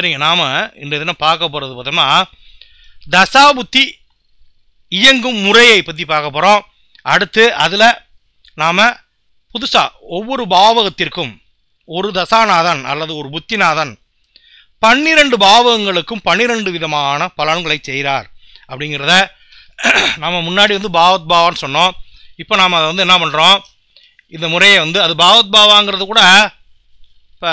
சரிங்க நாம இந்த தினம் பார்க்க போறது பார்த்தோம்னா தசாபுத்தி இயங்கும் முறையை பற்றி பார்க்க போகிறோம் அடுத்து அதில் நாம் புதுசாக ஒவ்வொரு பாவகத்திற்கும் ஒரு தசாநாதன் அல்லது ஒரு புத்திநாதன் பன்னிரண்டு பாவகங்களுக்கும் பன்னிரண்டு விதமான பலன்களை செய்கிறார் அப்படிங்கிறத நம்ம முன்னாடி வந்து பாவத் பாவான்னு சொன்னோம் இப்போ நாம் அதை வந்து என்ன பண்ணுறோம் இந்த முறையை வந்து அது பாவத் பாவாங்கிறது கூட இப்போ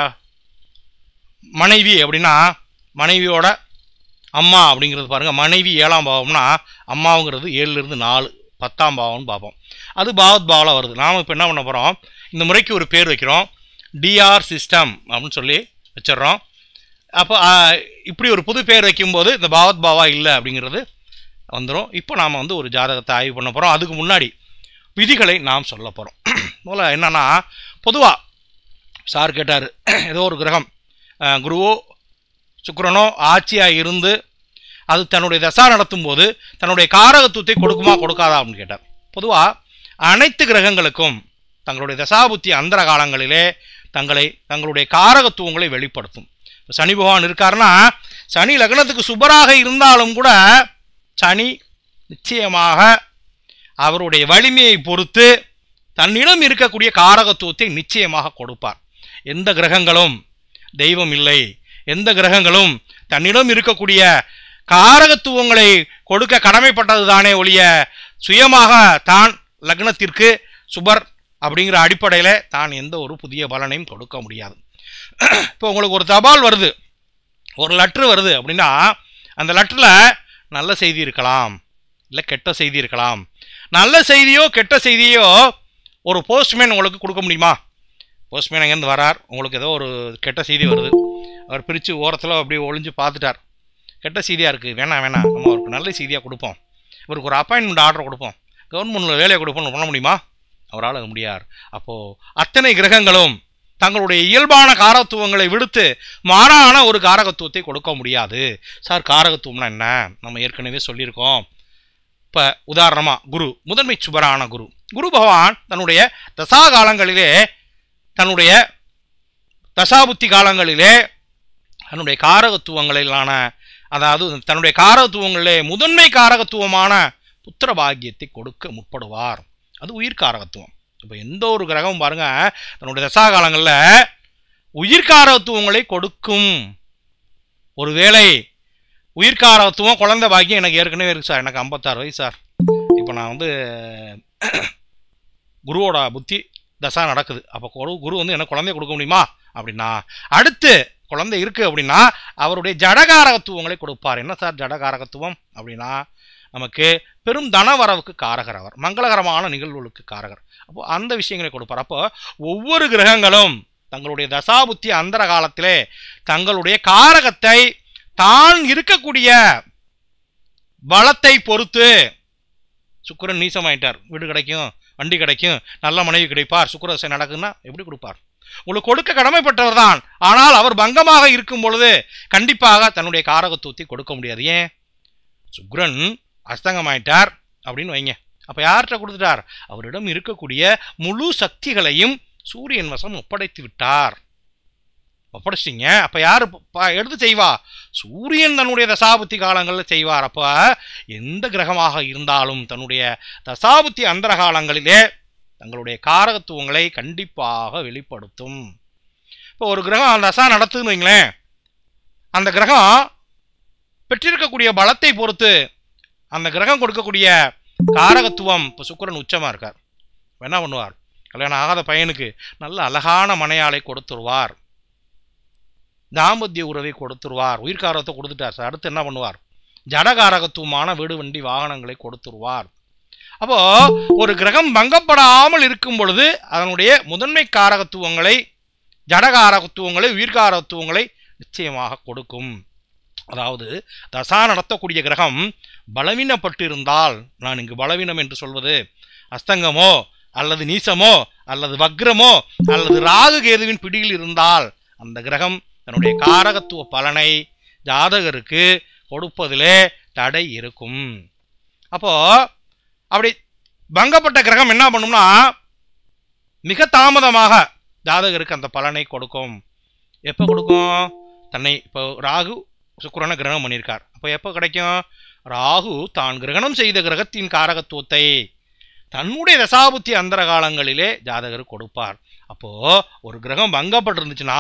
மனைவி அப்படின்னா மனைவியோட அம்மா அப்படிங்கிறது பாருங்கள் மனைவி ஏழாம் பாவம்னா அம்மாவுங்கிறது ஏழுலேருந்து நாலு பத்தாம் பாவம்னு பார்ப்போம் அது பாவத் பாவில் வருது நாம் இப்போ என்ன பண்ண போகிறோம் இந்த முறைக்கு ஒரு பேர் வைக்கிறோம் டிஆர் சிஸ்டம் அப்படின்னு சொல்லி வச்சிடுறோம் அப்போ ஆ, இப்படி ஒரு புது பேர் வைக்கும்போது இந்த பாவத் பாவா இல்லை அப்படிங்கிறது வந்துடும் இப்போ நாம் வந்து ஒரு ஜாதகத்தை ஆய்வு பண்ண போகிறோம் அதுக்கு முன்னாடி விதிகளை நாம் சொல்ல போகிறோம் முதல்ல என்னன்னா பொதுவாக சார் கேட்டார் ஏதோ ஒரு கிரகம் அஹ், குருவோ சுக்கிரனோ ஆட்சியாக இருந்து அது தன்னுடைய தசா நடத்தும் போது தன்னுடைய காரகத்துவத்தை கொடுக்குமா கொடுக்காதா அப்படின்னு கேட்டார் பொதுவாக அனைத்து கிரகங்களுக்கும் தங்களுடைய தசாபுத்தி அந்தர காலங்களிலே தங்களை தங்களுடைய காரகத்துவங்களை வெளிப்படுத்தும் இப்ப சனி பகவான் இருக்காருன்னா சனி லக்னத்துக்கு சுபராக இருந்தாலும் கூட சனி நிச்சயமாக அவருடைய வலிமையை பொறுத்து தன்னிடம் இருக்கக்கூடிய காரகத்துவத்தை நிச்சயமாக கொடுப்பார் எந்த கிரகங்களும் தெய்வம் இல்லை எந்த கிரகங்களும் தன்னிடம் இருக்கக்கூடிய காரகத்துவங்களை கொடுக்க கடமைப்பட்டது தானே ஒழிய சுயமாக தான் லக்னத்திற்கு சுபர் அப்படிங்கிற அடிப்படையில் தான் எந்த ஒரு புதிய பலனையும் கொடுக்க முடியாது இப்போ உங்களுக்கு ஒரு தபால் வருது ஒரு லெட்ரு வருது அப்படின்னா அந்த லெட்டரில் நல்ல செய்தி இருக்கலாம் இல்லை கெட்ட செய்தி இருக்கலாம் நல்ல செய்தியோ கெட்ட செய்தியோ ஒரு போஸ்ட்மேன் உங்களுக்கு கொடுக்க முடியுமா போஸ்ட்மேன் எங்கேருந்து வரார் உங்களுக்கு ஏதோ ஒரு கெட்ட செய்தி வருது அவர் பிரித்து ஓரத்தில் அப்படியே ஒளிஞ்சு பார்த்துட்டார் கெட்ட செய்தியாக இருக்குது வேணாம் வேணாம் நம்ம அவருக்கு நல்ல செய்தியாக கொடுப்போம் இவருக்கு ஒரு அப்பாயின்மெண்ட் ஆர்டர் கொடுப்போம் கவர்மெண்ட்டில் வேலையை கொடுப்போம்னு பண்ண முடியுமா அவரால் அது முடியாது அப்போது அத்தனை கிரகங்களும் தங்களுடைய இயல்பான காரகத்துவங்களை விடுத்து மாறான ஒரு காரகத்துவத்தை கொடுக்க முடியாது சார் காரகத்துவம்னா என்ன நம்ம ஏற்கனவே சொல்லியிருக்கோம் இப்போ உதாரணமாக குரு முதன்மை சுபரான குரு குரு பகவான் தன்னுடைய தசா காலங்களிலே தன்னுடைய தசாபுத்தி காலங்களிலே தன்னுடைய காரகத்துவங்களிலான அதாவது தன்னுடைய காரகத்துவங்களிலே முதன்மை காரகத்துவமான புத்திர பாக்கியத்தை கொடுக்க முற்படுவார் அது உயிர் காரகத்துவம் இப்போ எந்த ஒரு கிரகம் பாருங்க தன்னுடைய தசா காலங்களில் உயிர்காரத்துவங்களை கொடுக்கும் ஒருவேளை உயிர்காரத்துவம் குழந்தை பாக்கியம் எனக்கு ஏற்கனவே இருக்கு சார் எனக்கு ஐம்பத்தாறு வயசு சார் இப்போ நான் வந்து குருவோட புத்தி தசா நடக்குது அப்போ குரு குரு வந்து எனக்கு குழந்தைய கொடுக்க முடியுமா அப்படின்னா அடுத்து குழந்தை இருக்கு அப்படின்னா அவருடைய ஜடகாரகத்துவங்களை கொடுப்பார் என்ன சார் ஜடகாரகத்துவம் அப்படின்னா நமக்கு பெரும் தனவரவுக்கு காரகர் அவர் மங்களகரமான நிகழ்வுகளுக்கு காரகர் அப்போ அந்த விஷயங்களை கொடுப்பார் அப்போ ஒவ்வொரு கிரகங்களும் தங்களுடைய தசாபுத்தி அந்தர காலத்திலே தங்களுடைய காரகத்தை தான் இருக்கக்கூடிய பலத்தை பொறுத்து சுக்கிரன் நீசமாயிட்டார் வீடு கிடைக்கும் வண்டி கிடைக்கும் நல்ல மனைவி கிடைப்பார் சுக்கிரதசை நடக்குன்னா எப்படி கொடுப்பார் உங்களுக்கு கொடுக்க கடமைப்பட்டவர் தான் ஆனால் அவர் பங்கமாக இருக்கும் பொழுது கண்டிப்பாக தன்னுடைய காரகத்துவத்தை கொடுக்க முடியாது ஏன் சுக்ரன் அஸ்தங்கமாயிட்டார் அப்படின்னு வைங்க அப்போ யார்கிட்ட கொடுத்துட்டார் அவரிடம் இருக்கக்கூடிய முழு சக்திகளையும் சூரியன் வசம் ஒப்படைத்து விட்டார் ஒப்படைச்சிங்க அப்போ யார் ப- எடுத்து செய்வா சூரியன் தன்னுடைய தசாபுத்தி காலங்களில் செய்வார் அப்போ எந்த கிரகமாக இருந்தாலும் தன்னுடைய தசாபுத்தி அந்தர காலங்களிலே தங்களுடைய காரகத்துவங்களை கண்டிப்பாக வெளிப்படுத்தும் இப்போ ஒரு கிரகம் அந்த தசா நடத்துன்னு வைங்களேன் அந்த கிரகம் பெற்றிருக்கக்கூடிய பலத்தை பொறுத்து அந்த கிரகம் கொடுக்கக்கூடிய காரகத்துவம் இப்போ சுக்கிரன் உச்சமாக இருக்கார் இப்ப என்ன பண்ணுவார் கல்யாணம் ஆகாத பையனுக்கு நல்ல அழகான மனையாளை கொடுத்துருவார் தாம்பத்திய உறவை கொடுத்துருவார் உயிர்காரத்தை கொடுத்துட்டார் சார் அடுத்து என்ன பண்ணுவார் ஜடகாரகத்துவமான வீடு வண்டி வாகனங்களை கொடுத்துருவார் அப்போ ஒரு கிரகம் பங்கப்படாமல் இருக்கும் பொழுது அதனுடைய முதன்மை காரகத்துவங்களை ஜடகாரகத்துவங்களை உயிர்காரகத்துவங்களை நிச்சயமாக கொடுக்கும் அதாவது தசா நடத்தக்கூடிய கிரகம் பலவீனப்பட்டு இருந்தால் நான் இங்கு பலவீனம் என்று சொல்வது அஸ்தங்கமோ அல்லது நீசமோ அல்லது வக்ரமோ அல்லது ராகு கேதுவின் பிடியில் இருந்தால் அந்த கிரகம் தன்னுடைய காரகத்துவ பலனை ஜாதகருக்கு கொடுப்பதிலே தடை இருக்கும் அப்போ அப்படி பங்கப்பட்ட கிரகம் என்ன பண்ணும்னா மிக தாமதமாக ஜாதகருக்கு அந்த பலனை கொடுக்கும் எப்போ கொடுக்கும் தன்னை இப்போ ராகு சுக்கிரனை கிரகணம் பண்ணியிருக்கார் அப்போ எப்போ கிடைக்கும் ராகு தான் கிரகணம் செய்த கிரகத்தின் காரகத்துவத்தை தன்னுடைய தசாபுத்தி அந்தர காலங்களிலே ஜாதகர் கொடுப்பார் அப்போ ஒரு கிரகம் பங்கப்பட்டிருந்துச்சுன்னா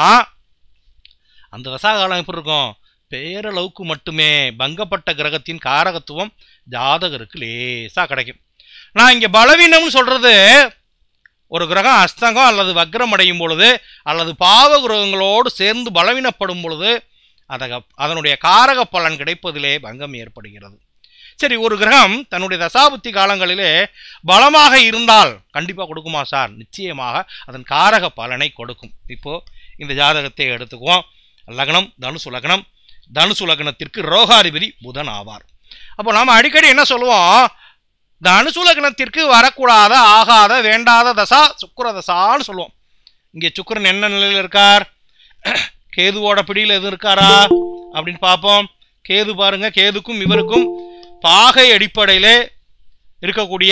அந்த தசாகாலம் எப்படி இருக்கும் பேரளவுக்கு மட்டுமே பங்கப்பட்ட கிரகத்தின் காரகத்துவம் ஜாதகருக்கு லேசா கிடைக்கும் நான் இங்க பலவீனம்னு சொல்றது ஒரு கிரகம் அஸ்தங்கம் அல்லது வக்ரம் அடையும் பொழுது அல்லது பாவ கிரகங்களோடு சேர்ந்து பலவீனப்படும் பொழுது அத அதனுடைய காரக பலன் கிடைப்பதிலே பங்கம் ஏற்படுகிறது சரி ஒரு கிரகம் தன்னுடைய தசாபுத்தி காலங்களிலே பலமாக இருந்தால் கண்டிப்பாக கொடுக்குமா சார் நிச்சயமாக அதன் காரக பலனை கொடுக்கும் இப்போ இந்த ஜாதகத்தை எடுத்துக்குவோம் லக்னம் தனுசு லக்னம் தனுசு லக்னத்திற்கு ரோகாதிபதி புதன் ஆவார் அப்போ நாம் அடிக்கடி என்ன சொல்லுவோம் தனுசு லக்னத்திற்கு வரக்கூடாத ஆகாத வேண்டாத தசா சுக்கிர தசான்னு சொல்லுவோம் இங்கே சுக்கிரன் என்ன நிலையில் இருக்கார் கேதுவோட பிடியில் எதுவும் இருக்காரா அப்படின்னு பார்ப்போம் கேது பாருங்க கேதுக்கும் இவருக்கும் பாகை அடிப்படையிலே இருக்கக்கூடிய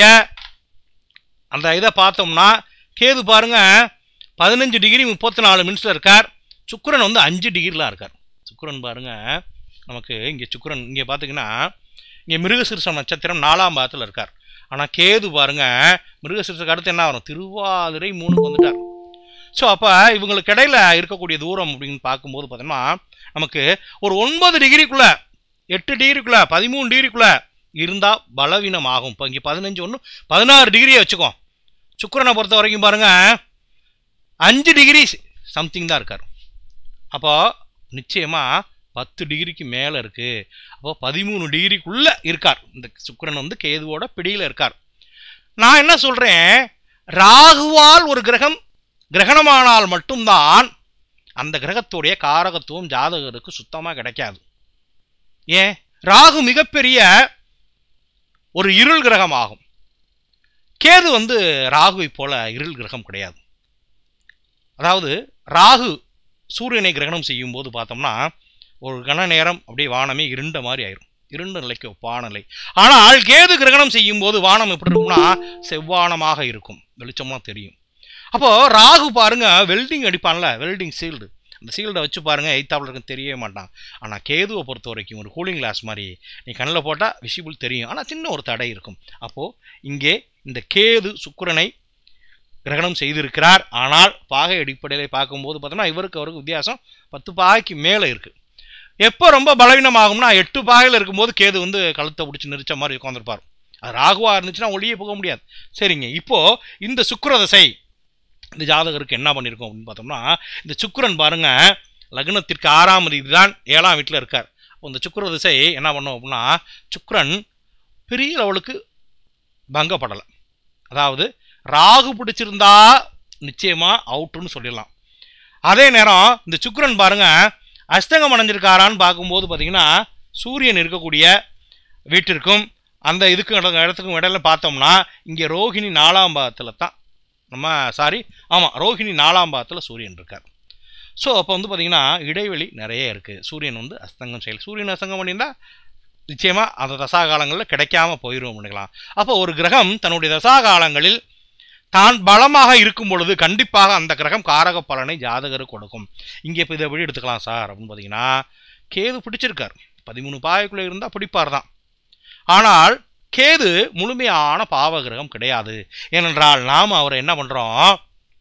அந்த இதை பார்த்தோம்னா கேது பாருங்க பதினஞ்சு டிகிரி முப்பத்தி நாலு மினிட்ஸில் இருக்கார் சுக்கிரன் வந்து அஞ்சு டிகிரிலாம் இருக்கார் சுக்கிரன் பாருங்க நமக்கு இங்கே சுக்கிரன் இங்கே பார்த்தீங்கன்னா இங்கே மிருகசிருஷம் நட்சத்திரம் நாலாம் பாதத்தில் இருக்கார் ஆனால் கேது பாருங்க மிருகசிருஷத்துக்கு அடுத்து என்ன வரும் திருவாதிரை மூணுக்கு வந்துட்டார் ஸோ அப்போ இவங்களுக்கு இடையில இருக்கக்கூடிய தூரம் அப்படின்னு பார்க்கும்போது பார்த்தோம்னா நமக்கு ஒரு ஒன்பது டிகிரிக்குள்ள எட்டு டிகிரிக்குள்ள பதிமூணு டிகிரிக்குள்ள இருந்தால் பலவீனம் ஆகும் இப்போ இங்கே பதினஞ்சு ஒன்று பதினாறு டிகிரியை வச்சுக்கோ சுக்கிரனை பொறுத்த வரைக்கும் பாருங்க அஞ்சு டிகிரி சம்திங் தான் இருக்கார் அப்போ நிச்சயமாக பத்து டிகிரிக்கு மேலே இருக்கு அப்போ பதிமூணு டிகிரிக்குள்ள இருக்கார் இந்த சுக்கிரன் வந்து கேதுவோட பிடியில் இருக்கார் நான் என்ன சொல்றேன் ராகுவால் ஒரு கிரகம் கிரகணமானால் மட்டும்தான் அந்த கிரகத்துடைய காரகத்துவம் ஜாதகருக்கு சுத்தமாக கிடைக்காது ஏன் ராகு மிகப்பெரிய ஒரு இருள் கிரகம் ஆகும் கேது வந்து ராகுவை போல இருள் கிரகம் கிடையாது அதாவது ராகு சூரியனை கிரகணம் செய்யும் போது பார்த்தோம்னா ஒரு கன நேரம் அப்படியே வானமே இருண்ட மாதிரி ஆயிரும் இருண்ட நிலைக்கு ஒப்பான நிலை ஆனால் கேது கிரகணம் செய்யும் போது வானம் எப்படி இருக்கும்னா செவ்வானமாக இருக்கும் வெளிச்சமாக தெரியும் அப்போ ராகு பாருங்க வெல்டிங் அடிப்பான்ல வெல்டிங் சீல்டு அந்த சீல்டை வச்சு பாருங்க எய்த்தாப்பில் இருக்கும் தெரியவே மாட்டான் ஆனால் கேதுவை பொறுத்த வரைக்கும் ஒரு கூலிங் கிளாஸ் மாதிரி நீ கண்ணில் போட்டால் விஷிபிள் தெரியும் ஆனால் சின்ன ஒரு தடை இருக்கும் அப்போது இங்கே இந்த கேது சுக்கிரனை கிரகணம் செய்திருக்கிறார் ஆனால் பாகை அடிப்படையில் பார்க்கும்போது பார்த்தோம்னா இவருக்கு அவருக்கு வித்தியாசம் பத்து பாகைக்கு மேலே இருக்குது எப்போ ரொம்ப பலவீனமாகும்னா எட்டு பாகையில் இருக்கும்போது கேது வந்து கழுத்தை பிடிச்சி நெரிச்ச மாதிரி உட்காந்துருப்பார் அது ராகுவாக இருந்துச்சுன்னா ஒளியே போக முடியாது சரிங்க இப்போ இந்த சுக்கிரதசை இந்த ஜாதகருக்கு என்ன பண்ணியிருக்கோம் அப்படின்னு பார்த்தோம்னா இந்த சுக்கிரன் பாருங்க லக்னத்திற்கு ஆறாம் அதிபதி தான் ஏழாம் வீட்டில் இருக்கார் அப்போ இந்த சுக்கிர திசை என்ன பண்ணோம் அப்படின்னா சுக்கிரன் பெரிய லெவலுக்கு பங்கப்படலை அதாவது ராகு பிடிச்சிருந்தா நிச்சயமா அவுட்டுன்னு சொல்லிடலாம் அதே நேரம் இந்த சுக்கிரன் பாருங்க அஸ்தங்கம் அடைஞ்சிருக்காரான்னு பார்க்கும்போது பார்த்தீங்கன்னா சூரியன் இருக்கக்கூடிய வீட்டிற்கும் அந்த இதுக்கும் இட- இடத்துக்கும் இடையில பார்த்தோம்னா இங்கே ரோஹிணி நாலாம் பாதத்தில் தான் நம்ம சாரி ஆமாம் ரோஹிணி நாலாம் பாதத்தில் சூரியன் இருக்கார் ஸோ அப்போ வந்து பார்த்தீங்கன்னா இடைவெளி நிறைய இருக்குது சூரியன் வந்து அஸ்தங்கம் செயல் சூரியன் அஸ்தங்கம் பண்ணியிருந்தா நிச்சயமாக அந்த தசா காலங்களில் கிடைக்காம போயிடும் பண்ணிக்கலாம் அப்போ ஒரு கிரகம் தன்னுடைய தசா காலங்களில் தான் பலமாக இருக்கும் பொழுது கண்டிப்பாக அந்த கிரகம் காரக பலனை ஜாதகருக்கு கொடுக்கும் இங்கே இப்போ இதை எப்படி எடுத்துக்கலாம் சார் அப்படின்னு பார்த்தீங்கன்னா கேது பிடிச்சிருக்கார் பதிமூணு பாவைக்குள்ளே இருந்தால் பிடிப்பார் தான் ஆனால் கேது முழுமையான பாவ கிரகம் கிடையாது ஏனென்றால் நாம் அவரை என்ன பண்ணுறோம்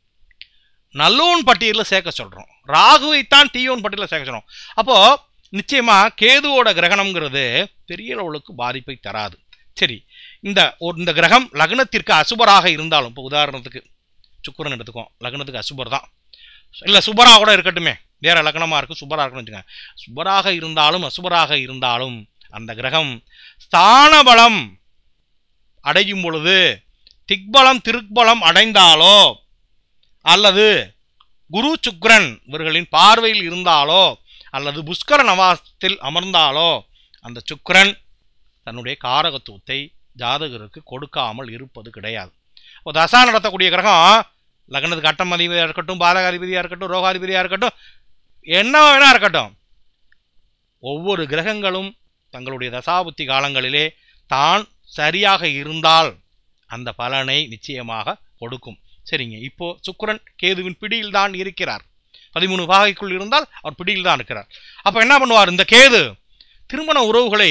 நல்லோன் பட்டியலில் சேர்க்க சொல்கிறோம் ராகுவைத்தான் தீயோன் பட்டியலில் சேர்க்க சொல்கிறோம் அப்போது நிச்சயமாக கேதுவோட கிரகணம்ங்கிறது பெரிய அளவுக்கு பாதிப்பை தராது சரி இந்த ஒரு இந்த கிரகம் லக்னத்திற்கு அசுபராக இருந்தாலும் இப்போ உதாரணத்துக்கு சுக்கிரன் எடுத்துக்கோம் லக்னத்துக்கு அசுபர் தான் இல்லை சுபராக கூட இருக்கட்டுமே வேற லக்னமாக இருக்கு சுபராக இருக்குன்னு வச்சுக்கோங்க சுபராக இருந்தாலும் அசுபராக இருந்தாலும் அந்த கிரகம் ஸ்தான பலம் அடையும் பொழுது திக்பலம் திருக்பலம் அடைந்தாலோ அல்லது குரு சுக்ரன் இவர்களின் பார்வையில் இருந்தாலோ அல்லது புஷ்கர நவாசத்தில் அமர்ந்தாலோ அந்த சுக்கிரன் தன்னுடைய காரகத்துவத்தை ஜாதகருக்கு கொடுக்காமல் இருப்பது கிடையாது இப்போ தசா நடத்தக்கூடிய கிரகம் லக்னத்துக்கு அட்டம் அதிபதியாக இருக்கட்டும் பாதகாதிபதியாக இருக்கட்டும் ரோகாதிபதியாக இருக்கட்டும் என்ன வேணா இருக்கட்டும் ஒவ்வொரு கிரகங்களும் தங்களுடைய தசாபுத்தி காலங்களிலே தான் சரியாக இருந்தால் அந்த பலனை நிச்சயமாக கொடுக்கும் சரிங்க இப்போ சுக்கிரன் கேதுவின் பிடியில் தான் இருக்கிறார் பதிமூணு பாகைக்குள் இருந்தால் அவர் பிடியில் தான் இருக்கிறார் அப்ப என்ன பண்ணுவார் இந்த கேது திருமண உறவுகளை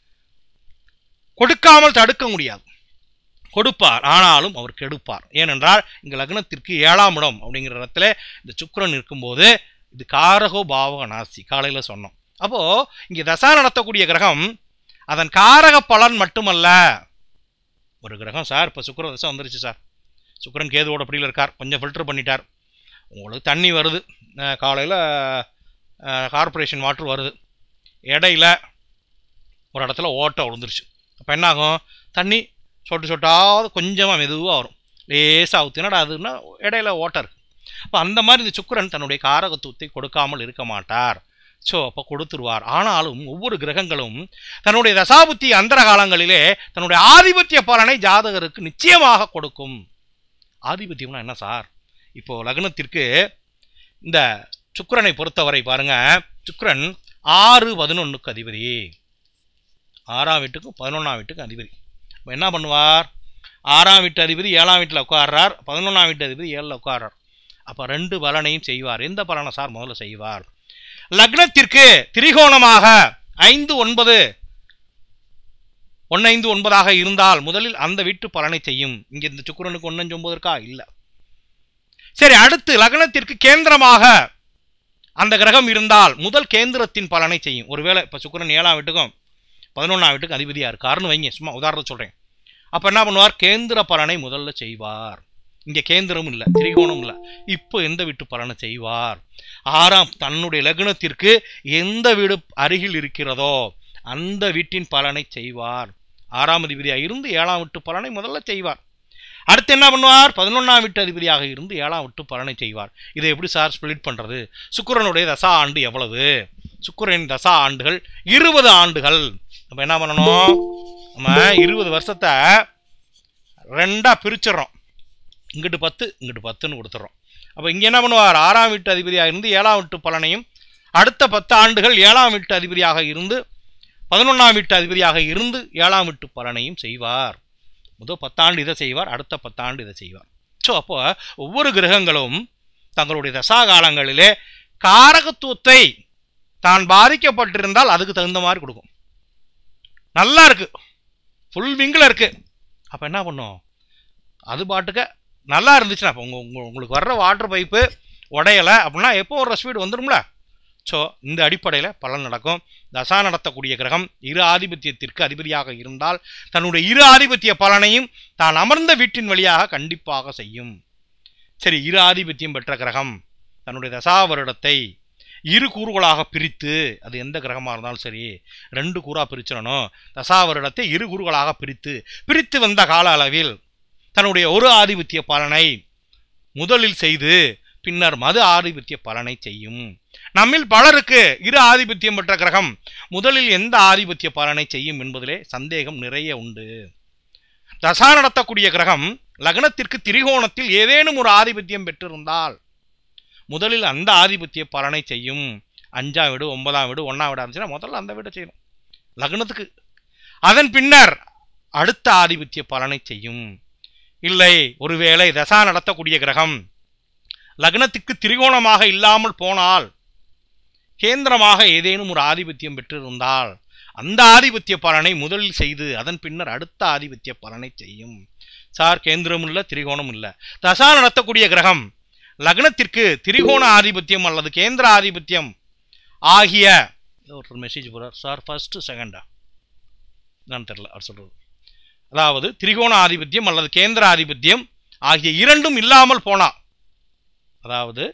கொடுக்காமல் தடுக்க முடியாது கொடுப்பார் ஆனாலும் அவர் கெடுப்பார் ஏனென்றால் இங்க லக்னத்திற்கு ஏழாம் இடம் அப்படிங்கிற இடத்துல இந்த சுக்கிரன் இருக்கும்போது இது காரகோ பாவக நாசி காலையில சொன்னோம் அப்போ இங்க தசா நடத்தக்கூடிய கிரகம் அதன் காரக பலன் மட்டுமல்ல ஒரு கிரகம் சார் இப்போ சுக்கிர தசை வந்துருச்சு சார் சுக்கிரன் கேதுவோட பிடியில் இருக்கார் கொஞ்சம் ஃபில்டர் பண்ணிட்டார் உங்களுக்கு தண்ணி வருது காலையில் கார்ப்பரேஷன் வாட்டர் வருது இடையில ஒரு இடத்துல ஓட்டை விழுந்துருச்சு அப்போ என்னாகும் தண்ணி சொட்டு சொட்டாவது கொஞ்சமாக மெதுவாக வரும் லேசாக ஊற்றினடா அதுன்னா இடையில ஓட்டை இருக்கு அப்போ அந்த மாதிரி இந்த சுக்கிரன் தன்னுடைய காரகத்துவத்தை கொடுக்காமல் இருக்க மாட்டார் ஸோ அப்போ கொடுத்துருவார் ஆனாலும் ஒவ்வொரு கிரகங்களும் தன்னுடைய தசாபுத்தி அந்தர காலங்களிலே தன்னுடைய ஆதிபத்திய பலனை ஜாதகருக்கு நிச்சயமாக கொடுக்கும் ஆதிபத்தியம்னா என்ன சார் இப்போ லக்னத்திற்கு இந்த சுக்கிரனை பொறுத்தவரை பாருங்க சுக்கிரன் ஆறு பதினொன்றுக்கு அதிபதி ஆறாம் வீட்டுக்கும் பதினொன்றாம் வீட்டுக்கும் அதிபதி அப்ப என்ன பண்ணுவார் ஆறாம் வீட்டு அதிபதி ஏழாம் வீட்டில் உட்கார்றார் பதினொன்றாம் வீட்டு அதிபதி ஏழில் உட்கார்றார் அப்போ ரெண்டு பலனையும் செய்வார் எந்த பலனை சார் முதல்ல செய்வார் லக்னத்திற்கு திரிகோணமாக ஐந்து ஒன்பது ஒன்னைந்து ஒன்பதாக இருந்தால் முதலில் அந்த வீட்டு பலனை செய்யும் இங்க இந்த சுக்கிரனுக்கு ஒன்னஞ்சு ஒன்பது இருக்கா இல்ல சரி அடுத்து லக்னத்திற்கு கேந்திரமாக அந்த கிரகம் இருந்தால் முதல் கேந்திரத்தின் பலனை செய்யும் ஒருவேளை இப்ப சுக்கிரன் ஏழாம் வீட்டுக்கும் பதினொன்றாம் வீட்டுக்கு அதிபதியா இருக்காருன்னு வைங்க சும்மா உதாரணம் சொல்றேன் அப்ப என்ன பண்ணுவார் கேந்திர பலனை முதல்ல செய்வார் இங்க கேந்திரம் இல்ல திரிகோணம் இல்ல இப்போ எந்த வீட்டு பலனை செய்வார் ஆறாம் தன்னுடைய லக்னத்திற்கு எந்த வீடு அருகில் இருக்கிறதோ அந்த வீட்டின் பலனை செய்வார் ஆறாம் அதிபதியாக இருந்து ஏழாம் வீட்டு பலனை முதல்ல செய்வார் அடுத்து என்ன பண்ணுவார் பதினொன்றாம் வீட்டு அதிபதியாக இருந்து ஏழாம் வீட்டு பலனை செய்வார் இதை எப்படி சார் ஸ்பிளிட் பண்றது சுக்கிரனுடைய தசா ஆண்டு எவ்வளவு சுக்கிரனின் தசா ஆண்டுகள் இருபது ஆண்டுகள் அப்ப என்ன பண்ணணும் நம்ம இருபது வருஷத்தை ரெண்டா பிரிச்சிடறோம் இங்கிட்டு பத்து இங்கிட்டு பத்துன்னு கொடுத்துட்றோம் அப்போ இங்கே என்ன பண்ணுவார் ஆறாம் வீட்டு அதிபதியாக இருந்து ஏழாம் வீட்டு பலனையும் அடுத்த பத்து ஆண்டுகள் ஏழாம் வீட்டு அதிபதியாக இருந்து பதினொன்றாம் வீட்டு அதிபதியாக இருந்து ஏழாம் வீட்டு பலனையும் செய்வார் முதல் பத்தாண்டு இதை செய்வார் அடுத்த பத்தாண்டு இதை செய்வார் ஸோ அப்போ ஒவ்வொரு கிரகங்களும் தங்களுடைய தசா காலங்களிலே காரகத்துவத்தை தான் பாதிக்கப்பட்டிருந்தால் அதுக்கு தகுந்த மாதிரி கொடுக்கும் நல்லா இருக்கு ஃபுல் விங்கில் இருக்கு அப்போ என்ன பண்ணும் அது பாட்டுக்க நல்லா இருந்துச்சுன்னா அப்போ உங்க உங்க- உங்களுக்கு வர்ற வாட்டர் பைப்பு உடையலை அப்படின்னா எப்போ ஒரு ஸ்பீடு வந்துடும்ல ஸோ இந்த அடிப்படையில் பலன் நடக்கும் தசா நடத்தக்கூடிய கிரகம் இரு ஆதிபத்தியத்திற்கு அதிபதியாக இருந்தால் தன்னுடைய இரு ஆதிபத்திய பலனையும் தான் அமர்ந்த வீட்டின் வழியாக கண்டிப்பாக செய்யும் சரி இரு ஆதிபத்தியம் பெற்ற கிரகம் தன்னுடைய தசா வருடத்தை இரு கூறுகளாக பிரித்து அது எந்த கிரகமாக இருந்தாலும் சரி ரெண்டு கூறாக பிரிச்சிடணும் தசா வருடத்தை இரு கூறுகளாக பிரித்து பிரித்து வந்த கால அளவில் தன்னுடைய ஒரு ஆதிபத்திய பலனை முதலில் செய்து பின்னர் மது ஆதிபத்திய பலனை செய்யும் நம்மில் பலருக்கு இரு ஆதிபத்தியம் பெற்ற கிரகம் முதலில் எந்த ஆதிபத்திய பலனை செய்யும் என்பதிலே சந்தேகம் நிறைய உண்டு தசா நடத்தக்கூடிய கிரகம் லக்னத்திற்கு திரிகோணத்தில் ஏதேனும் ஒரு ஆதிபத்தியம் பெற்றிருந்தால் முதலில் அந்த ஆதிபத்திய பலனை செய்யும் அஞ்சாம் வீடு ஒன்பதாம் வீடு ஒன்றாம் வீடு இருந்துச்சுன்னா முதல்ல அந்த வீடை செய்யணும் லக்னத்துக்கு அதன் பின்னர் அடுத்த ஆதிபத்திய பலனை செய்யும் இல்லை ஒருவேளை தசா நடத்தக்கூடிய கிரகம் லக்னத்துக்கு திரிகோணமாக இல்லாமல் போனால் கேந்திரமாக ஏதேனும் ஒரு ஆதிபத்தியம் பெற்றிருந்தால் அந்த ஆதிபத்திய பலனை முதலில் செய்து அதன் பின்னர் அடுத்த ஆதிபத்திய பலனை செய்யும் சார் கேந்திரம் இல்ல திரிகோணம் இல்ல தசா நடத்தக்கூடிய கிரகம் லக்னத்திற்கு திரிகோண ஆதிபத்தியம் அல்லது கேந்திர ஆதிபத்தியம் ஆகிய ஒரு மெசேஜ் போறார் சார் ஃபர்ஸ்ட் செகண்டா நான் தெரியல அவர் சொல்றது அதாவது திரிகோண ஆதிபத்தியம் அல்லது கேந்திர ஆதிபத்தியம் ஆகிய இரண்டும் இல்லாமல் போனா அதாவது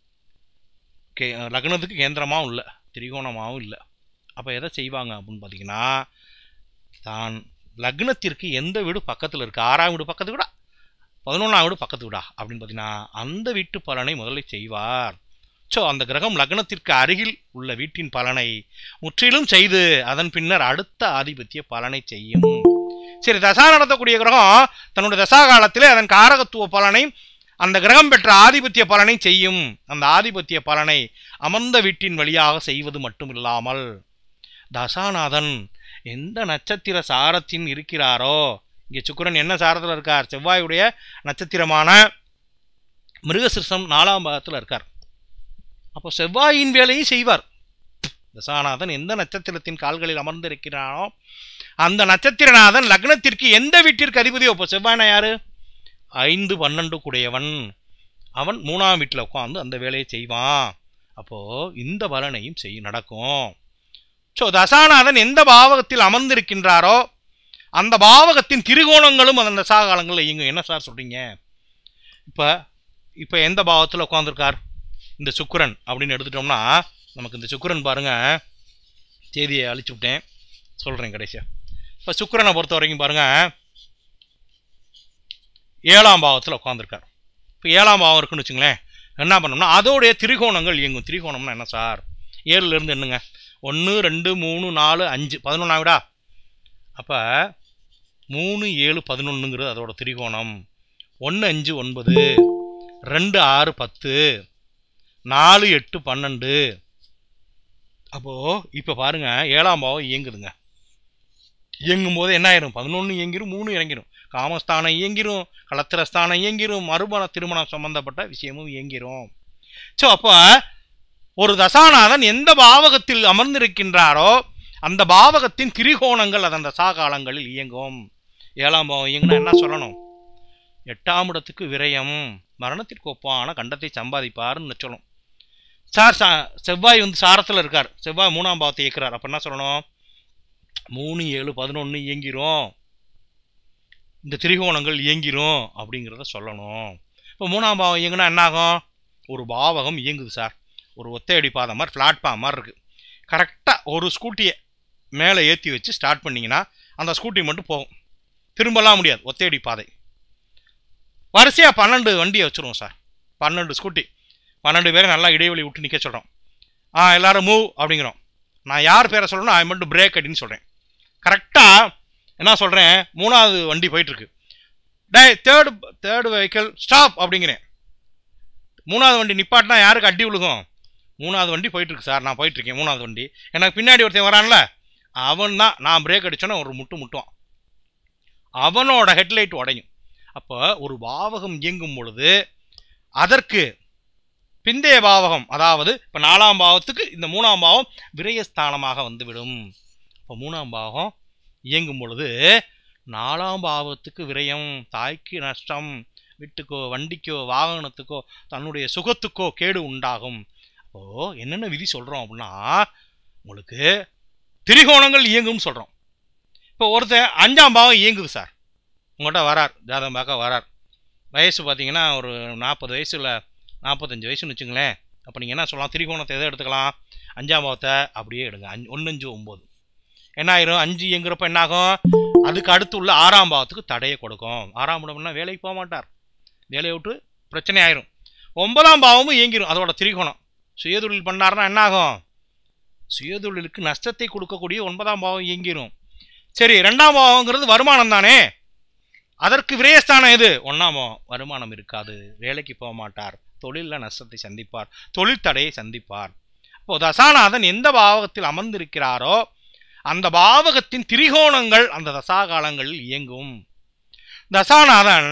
கே லக்னத்துக்கு கேந்திரமாகவும் இல்லை திரிகோணமாகவும் இல்லை அப்போ எதை செய்வாங்க அப்படின்னு பார்த்தீங்கன்னா தான் லக்னத்திற்கு எந்த வீடு பக்கத்தில் இருக்கு ஆறாம் வீடு பக்கத்து வீடா பதினொன்றாம் வீடு பக்கத்து வீடா அப்படின்னு பார்த்தீங்கன்னா அந்த வீட்டு பலனை முதல்ல செய்வார் ஸோ அந்த கிரகம் லக்னத்திற்கு அருகில் உள்ள வீட்டின் பலனை முற்றிலும் செய்து அதன் பின்னர் அடுத்த ஆதிபத்திய பலனை செய்யும் சரி தசா நடத்தக்கூடிய கிரகம் தன்னுடைய தசா காலத்திலே அதன் காரகத்துவ பலனை அந்த கிரகம் பெற்ற ஆதிபத்திய பலனை செய்யும் அந்த ஆதிபத்திய பலனை அமர்ந்த வீட்டின் வழியாக செய்வது மட்டும் இல்லாமல் தசாநாதன் எந்த நட்சத்திர சாரத்தின் இருக்கிறாரோ இங்கே சுக்கிரன் என்ன சாரத்தில் இருக்கார் செவ்வாயுடைய நட்சத்திரமான மிருகசிருஷம் நாலாம் பாகத்தில் இருக்கார் அப்போ செவ்வாயின் வேலையும் செய்வார் தசாநாதன் எந்த நட்சத்திரத்தின் கால்களில் அமர்ந்திருக்கிறானோ அந்த நட்சத்திரநாதன் லக்னத்திற்கு எந்த வீட்டிற்கு அதிபதியோ இப்போ செவ்வாய்னா யாரு ஐந்து பன்னெண்டு கூடையவன் அவன் மூணாம் வீட்டில் உட்காந்து அந்த வேலையை செய்வான் அப்போ இந்த பலனையும் செய்ய நடக்கும் ஸோ தசாநாதன் எந்த பாவகத்தில் அமர்ந்திருக்கின்றாரோ அந்த பாவகத்தின் திரிகோணங்களும் அந்த தசாகாலங்களில் இயங்கும் என்ன சார் சொல்றீங்க இப்போ இப்போ எந்த பாவத்தில் உட்காந்துருக்கார் இந்த சுக்கிரன் அப்படின்னு எடுத்துட்டோம்னா நமக்கு இந்த சுக்கிரன் பாருங்க தேதியை அழிச்சு விட்டேன் சொல்கிறேன் கடைசியா இப்போ சுக்கிரனை பொறுத்த வரைக்கும் பாருங்க ஏழாம் பாவத்தில் உட்காந்துருக்கார் இப்போ ஏழாம் பாவம் இருக்குன்னு வச்சுங்களேன் என்ன பண்ணோம்னா அதோடைய திரிகோணங்கள் இயங்கும் திரிகோணம்னா என்ன சார் ஏழுல இருந்து என்னங்க ஒன்று ரெண்டு மூணு நாலு அஞ்சு பதினொன்றா விடா அப்போ மூணு ஏழு பதினொன்றுங்கிறது அதோட திரிகோணம் ஒன்று அஞ்சு ஒன்பது ரெண்டு ஆறு பத்து நாலு எட்டு பன்னெண்டு அப்போது இப்போ பாருங்க ஏழாம் பாவம் இயங்குதுங்க இயங்கும் போது என்ன ஆயிரும் பதினொன்று இயங்கிரும் மூணு இறங்கிரும் காமஸ்தானம் இயங்கிரும் கலத்திரஸ்தானம் இயங்கிரும் மறுமண திருமணம் சம்பந்தப்பட்ட விஷயமும் இயங்கிரும் ஸோ அப்போ ஒரு தசாநாதன் எந்த பாவகத்தில் அமர்ந்திருக்கின்றாரோ அந்த பாவகத்தின் திரிகோணங்கள் அதன் தசாகாலங்களில் இயங்கும் ஏழாம் பாவம் இயங்குனா என்ன சொல்லணும் எட்டாம் இடத்துக்கு விரயம் மரணத்திற்கு ஒப்பான கண்டத்தை சம்பாதிப்பாருன்னு சொல்லணும் சார் சா செவ்வாய் வந்து சாரத்தில் இருக்கார் செவ்வாய் மூணாம் பாவத்தை இயக்குறார் அப்போ என்ன சொல்லணும் மூணு ஏழு பதினொன்று இயங்கிரும் இந்த திரிகோணங்கள் இயங்கிரும் அப்படிங்கிறத சொல்லணும் இப்போ மூணாம் பாவம் இயங்குனா என்ன ஆகும் ஒரு பாவகம் இயங்குது சார் ஒரு ஒத்தையடி பாதை மாதிரி பிளாட்பா மாதிரி இருக்குது கரெக்டாக ஒரு ஸ்கூட்டியை மேலே ஏற்றி வச்சு ஸ்டார்ட் பண்ணிங்கன்னா அந்த ஸ்கூட்டி மட்டும் போகும் திரும்பலாம் முடியாது ஒத்தையடி பாதை வரிசையாக பன்னெண்டு வண்டியை வச்சுருவோம் சார் பன்னெண்டு ஸ்கூட்டி பன்னெண்டு பேரை நல்லா இடைவெளி விட்டு நிற்க சொல்கிறோம் ஆ எல்லாரும் மூவ் அப்படிங்கிறோம் நான் யார் பேரை சொல்லணும் ஐ மட்டும் பிரேக் அடின்னு சொல்கிறேன் கரெக்டாக என்ன சொல்கிறேன் மூணாவது வண்டி போயிட்டுருக்கு டே தேர்டு தேர்டு வெஹிக்கிள் ஸ்டாப் அப்படிங்கிறேன் மூணாவது வண்டி நிப்பாட்டினா யாருக்கு அடி விழுகும் மூணாவது வண்டி போயிட்டுருக்கு சார் நான் போயிட்டுருக்கேன் மூணாவது வண்டி எனக்கு பின்னாடி ஒருத்தன் வரான்ல அவன் தான் நான் பிரேக் அடிச்சோன்னா ஒரு முட்டு முட்டுவான் அவனோட ஹெட்லைட் உடையும் அப்போ ஒரு பாவகம் இயங்கும் பொழுது அதற்கு பிந்தைய பாவகம் அதாவது இப்போ நாலாம் பாவத்துக்கு இந்த மூணாம் பாவம் விரயஸ்தானமாக வந்துவிடும் இப்போ மூணாம் பாவம் இயங்கும் பொழுது நாலாம் பாவத்துக்கு விரயம் தாய்க்கு நஷ்டம் வீட்டுக்கோ வண்டிக்கோ வாகனத்துக்கோ தன்னுடைய சுகத்துக்கோ கேடு உண்டாகும் அப்போ என்னென்ன விதி சொல்கிறோம் அப்படின்னா உங்களுக்கு திரிகோணங்கள் இயங்கும்னு சொல்கிறோம் இப்போ ஒருத்தன் அஞ்சாம் பாவம் இயங்குது சார் உங்கள்கிட்ட வரார் ஜாதகம் பார்க்க வரார் வயசு பார்த்தீங்கன்னா ஒரு நாற்பது வயசுல நாற்பத்தஞ்சு வயசுன்னு வச்சுங்களேன் அப்போ நீங்கள் என்ன சொல்லலாம் திரிகோணத்தை எதை எடுத்துக்கலாம் அஞ்சாம் பாவத்தை அப்படியே எடுங்க அஞ்சு ஒன்று அஞ்சு ஒம்பது என்ன ஆயிரும் அஞ்சு இயங்குறப்ப என்ன ஆகும் அதுக்கு அடுத்து உள்ள ஆறாம் பாவத்துக்கு தடையை கொடுக்கும் ஆறாம் இடம்னா வேலைக்கு போக மாட்டார் வேலையை விட்டு பிரச்சனை ஆயிரும் ஒன்பதாம் பாவமும் இயங்கிரும் அதோட திரிகோணம் சுயதொழில் பண்ணாருன்னா என்ன ஆகும் சுயதொழிலுக்கு நஷ்டத்தை கொடுக்கக்கூடிய ஒன்பதாம் பாவம் இயங்கிரும் சரி ரெண்டாம் பாவங்கிறது வருமானம் தானே அதற்கு விரயஸ்தானம் எது ஒன்றாம் பாவம் வருமானம் இருக்காது வேலைக்கு போக மாட்டார் தொழிலில் நஷ்டத்தை சந்திப்பார் தொழில் தடையை சந்திப்பார் இப்போ தசாநாதன் எந்த பாவகத்தில் அமர்ந்திருக்கிறாரோ அந்த பாவகத்தின் திரிகோணங்கள் அந்த தசாகாலங்களில் இயங்கும் தசாநாதன்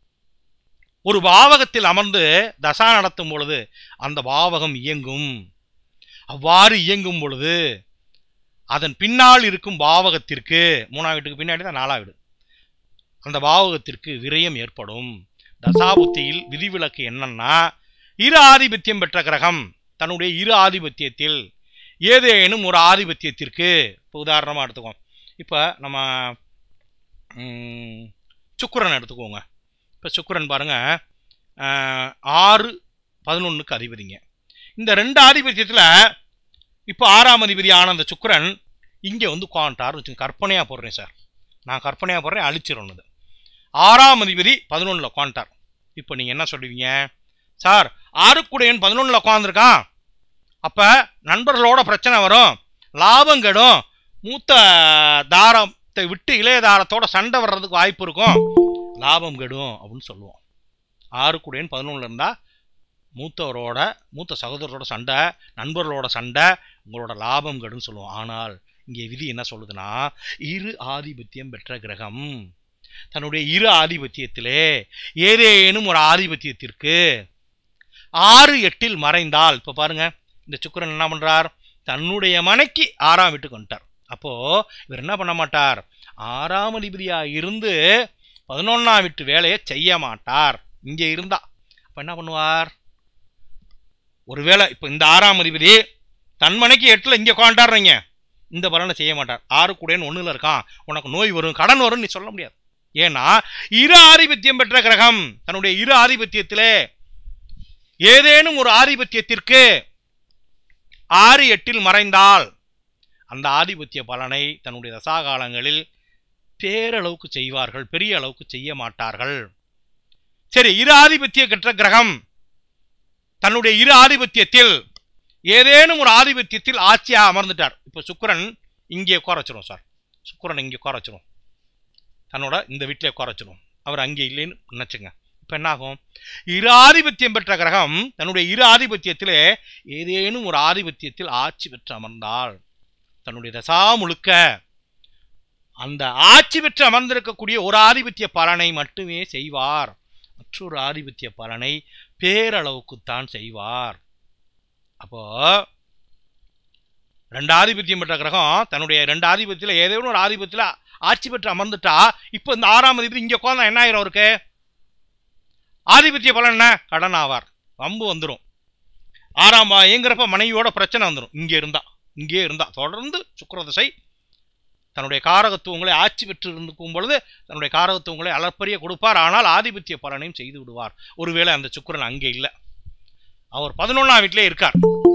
ஒரு பாவகத்தில் அமர்ந்து தசா நடத்தும் பொழுது அந்த பாவகம் இயங்கும் அவ்வாறு இயங்கும் பொழுது அதன் பின்னால் இருக்கும் பாவகத்திற்கு மூணாம் வீட்டுக்கு பின்னாடி தான் நாலாம் வீடு அந்த பாவகத்திற்கு விரயம் ஏற்படும் தசாபுத்தியில் விதிவிலக்கு என்னன்னா இரு ஆதிபத்தியம் பெற்ற கிரகம் தன்னுடைய இரு ஆதிபத்தியத்தில் ஏதேனும் ஒரு ஆதிபத்தியத்திற்கு இப்போ உதாரணமாக எடுத்துக்கோ இப்போ நம்ம ம், சுக்கிரன் எடுத்துக்கோங்க இப்போ சுக்கிரன் பாருங்க ஆஹ், ஆறு பதினொன்றுக்கு அதிபதிங்க இந்த ரெண்டு ஆதிபத்தியத்தில் இப்போ ஆறாம் அதிபதி ஆன அந்த சுக்கிரன் இங்கே வந்து உட்காந்துட்டாருன்னு வச்சுங்க கற்பனையாக போடுறேன் சார் நான் கற்பனையாக போடுறேன் அழிச்சிடணுது ஆறாம் அதிபதி பதினொன்றில் உட்காந்துட்டார் இப்போ நீங்கள் என்ன சொல்லுவீங்க சார் ஆறுக்குடையன் பதினொன்றில் உட்காந்துருக்கான் அப்போ நண்பர்களோட பிரச்சனை வரும் லாபம் கெடும் மூத்த தாரத்தை விட்டு இளைய தாரத்தோட சண்டை வர்றதுக்கு வாய்ப்பு இருக்கும் லாபம் கெடும் அப்படின்னு சொல்லுவோம் ஆறுக்குடையன் பதினொன்றில் இருந்தால் மூத்தவரோட மூத்த சகோதரரோட சண்டை நண்பர்களோட சண்டை உங்களோட லாபம் கெடுன்னு சொல்லுவோம் ஆனால் இங்கே விதி என்ன சொல்லுதுன்னா இரு ஆதிபத்தியம் பெற்ற கிரகம் தன்னுடைய இரு ஆதிபத்தியத்திலே ஏதேனும் ஒரு ஆதிபத்தியத்திற்கு ஆறு எட்டில் மறைந்தால் இப்போ பாருங்க இந்த சுக்கிரன் என்ன பண்றார் தன்னுடைய மனைக்கு ஆறாம் வீட்டுக்கு வந்துட்டார் அப்போ இவர் என்ன பண்ண மாட்டார் ஆறாம் அதிபதியா இருந்து பதினொன்னாம் வீட்டு வேலையை செய்ய மாட்டார் இங்கே இருந்தா அப்ப என்ன பண்ணுவார் ஒருவேளை இப்போ இந்த ஆறாம் அதிபதி தன் மனைக்கு எட்டுல இங்கே உட்காண்டாடுறீங்க இந்த பலனை செய்ய மாட்டார் ஆறு கூடன்னு ஒண்ணுல இருக்கான் உனக்கு நோய் வரும் கடன் வரும் நீ சொல்ல முடியாது ஏன்னா இரு ஆதிபத்தியம் பெற்ற கிரகம் தன்னுடைய இரு ஆதிபத்தியத்திலே ஏதேனும் ஒரு ஆதிபத்தியத்திற்கு ஆறு எட்டில் மறைந்தால் அந்த ஆதிபத்திய பலனை தன்னுடைய தசாகாலங்களில் பேரளவுக்கு செய்வார்கள் பெரிய அளவுக்கு செய்ய மாட்டார்கள் சரி இரு ஆதிபத்திய கற்ற கிரகம் தன்னுடைய இரு ஆதிபத்தியத்தில் ஏதேனும் ஒரு ஆதிபத்தியத்தில் ஆட்சியா அமர்ந்துட்டார் இப்போ சுக்கிரன் இங்கே உட்கார வச்சிரும் சார் சுக்கிரன் இங்கே உட்கார வச்சிரும் தன்னோட இந்த வீட்டிலே உட்கார வச்சிரும் அவர் அங்கே இல்லைன்னு நினைச்சுங்க இப்போ என்ன ஆகும் இரு ஆதிபத்தியம் பெற்ற கிரகம் தன்னுடைய இரு ஆதிபத்தியத்திலே ஏதேனும் ஒரு ஆதிபத்தியத்தில் ஆட்சி பெற்று அமர்ந்தால் தன்னுடைய தசா முழுக்க அந்த ஆட்சி பெற்று அமர்ந்திருக்கக்கூடிய ஒரு ஆதிபத்திய பலனை மட்டுமே செய்வார் மற்றொரு ஆதிபத்திய பலனை பேரளவுக்குத்தான் செய்வார் அப்போ ரெண்டு ஆதிபத்தியம் பெற்ற கிரகம் தன்னுடைய ரெண்டு ஆதிபத்தியத்தில் ஏதேனும் ஒரு ஆதிபத்தியத்தில் ஆட்சி பெற்று அமர்ந்துட்டா இப்போ இந்த ஆறாம் அதிபதி இங்கே உட்காந்தா என்ன ஆயிரும் அவருக்கு ஆதிபத்திய பலன் என்ன கடன் ஆவார் வம்பு வந்துடும் ஆறாம் ஏங்கிறப்ப மனைவியோட பிரச்சனை வந்துடும் இங்கே இருந்தா இங்கே இருந்தா தொடர்ந்து சுக்கிரதசை தன்னுடைய காரகத்துவங்களை ஆட்சி பெற்று இருக்கும் பொழுது தன்னுடைய காரகத்துவங்களை அளப்பரிய கொடுப்பார் ஆனால் ஆதிபத்திய பலனையும் செய்து விடுவார் ஒருவேளை அந்த சுக்கிரன் அங்கே இல்லை அவர் பதினொன்னாம் வீட்டிலே இருக்கார்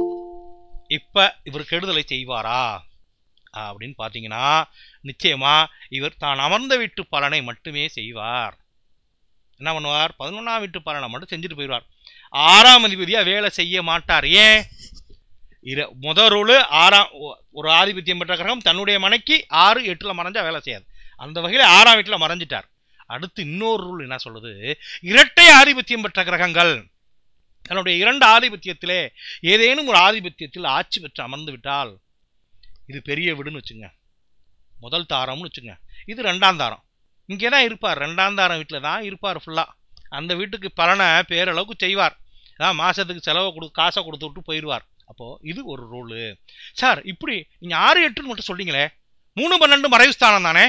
இப்ப இவர் கெடுதலை செய்வாரா அப்படின்னு பார்த்தீங்கன்னா நிச்சயமா இவர் தான் அமர்ந்த வீட்டு பலனை மட்டுமே செய்வார் என்ன பண்ணுவார் பதினொன்றாம் வீட்டு பலனை மட்டும் செஞ்சுட்டு போயிடுவார் ஆறாம் அதிபதியா வேலை செய்ய மாட்டார் ஏன் இர முத ரூலு ஆறாம் ஒ- ஒரு ஆதிபத்தியம் பெற்ற கிரகம் தன்னுடைய மனைக்கு ஆறு எட்டுல மறைஞ்சா வேலை செய்யாது அந்த வகையில் ஆறாம் வீட்டில் மறைஞ்சிட்டார் அடுத்து இன்னொரு ரூல் என்ன சொல்லுது இரட்டை ஆதிபத்தியம் பெற்ற கிரகங்கள் தன்னுடைய இரண்டு ஆதிபத்தியத்திலே ஏதேனும் ஒரு ஆதிபத்தியத்தில் ஆட்சி பெற்று அமர்ந்து விட்டால் இது பெரிய வீடுன்னு வச்சுங்க முதல் தாரம்னு வச்சுங்க இது ரெண்டாம் தாரம் இங்கே தான் இருப்பார் ரெண்டாம் தாரம் வீட்டில் தான் இருப்பார் ஃபுல்லாக அந்த வீட்டுக்கு பலனை பேரளவுக்கு செய்வார் அதான் மாதத்துக்கு செலவை கொடு காசை கொடுத்து விட்டு போயிடுவார் அப்போது இது ஒரு ரூலு சார் இப்படி நீங்கள் ஆறு எட்டுன்னு மட்டும் சொல்றீங்களே மூணு பன்னெண்டு மறைவு ஸ்தானம் தானே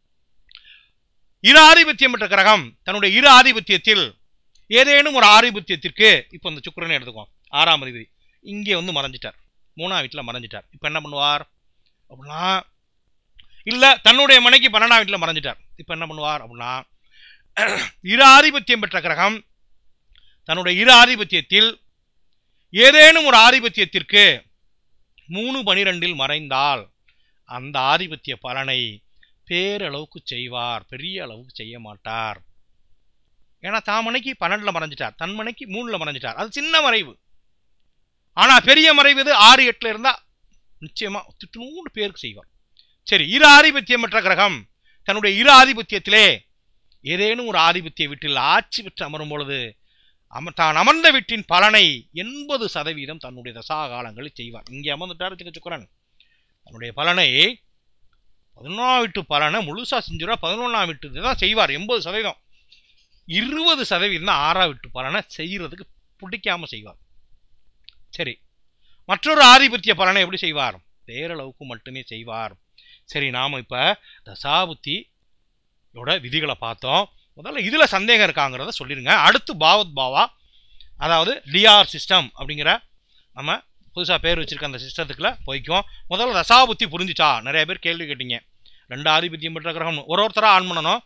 இரு ஆதிபத்தியம் பெற்ற கிரகம் தன்னுடைய இரு ஆதிபத்தியத்தில் ஏதேனும் ஒரு ஆதிபத்தியத்திற்கு இப்போ இந்த சுக்கிரனை எடுத்துக்குவோம் ஆறாம் அதிபதி இங்கே வந்து மறைஞ்சிட்டார் மூணாம் வீட்டில் மறைஞ்சிட்டார் இப்போ என்ன பண்ணுவார் அப்படின்னா இல்லை தன்னுடைய மனைக்கு பன்னெண்டாம் வீட்டில் மறைஞ்சிட்டார் இப்போ என்ன பண்ணுவார் அப்படின்னா இரு ஆதிபத்தியம் பெற்ற கிரகம் தன்னுடைய இரு ஆதிபத்தியத்தில் ஏதேனும் ஒரு ஆதிபத்தியத்திற்கு மூணு பனிரெண்டில் மறைந்தால் அந்த ஆதிபத்திய பலனை பேரளவுக்கு செய்வார் பெரிய அளவுக்கு செய்ய மாட்டார் ஏன்னா தான் மனைக்கு பன்னெண்டுல மறைஞ்சிட்டார் தன் மனைக்கு மூணுல மறைஞ்சிட்டார் அது சின்ன மறைவு ஆனா பெரிய மறைவு இது ஆறு எட்டுல இருந்தா நிச்சயமா திட்டுநூறு பேருக்கு செய்வார் சரி இரு ஆதிபத்தியம் பெற்ற கிரகம் தன்னுடைய இரு ஆதிபத்தியத்திலே ஏதேனும் ஒரு ஆதிபத்திய வீட்டில் ஆட்சி பெற்று அமரும் பொழுது அம தான் அமர்ந்த வீட்டின் பலனை எண்பது சதவீதம் தன்னுடைய தசா காலங்களில் செய்வார் இங்கே அமர்ந்துட்டார் வச்சுக்க சுக்கரன் தன்னுடைய பலனை பதினொன்றாம் வீட்டு பலனை முழுசா செஞ்சுருவா பதினொன்றாம் வீட்டு தான் செய்வார் எண்பது சதவீதம் இருபது சதவீதம் தான் ஆறாம் வீட்டு பலனை செய்யறதுக்கு பிடிக்காம செய்வார் சரி மற்றொரு ஆதிபத்திய பலனை எப்படி செய்வார் பேரளவுக்கு மட்டுமே செய்வார் சரி நாம இப்ப தசாபுத்தியோட விதிகளை பார்த்தோம் முதல்ல இதுல சந்தேகம் இருக்காங்கிறத சொல்லிருங்க அடுத்து பாவத் பாவா அதாவது டிஆர் சிஸ்டம் அப்படிங்கிற நம்ம புதுசாக பேர் வச்சிருக்க அந்த சிஸ்டத்துக்குள்ள போய்க்கும் முதல்ல தசாபுத்தி புரிஞ்சுச்சா நிறைய பேர் கேள்வி கேட்டீங்க ரெண்டு ஆதிபத்தியம் பெற்ற கிரகம் ஒரு ஒருத்தராக ஆன் பண்ணணும்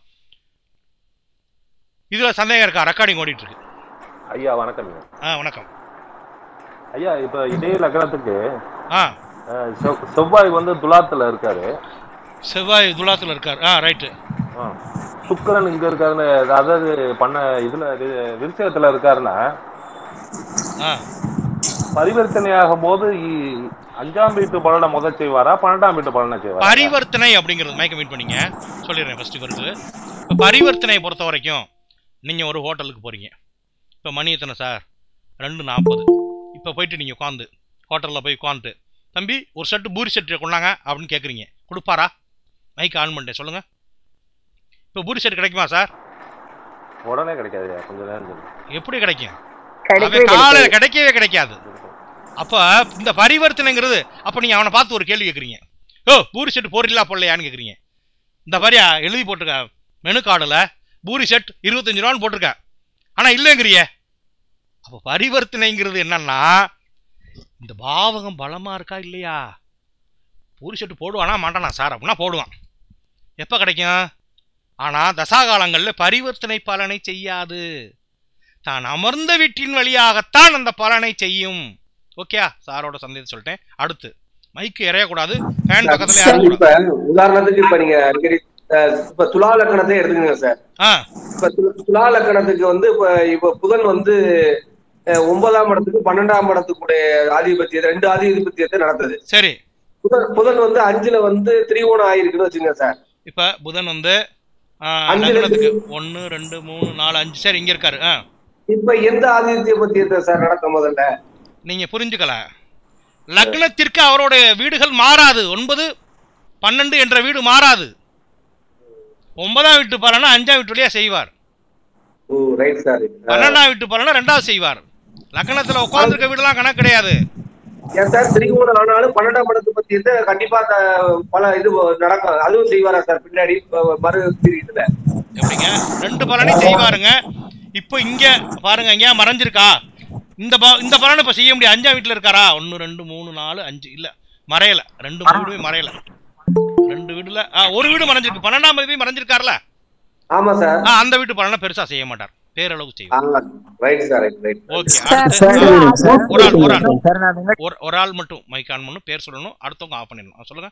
இதில் சந்தேகம் இருக்கா ரெக்கார்டிங் ஓடிட்டு இருக்கு ஐயா வணக்கம்ங்க ஆ வணக்கம் ஐயா இப்ப இதே லக்னத்துக்கு ஆ அஹ், செவ்- செவ்வாய் வந்து துலாத்துல இருக்காரு செவ்வாய் துலாத்தில் இருக்கார் ஆ ரைட்டு ஆ. சுக்கிரன் இங்க இருக்காருன்னு அதாவது பண்ண இதுல வி- விருச்சகத்துல இருக்காருன்னா ஆ பரிவர்த்தனை ஆகும் போது இ- அஞ்சாம் வீட்டு பலனை முதல் செய்வாரா பன்னெண்டாம் வீட்டு பலனை செய்வாரா பரிவர்த்தனை அப்படிங்கிறது மயக்க மீட் பண்ணீங்க சொல்லிடுறேன் ஃபர்ஸ்ட் வருது இப்போ பரிவர்த்தனையை பொறுத்த வரைக்கும் நீங்கள் ஒரு ஹோட்டலுக்கு போகிறீங்க இப்போ மணி எத்தனை சார் ரெண்டு நாற்பது இப்போ போயிட்டு நீங்கள் உட்காந்து ஹோட்டலில் போய் உட்காந்துட்டு தம்பி ஒரு செட்டு பூரி செட்டு கொண்டாங்க அப்படின்னு கேட்குறீங்க கொடுப்பாரா மைக் ஆன் பண்ணிட்டேன் சொல்லுங்கள் இப்போ பூரி செட் கிடைக்குமா சார் உடனே கிடைக்காது கொஞ்சம் நேரம் சொல்லு. எப்படி கிடைக்கும் கிடைக்கவே அவன் காலையில கிடைக்காது. கிடைக்கவே கிடைக்காது அப்ப இந்த பரிவர்த்தனைங்கிறது அப்ப நீங்க அவனை பார்த்து ஒரு கேள்வி கேக்குறீங்க ஓ பூரி செட் போடுறீங்களா போடலையான்னு கேக்குறீங்க இந்த மாதிரியா எழுதி போட்டிருக்க மெனு கார்டுல பூரி செட் இருபத்தஞ்சு ரூபான்னு போட்டிருக்க ஆனா இல்லைங்கிறியே அப்ப பரிவர்த்தனைங்கிறது என்னன்னா இந்த பாவகம் பலமா இருக்கா இல்லையா பூரி செட்டு போடுவானா மாட்டானா சார் அப்படின்னா போடுவான் எப்ப கிடைக்கும் ஆனா தசாகாலங்கள்ல பரிவர்த்தனை பலனை செய்யாது தான் அமர்ந்த வீட்டின் வழியாகத்தான் அந்த பலனை செய்யும் ஓகே சாரோட சந்தேகத்தை சொல்லிட்டேன் அடுத்து மைக்கு இறையக்கூடாது ஃபேன் பக்கத்துல சார், யாரும் இப்ப உதாரணத்துக்கு இப்ப நீங்க அடிக்கடி அஹ், இப்ப துலா லக்கணத்தை எடுத்துக்கங்க சார் ஆ இப்ப து- துலா லக்கணத்துக்கு வந்து இப்ப இப்ப புதன் வந்து அஹ், ஒன்பதாம் இடத்துக்கு பன்னெண்டாம் இடத்துக்குடைய ஆதிபத்தியத்தை ரெண்டு ஆதிபத்தியத்தை நடத்துது சரி புதன் புதன் வந்து அஞ்சுல வந்து திரிகோணம் ஆயிருக்குன்னு வச்சுங்க சார் இப்ப புதன் வந்து ஆ, அஞ்சு லக்னத்துக்கு ஒன்னு ரெண்டு மூணு நாலு அஞ்சு சரி இங்க இருக்காரு ஆ இப்ப எந்த ஆதித்ய பத்தியத்தை சார் நடக்கும் முதல்ல நீங்க புரிஞ்சுக்கல லக்னத்திற்கு அவருடைய வீடுகள் மாறாது ஒன்பது பன்னெண்டு என்ற வீடு மாறாது ஒன்பதாம் வீட்டு பலனை அஞ்சாம் வீட்டு வழியா செய்வார் ஓ ரைட் சார் பன்னெண்டாம் வீட்டு பலனை ரெண்டாவது செய்வார் லக்னத்துல உட்கார்ந்துருக்க வீடுலாம் கணக்கு கிடையாது ஏன் சார் திரிகோணம் ஆனாலும் பன்னெண்டாம் இடத்து பத்தியத்தை கண்டிப்பா த- பல இது நடக்கும் அதுவும் செய்வாரா சார் பின்னாடி அஹ், மறு இதுல எப்படிங்க ரெண்டு பலனையும் செய்வாருங்க இப்போ இங்க பாருங்க இங்க மறைஞ்சிருக்கா இந்த ப இந்த பலனை இப்ப செய்ய முடியும் அஞ்சாம் வீட்டுல இருக்காரா ஒன்னு ரெண்டு மூணு நாலு அஞ்சு இல்ல மறையல ரெண்டு வீடுமே மறையல ரெண்டு வீடுல ஆ, ஒரு வீடு மறைஞ்சிருக்கு பன்னெண்டாம் தேதி மறைஞ்சிருக்காருல ஆமா சார் ஆ, அந்த வீட்டு பலனை பெருசா செய்ய மாட்டார் பேரளவு செய்வார் right sir right right okay sir, அடுத்து சார், ஆ, சார், ஒரு ஆள் ஒரு ஆள் சார் நான் உங்க- ஒரு ஒரு ஆள் மட்டும் மைக் ஆன் பண்ணணும் பேர் சொல்லணும் அடுத்தவங்க ஆஃப் பண்ணிடணும் ஆ, சொல்லுங்க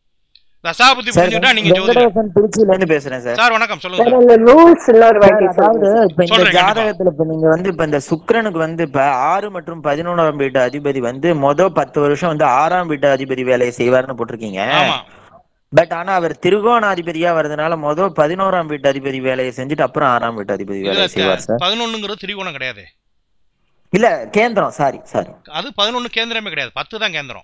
தசாபதி சார் புரிஞ்சுக்கிட்டா நீங்க ஜோதிடர் வெங்கடேசன் திருச்சியில இருந்து பேசுறேன் சார் சார் வணக்கம் சொல்லுங்க சார் சார். அந்த ரூல்ஸ் இன்னொரு வாட்டி சார், அதாவது சொல்லுங்க இப்ப இந்த சொல்றேன் கண்டிப்பா. ஜாதகத்துல இப்ப நீங்க வந்து இப்ப இந்த சுக்கிரனுக்கு வந்து இப்ப ஆறு மற்றும் பதினொன்றாம் வீட்டு அதிபதி வந்து மொத பத்து வருஷம் வந்து ஆறாம் வீட்டு அதிபதி வேலையை செய்வார்னு போட்டிருக்கீங்க ஆமா பட் ஆனா அவர் திருகோணாதிபதியா வரதுனால மொத பதினோராம் வீட்டு அதிபதி வேலையை செஞ்சுட்டு அப்புறம் ஆறாம் வீட்டு அதிபதி இதுல வேலையை செய்வார் சார் பதினொன்னுங்கிறது திரிகோணம் கிடையாது இல்ல கேந்திரம் சாரி சாரி அது பதினொன்னு கேந்திரமே கிடையாது பத்து தான் கேந்திரம்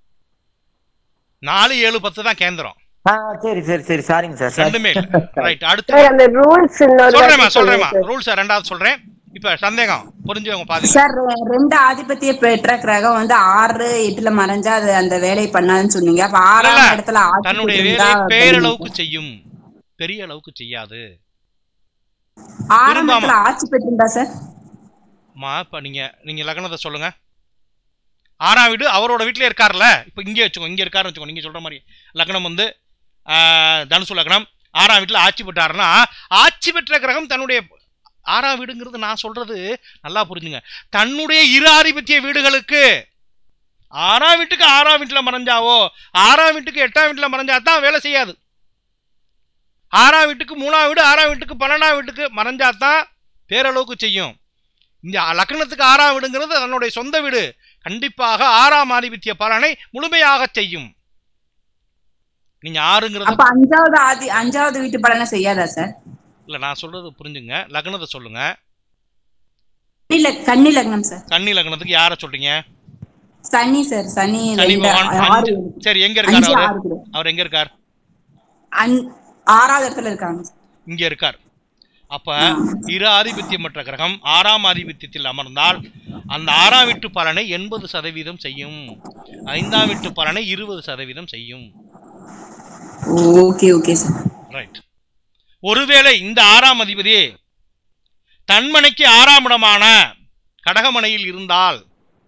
நாலு ஏழு பத்து தான் கேந்திரம் ஆ சரி சரி சரி சாரிங்க சார் சாரி ரெண்டுமே இல்ல ரைட் அடுத்து சார் அந்த ரூல்ஸ் இன்னொரு சொல்றேம்மா வாட்டி சொல்றேம்மா சொல்லுங்க சார் ரூல்ஸ் ரெண்டாவது சொல்றேன் இப்ப சந்தேகம் புரிஞ்சவங்க பாருங்க சார் ரெ- ரெண்டு ஆதிபத்திய பெற்ற கிரகம் வந்து ஆறு எட்டுல மறைஞ்சா அது அந்த வேலையை பண்ணாதுன்னு சொன்னீங்க அப்ப ஆறாம் இல்ல, இடத்துல ஆட்சி தன்னுடைய பெற்றிருந்தா வேலையை அது பேரளவுக்கு செய்யும் பெரிய அளவுக்கு செய்யாது ஆறாம் விரும்பாம. இடத்துல ஆட்சி பெற்றிருந்தா சார் மா இப்ப நீங்க நீங்க லக்னத்தை சொல்லுங்க ஆறாம் வீடு அவரோட வீட்லயே இருக்கார்ல இப்ப இங்கே வச்சுக்கோ இங்க இருக்காருன்னு வச்சுக்கோ நீங்க சொல்ற மாதிரி லக்னம் வந்து ஆஹ், தனுசு லக்னம் ஆறாம் வீட்டுல ஆட்சி பெற்றாருன்னா ஆட்சி பெற்ற கிரகம் தன்னுடைய ஆறாம் வீடுங்கிறது நான் சொல்றது நல்லா புரிஞ்சுங்க தன்னுடைய இரு ஆதிபத்திய வீடுகளுக்கு ஆறாம் வீட்டுக்கு ஆறாம் வீட்டுல மறைஞ்சாவோ ஆறாம் வீட்டுக்கு எட்டாம் வீட்டுல மறைஞ்சா தான் வேலை செய்யாது ஆறாம் வீட்டுக்கு மூணாம் வீடு ஆறாம் வீட்டுக்கு பன்னெண்டாம் வீட்டுக்கு மறைஞ்சா தான் பேரளவுக்கு செய்யும் இந்த லக்னத்துக்கு ஆறாம் வீடுங்கிறது தன்னுடைய சொந்த வீடு கண்டிப்பாக ஆறாம் ஆதிபத்திய பலனை முழுமையாக செய்யும் நீங்க ஆறுங்கிறது அப்ப அஞ்சாவது ஆதி அஞ்சாவது வீட்டு பலனை செய்யாதா சார் இல்ல நான் சொல்றது புரிஞ்சுங்க லக்னத்தை சொல்லுங்க இல்ல கன்னி லக்னம் சார் கன்னி லக்னத்துக்கு யார சொல்றீங்க சனி சார் சனி சனி ரெண்டு பகவான் ஆறு அஞ்சு சரி எங்க இருக்காரு அஞ்சு அவரு ஆறு கூட. அவர் எங்க இருக்கார் அஞ்- ஆறாவது இடத்துல இருக்காங்க இங்க இருக்கார் அப்ப இரு ஆதிபத்தியமற்ற கிரகம் ஆறாம் ஆதிபத்தியத்தில் அமர்ந்தால் அந்த ஆறாம் வீட்டு பலனை எண்பது சதவீதம் செய்யும் ஐந்தாம் வீட்டு பலனை இருபது சதவீதம் செய்யும் ஓகே ஓகே சார் ரைட் ஒருவேளை இந்த ஆறாம் அதிபதி தன்மனைக்கு ஆறாம் இடமான கடகமனையில் இருந்தால்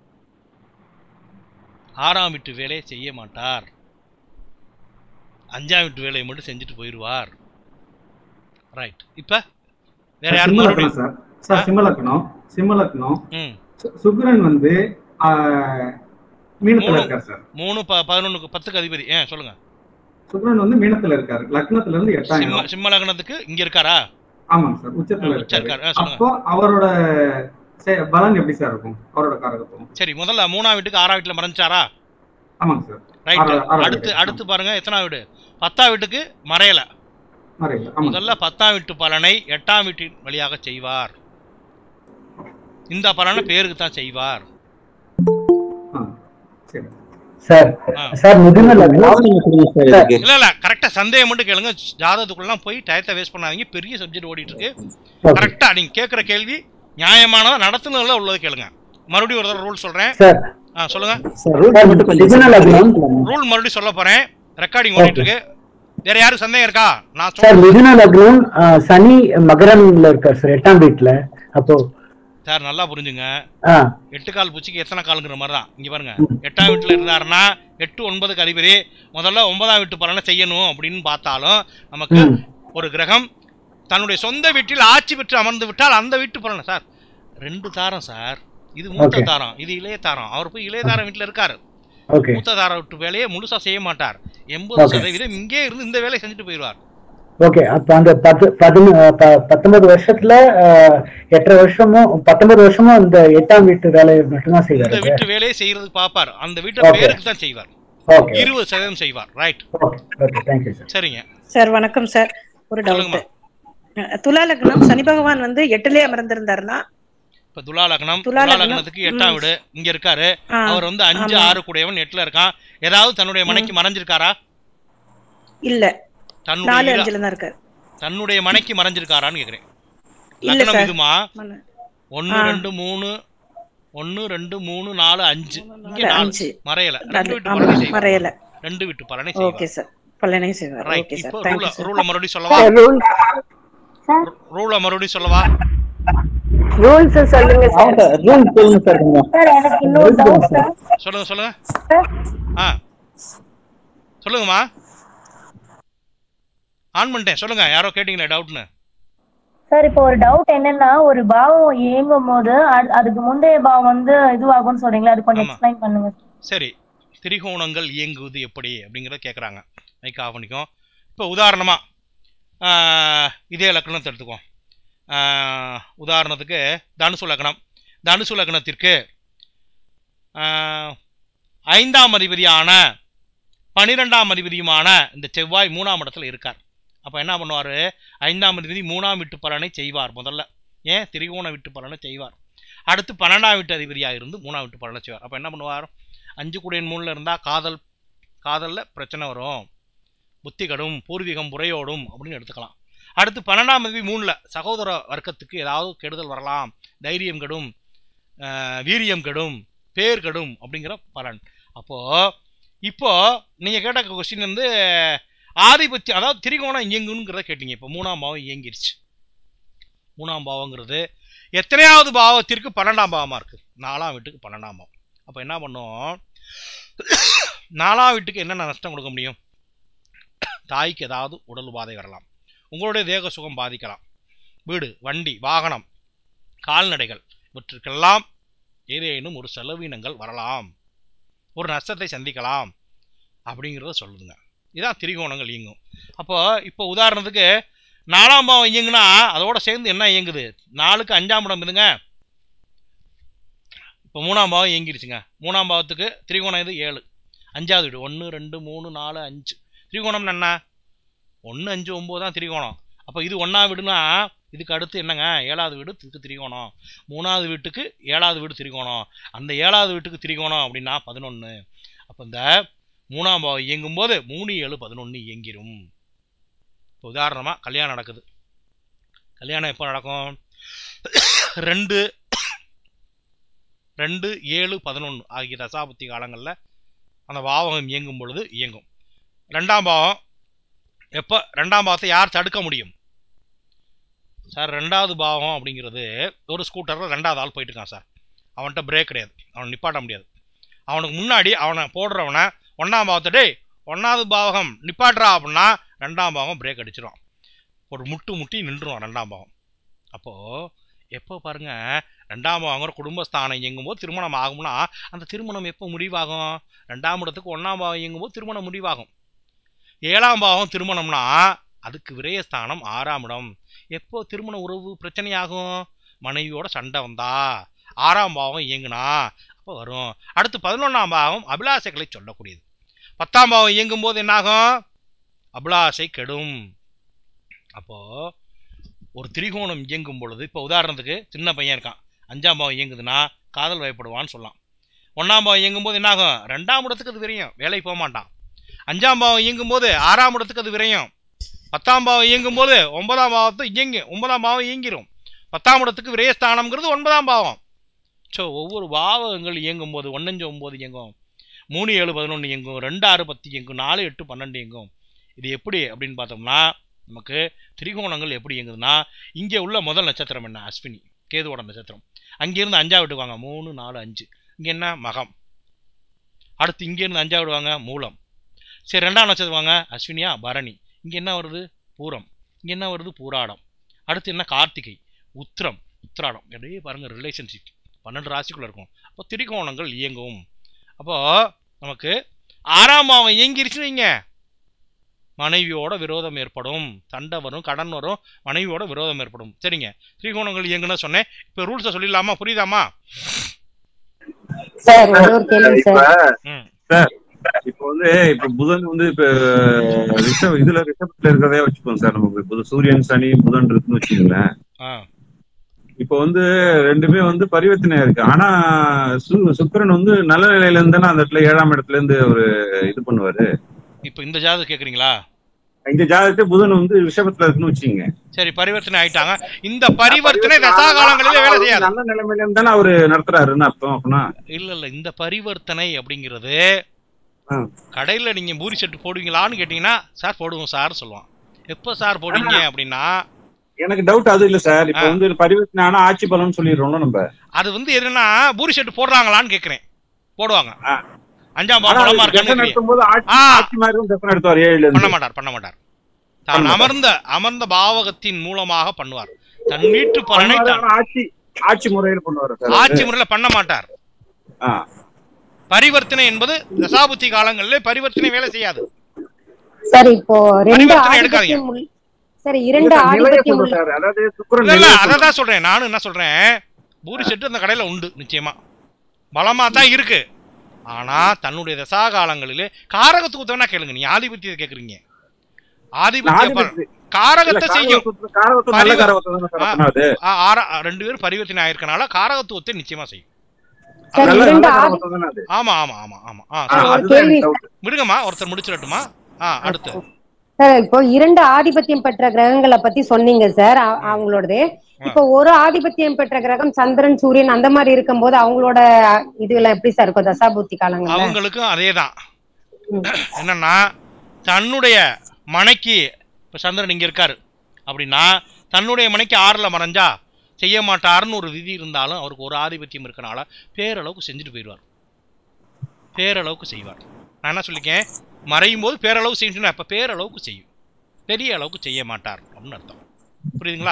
ஆறாம் வீட்டு வேலையை செய்ய மாட்டார் அஞ்சாம் வீட்டு வேலையை மட்டும் செஞ்சுட்டு போயிடுவார் ரைட் இப்ப வேற யாரும் சிம்ம மறுபடியும் லக்னம் சார் சார் சிம்ம லக்னம் சிம்ம லக்னம் ம் சு- சுக்கிரன் வந்து ஆஹ், மீனத்துல மூணு. இருக்கார் சார் மூணு ப பதினொன்னுக்கு பத்துக்கு அதிபதி ஏன் சொல்லுங்க சுக்கிரன் வந்து மீனத்துல இருக்காரு லக்னத்துல இருந்து எட்டாம் சிம்ம இடம் சிம்ம லக்னத்துக்கு இங்க இருக்காரா ஆமாங்க சார் உச்சத்துல ஆ, உச்சம் இருக்காரு இருக்காரு. ஆ, சொல்லுங்க. அப்போ அவரோட செ- பலன் எப்படி சார் இருக்கும் அவரோட காரகத்துவம் சரி முதல்ல மூணாம் வீட்டுக்கு ஆறாம் வீட்டுல மறைஞ்சாரா ஆமாங்க சார் ரைட் ஆறா- ஆறாம் அடுத்து வீடு. அடுத்து பாருங்க எத்தனாம் வீடு பத்தாம் வீட்டுக்கு மறையல மறையல ஆமாங்க முதல்ல பத்தாம் வீட்டு பலனை எட்டாம் வீட்டின் வழியாக செய்வார் இந்த பலனை பேருக்கு தான் செய்வார் ஆ, சரி சார் ஆ. சார் முதுமை லக்னம் சார், இல்ல இல்ல கரெக்டா சந்தேகம் மட்டும் கேளுங்க ஜாதகத்துக்குள்ளலாம் போய் டயத்தை வேஸ்ட் பண்ணாதீங்க பெரிய சப்ஜெக்ட் ஓடிட்டு இருக்கு Okay. கரெக்டா நீங்க கேக்குற கேள்வி நியாயமானதா நடத்துனதுல உள்ளது கேளுங்க மறுபடியும் ஒரு தடவை ரூல் சொல்றேன் சார் ஆ சொல்லுங்க சார் மிதுன லக்னம் ரூல் மறுபடியும் சொல்ல போறேன் ரெக்கார்டிங் ஓடிட்டு இருக்கு வேற யாருக்கு சந்தேகம் இருக்கா நான் சார் சொல்றேன் மிதுன லக்னம் ஆ, சனி மகரம்ல இருக்கார் சார் எட்டாம் வீட்டுல அப்போ சார் நல்லா புரிஞ்சுங்க ஆ எட்டு கால் பூச்சிக்கு எத்தனை காலுங்கிற மாதிரி தான் இங்க பாருங்க எட்டாம் வீட்டுல இருந்தாருன்னா எட்டு ஒன்பதுக்கு அதிபதி முதல்ல ஒன்பதாம் வீட்டு பலனை செய்யணும் அப்படின்னு பார்த்தாலும் நமக்கு ம். ஒரு கிரகம் தன்னுடைய சொந்த வீட்டில் ஆட்சி பெற்று அமர்ந்து விட்டால் அந்த வீட்டு பலனை சார் ரெண்டு தாரம் சார் இது மூத்த Okay. தாரம் இது இளைய தாரம் அவர் போய் இளைய தாரம் வீட்டுல இருக்காரு ஓகே மூத்த தாரம் விட்டு வேலையை முழுசா செய்ய மாட்டார் எண்பது Okay. சதவீதம் இங்கே இருந்து இந்த வேலையை செஞ்சுட்டு போயிடுவார் ஓகே அப்ப அந்த பத்து பதினு ப- பத்தொன்பது வருஷத்துல ஆ, எட்டரை வருஷமும் பத்தொன்பது வருஷமும் அந்த எட்டாம் வீட்டு வேலையை மட்டும்தான் இந்த செய்வாரு வீட்டு வேலையை செய்யறதுக்கு பார்ப்பார் அந்த வீட்டை Okay. பேருக்கு தான் செய்வார் ஓகே இருபது சதவீதம் செய்வார் right okay okay thank you sir சரிங்க சார் வணக்கம் சார் ஒரு டவுட் சொல்லுங்கம்மா துலா லக்னம் சனி பகவான் வந்து எட்டுலயே அமர்ந்திருந்தாருன்னா இப்ப துலா லக்னம் துலா துலா லக்னம், லக்னத்துக்கு எட்டாம் ம். வீடு இங்க இருக்காரு ஆ, அவர் வந்து அஞ்சு ஆமா. ஆறு கூடையவன் எட்டுல இருக்கான் ஏதாவது தன்னுடைய மனைக்கு மறைஞ்சிருக்காரா இல்ல தன்னுடைய நாலு இர- அஞ்சுல தான் இருக்காரு தன்னுடைய மனைக்கு மறைஞ்சிருக்காரான்னு கேக்குறேன் இல்ல லக்னம் சார். இதுமா மன- ஒன்னு ஆ. ரெண்டு மூணு ஒன்னு ரெண்டு மூணு நாலு அஞ்சு இங்க நாலு, நாலு அஞ்சு. மறையல ரெண்டு நாலு, வீட்டு ஆமா, பலனை செய்வார் மறையல ரெண்டு வீட்டு பலனை ஓகே செய்வார் சார் பல்லனை செய்வார் ரைட் ஓகே சார் இப்போ தேங்க்யூ ரூல சார் ரூல மறுபடியும் சொல்லவா ரூல் ரூல மறுபடியும் சொல்லவா ரூல்ஸ் சொல்லுங்க சார் ரூல் சொல்லுங்க சார் கொஞ்சம். சார் எனக்கு இன்னொரு டவுட் சார் சொல்லுங்க சொல்லுங்க ஆ சொல்லுங்கம்மா ஆன் பண்ணிட்டேன் சொல்லுங்க யாரோ கேட்டீங்களே டவுட்னு சார் இப்போ ஒரு டவுட் என்னன்னா ஒரு பாவம் இயங்கும் போது அது- அதுக்கு முந்தைய பாவம் வந்து இதுவாகும்னு சொல்றீங்களா அது கொஞ்சம் ஆமா. எக்ஸ்பிளைன் பண்ணுங்க சரி திரிகோணங்கள் இயங்குவது எப்படி அப்படிங்கிறத கேட்குறாங்க மைக் ஆஃப் பண்ணிக்கும் இப்போ உதாரணமாக இதே லக்னத்தை எடுத்துக்குவோம் ஆஹ், உதாரணத்துக்கு தனுசு லக்னம் தனுசு லக்னத்திற்கு ஆஹ், ஐந்தாம் அதிபதியான பனிரெண்டாம் அதிபதியுமான இந்த செவ்வாய் மூணாம் இடத்துல இருக்கார் அப்போ என்ன பண்ணுவார் ஐந்தாம் அதிபதி மூணாம் வீட்டு பலனை செய்வார் முதல்ல ஏன் திரிகோண வீட்டு பலனை செய்வார் அடுத்து பன்னெண்டாம் வீட்டு அதிபதியாக இருந்து மூணாம் வீட்டு பலனை செய்வார் அப்போ என்ன பண்ணுவார் அஞ்சு குடையன் மூணில் இருந்தால் காதல் காதலில் பிரச்சனை வரும் புத்தி கடும் பூர்வீகம் புறையோடும் அப்படின்னு எடுத்துக்கலாம் அடுத்து பன்னெண்டாம் தேதி மூணில் சகோதர வர்க்கத்துக்கு ஏதாவது கெடுதல் வரலாம் தைரியம் கெடும் ஆஹ், வீரியம் கெடும் பேர் கெடும் அப்படிங்கிற பலன் அப்போது இப்போ நீங்கள் கேட்ட கொஸ்டின் வந்து ஆதிபத்தியம் அதாவது திரிகோணம் இயங்குங்கிறத கேட்டீங்க இப்போ மூணாம் பாவம் இயங்கிருச்சு மூணாம் பாவங்கிறது எத்தனையாவது பாவத்திற்கு பன்னெண்டாம் பாவமாக இருக்குது நாலாம் வீட்டுக்கு பன்னெண்டாம் பாவம் அப்போ என்ன பண்ணும் நாலாம் வீட்டுக்கு என்னென்ன நஷ்டம் கொடுக்க முடியும் தாய்க்கு ஏதாவது உடல் உபாதை வரலாம் உங்களுடைய தேக சுகம் பாதிக்கலாம் வீடு வண்டி வாகனம் கால்நடைகள் இவற்றுக்கெல்லாம் ஏதேனும் ஒரு செலவினங்கள் வரலாம் ஒரு நஷ்டத்தை சந்திக்கலாம் அப்படிங்கிறத சொல்லுதுங்க இதான் திரிகோணங்கள் இயங்கும் அப்போ இப்போ உதாரணத்துக்கு நாலாம் பாவம் இயங்குனா அதோட சேர்ந்து என்ன இயங்குது நாலுக்கு அஞ்சாம் இடம் இதுங்க இப்போ மூணாம் பாவம் இயங்கிருச்சுங்க மூணாம் பாவத்துக்கு திரிகோணம் இது ஏழு அஞ்சாவது வீடு ஒன்று ரெண்டு மூணு நாலு அஞ்சு திரிகோணம்னு என்ன ஒன்று அஞ்சு ஒம்பது தான் திரிகோணம் அப்போ இது ஒன்றா வீடுனா இதுக்கு அடுத்து என்னங்க ஏழாவது வீடு இதுக்கு திரிகோணம் மூணாவது வீட்டுக்கு ஏழாவது வீடு திரிகோணம் அந்த ஏழாவது வீட்டுக்கு திரிகோணம் அப்படின்னா பதினொன்று அப்போ இந்த மூணாம் பாவம் இயங்கும்போது மூணு ஏழு பதினொன்று இயங்கிரும் இப்போ உதாரணமாக கல்யாணம் நடக்குது கல்யாணம் எப்போ நடக்கும் ரெண்டு ரெண்டு ஏழு பதினொன்று ஆகிய தசாபுத்தி காலங்களில் அந்த பாவகம் இயங்கும் பொழுது இயங்கும் ரெண்டாம் பாவம் எப்போ ரெண்டாம் பாவத்தை யார் தடுக்க முடியும் சார் ரெண்டாவது பாவம் அப்படிங்கிறது ஒரு ஸ்கூட்டரில் ரெண்டாவது ஆள் போயிட்டு இருக்கான் சார் அவன்கிட்ட பிரேக் கிடையாது அவனை நிப்பாட்ட முடியாது அவனுக்கு முன்னாடி அவனை போடுறவனை ஒன்றாம் பாவத்தை டேய் ஒன்றாவது பாவகம் நிப்பாட்டுறா அப்படின்னா ரெண்டாம் பாவம் பிரேக் அடிச்சிடும் ஒரு முட்டு முட்டி நின்றுடும் ரெண்டாம் பாவம் அப்போது எப்போ பாருங்க ரெண்டாம் பாவங்கிற குடும்பஸ்தானம் இயங்கும்போது திருமணம் ஆகும்னா அந்த திருமணம் எப்போ முடிவாகும் ரெண்டாம் இடத்துக்கு ஒன்றாம் பாவம் இயங்கும்போது திருமணம் முடிவாகும் ஏழாம் பாவம் திருமணம்னா அதுக்கு விரயஸ்தானம் ஆறாம் இடம் எப்போ திருமண உறவு பிரச்சனையாகும் மனைவியோட சண்டை வந்தா ஆறாம் பாவம் இயங்குனா அப்போ வரும் அடுத்து பதினொன்றாம் பாவம் அபிலாசைகளை சொல்லக்கூடியது பத்தாம் பாவம் இயங்கும் போது என்னாகும் அபிலாசை கெடும் அப்போ ஒரு திரிகோணம் இயங்கும் பொழுது இப்போ உதாரணத்துக்கு சின்ன பையன் இருக்கான் அஞ்சாம் பாவம் இயங்குதுன்னா காதல் வயப்படுவான்னு சொல்லலாம் ஒன்றாம் பாவம் இயங்கும் போது என்னாகும் ரெண்டாம் இடத்துக்கு அது விரையும் வேலைக்கு போக மாட்டான் அஞ்சாம் பாவம் இயங்கும் போது ஆறாம் இடத்துக்கு அது விரையும் பத்தாம் பாவம் இயங்கும் போது ஒன்பதாம் பாவத்தை இயங்கி ஒன்பதாம் பாவம் இயங்கிரும் பத்தாம் இடத்துக்கு விரயஸ்தானம்ங்கிறது ஒன்பதாம் பாவம் ஸோ ஒவ்வொரு பாவகங்கள் இயங்கும் போது ஒன்னஞ்சு ஒம்பது இயங்கும் மூணு ஏழு பதினொன்று இயங்கும் ரெண்டு ஆறு பத்து இயங்கும் நாலு எட்டு பன்னெண்டு இயங்கும் இது எப்படி அப்படின்னு பார்த்தோம்னா நமக்கு திரிகோணங்கள் எப்படி இயங்குதுன்னா இங்கே உள்ள முதல் நட்சத்திரம் என்ன அஸ்வினி கேதுவோட நட்சத்திரம் அங்கேருந்து அஞ்சா விட்டுவாங்க மூணு நாலு அஞ்சு இங்கே என்ன மகம் அடுத்து இங்கேருந்து அஞ்சா விடுவாங்க மூலம் சரி ரெண்டாம் நட்சத்திரம் வாங்க அஸ்வினியா பரணி இங்கே என்ன வருது பூரம் இங்கே என்ன வருது பூராடம் அடுத்து என்ன கார்த்திகை உத்திரம் உத்திராடம் அப்படியே பாருங்கள் ரிலேஷன்ஷிப் பன்னெண்டு ராசிக்குள்ளே இருக்கும் அப்போ திரிகோணங்கள் இயங்கும் அப்போ நமக்கு ஆறாம் பாவம் இயங்கிருச்சுன்னு வைங்க மனைவியோட விரோதம் ஏற்படும் சண்டை வரும் கடன் வரும் மனைவியோட விரோதம் ஏற்படும் சரிங்க திரிகோணங்கள் இயங்குன்னு சொன்னேன் இப்போ ரூல்ஸை சொல்லிடலாமா புரியுதாமா சார் ஒரே ஒரு கேள்வி இப்ப சார் ம் சார் இப்ப வந்து இப்ப புதன் வந்து இப்ப ரிஷப் இதுல ரிஷபத்துல இருக்கிறதே வச்சுப்போம் சார் நமக்கு இப்ப சூரியன் சனி புதன் இருக்குன்னு வச்சுக்கோங்களேன் ஆ இப்போ வந்து ரெண்டுமே வந்து பரிவர்த்தனை இருக்கு ஆனா சு- சுக்கிரன் வந்து நல்ல நிலையில இருந்து தானே அந்த இடத்துல ஏழாம் இடத்துல இருந்து ஒரு இது பண்ணுவாரு இப்போ இந்த ஜாதகம் கேட்குறீங்களா இந்த ஜாதகத்தை புதன் வந்து ரிஷபத்துல இருக்குன்னு வச்சுக்கோங்க சரி பரிவர்த்தனை ஆயிட்டாங்க இந்த பரிவர்த்தனை தசாகாலங்களிலே வேலை செய்யாது நல்ல நிலைமையில இருந்து தானே அவரு நடத்துறாருன்னு அர்த்தம் அப்படின்னா இல்ல இல்ல இந்த பரிவர்த்தனை அப்படிங்கிறது ஆ. கடையில நீங்க பூரி செட்டு போடுவீங்களான்னு கேட்டீங்கன்னா சார் போடுவோம் சார் சொல்லுவான் எப்போ சார் போடுவீங்க அப்படின்னா எனக்கு டவுட் அது இல்ல சார் இப்ப ஆ. வந்து பரிவர்த்தனை ஆனா ஆட்சி பலன் சொல்லிடுறோம்ல நம்ம அது வந்து என்னன்னா பூரி செட்டு போடுறாங்களான்னு கேக்குறேன் போடுவாங்க ஆ. அஞ்சாம் ஆனா பாவம் பலமா அது தசை இருக்கான்னு நடத்தும் போது ஆட்சி ஆ. ஆட்சி மாதிரி தான் தசை நடத்துவார் ஏழுல பண்ண இருந்து மாட்டார் பண்ண மாட்டார் பண்ண தான் மாட்டார். அமர்ந்த அமர்ந்த பாவகத்தின் மூலமாக பண்ணுவார் தன் வீட்டு பலனை பண்ணுவாரு, தான் ஆனா ஆட்சி ஆட்சி முறையில் பண்ணுவாரு சார் ஆட்சி முறையில பண்ண மாட்டார் ஆ. பரிவர்த்தனை என்பது தசாபுத்தி காலங்களிலே பரிவர்த்தனை வேலை செய்யாது சார் இப்போ ரெண்டு பரிவர்த்தனை எடுக்காதீங்க. ஆதிபத்தியம் உள்ள சரி இரண்டு இல்ல சார், நிலையை ஆதிபத்தியம் சொல்றேன் உள்ள சார் அதாவது சுக்கிரன் இல்ல இல்ல நிலையை அதை சொல்றேன். தான் சொல்றேன் நானும் என்ன சொல்றேன் பூரி செட்டு அந்த கடையில உண்டு நிச்சயமா பலமா தான் இருக்கு ஆனா தன்னுடைய தசா காலங்களிலே காரகத்துக்கு உத்தவனா கேளுங்க நீ ஆதிபத்தியத்தை கேக்குறீங்க ஆதிபத்திய பலன் ஆதிபத்தி- இல்ல, காரகத்தை செய்யும் காரகத்துவம் காரகத்துவம் நல்ல பரிவ- காரகத்துவம் தானே சார் ஆ. அப்பனா அது ஆ, ஆறா ரெண்டு பேரும் பரிவர்த்தனை ஆயிருக்கனால காரகத்துவத்தை நிச்சயமா செய்யும் சார் நல்ல இரண்டு நல்ல ஆதி காரகத்துவம் தானே அது ஆமா ஆமா ஆமா ஆமா ஆ ஆ, சொல்லுங்க. ஒரு அதுதான் கேள்வி எனக்கு doubt. விடுங்கம்மா ஒருத்தர் முடிச்சிடட்டுமா ஆ அடுத்து சார் இப்போ இரண்டு ஆதிபத்தியம் பெற்ற கிரகங்களை பத்தி சொன்னீங்க சார் அ- அவங்களோடது இப்போ ஒரு ஆதிபத்தியம் பெற்ற கிரகம் சந்திரன் சூரியன் அந்த மாதிரி இருக்கும்போது அவங்களோட இதுல எப்படி சார் இருக்கும் தசாபுத்தி காலங்கள்ல அவங்களுக்கும் அதே தான் ம். என்னன்னா தன்னுடைய மனைக்கு இப்போ சந்திரன் இங்க இருக்காரு அப்படின்னா தன்னுடைய மனைக்கு ஆறில் மறைஞ்சா செய்ய மாட்டாருன்னு ஒரு விதி இருந்தாலும் அவருக்கு ஒரு ஆதிபத்தியம் இருக்கனால பேரளவுக்கு செஞ்சுட்டு போயிடுவார் பேரளவுக்கு செய்வார் நான் என்ன சொல்லிக்கேன் மறையும் போது பேரளவு செய்யணும் அப்போ பேரளவுக்கு செய்யும் பெரிய அளவுக்கு செய்ய மாட்டார் அப்படின்னு அர்த்தம் புரியுதுங்களா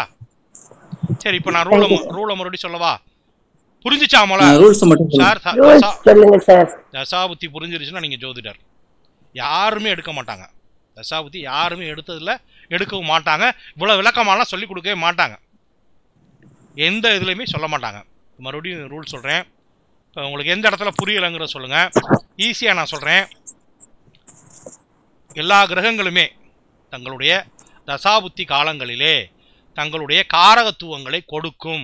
சரி இப்போ நான் ரூலை ரூலை மறுபடியும் சொல்லவா புரிஞ்சுச்சா மொழ ரூல்ஸ் மட்டும் சொல்லுங்க. சார் த- ரூல்ஸ் தசா- சொல்லுங்க சார் தசாபுத்தி புரிஞ்சிருச்சுன்னா நீங்கள் ஜோதிடர் யாருமே எடுக்க மாட்டாங்க தசாபுத்தி யாருமே எடுத்ததில்ல எடுக்கவும் மாட்டாங்க இவ்வளோ விளக்கமாலாம் சொல்லி கொடுக்கவே மாட்டாங்க எந்த இதுலையுமே சொல்ல மாட்டாங்க மறுபடியும் ரூல் சொல்கிறேன் இப்போ உங்களுக்கு எந்த இடத்துல புரியலைங்கிறத சொல்லுங்கள் ஈஸியாக நான் சொல்கிறேன் எல்லா கிரகங்களுமே தங்களுடைய தசாபுத்தி காலங்களிலே தங்களுடைய காரகத்துவங்களை கொடுக்கும்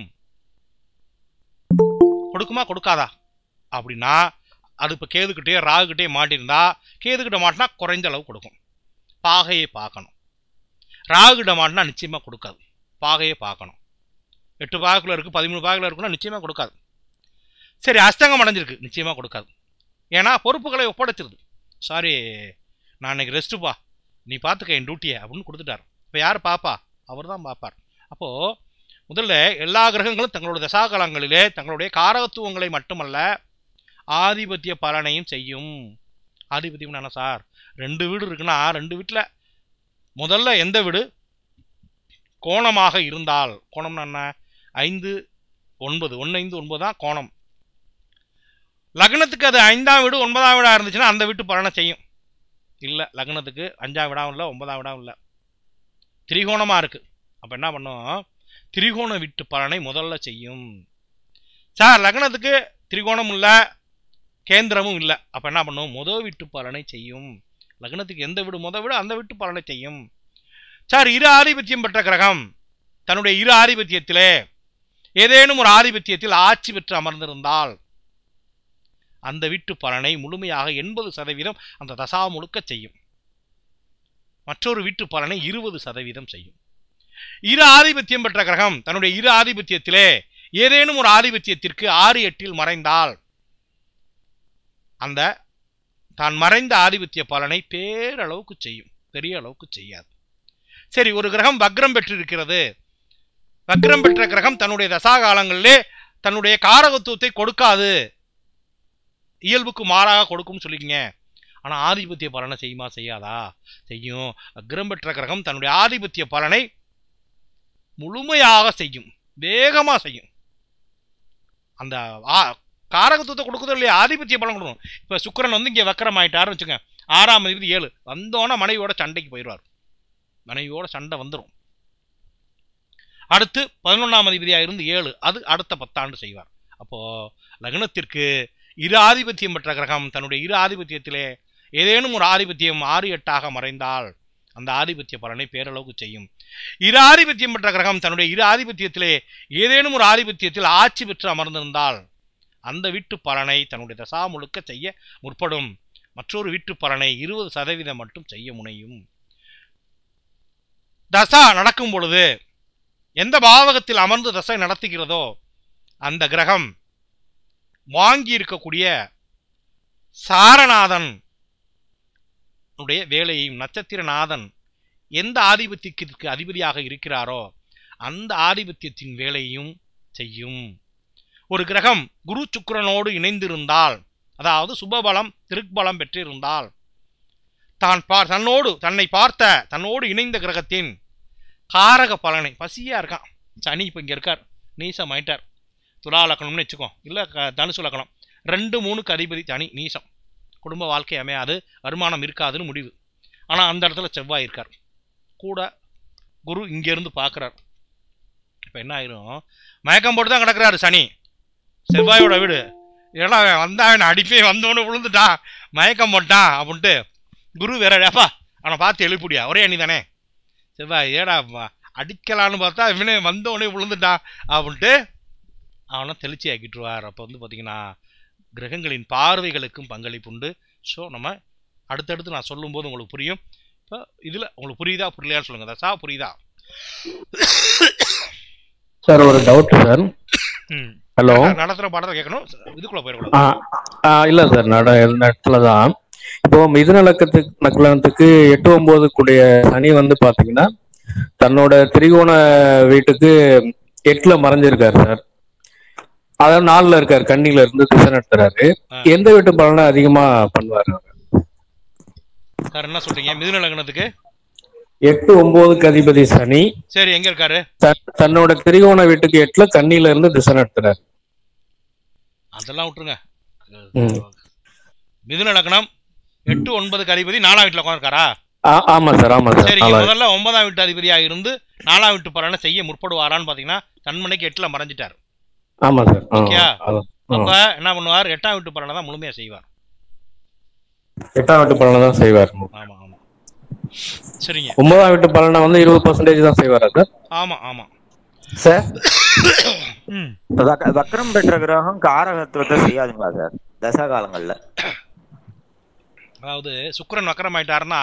கொடுக்குமா கொடுக்காதா அப்படின்னா அது இப்போ கேதுக்கிட்டே ராகுக்கிட்டே மாட்டியிருந்தா கேதுக்கிட்ட மாட்டினா குறைஞ்ச அளவு கொடுக்கும் பாகையை பார்க்கணும் ராகுகிட்ட மாட்டினா நிச்சயமாக கொடுக்காது பாகையை பார்க்கணும் எட்டு பாகக்குள்ள இருக்குது பதிமூணு பாகத்தில் இருக்குன்னா நிச்சயமாக கொடுக்காது சரி அஸ்தங்கம் அடைஞ்சிருக்கு நிச்சயமாக கொடுக்காது ஏன்னா பொறுப்புகளை ஒப்படைச்சிருது சாரி நான் இன்னைக்கு ரெஸ்ட்டுப்பா நீ பார்த்துக்க என் டியூட்டியை அப்படின்னு கொடுத்துட்டார் இப்போ யார் பாப்பா அவர் தான் பார்ப்பார் அப்போது முதல்ல எல்லா கிரகங்களும் தங்களுடைய தசாகாலங்களிலே தங்களுடைய காரகத்துவங்களை மட்டுமல்ல ஆதிபத்திய பலனையும் செய்யும் ஆதிபத்தியம் என்ன சார் ரெண்டு வீடு இருக்குன்னா ரெண்டு வீட்டில் முதல்ல எந்த வீடு கோணமாக இருந்தால் கோணம்னா என்ன ஐந்து ஒன்பது ஒன்று ஐந்து ஒன்பது தான் கோணம் லக்னத்துக்கு அது ஐந்தாம் வீடு ஒன்பதாம் வீடாக இருந்துச்சுன்னா அந்த வீட்டு பலனை செய்யும் இல்லை லக்னத்துக்கு அஞ்சாம் விடாவும் இல்லை ஒன்பதாம் விடாவும் இல்லை திரிகோணமாக இருக்குது அப்போ என்ன பண்ணும் திரிகோண வீட்டு பலனை முதல்ல செய்யும் சார் லக்னத்துக்கு திரிகோணம் இல்லை கேந்திரமும் இல்லை அப்போ என்ன பண்ணும் முத வீட்டு பலனை செய்யும் லக்னத்துக்கு எந்த வீடு முத வீடு அந்த வீட்டு பலனை செய்யும் சார் இரு ஆதிபத்தியம் பெற்ற கிரகம் தன்னுடைய இரு ஆதிபத்தியத்திலே ஏதேனும் ஒரு ஆதிபத்தியத்தில் ஆட்சி பெற்று அமர்ந்திருந்தால் அந்த வீட்டு பலனை முழுமையாக எண்பது சதவீதம் அந்த தசா முழுக்க செய்யும் மற்றொரு வீட்டு பலனை இருபது சதவீதம் செய்யும் இரு ஆதிபத்தியம் பெற்ற கிரகம் தன்னுடைய இரு ஆதிபத்தியத்திலே ஏதேனும் ஒரு ஆதிபத்தியத்திற்கு ஆறு எட்டில் மறைந்தால் அந்த தான் மறைந்த ஆதிபத்திய பலனை பேரளவுக்கு செய்யும் பெரிய அளவுக்கு செய்யாது சரி ஒரு கிரகம் வக்ரம் பெற்றிருக்கிறது வக்ரம் பெற்ற கிரகம் தன்னுடைய தசாகாலங்களிலே தன்னுடைய காரகத்துவத்தை கொடுக்காது இயல்புக்கு மாறாக கொடுக்கும்னு சொல்லிக்கங்க ஆனா ஆதிபத்திய பலனை செய்யுமா செய்யாதா செய்யும் வக்ரம் பெற்ற கிரகம் தன்னுடைய ஆதிபத்திய பலனை முழுமையாக செய்யும் வேகமா செய்யும் அந்த ஆ- காரகத்துவத்தை கொடுக்குதோ இல்லையா ஆதிபத்திய பலன் கொடுக்கணும் இப்ப சுக்கிரன் வந்து இங்க வக்கரம் ஆயிட்டாருன்னு வச்சுங்க ஆறாம் அதிபதி ஏழு வந்தோன்னே மனைவியோட சண்டைக்கு போயிடுவார் மனைவியோட சண்டை வந்துடும் அடுத்து பதினொன்றாம் அதிபதியா இருந்து ஏழு அது அடுத்த பத்தாண்டு செய்வார் அப்போ லக்னத்திற்கு இரு ஆதிபத்தியம் பெற்ற கிரகம் தன்னுடைய இரு ஆதிபத்தியத்திலே ஏதேனும் ஒரு ஆதிபத்தியம் ஆறு எட்டாக மறைந்தால் அந்த ஆதிபத்திய பலனை பேரளவுக்கு செய்யும் இரு ஆதிபத்தியம் பெற்ற கிரகம் தன்னுடைய இரு ஆதிபத்தியத்திலே ஏதேனும் ஒரு ஆதிபத்தியத்தில் ஆட்சி பெற்று அமர்ந்திருந்தால் அந்த வீட்டு பலனை தன்னுடைய தசா முழுக்க செய்ய முற்படும் மற்றொரு வீட்டு பலனை இருபது சதவீதம் மட்டும் செய்ய முனையும் தசா நடக்கும் பொழுது எந்த பாவகத்தில் அமர்ந்து தசை நடத்துகிறதோ அந்த கிரகம் வாங்கி இருக்கக்கூடிய சாரநாதன் உடைய வேலையையும் நட்சத்திரநாதன் எந்த ஆதிபத்தியத்திற்கு அதிபதியாக இருக்கிறாரோ அந்த ஆதிபத்தியத்தின் வேலையையும் செய்யும் ஒரு கிரகம் குரு சுக்கிரனோடு இணைந்திருந்தால் அதாவது சுபபலம் திருப்பலம் பெற்றிருந்தால் தான் பார் தன்னோடு தன்னை பார்த்த தன்னோடு இணைந்த கிரகத்தின் காரக பலனை பசியா இருக்கான் சனி இப்போ இங்கே இருக்கார் நீசம் ஆயிட்டார் துலா லக்கணம்னு வச்சுக்கோ இல்லை தனுசு லக்கணம் ரெண்டு மூணுக்கு அதிபதி தனி நீசம் குடும்ப வாழ்க்கை அமையாது வருமானம் இருக்காதுன்னு முடிவு ஆனால் அந்த இடத்துல செவ்வாய் இருக்கார் கூட குரு இங்கேருந்து பார்க்குறார் இப்போ என்ன ஆயிரும் மயக்கம் போட்டு தான் கிடக்குறாரு சனி செவ்வாயோட வீடு ஏன்னா வந்தா அவன் அடிப்பே வந்தவனு விழுந்துட்டான் மயக்கம் போட்டான் அப்படின்ட்டு குரு வேற ஏப்பா அவனை பார்த்து எழுப்பிடியா ஒரே அணி தானே செவ்வாய் ஏடா வ- அடிக்கலான்னு பார்த்தா இவனே வந்தவனே விழுந்துட்டான் அப்படின்ட்டு அவனை தெளிச்சி ஆக்கிட்டுருவார் அப்போ வந்து பார்த்தீங்கன்னா கிரகங்களின் பார்வைகளுக்கும் பங்களிப்பு உண்டு ஸோ நம்ம அடுத்தடுத்து நான் சொல்லும்போது உங்களுக்கு புரியும் இப்போ இதில் உங்களுக்கு புரியுதா புரியலையான்னு சொல்லுங்கள் தசா புரியுதா சார் ஒரு டவுட் சார் ம். ஹலோ நடத்துகிற பாடத்தை கேட்கணும் இதுக்குள்ளே ஆ போயிடக்கூடாது ஆ, இல்ல சார் நட இடத்துல தான் இப்போ மிதுன லக்கத்துக்கு நக்கலத்துக்கு எட்டு ஒன்பது கூடிய சனி வந்து பாத்தீங்கன்னா தன்னோட திரிகோண வீட்டுக்கு எட்டுல மறைஞ்சிருக்காரு சார் அதாவது நாலுல இருக்காரு கண்ணில இருந்து திசை நடத்துறாரு எந்த வீட்டு பலனை அதிகமா பண்ணுவாரு அவரு? சார் என்ன சொல்றீங்க மிதுன லக்னத்துக்கு எட்டு ஒன்பதுக்கு அதிபதி சனி சரி எங்க இருக்காரு தன்- தன்னோட திரிகோண வீட்டுக்கு எட்டுல கண்ணில இருந்து திசை நடத்துறாரு அதெல்லாம் விட்டுருங்க ம். மிதுன லக்னம் எட்டு ஒன்பதுக்கு அதிபதி நாலாம் வீட்டில் உட்காந்துருக்காரா ஆ- ஆமா சார் ஆமா சார் சரிங்க நல்லா முதல்ல ஒன்பதாம் வீட்டு அதிபதியா இருந்து நாலாம் வீட்டு பலனை செய்ய முற்படுவாரான்னு பாத்தீங்கன்னா தன்மனைக்கு எட்டுல மறைஞ்சிட்டார் ஆமா சார் ஆ, ஓகேயா அதான். ஆ. அப்ப என்ன பண்ணுவார் எட்டாம் வீட்டு பலனை தான் முழுமையா செய்வார் எட்டாம் வீட்டு பலனை தான் செய்வார் ஆமா ஆமா சரிங்க ஒன்பதாம் வீட்டு பலனை வந்து இருபது பர்சன்டேஜ் தான் செய்வாரா சார் ஆமா ஆமா சார் ம். வக்- வக்ரம் பெற்ற கிரகம் காரகத்துவத்தை செய்யாதுங்களா சார் தசா காலங்கள்ல அதாவது சுக்கிரன் வக்கரம் ஆயிட்டாருன்னா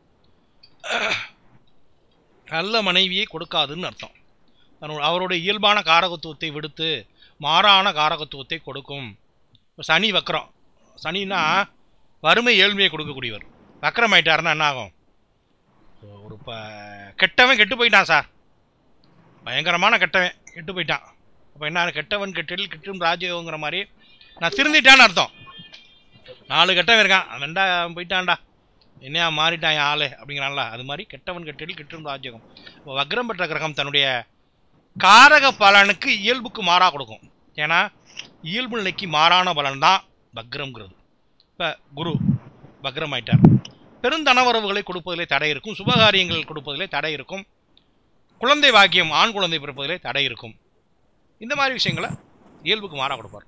நல்ல மனைவியை கொடுக்காதுன்னு அர்த்தம் தன்னோட அவருடைய இயல்பான காரகத்துவத்தை விடுத்து மாறான காரகத்துவத்தை கொடுக்கும் இப்ப சனி வக்கரம் சனின்னா வறுமை ஏழ்மையை கொடுக்கக்கூடியவர் வக்கரம் ஆயிட்டாருன்னா என்ன ஆகும் ஒரு இப்போ கெட்டவன் கெட்டு போயிட்டான் சார் பயங்கரமான கெட்டவன் கெட்டு போயிட்டான் அப்போ என்ன கெட்டவன் கெட்டில் கெட்டும் ராஜயோகங்கிற மாதிரி நான் திருந்திட்டான்னு அர்த்தம் நாலு கெட்டவன் இருக்கான் அவன்டா அவன் போயிட்டான்டா என்னையா மாறிட்டான் என் ஆளு அப்படிங்கிறான்ல அது மாதிரி கெட்டவன் கெட்டில் கெட்டும் ராஜயோகம் இப்போ வக்ரம் பெற்ற கிரகம் தன்னுடைய காரக பலனுக்கு இயல்புக்கு மாறா கொடுக்கும் ஏன்னா இயல்பு நிலைக்கு மாறான பலன் தான் வக்ரம்ங்கிறது இப்போ குரு வக்ரம் ஆயிட்டார் பெருந்தனவரவுகளை கொடுப்பதிலே தடை இருக்கும் சுபகாரியங்கள் கொடுப்பதிலே தடை இருக்கும் குழந்தை பாக்கியம் ஆண் குழந்தை பிறப்பதிலே தடை இருக்கும் இந்த மாதிரி விஷயங்களை இயல்புக்கு மாறா கொடுப்பார்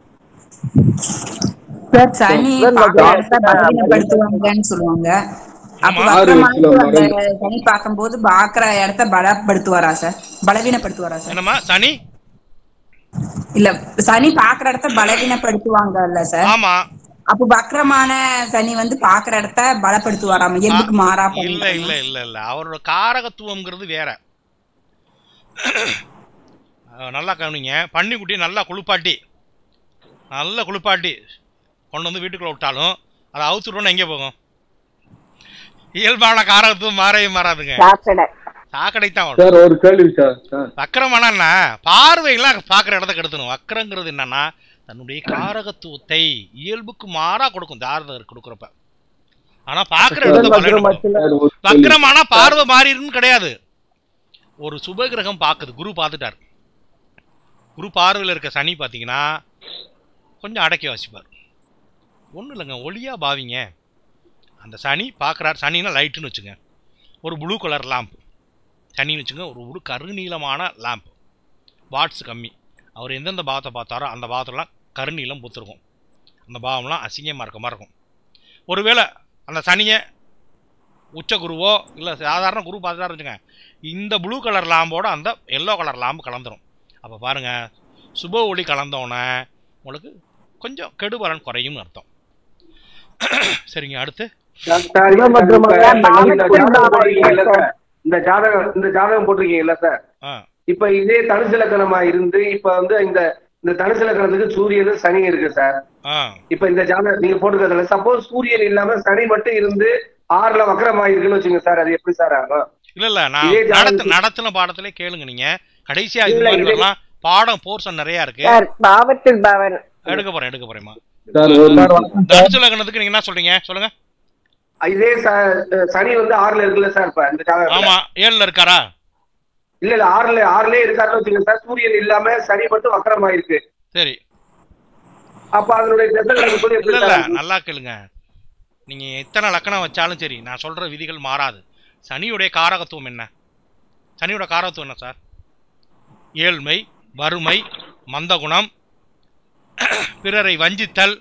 சனி பாக்குற இடத்த பலவீனப்படுத்துவாங்கன்னு சொல்லுவாங்க அப்ப ஆமா. வக்ரமாயிட்டு அந்த சனி பார்க்கும்போது பாக்குற இடத்த பலப்படுத்துவாரா சார் பலவீனப்படுத்துவாரா சார் என்னம்மா சனி இல்ல சனி பாக்குற இடத்த பலவீனப்படுத்துவாங்கல்ல சார் ஆமா அப்ப வக்ரமான சனி வந்து பாக்குற இடத்த பலப்படுத்துவாராம் இயல்புக்கு மாறா இல்ல இல்ல இல்ல இல்ல அவரோட காரகத்துவம்ங்கிறது வேற அஹ் நல்லா கவனிங்க பன்னிக்குட்டி நல்லா குளிப்பாட்டி நல்லா குளிப்பாட்டி கொண்டு வந்து வீட்டுக்குள்ள விட்டாலும் அதை அவுத்துட்டோன்னு எங்கே போகும் இயல்பான காரகத்துவம் மாறவே மாறாதுங்க சாக்கடை சாக்கடை தான் சார் ஒரு கேள்வி சார் சார் வக்கரமானா என்ன பார்வையெல்லாம் பார்க்குற இடத்த கெடுத்தணும் வக்கரங்கிறது என்னன்னா தன்னுடைய காரகத்துவத்தை இயல்புக்கு மாறா கொடுக்கும் ஜாதகர் கொடுக்குறப்ப ஆனா பார்க்குற இடத்த பலன் வக்கரமானா பார்வை மாறிடுன்னு கிடையாது ஒரு சுபகிரகம் பார்க்குது குரு பார்த்துட்டார் குரு பார்வையில் இருக்க சனி பார்த்தீங்கன்னா கொஞ்சம் அடக்கி வாசிப்பார் ஒன்றும் இல்லைங்க ஒளியா பாவிங்க அந்த சனி பார்க்குறார் சனினா லைட்டுன்னு வச்சுங்க ஒரு ப்ளூ கலர் லாம்ப் சனின்னு வச்சுங்க ஒரு ஒரு கருநீளமான லேம்ப் வாட்ஸ் கம்மி அவர் எந்தெந்த பாவத்தை பார்த்தாரோ அந்த பாவத்தெல்லாம் கருநீளம் பூத்துருக்கும் அந்த பாவம்லாம் அசிங்கமாக இருக்க மாதிரி இருக்கும் ஒருவேளை அந்த சனியை உச்ச குருவோ இல்லை சாதாரண குரு பார்த்துட்டா வச்சுங்க இந்த ப்ளூ கலர் லாம்போட அந்த எல்லோ கலர் லாம்பு கலந்துரும் அப்போ பாருங்கள் சுப ஒளி கலந்தோடனே உங்களுக்கு கொஞ்சம் கெடுபலன் குறையும்னு அர்த்தம் சரிங்க அடுத்து சார், இப்ப இந்த ஜாதகம் போட்டிருக்கீங்கல்ல சார், இந்த ஜாதகம் இந்த ஜாதகம் போட்டிருக்கீங்கல்ல சார் ஆ இப்ப இதே தனுசு லக்கணமா இருந்து இப்ப வந்து இந்த இந்த தனுசு லக்கணத்துக்கு சூரியன் சனி இருக்கு சார் ஆ இப்ப இந்த ஜாதகம் நீங்க போட்டுக்கிறதுல சப்போஸ் சூரியன் இல்லாம சனி மட்டும் இருந்து ஆறுல வக்கரமா இருக்குன்னு வச்சுங்க சார் அது எப்படி சார் ஆகும் இல்ல இல்ல நான் இதே ஜாதகத்துக்கு- நடத்து நடத்தின பாடத்திலே கேளுங்க நீங்க கடைசியா இது இல்ல, மாதிரி இதே- வரலாம் பாடம் போர்ஷன் நிறைய இருக்கு சார் பாவத்தில் பவன் எடுக்க போறேன் எடுக்க போறேம்மா சார் ஒரு தனுசு லக்னத்துக்கு நீங்க என்ன சொல்றீங்க சொல்லுங்க இதே ச- சனி வந்து ஆறுல இருக்குல்ல சார் இப்ப இந்த ஜாதகத்துல ஆமா ஏழுல இருக்காரா இல்ல இல்ல ஆறுல ஆறுலயே இருக்காருன்னு வச்சுங்க சார் சூரியன் இல்லாம சனி மட்டும் வக்கரமா இருக்கு சரி அப்ப அதனுடைய தசை போது எப்படி இல்ல இல்ல சார் ஆகும்? நல்லா கேளுங்க நீங்க எத்தனை லக்கணம் வச்சாலும் சரி நான் சொல்ற விதிகள் மாறாது சனியுடைய காரகத்துவம் என்ன சனியோட காரகத்துவம் என்ன சார் ஏழ்மை வறுமை மந்தகுணம் பிறரை வஞ்சித்தல்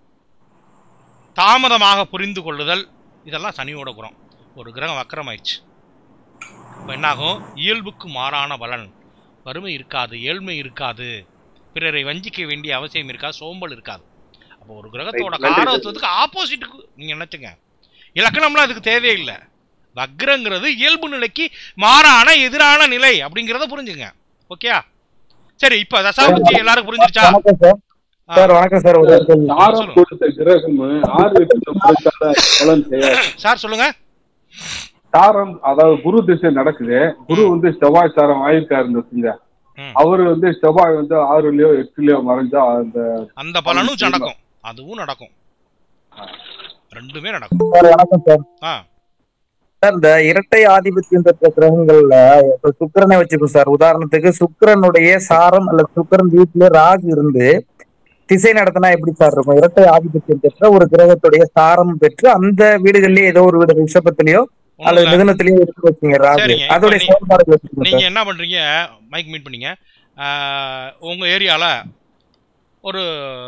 தாமதமாக புரிந்து கொள்ளுதல் இதெல்லாம் சனியோட குணம் ஒரு கிரகம் வக்கரமாயிடுச்சு இப்போ என்னாகும் இயல்புக்கு மாறான பலன் வறுமை இருக்காது ஏழ்மை இருக்காது பிறரை வஞ்சிக்க வேண்டிய அவசியம் இருக்காது சோம்பல் இருக்காது அப்போ ஒரு கிரகத்தோட Right, நன்றி சார். காரகத்துவத்துக்கு ஆப்போசிட்டுக்கு நீங்க நினைச்சுங்க இலக்கணம்லாம் அதுக்கு தேவையில்லை வக்ரங்கிறது இயல்பு நிலைக்கு மாறான எதிரான நிலை அப்படிங்கிறத புரிஞ்சுங்க ஓகேயா சரி இப்போ தசாபுத்தி எல்லாரும் புரிஞ்சிருச்சா வணக்கம் சார் ஆ. சார் வணக்கம் சார் ஒரு கேள்வி. தாரம் கொடுத்த கிரகம் ஆறு வீட்டுல கொடுத்தால பலன் செய்யாது சார் சொல்லுங்க தாரம் அதாவது குரு திசை நடக்குது குரு வந்து செவ்வாய் சாரம் ஆயிருக்காருன்னு வச்சுங்க ம். அவரு வந்து செவ்வாய் வந்து ஆறுலயோ எட்டுலயோ மறைஞ்சா அந்த அந்த பலனும் நடக்கும் அதுவும் நடக்கும் ரெண்டுமே நடக்கும் சார் வணக்கம் சார் ஆ சார் இந்த இரட்டை ஆதிபத்தியம் பெற்ற கிரகங்கள்ல இப்ப சுக்கிரனை வச்சுக்கோம் சார் உதாரணத்துக்கு சுக்கிரனுடைய சாரம் அல்லது சுக்கிரன் வீட்டுல ராகு இருந்து திசை நடத்தினா எப்படி சார் இருக்கும் இரட்டை ஆதிபத்தியம் பெற்ற ஒரு கிரகத்துடைய சாரம் பெற்று அந்த வீடுகள்லயே ஏதோ ஒரு வீடு ரிஷபத்திலயோ அல்லது இல்ல. மிதுனத்திலயோ எடுத்து வச்சீங்க ராகு சரிங்க இப்ப அதோடைய நீ- செயல்பாடுகள் எப்படி இருக்கும் நீங்க சார் என்ன பண்றீங்க மைக் மீட் பண்ணீங்க ஆஹ், உங்க ஏரியால ஒரு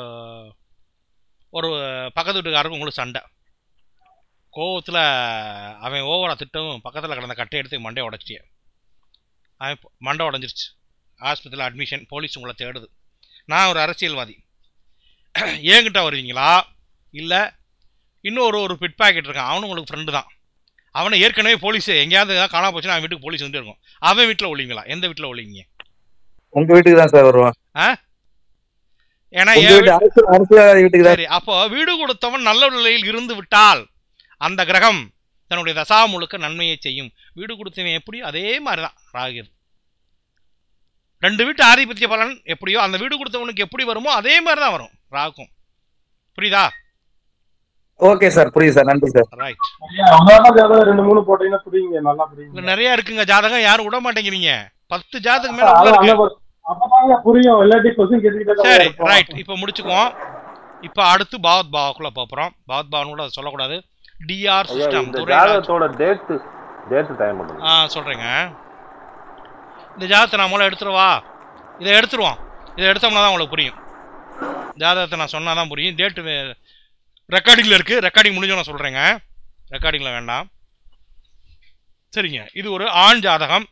ஒரு பக்கத்து வீட்டுக்காரருக்கு உங்களுக்கு சண்டை கோவத்துல அவன் ஓவரா திட்டவும் பக்கத்துல கிடந்த கட்டை எடுத்து மண்டையை உடச்சிட்டிய அவன் இப்ப- மண்டை உடஞ்சிருச்சு ஆஸ்பத்திரியில் அட்மிஷன் போலீஸ் உங்களை தேடுது நான் ஒரு அரசியல்வாதி என்கிட்ட வருவீங்களா இல்லை இன்னொரு ஒரு பிட் பாக்கெட் இருக்கான் அவனும் உங்களுக்கு ஃப்ரெண்டு தான் அவனை ஏற்கனவே போலீஸ் எங்கேயாவது ஏதாவது காணாம போச்சுன்னா அவன் வீட்டுக்கு போலீஸ் வந்துட்டு இருக்கும் அவன் வீட்டில் ஒளிவீங்களா எந்த வீட்டில் ஒளிவீங்க உங்க வீட்டுக்கு தான் சார் வருவோம் ஆ ஏன்னா உங்க என் வீட்டு வீ- அரசியல் அரசியல்வாதி வீட்டுக்கு தான் சரி அப்போ வீடு கொடுத்தவன் நல்ல நிலையில் இருந்து விட்டால் அந்த கிரகம் தன்னுடைய தசா முழுக்க நன்மையை செய்யும் வீடு கொடுத்தவன் எப்படியோ அதே மாதிரி தான் ராகு ரெண்டு வீட்டு ஆதிபத்திய பலன் எப்படியோ அந்த வீடு கொடுத்தவனுக்கு எப்படி வருமோ அதே மாதிரி தான் வரும் ராகும் புரியுதா ஓகே சார் புரியுது சார் நன்றி சார் ரைட் அழகா ஜாதகம் ரெண்டு மூணு போட்டீங்கன்னா புரியுங்க நல்லா புரியுங்க இல்ல நிறைய இருக்குங்க ஜாதகம் யாரும் விட மாட்டேங்கிறீங்க பத்து ஜாதகம் மேல உள்ள அதான் இருக்கு அந்த ஒரு- அப்பதாங்க புரியும் இல்லாட்டி கொஸ்டின் கேட்டுக்கிட்டே தான் சரி இருப்போம். ரைட் இப்போ முடிச்சுக்குவோம் இப்போ அடுத்து பாவத் பாவாக்குள்ள போறோம் பாவத் பாவன் கூட அதை சொல்லக்கூடாது டிஆர் ஐயா சிஸ்டம் இந்த துரைராஜ் ஜாதகத்தோட டேட்டு டேட்டு டைம் பண்ணுங்க ஆ சொல்றேங்க இந்த ஜாதகத்தை நான் முதல்ல எடுத்துருவா இதை எடுத்துருவோம் இதை எடுத்தோம்னா தான் உங்களுக்கு புரியும் ஜாதகத்தை நான் சொன்னா தான் புரியும் டேட்டு ரெக்கார்டிங்கில் இருக்கு ரெக்கார்டிங் முடிஞ்சு நான் சொல்றேங்க ரெக்கார்டிங்கில் வேண்டாம் சரிங்க இது ஒரு ஆண் ஜாதகம்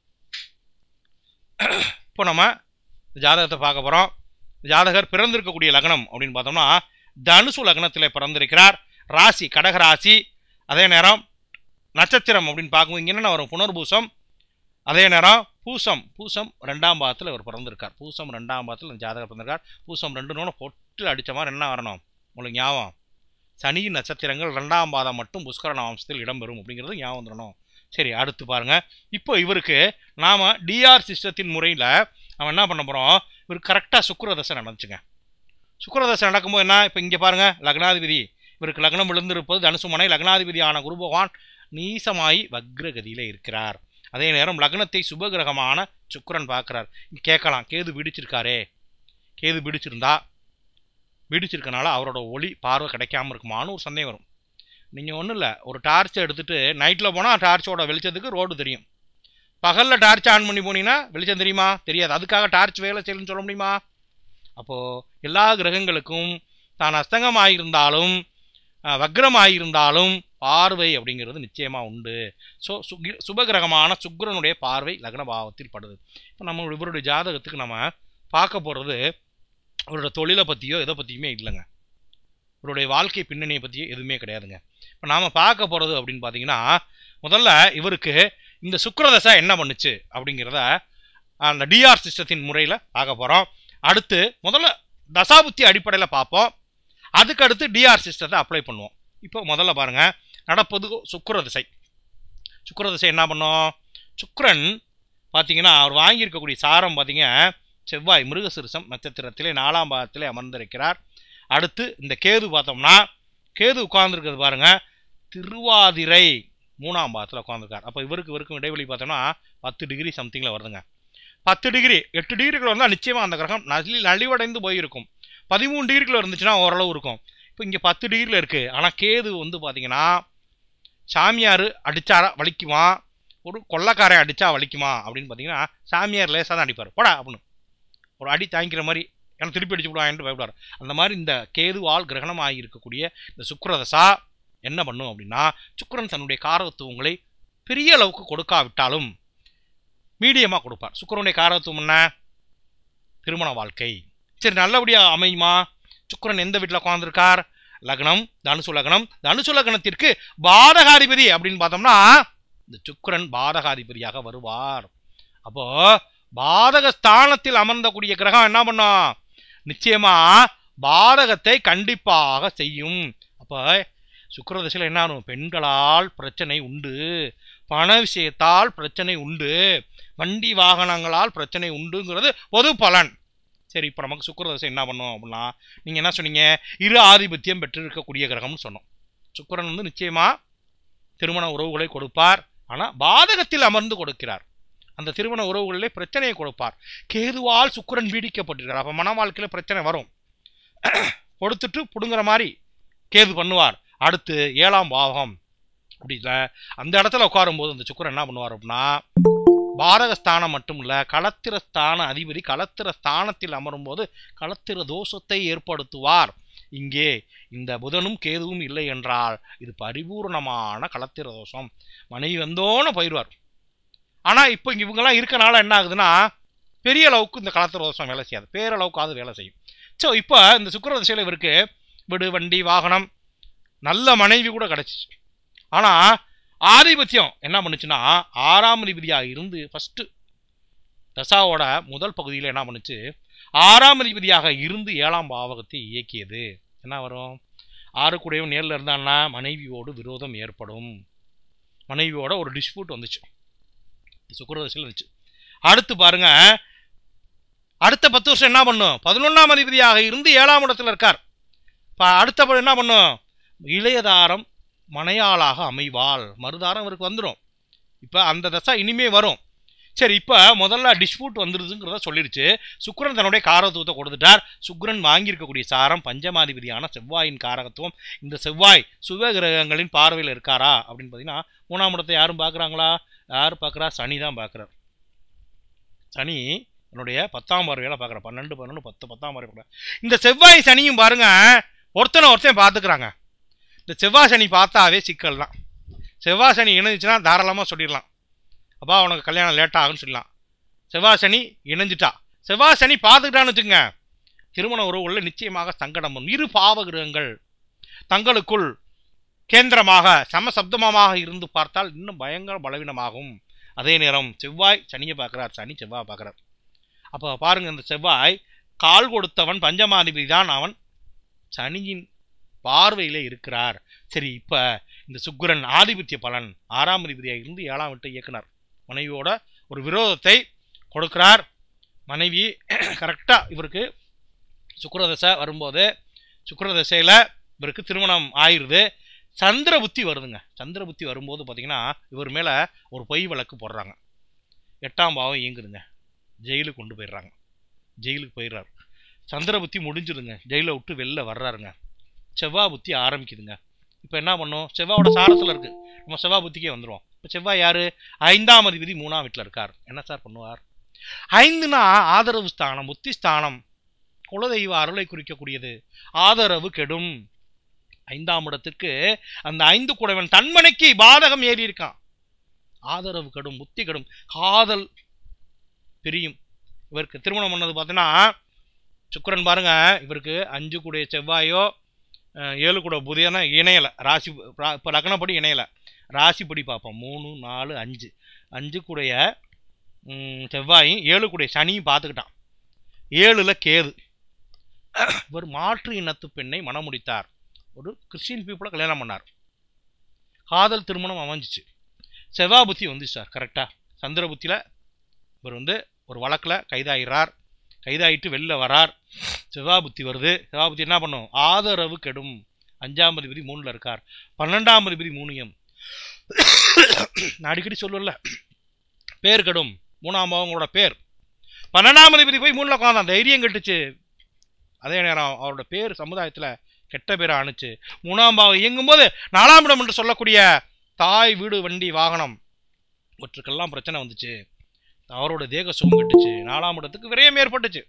இப்போ நம்ம இந்த ஜாதகத்தை பார்க்க போகிறோம் ஜாதகர் பிறந்திருக்கக்கூடிய லக்னம் அப்படின்னு பார்த்தோம்னா தனுசு லக்னத்தில் பிறந்திருக்கிறார் ராசி கடக ராசி அதே நேரம் நட்சத்திரம் அப்படின்னு பார்க்கும்போது இங்கே என்னென்ன வரும் புனர்பூசம் அதே நேரம் பூசம் பூசம் ரெண்டாம் பாதத்தில் இவர் பிறந்திருக்கார் பூசம் ரெண்டாம் பாதத்தில் இந்த ஜாதகர் பிறந்திருக்கார் பூசம் ரெண்டுன்னு பொட்டு அடித்த மாதிரி என்ன வரணும் உங்களுக்கு ஞாபகம் சனி நட்சத்திரங்கள் ரெண்டாம் பாதம் மட்டும் புஷ்கரண வம்சத்தில் இடம்பெறும் அப்படிங்கிறது ஞாபகம் வந்துடணும் சரி அடுத்து பாருங்க இப்போ இவருக்கு நாம டிஆர் சிஸ்டத்தின் முறையில் நம்ம என்ன பண்ண போகிறோம் இவருக்கு கரெக்டாக சுக்கிரதசை நடந்துச்சுங்க சுக்கிரதசை நடக்கும்போது என்ன இப்போ இங்கே பாருங்க லக்னாதிபதி இவருக்கு லக்னம் விழுந்திருப்பது தனுசு மனை லக்னாதிபதியான குரு பகவான் நீசமாயி வக்ரகதியில் இருக்கிறார் அதே நேரம் லக்னத்தை சுபகிரகமான சுக்கிரன் பார்க்குறார் கேட்கலாம் கேது பிடிச்சிருக்காரே கேது பிடிச்சிருந்தா பிடிச்சிருக்கனால அவரோட ஒளி பார்வை கிடைக்காம இருக்குமான்னு ஒரு சந்தேகம் வரும் நீங்கள் ஒன்றும் இல்லை ஒரு டார்ச் எடுத்துட்டு நைட்டில் போனால் டார்ச்சோட வெளிச்சத்துக்கு ரோடு தெரியும் பகலில் டார்ச் ஆன் பண்ணி போனீங்கன்னா வெளிச்சம் தெரியுமா தெரியாது அதுக்காக டார்ச் வேலை செய்யணும்னு சொல்ல முடியுமா அப்போது எல்லா கிரகங்களுக்கும் தான் அஸ்தங்கமாயிருந்தாலும் அஹ், வக்ரமாயிருந்தாலும் பார்வை அப்படிங்கிறது நிச்சயமாக உண்டு ஸோ சுகி சுபகிரகமான சுக்கிரனுடைய பார்வை லக்ன பாவத்தில் படுது இப்போ நம்ம இவருடைய ஜாதகத்துக்கு நம்ம பார்க்க போகிறது அவரோட தொழிலை பற்றியோ எதை பற்றியுமே இல்லைங்க இவருடைய வாழ்க்கை பின்னணியை பற்றியோ எதுவுமே கிடையாதுங்க இப்போ நாம் பார்க்க போகிறது அப்படின்னு பார்த்தீங்கன்னா முதல்ல இவருக்கு இந்த சுக்கிரதசை என்ன பண்ணுச்சு அப்படிங்கிறத அந்த டிஆர் சிஸ்டத்தின் முறையில் பார்க்க போகிறோம் அடுத்து முதல்ல தசாபுத்தி அடிப்படையில் பார்ப்போம் அதுக்கு அடுத்து டிஆர் சிஸ்டத்தை அப்ளை பண்ணுவோம் இப்போ முதல்ல பாருங்க நடப்பது சுக்கிரதசை சுக்கிரதசை என்ன பண்ணோம் சுக்கிரன் பார்த்தீங்கன்னா அவர் வாங்கியிருக்கக்கூடிய சாரம் பார்த்தீங்க செவ்வாய் மிருகசிருசம் நட்சத்திரத்திலே நாலாம் பாகத்திலே அமர்ந்திருக்கிறார் அடுத்து இந்த கேது பார்த்தோம்னா கேது உட்கார்ந்துருக்கிறது பாருங்க திருவாதிரை மூணாம் பாகத்தில் உட்காந்துருக்கார் அப்போ இவருக்கு இவருக்கும் இடைவெளி பார்த்தோம்னா பத்து டிகிரி சம்திங்கில் வருதுங்க பத்து டிகிரி எட்டு டிகிரிக்குள்ள வந்தால் நிச்சயமாக அந்த கிரகம் நலி நலிவடைந்து போயிருக்கும் பதிமூணு டிகிரிக்குள்ள இருந்துச்சுன்னா ஓரளவு இருக்கும் இப்போ இங்கே பத்து டிகிரியில் இருக்குது ஆனால் கேது வந்து பார்த்தீங்கன்னா சாமியார் அடிச்சா வலிக்குமா ஒரு கொள்ளக்காரன் அடிச்சா வலிக்குமா அப்படின்னு பார்த்தீங்கன்னா சாமியார் லேசாக தான் அடிப்பார் போடா அப்படின்னு ஒரு அடி தாங்கிக்கிற மாதிரி எனக்கு திருப்பி அடிச்சு விடுவாங்கன்ட்டு பயப்படுவார் அந்த மாதிரி இந்த கேதுவால் கிரகணமாகி இருக்கக்கூடிய இந்த சுக்கிரதசா என்ன பண்ணும் அப்படின்னா சுக்கிரன் தன்னுடைய காரகத்துவங்களை பெரிய அளவுக்கு கொடுக்காவிட்டாலும் மீடியமாக கொடுப்பார் சுக்கிரனுடைய காரகத்துவம் என்ன திருமண வாழ்க்கை சரி நல்லபடியாக அமையுமா சுக்கிரன் எந்த வீட்டில் உட்காந்துருக்கார் லக்னம் தனுசு லக்னம் தனுசு லக்னத்திற்கு பாதகாதிபதி அப்படின்னு பார்த்தோம்னா இந்த சுக்கிரன் பாதகாதிபதியாக வருவார் அப்போ பாதக ஸ்தானத்தில் அமர்ந்தக்கூடிய கிரகம் என்ன பண்ணும் நிச்சயமா பாதகத்தை கண்டிப்பாக செய்யும் அப்போ சுக்கிரதசையில் என்ன ஆகும் பெண்களால் பிரச்சனை உண்டு பண விஷயத்தால் பிரச்சனை உண்டு வண்டி வாகனங்களால் பிரச்சனை உண்டுங்கிறது பொது பலன் சரி இப்போ நமக்கு சுக்கிரதசை என்ன பண்ணும் அப்படின்னா நீங்கள் என்ன சொன்னீங்க இரு ஆதிபத்தியம் பெற்றிருக்கக்கூடிய கிரகம்னு சொன்னோம் சுக்கிரன் வந்து நிச்சயமா திருமண உறவுகளை கொடுப்பார் ஆனால் பாதகத்தில் அமர்ந்து கொடுக்கிறார் அந்த திருமண உறவுகளிலே பிரச்சனையை கொடுப்பார் கேதுவால் சுக்கிரன் பீடிக்கப்பட்டிருக்கார் அப்போ மன வாழ்க்கையில் பிரச்சனை வரும் கொடுத்துட்டு பிடுங்குற மாதிரி கேது பண்ணுவார் அடுத்து ஏழாம் பாவகம் அப்படி இல்லை அந்த இடத்துல உட்காரும்போது அந்த சுக்கிரன் என்ன பண்ணுவார் அப்படின்னா பாரகஸ்தானம் மட்டும் இல்லை களத்திர ஸ்தான அதிபதி களத்திர ஸ்தானத்தில் அமரும்போது களத்திர தோஷத்தை ஏற்படுத்துவார் இங்கே இந்த புதனும் கேதுவும் இல்லை என்றால் இது பரிபூர்ணமான களத்திர தோஷம் மனைவி வந்தோன்னு பயிர்வார் ஆனால் இப்போ இங்கே இவங்கெல்லாம் இருக்கனால என்ன ஆகுதுன்னா பெரிய அளவுக்கு இந்த களத்திர தோஷம் வேலை செய்யாது பேரளவுக்கு அது வேலை செய்யும் ஸோ இப்போ இந்த சுக்கிர திசையில் இவருக்கு வீடு வண்டி வாகனம் நல்ல மனைவி கூட கிடச்சிச்சு ஆனால் ஆதிபத்தியம் என்ன பண்ணுச்சுன்னா ஆறாம் அதிபதியாக இருந்து ஃபஸ்ட்டு தசாவோட முதல் பகுதியில் என்ன பண்ணுச்சு ஆறாம் அதிபதியாக இருந்து ஏழாம் பாவகத்தை இயக்கியது என்ன வரும் ஆறு கூடயும் நேரில் இருந்தான்னா மனைவியோடு விரோதம் ஏற்படும் மனைவியோட ஒரு டிஸ்பியூட் வந்துச்சு சுக்கரதசையில் இருந்துச்சு அடுத்து பாருங்க அடுத்த பத்து வருஷம் என்ன பண்ணும் பதினொன்றாம் அதிபதியாக இருந்து ஏழாம் இடத்துல இருக்கார் இப்போ அடுத்த என்ன பண்ணும் இளையதாரம் மனையாளாக அமைவாள் மறுதாரம் இவருக்கு வந்துடும் இப்போ அந்த தசை இனிமே வரும் சரி இப்போ முதல்ல டிஸ்பியூட் வந்துருதுங்கிறத சொல்லிடுச்சு சுக்கிரன் தன்னுடைய காரகத்துவத்தை கொடுத்துட்டார் சுக்கிரன் வாங்கியிருக்கக்கூடிய சாரம் பஞ்சமாதிபதியான செவ்வாயின் காரகத்துவம் இந்த செவ்வாய் சுப கிரகங்களின் பார்வையில் இருக்காரா அப்படின்னு பார்த்தீங்கன்னா மூணாம் இடத்தை யாரும் பார்க்குறாங்களா யார் பார்க்குறா சனி தான் பார்க்குறார் சனி என்னுடைய பத்தாம் பார்வையில் பார்க்குறேன் பன்னெண்டு பன்னெண்டு பத்து பத்தாம் பார்வை கூட இந்த செவ்வாய் சனியும் பாருங்க ஒருத்தனை ஒருத்தன் பார்த்துக்கிறாங்க இந்த செவ்வாய் சனி பார்த்தாவே சிக்கல் தான் செவ்வாய் சனி இணைஞ்சுன்னா தாராளமாக சொல்லிடலாம் அப்பா உனக்கு கல்யாணம் லேட் ஆகும்னு சொல்லலாம் செவ்வாய் சனி இணைஞ்சிட்டா செவ்வாய் சனி பார்த்துக்கிட்டான்னு வச்சுங்க திருமண உறவுகளில் நிச்சயமாக சங்கடம் வரும் இரு பாவ கிரகங்கள் தங்களுக்குள் கேந்திரமாக சமசப்தமமாக இருந்து பார்த்தால் இன்னும் பயங்கர பலவீனமாகும் அதே நேரம் செவ்வாய் சனியை பார்க்குறார் சனி செவ்வாய் பார்க்குறார் அப்போ பாருங்க இந்த செவ்வாய் கால் கொடுத்தவன் பஞ்சமாதிபதி தான் அவன் சனியின் பார்வையிலே இருக்கிறார் சரி இப்போ இந்த சுக்கிரன் ஆதிபத்திய பலன் ஆறாம் அதிபதியாக இருந்து ஏழாம் விட்டு இயக்குனர் மனைவியோட ஒரு விரோதத்தை கொடுக்கிறார் மனைவி கரெக்டாக இவருக்கு சுக்கிரதசை வரும்போது சுக்கிரதசையில் இவருக்கு திருமணம் ஆயிடுது சந்திர புத்தி வருதுங்க சந்திர புத்தி வரும்போது பார்த்தீங்கன்னா இவர் மேலே ஒரு பொய் வழக்கு போடுறாங்க எட்டாம் பாவம் இயங்குதுங்க ஜெயிலுக்கு கொண்டு போயிடுறாங்க ஜெயிலுக்கு போயிடுறாரு சந்திர புத்தி முடிஞ்சிடுங்க ஜெயிலை விட்டு வெளில வர்றாருங்க செவ்வாய் புத்தி ஆரம்பிக்குதுங்க இப்போ என்ன பண்ணும் செவ்வாயோட சாரத்தில் இருக்குது நம்ம செவ்வாய் புத்திக்கே வந்துடுவோம் இப்போ செவ்வாய் யார் ஐந்தாம் அதிபதி மூணாம் வீட்டில் இருக்கார் என்ன சார் பண்ணுவார் ஐந்துனா ஆதரவு ஸ்தானம் புத்தி ஸ்தானம் குலதெய்வ அருளை குறிக்கக்கூடியது ஆதரவு கெடும் ஐந்தாம் இடத்துக்கு அந்த ஐந்து குடைவன் தன்மனைக்கு பாதகம் ஏறி இருக்கான் ஆதரவு கெடும் புத்தி கெடும் காதல் பிரியும் இவருக்கு திருமணம் பண்ணது பார்த்தீங்கன்னா சுக்கிரன் பாருங்க இவருக்கு அஞ்சு கூடிய செவ்வாயோ அஹ், ஏழு கூட புதியனா இணையலை ராசி இப்போ லக்னப்படி இணையலை ராசிப்படி பார்ப்போம் மூணு நாலு அஞ்சு அஞ்சு கூடைய ம், செவ்வாயும் ஏழு கூடைய சனியும் பார்த்துக்கிட்டான் ஏழுல கேது இவர் மாற்று இனத்து பெண்ணை மணமுடித்தார் ஒரு கிறிஸ்டின் பீப்புளை கல்யாணம் பண்ணார் காதல் திருமணம் அமைஞ்சிச்சு செவ்வாய் புத்தி வந்துச்சு சார் கரெக்டாக சந்திர புத்தியில் இவர் வந்து ஒரு வழக்கில் கைதாகிறார் கைதாயிட்டு வெளில வரார் செவ்வாய் புத்தி வருது செவ்வாய் புத்தி என்ன பண்ணும் ஆதரவு கெடும் அஞ்சாம் அதிபதி மூணில் இருக்கார் பன்னெண்டாம் அதிபதி மூணியம் நான் அடிக்கடி சொல்லுவேன்ல பேர் கெடும் மூணாம் பாவங்களோட பேர் பன்னெண்டாம் அதிபதி போய் மூணில் உட்காந்தான் தைரியம் கெட்டுச்சு அதே நேரம் அவரோட பேர் சமுதாயத்தில் கெட்ட பேரை அணுச்சு மூணாம் பாவம் இயங்கும்போது நாலாம் இடம் என்று சொல்லக்கூடிய தாய் வீடு வண்டி வாகனம் இவற்றுக்கெல்லாம் பிரச்சனை வந்துச்சு அவரோட தேக சுகம் கட்டுச்சு நாலாம் இடத்துக்கு விரயம் ஏற்பட்டுச்சு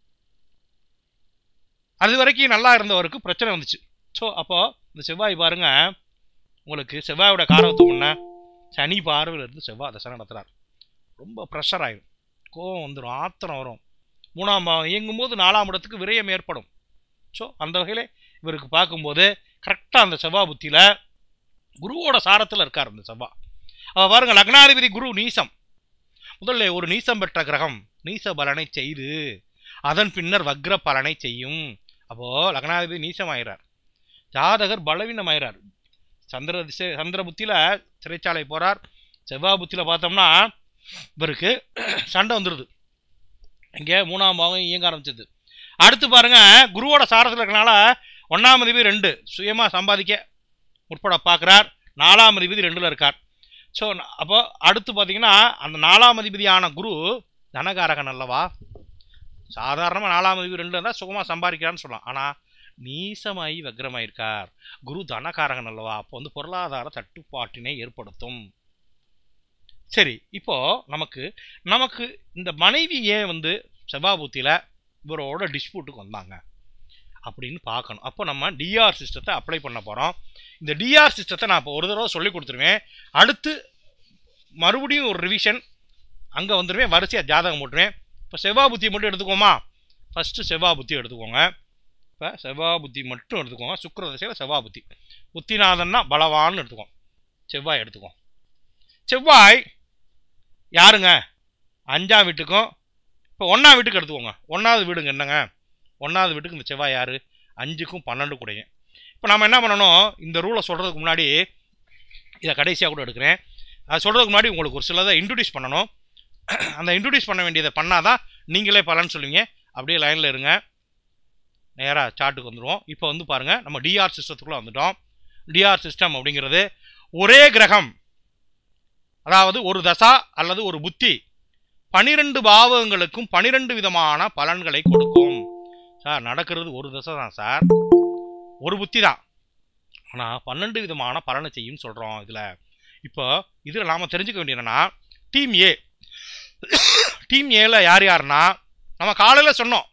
அது வரைக்கும் நல்லா இருந்தவருக்கு பிரச்சனை வந்துச்சு ஸோ அப்போ இந்த செவ்வாய் பாருங்க உங்களுக்கு செவ்வாயோட காரகத்துவம் என்ன சனி பார்வையில் இருந்து செவ்வாய் தசை நடத்துறார் ரொம்ப ப்ரெஷர் ஆயிடும் கோவம் வந்துடும் ஆத்திரம் வரும் மூணாம் பாவம் இயங்கும்போது நாலாம் இடத்துக்கு விரயம் ஏற்படும் ஸோ அந்த வகையில் இவருக்கு பார்க்கும்போது கரெக்டாக அந்த செவ்வாய் புத்தியில் குருவோட சாரத்தில் இருக்கார் அந்த செவ்வாய் அவ பாருங்க லக்னாதிபதி குரு நீசம் முதல்ல ஒரு நீசம் பெற்ற கிரகம் நீச பலனை செய்து அதன் பின்னர் வக்ர பலனை செய்யும் அப்போ லக்னாதிபதி நீசமாயிறார் ஜாதகர் பலவீனமாயிறார் சந்திர திசை சந்திர புத்தியில சிறைச்சாலை போறார் செவ்வாய் புத்தியில பார்த்தோம்னா இவருக்கு சண்டை வந்துடுது இங்கே மூணாம் பாகம் இயங்க ஆரம்பிச்சது அடுத்து பாருங்க குருவோட சாரத்தில் இருக்கனால ஒன்றாம் அதிபதி ரெண்டு சுயமாக சம்பாதிக்க முற்பட பார்க்குறார் நாலாம் அதிபதி ரெண்டில் இருக்கார் ஸோ அப்போ அடுத்து பார்த்தீங்கன்னா அந்த நாலாம் அதிபதியான குரு தனகாரகன் அல்லவா சாதாரணமாக நாலாம் அதிபதி ரெண்டு இருந்தால் சுகமாக சம்பாதிக்கிறான்னு சொல்லலாம் ஆனால் நீசமாயி வக்ரமாயிருக்கார் குரு தனகாரகன் அல்லவா அப்போ வந்து பொருளாதார தட்டுப்பாட்டினை ஏற்படுத்தும் சரி இப்போ நமக்கு நமக்கு இந்த மனைவி ஏன் வந்து செவ்வாபுத்தியில் இவரோட டிஸ்பியூட்டுக்கு வந்தாங்க அப்படின்னு பார்க்கணும் அப்போ நம்ம டிஆர் சிஸ்டத்தை அப்ளை பண்ண போகிறோம் இந்த டிஆர் சிஸ்டத்தை நான் இப்போ ஒரு தடவை சொல்லி கொடுத்துருவேன் அடுத்து மறுபடியும் ஒரு ரிவிஷன் அங்கே வந்துடுவேன் வரிசையாக ஜாதகம் போட்டுருவேன் இப்போ செவ்வாய் புத்தி மட்டும் எடுத்துக்கோமா ஃபஸ்ட்டு செவ்வாய் புத்தி எடுத்துக்கோங்க இப்போ செவ்வாய் புத்தி மட்டும் எடுத்துக்கோங்க சுக்கிர திசையில் செவ்வாய் புத்தி புத்திநாதன்னா பலவான்னு எடுத்துக்கோம் செவ்வாய் எடுத்துக்கோம் செவ்வாய் யாருங்க அஞ்சாம் வீட்டுக்கும் இப்போ ஒன்றாம் வீட்டுக்கு எடுத்துக்கோங்க ஒன்றாவது வீடுங்க என்னங்க ஒன்றாவது வீட்டுக்கு இந்த செவ்வாய் யார் அஞ்சுக்கும் பன்னெண்டு கூடங்க இப்போ நம்ம என்ன பண்ணணும் இந்த ரூலை சொல்கிறதுக்கு முன்னாடி இதை கடைசியாக கூட எடுக்கிறேன் அது சொல்கிறதுக்கு முன்னாடி உங்களுக்கு ஒரு சிலதை இன்ட்ரடியூஸ் பண்ணணும் அந்த இன்ட்ரடியூஸ் பண்ண வேண்டியதை பண்ணாதான் நீங்களே பலன்னு சொல்லுவீங்க அப்படியே லைனில் இருங்க நேராக சார்ட்டுக்கு வந்துடுவோம் இப்போ வந்து பாருங்கள் நம்ம டிஆர் சிஸ்டத்துக்குள்ளே வந்துட்டோம் டிஆர் சிஸ்டம் அப்படிங்கிறது ஒரே கிரகம் அதாவது ஒரு தசா அல்லது ஒரு புத்தி பனிரெண்டு பாவகங்களுக்கும் பனிரெண்டு விதமான பலன்களை கொடுக்கும் சார் நடக்கிறது ஒரு தசை தான் சார் ஒரு புத்தி தான் ஆனால் பன்னெண்டு விதமான பலனை செய்யும் சொல்கிறோம் இதில் இப்போ இதில் நாம் தெரிஞ்சுக்க வேண்டியது என்னன்னா டீம் ஏ டீம் ஏல யார் யாருன்னா நம்ம காலையில் சொன்னோம்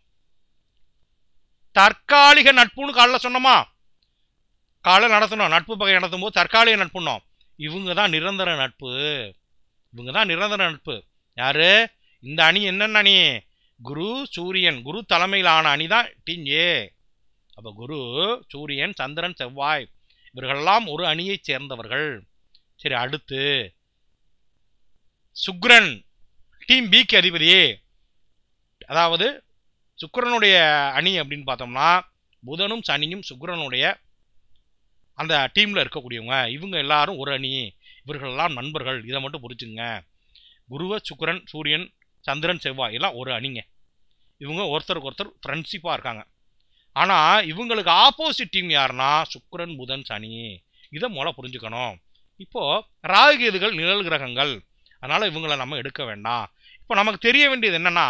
தற்காலிக நட்புன்னு காலையில் சொன்னோமா காலையில் நடத்தணும் நட்பு பகை நடத்தும் போது தற்காலிக நட்புன்னோம் இவங்க தான் நிரந்தர நட்பு இவங்க தான் நிரந்தர நட்பு யாரு இந்த அணி என்னென்ன அணி குரு சூரியன் குரு தலைமையிலான அணி தான் டீம் ஏ அப்போ குரு சூரியன் சந்திரன் செவ்வாய் இவர்களெல்லாம் ஒரு அணியைச் சேர்ந்தவர்கள் சரி அடுத்து சுக்ரன் டீம் பிக்கு அதிபதி அதாவது சுக்கிரனுடைய அணி அப்படின்னு பார்த்தோம்னா புதனும் சனியும் சுக்கிரனுடைய அந்த டீமில் இருக்கக்கூடியவங்க இவங்க எல்லாரும் ஒரு அணி இவர்களெல்லாம் நண்பர்கள் இதை மட்டும் புரிச்சுங்க குருவ சுக்கிரன் சூரியன் சந்திரன் செவ்வாய் எல்லாம் ஒரு அணிங்க இவங்க ஒருத்தருக்கு ஒருத்தர் ஃப்ரெண்ட்ஷிப்பாக இருக்காங்க ஆனால் இவங்களுக்கு ஆப்போசிட் டீம் யாருன்னா சுக்கிரன் புதன் சனி இதை மூல புரிஞ்சுக்கணும் இப்போது ராகுகேதுகள் நிழல் கிரகங்கள் அதனால் இவங்களை நம்ம எடுக்க வேண்டாம் இப்போ நமக்கு தெரிய வேண்டியது என்னன்னா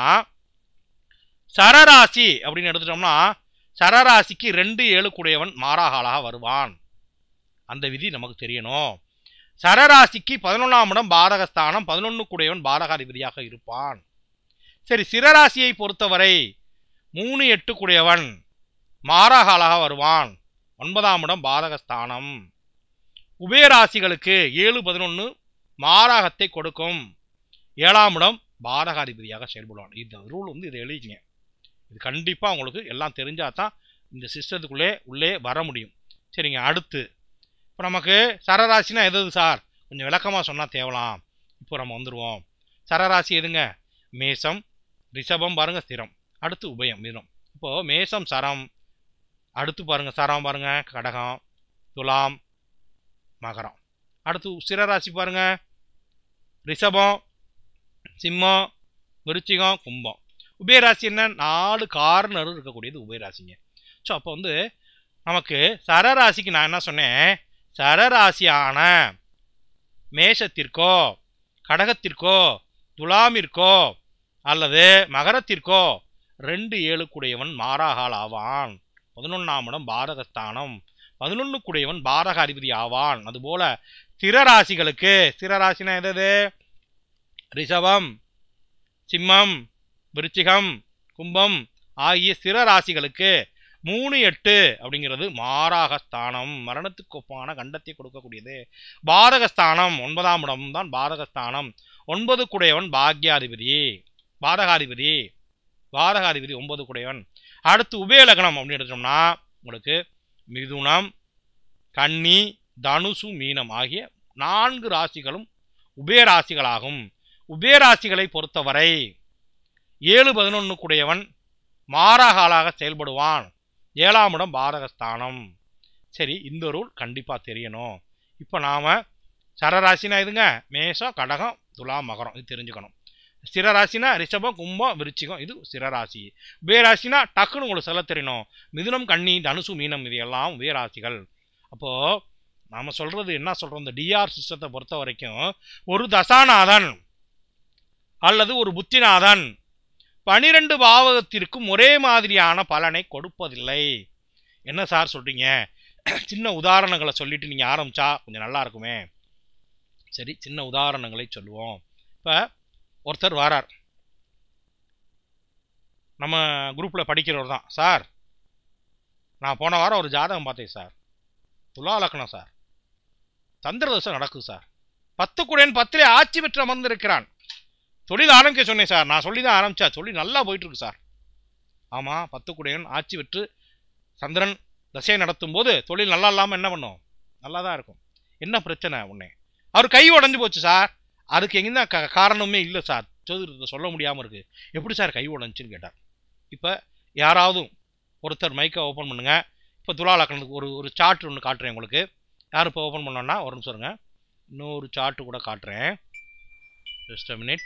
சரராசி அப்படின்னு எடுத்துட்டோம்னா சரராசிக்கு ரெண்டு ஏழு கூடையவன் மாறாகாலாக வருவான் அந்த விதி நமக்கு தெரியணும் சரராசிக்கு பதினொன்றாம் இடம் பாதகஸ்தானம் பதினொன்று கூடையவன் பாதகாதிபதியாக இருப்பான் சரி சிரராசியை பொறுத்தவரை மூணு எட்டு கூடையவன் மாறாகாலாக வருவான் ஒன்பதாம் இடம் பாதகஸ்தானம் உபயராசிகளுக்கு ஏழு பதினொன்று மாராகத்தை கொடுக்கும் ஏழாம் இடம் பாதகாதிபதியாக செயல்படுவான் இந்த ரூல் வந்து இதை எழுதிங்க இது கண்டிப்பாக உங்களுக்கு எல்லாம் தெரிஞ்சால் தான் இந்த சிஸ்டத்துக்குள்ளே உள்ளே வர முடியும் சரிங்க அடுத்து இப்போ நமக்கு சரராசினா எது சார் கொஞ்சம் விளக்கமாக சொன்னால் தேவலாம் இப்போ நம்ம வந்துடுவோம் சரராசி எதுங்க மேசம் ரிஷபம் பாருங்க ஸ்திரம் அடுத்து உபயம் மிதனம் இப்போது மேசம் சரம் அடுத்து பாருங்க சரம் பாருங்க கடகம் துலாம் மகரம் அடுத்து சிரராசி பாருங்க ரிஷபம் சிம்மம் விருச்சிகம் கும்பம் உபயராசி என்ன நாலு கார்னர் இருக்கக்கூடியது உபயராசிங்க ஸோ அப்போ வந்து நமக்கு சரராசிக்கு நான் என்ன சொன்னேன் சரராசியான மேஷத்திற்கோ கடகத்திற்கோ துலாமிற்கோ அல்லது மகரத்திற்கோ ரெண்டு ஏழு கூடையவன் மாறாகால் ஆவான் பதினொன்றாம் இடம் பாரகஸ்தானம் பதினொன்று கூடையவன் பாரக அதிபதி ஆவான் அதுபோல ஸ்திரராசிகளுக்கு ஸ்திரராசினா எது ரிஷபம் சிம்மம் விருச்சிகம் கும்பம் ஆகிய ஸ்திர ராசிகளுக்கு மூணு எட்டு அப்படிங்கிறது மாராகஸ்தானம் மரணத்துக்கு ஒப்பான கண்டத்தை கொடுக்கக்கூடியது பாதகஸ்தானம் ஒன்பதாம் இடம் தான் பாதகஸ்தானம் ஒன்பது குடையவன் பாக்யாதிபதி பாதகாதிபதி பாதகாதிபதி ஒன்பது குடையவன் அடுத்து உபயலகணம் அப்படின்னு எடுத்தோம்னா உங்களுக்கு மிதுனம் கன்னி தனுசு மீனம் ஆகிய நான்கு ராசிகளும் உபயராசிகளாகும் உபயராசிகளை பொறுத்தவரை ஏழு பதினொன்று கூடையவன் மாறாகாலாக செயல்படுவான் ஏழாம் இடம் பாதகஸ்தானம் சரி இந்த ரூல் கண்டிப்பாக தெரியணும் இப்போ நாம் சரராசினா இதுங்க மேஷம் கடகம் துலாம் மகரம் இது தெரிஞ்சுக்கணும் ஸ்திரராசினா ரிஷபம் கும்பம் விருச்சிகம் இது ஸ்திரராசி உபயராசினா டக்குன்னு உங்களுக்கு சொல்ல தெரியணும் மிதுனம் கன்னி தனுசு மீனம் இது எல்லாம் உபயராசிகள் அப்போது நாம் சொல்கிறது என்ன சொல்கிறோம் இந்த டிஆர் சிஸ்டத்தை பொறுத்த வரைக்கும் ஒரு தசாநாதன் அல்லது ஒரு புத்திநாதன் பனிரெண்டு பாவகத்திற்கும் ஒரே மாதிரியான பலனை கொடுப்பதில்லை என்ன சார் சொல்றீங்க சின்ன உதாரணங்களை சொல்லிட்டு நீங்கள் ஆரம்பிச்சா கொஞ்சம் நல்லா இருக்குமே சரி சின்ன உதாரணங்களை சொல்லுவோம் இப்போ ஒருத்தர் வரார் நம்ம குரூப்பில் படிக்கிறவர் தான் சார் நான் போன வாரம் ஒரு ஜாதகம் பார்த்தேன் சார் துலா லக்னம் சார் சந்திர தசை நடக்குது சார் பத்து குடையன் பத்திலே ஆட்சி பெற்று அமர்ந்திருக்கிறான் தொழில் ஆரம்பிக்க சொன்னேன் சார் நான் சொல்லி தான் ஆரம்பிச்சா தொழில் நல்லா போயிட்டு இருக்கு சார் ஆமாம் பத்து குடையன் ஆட்சி பெற்று சந்திரன் தசையை நடத்தும் போது தொழில் நல்லா இல்லாமல் என்ன பண்ணும் நல்லா தான் இருக்கும் என்ன பிரச்சனை உன்னை அவர் கை உடஞ்சி போச்சு சார் அதுக்கு எங்கே க காரணமே இல்லை சார் ஜோதிடத்தை சொல்ல முடியாமல் இருக்குது எப்படி சார் கை உடஞ்சின்னு கேட்டார் இப்போ யாராவது ஒருத்தர் மைக்கை ஓப்பன் பண்ணுங்க இப்போ துலா லக்கணத்துக்கு ஒரு ஒரு சார்ட் ஒன்று காட்டுறேன் உங்களுக்கு யார் இப்போ ஓப்பன் பண்ணோன்னா ஒரு நிமிஷம் இருங்க இன்னொரு சார்ட்டு கூட காட்டுறேன் ஜஸ்ட் அ மினிட்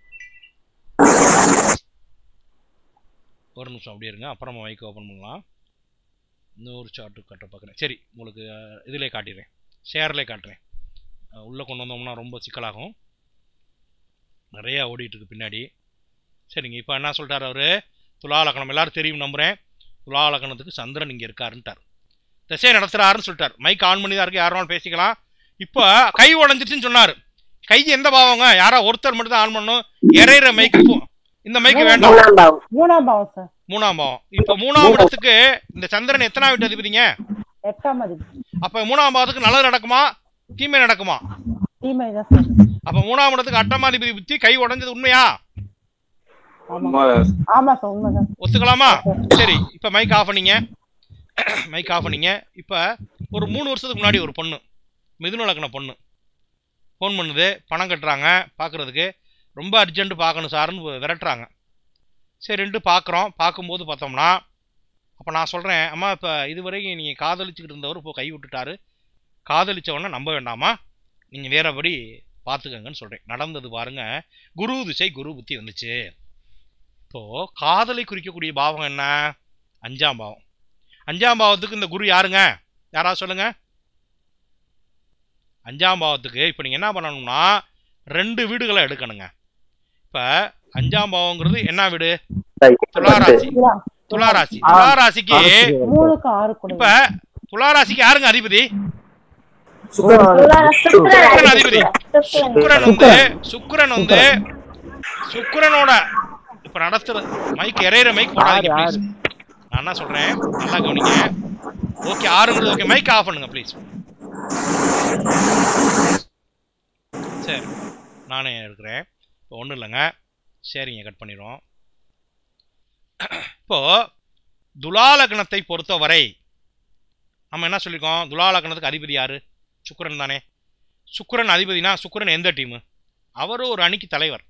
ஒரு நிமிஷம் அப்படியே இருங்க அப்புறமா மைக்கை ஓப்பன் பண்ணலாம் இன்னொரு சார்ட்டு காட்ட பார்க்குறேன் சரி உங்களுக்கு இதிலே காட்டிடுறேன் ஷேர்லேயே காட்டுறேன் உள்ளே கொண்டு வந்தோம்னா ரொம்ப சிக்கலாகும் நிறையா ஓடிட்டுருக்கு பின்னாடி சரிங்க இப்போ என்ன சொல்லிட்டார் அவர் துலாலக்கணம் எல்லாரும் தெரியும் நம்புகிறேன் துலாலக்கணத்துக்கு சந்திரன் இங்கே இருக்காருன்ட்டார் திசையை நடத்துகிறாருன்னு சொல்லிட்டார் மைக் ஆன் பண்ணி தான் இருக்கு யாரும் பேசிக்கலாம் இப்போ கை உடஞ்சிச்சுன்னு சொன்னார் கை எந்த பாவங்க யாரா ஒருத்தர் மட்டும் தான் ஆன் பண்ணணும் இறையிற மைக்கு இந்த மைக்கு வேண்டாம் மூணாம் பாவம் சார் மூணாம் பாவம் இப்போ மூணாம் இடத்துக்கு இந்த சந்திரன் எத்தனாம் வீட்டு அதிபதிங்க எட்டாம் அதிபதி அப்ப மூணாம் பாவத்துக்கு நல்லது நடக்குமா தீமை நடக்குமா தீமை தான் சார் அப்ப மூணாம் இடத்துக்கு அட்டமாதிபதி புத்தி கை உடைஞ்சது உண்மையா ஆமா சார் உண்மைதான் ஒத்துக்கலாமா சரி இப்ப மைக் ஆஃப் பண்ணீங்க மைக் ஆஃப் பண்ணீங்க இப்ப ஒரு மூணு வருஷத்துக்கு முன்னாடி ஒரு பொண்ணு மிதுன லக்ன பொண்ணு ஃபோன் பண்ணுது பணம் கட்டுறாங்க பார்க்குறதுக்கு ரொம்ப அர்ஜென்ட் பார்க்கணும் சார்னு விரட்டுறாங்க சரின்ட்டு பார்க்குறோம் பார்க்கும்போது பார்த்தோம்னா அப்போ நான் சொல்கிறேன் அம்மா இப்போ இதுவரைக்கும் நீங்கள் காதலிச்சுக்கிட்டு இருந்தவர் இப்போ கை விட்டுட்டாரு காதலிச்சவொன்னே நம்ப வேண்டாமா நீங்கள் வேறபடி பார்த்துக்கங்கன்னு சொல்கிறேன் நடந்தது பாருங்க குரு திசை குரு புத்தி வந்துச்சு இப்போது காதலை குறிக்கக்கூடிய பாவம் என்ன அஞ்சாம் பாவம் அஞ்சாம் பாவத்துக்கு இந்த குரு யாருங்க யாரா சொல்லுங்க அஞ்சாம் பாவத்துக்கு இப்போ நீங்கள் என்ன பண்ணணும்னா ரெண்டு வீடுகளை எடுக்கணுங்க இப்போ அஞ்சாம் பாவங்கிறது என்ன வீடு துளாராசி துளாராசி துளாராசிக்கு மூணுக்கு ஆறு கூட இப்ப துளாராசிக்கு யாருங்க அதிபதி சுக்கிரன். சுக்கிரன் அதிபதி சுக்கிரன் வந்து சுக்கிரன் வந்து சுக்கிரனோட இப்ப நடத்துற மைக் எறையிற மைக் போடாதீங்க ப்ளீஸ் நான் என்ன சொல்றேன் நல்லா கவனிங்க ஓகே ஆறுங்கிறது ஓகே மைக் ஆஃப் பண்ணுங்க ப்ளீஸ் சரி நானே இருக்கிறேன் இப்போ ஒன்றும் இல்லைங்க சரிங்க கட் பண்ணிடுவோம் இப்போ துலாலக்னத்தை பொறுத்தவரை நம்ம என்ன சொல்லியிருக்கோம் துலாலக்னத்துக்கு அதிபதி யாரு சுக்கிரன் தானே சுக்கிரன் அதிபதினா சுக்கிரன் எந்த டீமு அவர் ஒரு அணிக்கு தலைவர்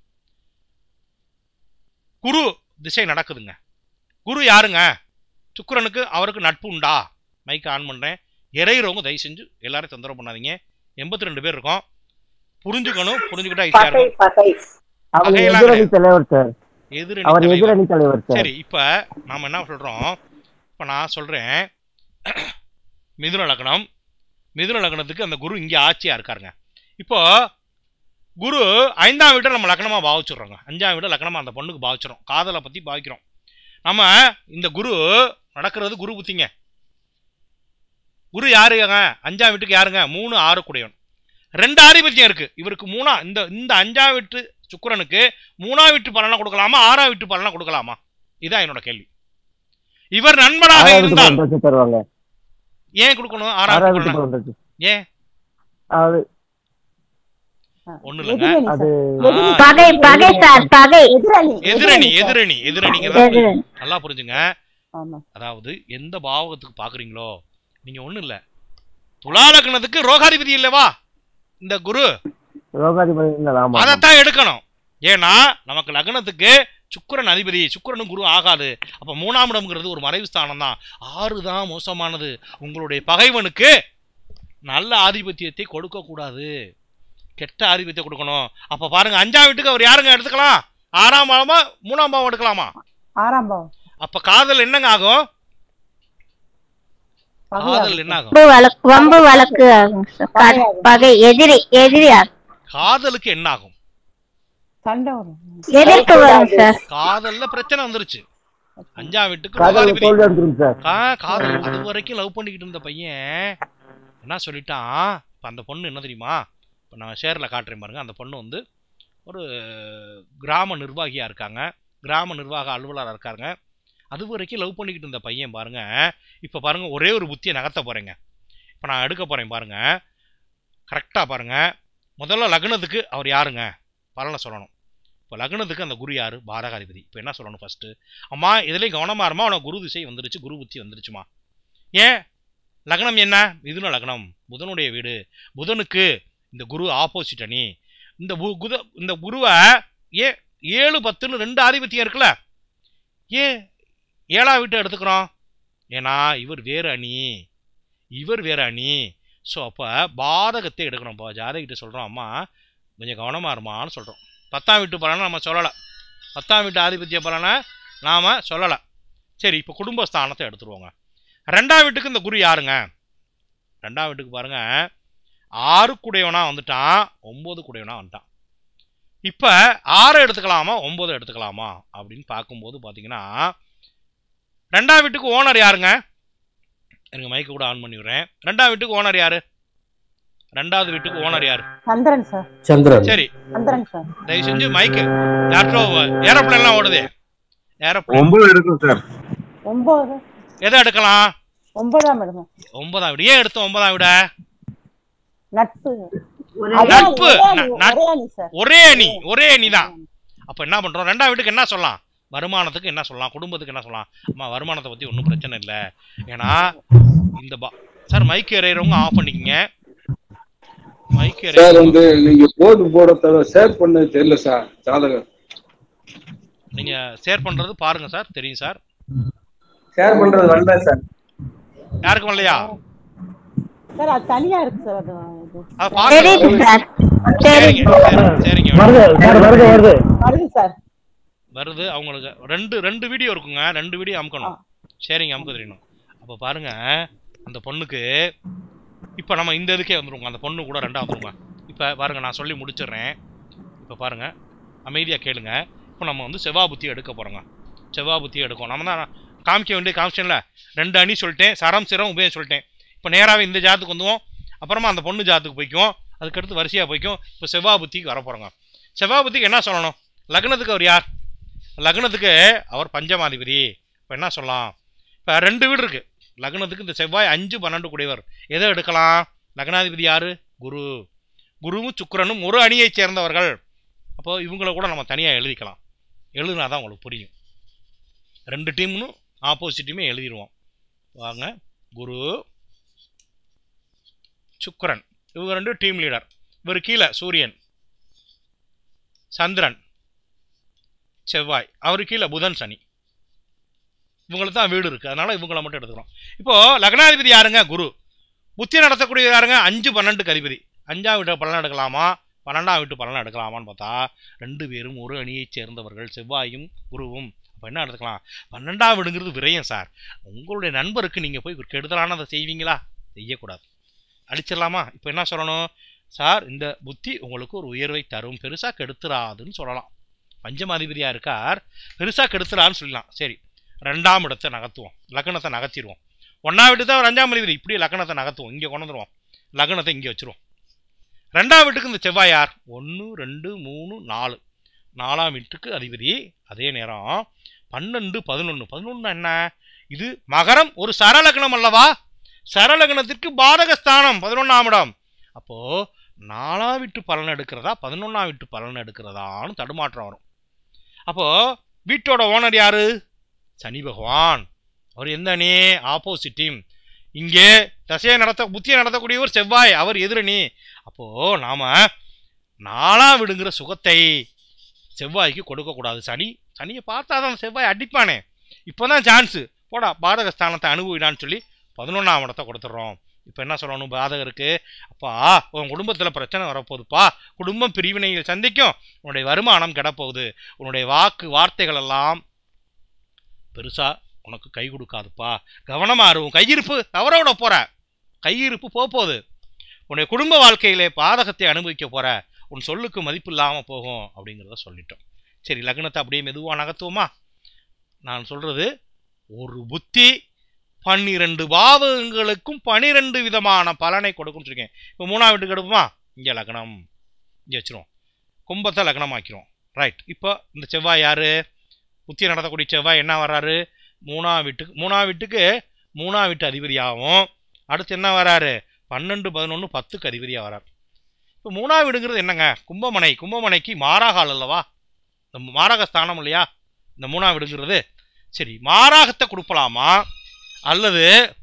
குரு திசை நடக்குதுங்க குரு யாருங்க சுக்கிரனுக்கு அவருக்கு நட்பு உண்டா மைக் ஆன் பண்ணுறேன் இறையிறவங்க தயவு செஞ்சு எல்லாரும் தொந்தரவு பண்ணாதீங்க எண்பத்தி ரெண்டு பேர் இருக்கோம் புரிஞ்சுக்கணும் புரிஞ்சுக்கிட்டா ஈஸியாக இருக்கும் அவர் பகையெல்லாம் எதிரணி கிடையாது. தலைவர் சார் எதிரணி அவர் தலைவர். எதிரணி தலைவர் சார் சரி இப்போ நாம என்ன சொல்றோம் இப்போ நான் சொல்றேன் மிதுன லக்னம் மிதுன லக்னத்துக்கு அந்த குரு இங்கே ஆட்சியா இருக்காருங்க இப்போ குரு ஐந்தாம் வீட்டை நம்ம லக்னமா பாவிச்சிடுறோங்க அஞ்சாம் வீட்டை லக்னமா அந்த பொண்ணுக்கு பாவிச்சிடும் காதலை பத்தி பாவிக்கிறோம் நம்ம இந்த குரு நடக்கிறது குரு புத்திங்க குரு யாருங்க அஞ்சாம் வீட்டுக்கு யாருங்க மூணு ஆறு குடையவன் ரெண்டு ஆதிபத்தியம் இருக்கு இவருக்கு மூணா இந்த இந்த அஞ்சாம் வீட்டு சுக்கிரனுக்கு மூணாம் வீட்டு பலனா கொடுக்கலாமா ஆறாம் வீட்டு பலனா கொடுக்கலாமா இதான் என்னோட கேள்வி இவர் நண்பனாக ஆறாவது இருந்தால் பலன் தருவாங்க ஏன் கொடுக்கணும் ஆறாம் ஆறாவது வீட்டு பலனா பலன் ஏன் அது ஒண்ணு இல்லைங்க அது பகை பகை சார் பகை எதிரணி எதிரணி எதிரணிங்க தான் எதிரணி. நல்லா புரிஞ்சுங்க ஆமா அதாவது எந்த பாவகத்துக்கு பாக்குறீங்களோ நீங்க ஒண்ணு இல்ல துலாலக்னத்துக்கு ரோகாதிபதி இல்லவா இந்த குரு ரோகாதிபதி இல்ல, ஆமா ஆமா. அதைத்தான் எடுக்கணும் ஏன்னா நமக்கு லக்னத்துக்கு சுக்கிரன் அதிபதி சுக்கிரனும் குரு ஆகாது அப்ப மூணாம் இடம்ங்கிறது ஒரு மறைவு ஸ்தானம் தான் ஆறு தான் மோசமானது உங்களுடைய பகைவனுக்கு நல்ல ஆதிபத்தியத்தை கொடுக்க கூடாது கெட்ட ஆதிபத்தியம் கொடுக்கணும் அப்ப பாருங்க அஞ்சாம் வீட்டுக்கு அவர் யாருங்க எடுத்துக்கலாம் ஆறாம் பாவமா மூணாம் பாவம் எடுக்கலாமா ஆறாம் பாவம் அப்ப காதல் என்னங்க ஆகும் காதல் என்ன ஆகும் வம்பு வழக்கு வம்பு வழக்கு ஆகும் சார். ப- பகை எதிரி எதிரியா காதலுக்கு என்ன ஆகும் சண்டை வரும் எதிர்ப்பு வரும் சார் காதல்ல பிரச்சனை வந்துருச்சு அஞ்சாம் வீட்டுக்கு காதல் ரோகாதிபதி தோல்வி அடைஞ்சிரும் சார் கா- காதல் அது வரைக்கும் லவ் பண்ணிக்கிட்டு இருந்த பையன் என்ன சொல்லிட்டான் இப்போ அந்த பொண்ணு என்ன தெரியுமா இப்போ நான் ஷேரில் காட்டுறேன் பாருங்க அந்த பொண்ணு வந்து ஒரு கிராம நிர்வாகியாக இருக்காங்க கிராம நிர்வாக அலுவலராக இருக்காங்க அது வரைக்கும் லவ் பண்ணிக்கிட்டு இருந்த பையன் பாருங்க இப்போ பாருங்க ஒரே ஒரு புத்தியை நகர்த்த போறேங்க இப்போ நான் எடுக்க போறேன் பாருங்க கரெக்டாக பாருங்க முதல்ல லக்னத்துக்கு அவர் யாருங்க பலனை சொல்லணும் இப்போ லக்னத்துக்கு அந்த குரு யாரு பாதகாதிபதி இப்போ என்ன சொல்லணும் ஃபர்ஸ்ட் அம்மா இதுலேயும் கவனமா இருமா உனக்கு குரு திசை வந்துருச்சு குரு புத்தி வந்துருச்சுமா ஏன் லக்னம் என்ன மிதுன லக்னம் புதனுடைய வீடு புதனுக்கு இந்த குரு ஆப்போசிட் அணி இந்த பு- குத இந்த குருவை ஏ ஏழு பத்துன்னு ரெண்டு ஆதிபத்தியம் இருக்குல்ல ஏன் ஏழாம் வீட்டை எடுத்துக்கிறோம் ஏன்னா இவர் வேறு அணி இவர் வேறு அணி ஸோ அப்போ பாதகத்தை எடுக்கணும் இப்போ ஜாதகிட்ட சொல்கிறோம் அம்மா கொஞ்சம் கவனமாக இருமான்னு சொல்கிறோம் பத்தாம் வீட்டு பலனை நம்ம சொல்லலை பத்தாம் வீட்டு ஆதிபத்திய பலனை நாம் சொல்லலை சரி இப்போ குடும்பஸ்தானத்தை எடுத்துருவோங்க ரெண்டாம் வீட்டுக்கு இந்த குரு யாருங்க ரெண்டாம் வீட்டுக்கு பாருங்க ஆறு குடையவனா வந்துட்டான் ஒன்பது குடையவனா வந்துட்டான் இப்போ ஆறு எடுத்துக்கலாமா ஒன்பது எடுத்துக்கலாமா அப்படின்னு பார்க்கும்போது பார்த்தீங்கன்னா ரெண்டாம் வீட்டுக்கு ஓனர் யாருங்க எனக்கு மைக்கு கூட ஆன் பண்ணி விடுறேன் ரெண்டாம் வீட்டுக்கு ஓனர் யாரு ரெண்டாவது வீட்டுக்கு ஓனர் யாரு சந்திரன் சார் சந்திரன் சரி சந்திரன் சார் தயவு செஞ்சு மைக்கு யார்ட்டோ ஏரோப்ளேன்லாம் ஓடுது ஏரோப்ளேன் ஒன்பது எடுக்கும் சார் ஒன்பது எதை எடுக்கலாம் ஒன்பதாம் இடம் ஒன்பதாம் வீடு ஏன் எடுத்தோம் ஒன்பதாம் வீட நட்பு நட்பு ஒரே அணி, ந- நட்- ஒரே அணி சார் ஒரே அணி ஒரே அணி தான் அப்ப என்ன பண்றோம் ரெண்டாம் வீட்டுக்கு என்ன சொல்லலாம் வருமானத்துக்கு என்ன சொல்லலாம் குடும்பத்துக்கு என்ன சொல்லலாம் அம்மா வருமானத்தை பத்தி ஒன்றும் பிரச்சனை இல்லை ஏன்னா இந்த பா சார் மைக் எறையறவங்க ஆஃப் பண்ணிக்கங்க மைக்கே சார் வந்து நீங்க போர்டு போட தவிர ஷேர் பண்ண தெரியல சார் ஜாதகம் நீங்க ஷேர் பண்றது பாருங்க சார் தெரியும் சார் ஷேர் பண்றது வரல சார் யாருக்கும் இல்லையா சார் அது தனியா இருக்கு சார் அது இது. அது பாருங்க சரிங்க சரி- சரிங்க வருது சார் வருது வருது வருது சார் வருது அவங்களுக்கு ரெண்டு ரெண்டு வீடியோ இருக்குங்க ரெண்டு வீடியோ அமுக்கணும் சரிங்க அமுக்க தெரியணும் அப்போ பாருங்க அந்த பொண்ணுக்கு இப்போ நம்ம இந்த இதுக்கே வந்துருவோங்க அந்த பொண்ணு கூட ரெண்டா வந்துருங்க இப்போ பாருங்க நான் சொல்லி முடிச்சிடுறேன் இப்போ பாருங்க அமைதியாக கேளுங்க இப்போ நம்ம வந்து செவ்வா புத்தி எடுக்க போகிறோங்க செவ்வா புத்தி எடுக்கும் நம்ம தான் காமிக்க வேண்டிய காமிச்சேன்ல ரெண்டு அணி சொல்லிட்டேன் சரம் சிரம் உபயம் சொல்லிட்டேன் இப்போ நேராகவே இந்த ஜாத்துக்கு வந்துவோம் அப்புறமா அந்த பொண்ணு ஜாத்துக்கு போய்க்கும் அதுக்கடுத்து வரிசையாக போய்க்கும் இப்போ செவ்வா புத்திக்கு வர போகிறோங்க செவ்வா புத்திக்கு என்ன சொல்லணும் லக்னத்துக்கு அவர் யார் லக்னத்துக்கு அவர் பஞ்சமாதிபதி இப்போ என்ன சொல்லலாம் இப்போ ரெண்டு வீடு இருக்கு லக்னத்துக்கு இந்த செவ்வாய் அஞ்சு பன்னெண்டு கூடியவர் எதை எடுக்கலாம் லக்னாதிபதி யாரு குரு குருவும் சுக்கிரனும் ஒரு அணியைச் சேர்ந்தவர்கள் அப்போ இவங்கள கூட நம்ம தனியாக எழுதிக்கலாம் எழுதுனா தான் உங்களுக்கு புரியும் ரெண்டு டீம்னு ஆப்போசிட் டீமே எழுதிடுவோம் வாங்க குரு சுக்கிரன் இவங்க ரெண்டு டீம் லீடர் இவர் கீழே சூரியன் சந்திரன் செவ்வாய் அவர் கீழே புதன் சனி இவங்களுக்கு தான் வீடு இருக்குது அதனால இவங்கள மட்டும் எடுத்துக்கிறோம் இப்போ லக்னாதிபதி யாருங்க குரு புத்தி நடத்தக்கூடிய யாருங்க அஞ்சு பன்னெண்டுக்கு அதிபதி அஞ்சாம் வீட்டு பலன் எடுக்கலாமா பன்னெண்டாம் வீட்டு பலன் எடுக்கலாமான்னு பார்த்தா ரெண்டு பேரும் ஒரு அணியைச் சேர்ந்தவர்கள் செவ்வாயும் குருவும் அப்போ என்ன எடுத்துக்கலாம் பன்னெண்டாம் வீடுங்கிறது விரயம் சார் உங்களுடைய நண்பருக்கு நீங்கள் போய் கெடுதலானதை செய்வீங்களா செய்யக்கூடாது அடிச்சிடலாமா இப்போ என்ன சொல்லணும் சார் இந்த புத்தி உங்களுக்கு ஒரு உயர்வை தரும் பெருசாக கெடுத்துறாதுன்னு சொல்லலாம் பஞ்சமாதிபதியா இருக்கார் பெருசாக கெடுத்துறான்னு சொல்லலாம் சரி ரெண்டாம் இடத்தை நகர்த்துவோம் லக்னத்தை நகர்த்திடுவோம் ஒன்றாம் வீட்டு தான் ஒரு அஞ்சாம் அதிபதி இப்படியே லக்னத்தை நகர்த்துவோம் இங்கே கொண்டு வந்துருவோம் லக்னத்தை இங்கே வச்சிருவோம் ரெண்டாம் வீட்டுக்கு இந்த செவ்வாய் யார் ஒன்று ரெண்டு மூணு நாலு நாலாம் வீட்டுக்கு அதிபதி அதே நேரம் பன்னெண்டு பதினொன்று பதினொன்று என்ன இது மகரம் ஒரு சரலக்னம் அல்லவா சரலக்னத்திற்கு பாதகஸ்தானம் பதினொன்றாம் இடம் அப்போ நாலாம் வீட்டு பலன் எடுக்கிறதா பதினொன்றாம் வீட்டு பலன் எடுக்கிறதான்னு தடுமாற்றம் வரும் அப்போ வீட்டோட ஓனர் யாரு சனி பகவான் அவர் எந்த அணி ஆப்போசிட் டீம் இங்கே தசையை நடத்த புத்தியை நடத்தக்கூடியவர் செவ்வாய் அவர் எதிரணி அப்போ நாம நாலாம் விடுங்கிற சுகத்தை செவ்வாய்க்கு கொடுக்கக்கூடாது சனி சனியை பார்த்தா தான் செவ்வாய் அடிப்பானே இப்போதான் சான்ஸு போடா பாதகஸ்தானத்தை அனுபவிடான்னு சொல்லி பதினொன்றாம் இடத்தை கொடுத்துட்றோம் இப்போ என்ன சொல்லணும் பாதகருக்கு அப்பா உன் குடும்பத்தில் பிரச்சனை வரப்போகுதுப்பா குடும்பம் பிரிவினைகள் சந்திக்கும் உன்னுடைய வருமானம் கிடப்போகுது உன்னுடைய வாக்கு வார்த்தைகள் எல்லாம் பெருசா உனக்கு கை கொடுக்காதுப்பா கவனமா இரு உன் கையிருப்பு தவற விட போற கையிருப்பு போக போகுது உன்னுடைய குடும்ப வாழ்க்கையிலே பாதகத்தை அனுபவிக்க போற உன் சொல்லுக்கு மதிப்பு இல்லாம போகும் அப்படிங்கிறத சொல்லிட்டோம் சரி லக்னத்தை அப்படியே மெதுவா நகர்த்துவோமா நான் சொல்றது ஒரு புத்தி பன்னிரண்டு பாவங்களுக்கும் பனிரெண்டு விதமான பலனை கொடுக்கும்னு சொல்லியிருக்கேன் இப்போ மூணாம் வீட்டுக்கு எடுப்போமா இங்கே லக்னம் இங்கே வச்சிருவோம் கும்பத்தை லக்னம் ஆக்கிறோம் ரைட் இப்போ இந்த செவ்வாய் யாரு புத்தி நடத்தக்கூடிய செவ்வாய் என்ன வர்றாரு மூணாம் வீட்டுக்கு மூணாம் வீட்டுக்கு மூணாம் வீட்டு அதிபதியாகவும் அடுத்து என்ன வராரு பன்னெண்டு பதினொன்று பத்துக்கு அதிபதியாக வரார் இப்போ மூணாம் வீடுங்கிறது என்னங்க கும்பமனை கும்பமனைக்கு மாராகால் அல்லவா இந்த மாரக ஸ்தானம் இல்லையா இந்த மூணாம் வீடுங்கிறது சரி மாராகத்தை கொடுக்கலாமா அல்லது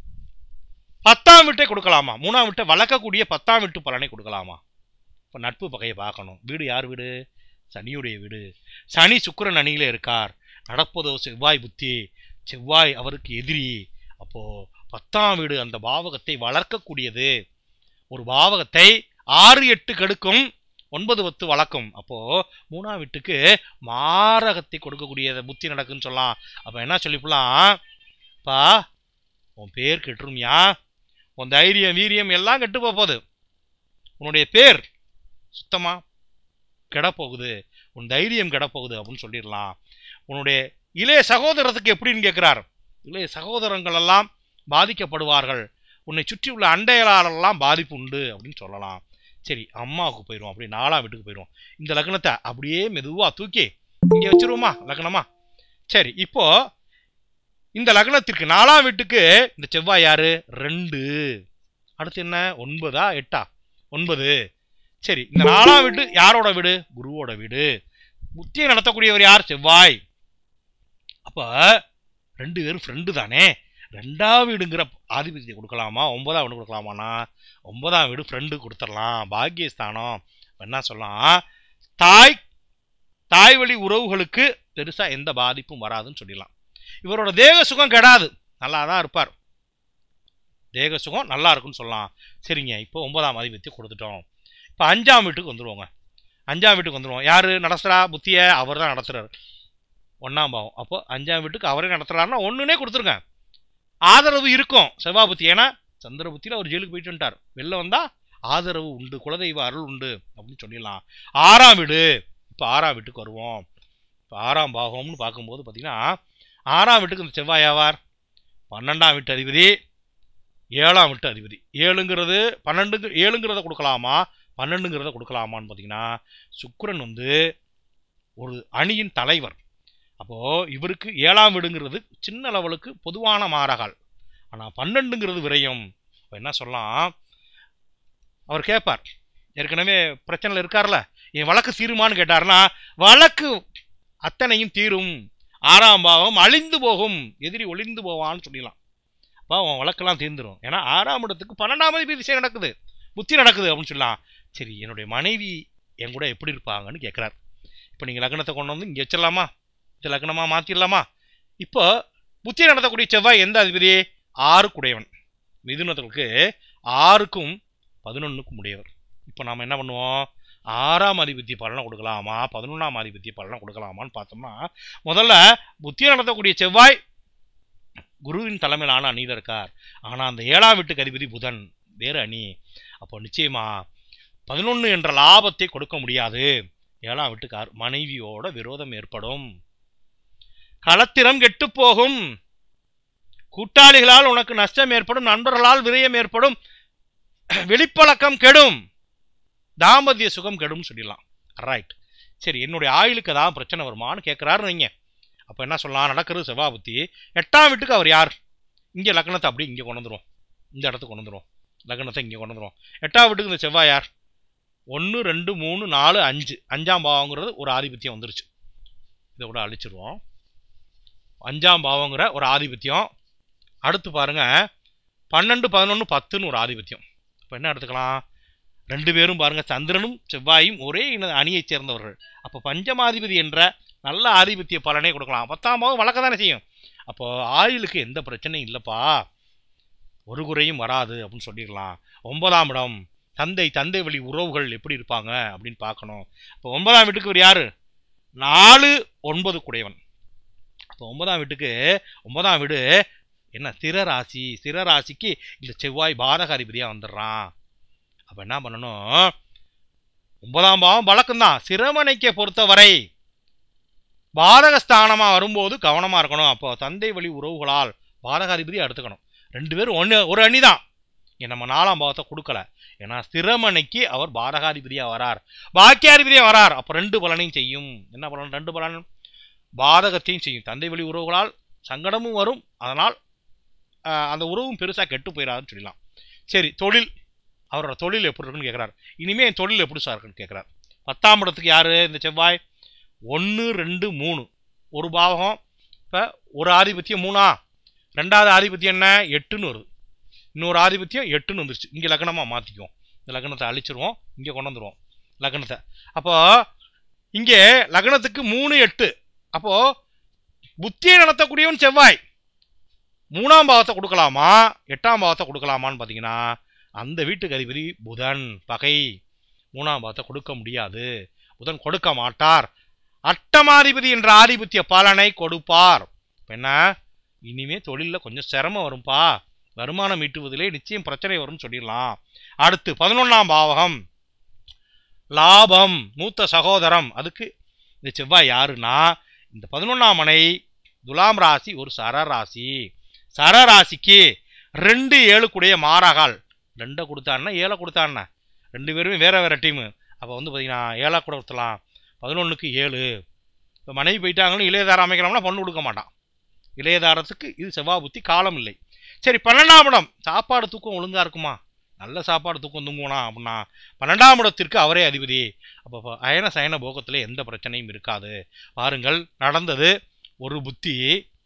பத்தாம் வீட்டை கொடுக்கலாமா மூணாம் வீட்டை வளர்க்கக்கூடிய பத்தாம் வீட்டு பலனை கொடுக்கலாமா இப்போ நட்பு பகையை பார்க்கணும் வீடு யார் வீடு சனியுடைய வீடு சனி சுக்கிரன் அணியில இருக்கார் நடப்பதோ செவ்வாய் புத்தி செவ்வாய் அவருக்கு எதிரி அப்போ பத்தாம் வீடு அந்த பாவகத்தை வளர்க்கக்கூடியது ஒரு பாவகத்தை ஆறு எட்டு கெடுக்கும் ஒன்பது பத்து வளர்க்கும் அப்போ மூணாம் வீட்டுக்கு மாரகத்தை கொடுக்கக்கூடிய புத்தி நடக்குன்னு சொல்லலாம் அப்போ என்ன சொல்லிப்பலாம் பா உன் பேர் கெட்டுருமியா உன் தைரியம் வீரியம் எல்லாம் கெட்டு போக போகுது உன்னுடைய பேர் சுத்தமா கெடப்போகுது உன் தைரியம் கெடப்போகுது அப்படின்னு சொல்லிடலாம் உன்னுடைய இளைய சகோதரத்துக்கு எப்படின்னு கேட்கிறார் இளைய சகோதரங்கள் எல்லாம் பாதிக்கப்படுவார்கள் உன்னை சுற்றி உள்ள அண்டையலாளெல்லாம் பாதிப்பு உண்டு அப்படின்னு சொல்லலாம் சரி அம்மாவுக்கு போயிடுவோம் அப்படி நாலாம் வீட்டுக்கு போயிடுவோம் இந்த லக்னத்தை அப்படியே மெதுவா தூக்கி இங்கே வச்சிருவோமா லக்னமா சரி இப்போ இந்த லக்னத்திற்கு நாலாம் வீட்டுக்கு இந்த செவ்வாய் யாரு ரெண்டு அடுத்து என்ன ஒன்பதா எட்டா ஒன்பது சரி இந்த நாலாம் வீடு யாரோட வீடு குருவோட வீடு புத்தியை நடத்தக்கூடியவர் யார் செவ்வாய் அப்ப ரெண்டு பேரும் ஃப்ரெண்டு தானே ரெண்டாம் வீடுங்கிற ஆதிபத்தியம் கொடுக்கலாமா ஒன்பதாம் வீடு கொடுக்கலாமாண்ணா ஒன்பதாம் வீடு ஃப்ரெண்டு கொடுத்துடலாம் பாக்கியஸ்தானம் அப்ப என்ன சொல்லலாம் தாய் தாய் வழி உறவுகளுக்கு பெருசா எந்த பாதிப்பும் வராதுன்னு சொல்லிடலாம் இவரோட தேக சுகம் கெடாது நல்லா தான் இருப்பார் தேக சுகம் நல்லா இருக்குன்னு சொல்லலாம் சரிங்க இப்போ ஒன்பதாம் ஆதிபத்தியம் கொடுத்துட்டோம் இப்போ அஞ்சாம் வீட்டுக்கு வந்துருவோங்க அஞ்சாம் வீட்டுக்கு வந்துருவோம் யாரு நடத்துறா புத்திய அவர் தான் நடத்துறாரு ஒன்னாம் பாவம் அப்போ அஞ்சாம் வீட்டுக்கு அவரே நடத்துறாருன்னா ஒண்ணுனே கொடுத்துருங்க ஆதரவு இருக்கும் செவ்வாய் புத்தி ஏன்னா சந்திர புத்தியில அவர் ஜெயிலுக்கு போயிட்டு வந்துட்டார் வெளில வந்தா ஆதரவு உண்டு குலதெய்வ அருள் உண்டு அப்படின்னு சொல்லிடலாம் ஆறாம் வீடு இப்போ ஆறாம் வீட்டுக்கு வருவோம் இப்போ ஆறாம் பாகம்னு பார்க்கும்போது பார்த்தீங்கன்னா ஆறாம் வீட்டுக்கு இந்த செவ்வாய் ஆவார் பன்னெண்டாம் வீட்டு அதிபதி ஏழாம் வீட்டு அதிபதி ஏழுங்கிறது பன்னெண்டு ஏழுங்கிறத கொடுக்கலாமா பன்னெண்டுங்கிறத கொடுக்கலாமான்னு பார்த்தீங்கன்னா சுக்கிரன் வந்து ஒரு அணியின் தலைவர் அப்போ இவருக்கு ஏழாம் வீடுங்கிறது சின்ன லெவலுக்கு பொதுவான மாறகால் ஆனால் பன்னெண்டுங்கிறது விரயம் அப்ப என்ன சொல்லலாம் அவர் கேட்பார் ஏற்கனவே பிரச்சனையில் இருக்கார்ல என் வழக்கு தீருமான்னு கேட்டார்னா வழக்கு அத்தனையும் தீரும் ஆறாம் பாவம் அழிந்து போகும் எதிரி ஒளிந்து போவான்னு சொல்லிடலாம் அப்போ அவன் வழக்கெல்லாம் தீர்ந்துரும் ஏன்னா ஆறாம் இடத்துக்கு பன்னெண்டாம் அதிபதி திசை நடக்குது புத்தி நடக்குது அப்படின்னு சொல்லலாம் சரி என்னுடைய மனைவி என் கூட எப்படி இருப்பாங்கன்னு கேட்குறாரு இப்போ நீங்கள் லக்னத்தை கொண்டு வந்து இங்கே வச்சிடலாமா இது லக்னமாக மாற்றிடலாமா இப்போ புத்தி நடத்தக்கூடிய செவ்வாய் எந்த அதிபதி ஆறுக்குடையவன் மிதுனத்துக்கு ஆறுக்கும் பதினொன்றுக்கும் உடையவர் இப்போ நாம் என்ன பண்ணுவோம் ஆறாம் அதிபத்திய பலனை கொடுக்கலாமா பதினொன்றாம் அதிபத்திய பலனை கொடுக்கலாமான்னு பார்த்தோம்னா முதல்ல புத்தி நடத்தக்கூடிய செவ்வாய் குருவின் தலைமையிலான அணியில் இருக்கார் ஆனால் அந்த ஏழாம் வீட்டுக்கு அதிபதி புதன் வேறு அணி அப்போ நிச்சயமா பதினொன்று என்ற லாபத்தை கொடுக்க முடியாது ஏழாம் வீட்டுக்கார் மனைவியோட விரோதம் ஏற்படும் களத்திரம் கெட்டு போகும் கூட்டாளிகளால் உனக்கு நஷ்டம் ஏற்படும் நண்பர்களால் விரயம் ஏற்படும் வெளிப்பழக்கம் கெடும் தாம்பத்திய சுகம் கெடும் சொல்லிடலாம் ரைட் சரி என்னுடைய ஆயுளுக்கு ஏதாவது பிரச்சனை வருமான்னு கேட்குறாரு நீங்க அப்போ என்ன சொல்லலாம் நடக்கிறது செவ்வாபுத்தி எட்டாம் வீட்டுக்கு அவர் யார் இங்கே லக்னத்தை அப்படி இங்கே கொண்டு வந்துரும் இந்த இடத்துக்கு கொண்டு வந்துரும் லக்னத்தை இங்கே கொண்டு வந்துரும் எட்டாம் வீட்டுக்கு இந்த செவ்வாய் யார் ஒன்று ரெண்டு மூணு நாலு அஞ்சு அஞ்சாம் பாவங்கிறது ஒரு ஆதிபத்தியம் வந்துருச்சு இதை கூட அழிச்சிருவோம் அஞ்சாம் பாவங்கிற ஒரு ஆதிபத்தியம் அடுத்து பாருங்க பன்னெண்டு பதினொன்று பத்துன்னு ஒரு ஆதிபத்தியம் இப்போ என்ன எடுத்துக்கலாம் ரெண்டு பேரும் பாருங்க சந்திரனும் செவ்வாயும் ஒரே இன அணியைச் சேர்ந்தவர்கள் அப்போ பஞ்சமாதிபதி என்ற நல்ல ஆதிபத்திய பலனை கொடுக்கலாம் பத்தாம் பாவம் வழக்க தானே செய்யும் அப்போ ஆயுளுக்கு எந்த பிரச்சனையும் இல்லைப்பா ஒரு குறையும் வராது அப்படின்னு சொல்லிடலாம் ஒன்பதாம் இடம் தந்தை தந்தை வழி உறவுகள் எப்படி இருப்பாங்க அப்படின்னு பார்க்கணும் இப்போ ஒன்பதாம் வீட்டுக்கு ஒரு யாரு நாலு ஒன்பது குடையவன் அப்போ ஒன்பதாம் வீட்டுக்கு ஒன்பதாம் வீடு என்ன ஸ்திர ராசி ஸ்திர ராசிக்கு இந்த செவ்வாய் பாதக அதிபதியாக வந்துடுறான் அப்போ என்ன பண்ணணும் ஒன்பதாம் பாவம் பழக்கம்தான் சிரமணைக்க பொறுத்தவரை பாதகஸ்தானமாக வரும்போது கவனமாக இருக்கணும் அப்போ தந்தை வழி உறவுகளால் பாதகாதிபதியை எடுத்துக்கணும் ரெண்டு பேரும் ஒன்று ஒரு அணி தான் நம்ம நாலாம் பாவத்தை கொடுக்கல ஏன்னா ஸ்திரமனைக்கு அவர் பாதகாதிபதியாக வரார் பாக்கியாதிபதியாக வரார் அப்போ ரெண்டு பலனையும் செய்யும் என்ன பலன் ரெண்டு பலன் பாதகத்தையும் செய்யும் தந்தை வழி உறவுகளால் சங்கடமும் வரும் அதனால் ஆஹ், அந்த உறவும் பெருசாக கெட்டு போயிடாதுன்னு சொல்லலாம் சரி தொழில் அவரோட தொழில் எப்படி இருக்குன்னு கேட்குறாரு இனிமே என் தொழில் எப்படி சார் இருக்குன்னு கேட்குறாரு பத்தாம் இடத்துக்கு யாரு இந்த செவ்வாய் ஒன்று ரெண்டு மூணு ஒரு பாவகம் இப்போ ஒரு ஆதிபத்தியம் மூணா ரெண்டாவது ஆதிபத்தியம் என்ன எட்டுன்னு வருது இன்னொரு ஆதிபத்தியம் எட்டுன்னு வந்துருச்சு இங்கே லக்னமாக மாற்றிக்குவோம் இந்த லக்னத்தை அழிச்சிருவோம் இங்கே கொண்டு வந்துருவோம் லக்னத்தை அப்போ இங்கே லக்னத்துக்கு மூணு எட்டு அப்போ புத்தியை நடத்தக்கூடியவன் செவ்வாய் மூணாம் பாவத்தை கொடுக்கலாமா எட்டாம் பாவத்தை கொடுக்கலாமான்னு பார்த்தீங்கன்னா அந்த வீட்டுக்கு அதிபதி புதன் பகை மூணாம் பாவத்தை கொடுக்க முடியாது புதன் கொடுக்க மாட்டார் அட்டமாதிபதி என்ற ஆதிபத்திய பலனை கொடுப்பார் இப்ப என்ன இனிமே தொழிலில் கொஞ்சம் சிரமம் வரும்பா வருமானம் ஈட்டுவதிலே நிச்சயம் பிரச்சனை வரும்னு சொல்லிடலாம் அடுத்து பதினொன்றாம் பாவகம் லாபம் மூத்த சகோதரம் அதுக்கு இந்த செவ்வாய் யாருன்னா இந்த பதினொன்றாம் மனை துலாம் ராசி ஒரு சரராசி சரராசிக்கு ரெண்டு ஏழுக்குடைய மாறாகால் ரெண்டை கொடுத்தான்னா ஏழை கொடுத்தான்னா ரெண்டு பேருமே வேற வேற டீமு அப்போ வந்து பார்த்தீங்கன்னா ஏழா கூட கொடுத்தலாம் பதினொன்றுக்கு ஏழு இப்போ மனைவி போயிட்டாங்கன்னு இளையதாரம் அமைக்கலாம்னா பொண்ணு கொடுக்க மாட்டான் இளையதாரத்துக்கு இது செவ்வாய் புத்தி காலம் இல்லை சரி பன்னெண்டாம் இடம் சாப்பாடு தூக்கம் ஒழுங்கா இருக்குமா நல்ல சாப்பாடு தூக்கம் தூங்குவானா அப்படின்னா பன்னெண்டாம் இடத்திற்கு அவரே அதிபதி அப்போ அயன சயன போகத்தில் எந்த பிரச்சனையும் இருக்காது பாருங்கள் நடந்தது ஒரு புத்தி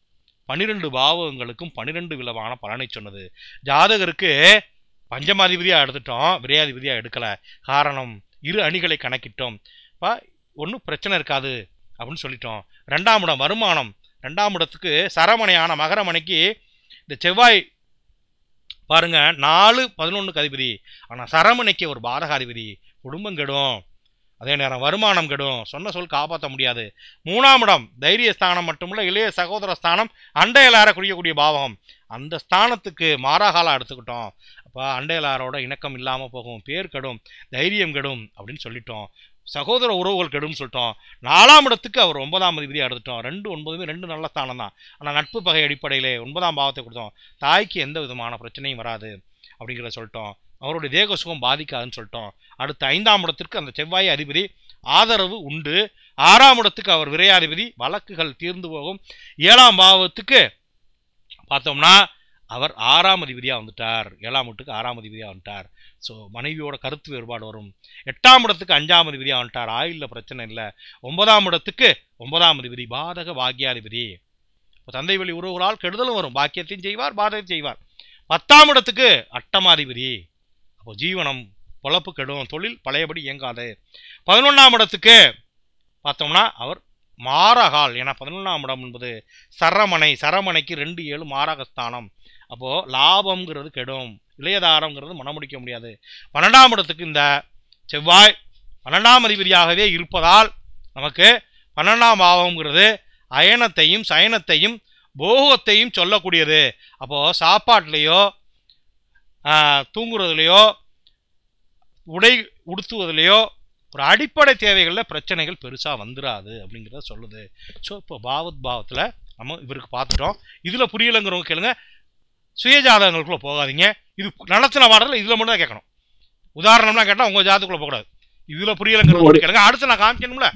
பன்னிரெண்டு பாவகங்களுக்கும் பன்னிரெண்டு விதமான பலனை சொன்னது ஜாதகருக்கு பஞ்சமாதிபதியாக எடுத்துட்டோம் விரையாதிபதியாக எடுக்கலை காரணம் இரு அணிகளை கணக்கிட்டோம் இப்போ ஒன்றும் பிரச்சனை இருக்காது அப்படின்னு சொல்லிட்டோம் ரெண்டாம் இடம் வருமானம் ரெண்டாம் இடத்துக்கு சரமனையான மகரமனைக்கு இந்த செவ்வாய் பாருங்க நாலு பதினொன்றுக்கு அதிபதி ஆனால் சரமனைக்கு ஒரு பாதகாதிபதி குடும்பம் கெடும் அதே நேரம் வருமானம் கெடும் சொன்ன சொல் காப்பாற்ற முடியாது மூணாம் இடம் தைரிய ஸ்தானம் மட்டுமல்ல இளைய சகோதர ஸ்தானம் அண்டையலார குறிக்கக்கூடிய பாவகம் அந்த ஸ்தானத்துக்கு மாறாகாலம் எடுத்துக்கிட்டோம் அப்போ அண்டையலாரோட இணக்கம் இல்லாமல் போகும் பேர் கெடும் தைரியம் கெடும் அப்படின்னு சொல்லிட்டோம் சகோதர உறவுகள் கெடும்னு சொல்லிட்டோம் நாலாம் இடத்துக்கு அவர் ஒன்பதாம் அதிபதியாக எடுத்துட்டோம் ரெண்டு ஒன்பதுமே ரெண்டு நல்ல ஸ்தானம் தான் ஆனால் நட்பு பகை அடிப்படையிலே ஒன்பதாம் பாவத்தை கொடுத்தோம் தாய்க்கு எந்த விதமான பிரச்சனையும் வராது அப்படிங்கிறத சொல்லிட்டோம் அவருடைய தேக சுகம் பாதிக்காதுன்னு சொல்லிட்டோம் அடுத்த ஐந்தாம் இடத்திற்கு அந்த செவ்வாய் அதிபதி ஆதரவு உண்டு ஆறாம் இடத்துக்கு அவர் விரையாதிபதி வழக்குகள் தீர்ந்து போகும் ஏழாம் பாவத்துக்கு பார்த்தோம்னா அவர் ஆறாம் அதிபதியாக வந்துட்டார் ஏழாம் வீட்டுக்கு ஆறாம் அதிபதியாக வந்துட்டார் ஸோ மனைவியோட கருத்து வேறுபாடு வரும் எட்டாம் இடத்துக்கு அஞ்சாம் அதிபதியாக வந்துட்டார் ஆயுளில் பிரச்சனை இல்லை ஒன்பதாம் இடத்துக்கு ஒன்பதாம் அதிபதி பாதக பாக்கியாதிபதி இப்போ தந்தை வழி உறவுகளால் கெடுதலும் வரும் பாக்கியத்தையும் செய்வார் பாதகத்தையும் செய்வார் பத்தாம் இடத்துக்கு அட்டமாதிபதி அப்போ ஜீவனம் பொழப்பு கெடும் தொழில் பழையபடி இயங்காது பதினொன்றாம் இடத்துக்கு பார்த்தோம்னா அவர் மாரகால் ஏன்னா பதினொன்றாம் இடம் என்பது சரமனை சரமனைக்கு ரெண்டு ஏழு மாரகஸ்தானம் அப்போது லாபம்ங்கிறது கெடும் இளையதாரம்ங்கிறது மனமுடிக்க முடியாது பன்னெண்டாம் இடத்துக்கு இந்த செவ்வாய் பன்னெண்டாம் அதிபதியாகவே இருப்பதால் நமக்கு பன்னெண்டாம் பாவம்ங்கிறது அயனத்தையும் சயனத்தையும் போகத்தையும் சொல்லக்கூடியது அப்போது சாப்பாட்லேயோ தூங்குறதுலையோ உடை உடுத்துவதிலையோ ஒரு அடிப்படை தேவைகளில் பிரச்சனைகள் பெருசாக வந்துடாது அப்படிங்கிறத சொல்லுது ஸோ இப்போ பாவத் பாவத்தில் நம்ம இவருக்கு பார்த்துட்டோம் இதில் புரியலைங்கிறவங்க கேளுங்க சுயஜாதகங்களுக்குள்ளே போகாதீங்க இது நடத்தின பாடத்தில் இதில் மட்டும் தான் கேட்கணும் உதாரணம்லாம் கேட்டால் உங்கள் ஜாதகத்துக்குள்ளே போகக்கூடாது இதில் புரியலைங்கிறவங்க கேளுங்க அடுத்து நான் காமிக்கணும்ல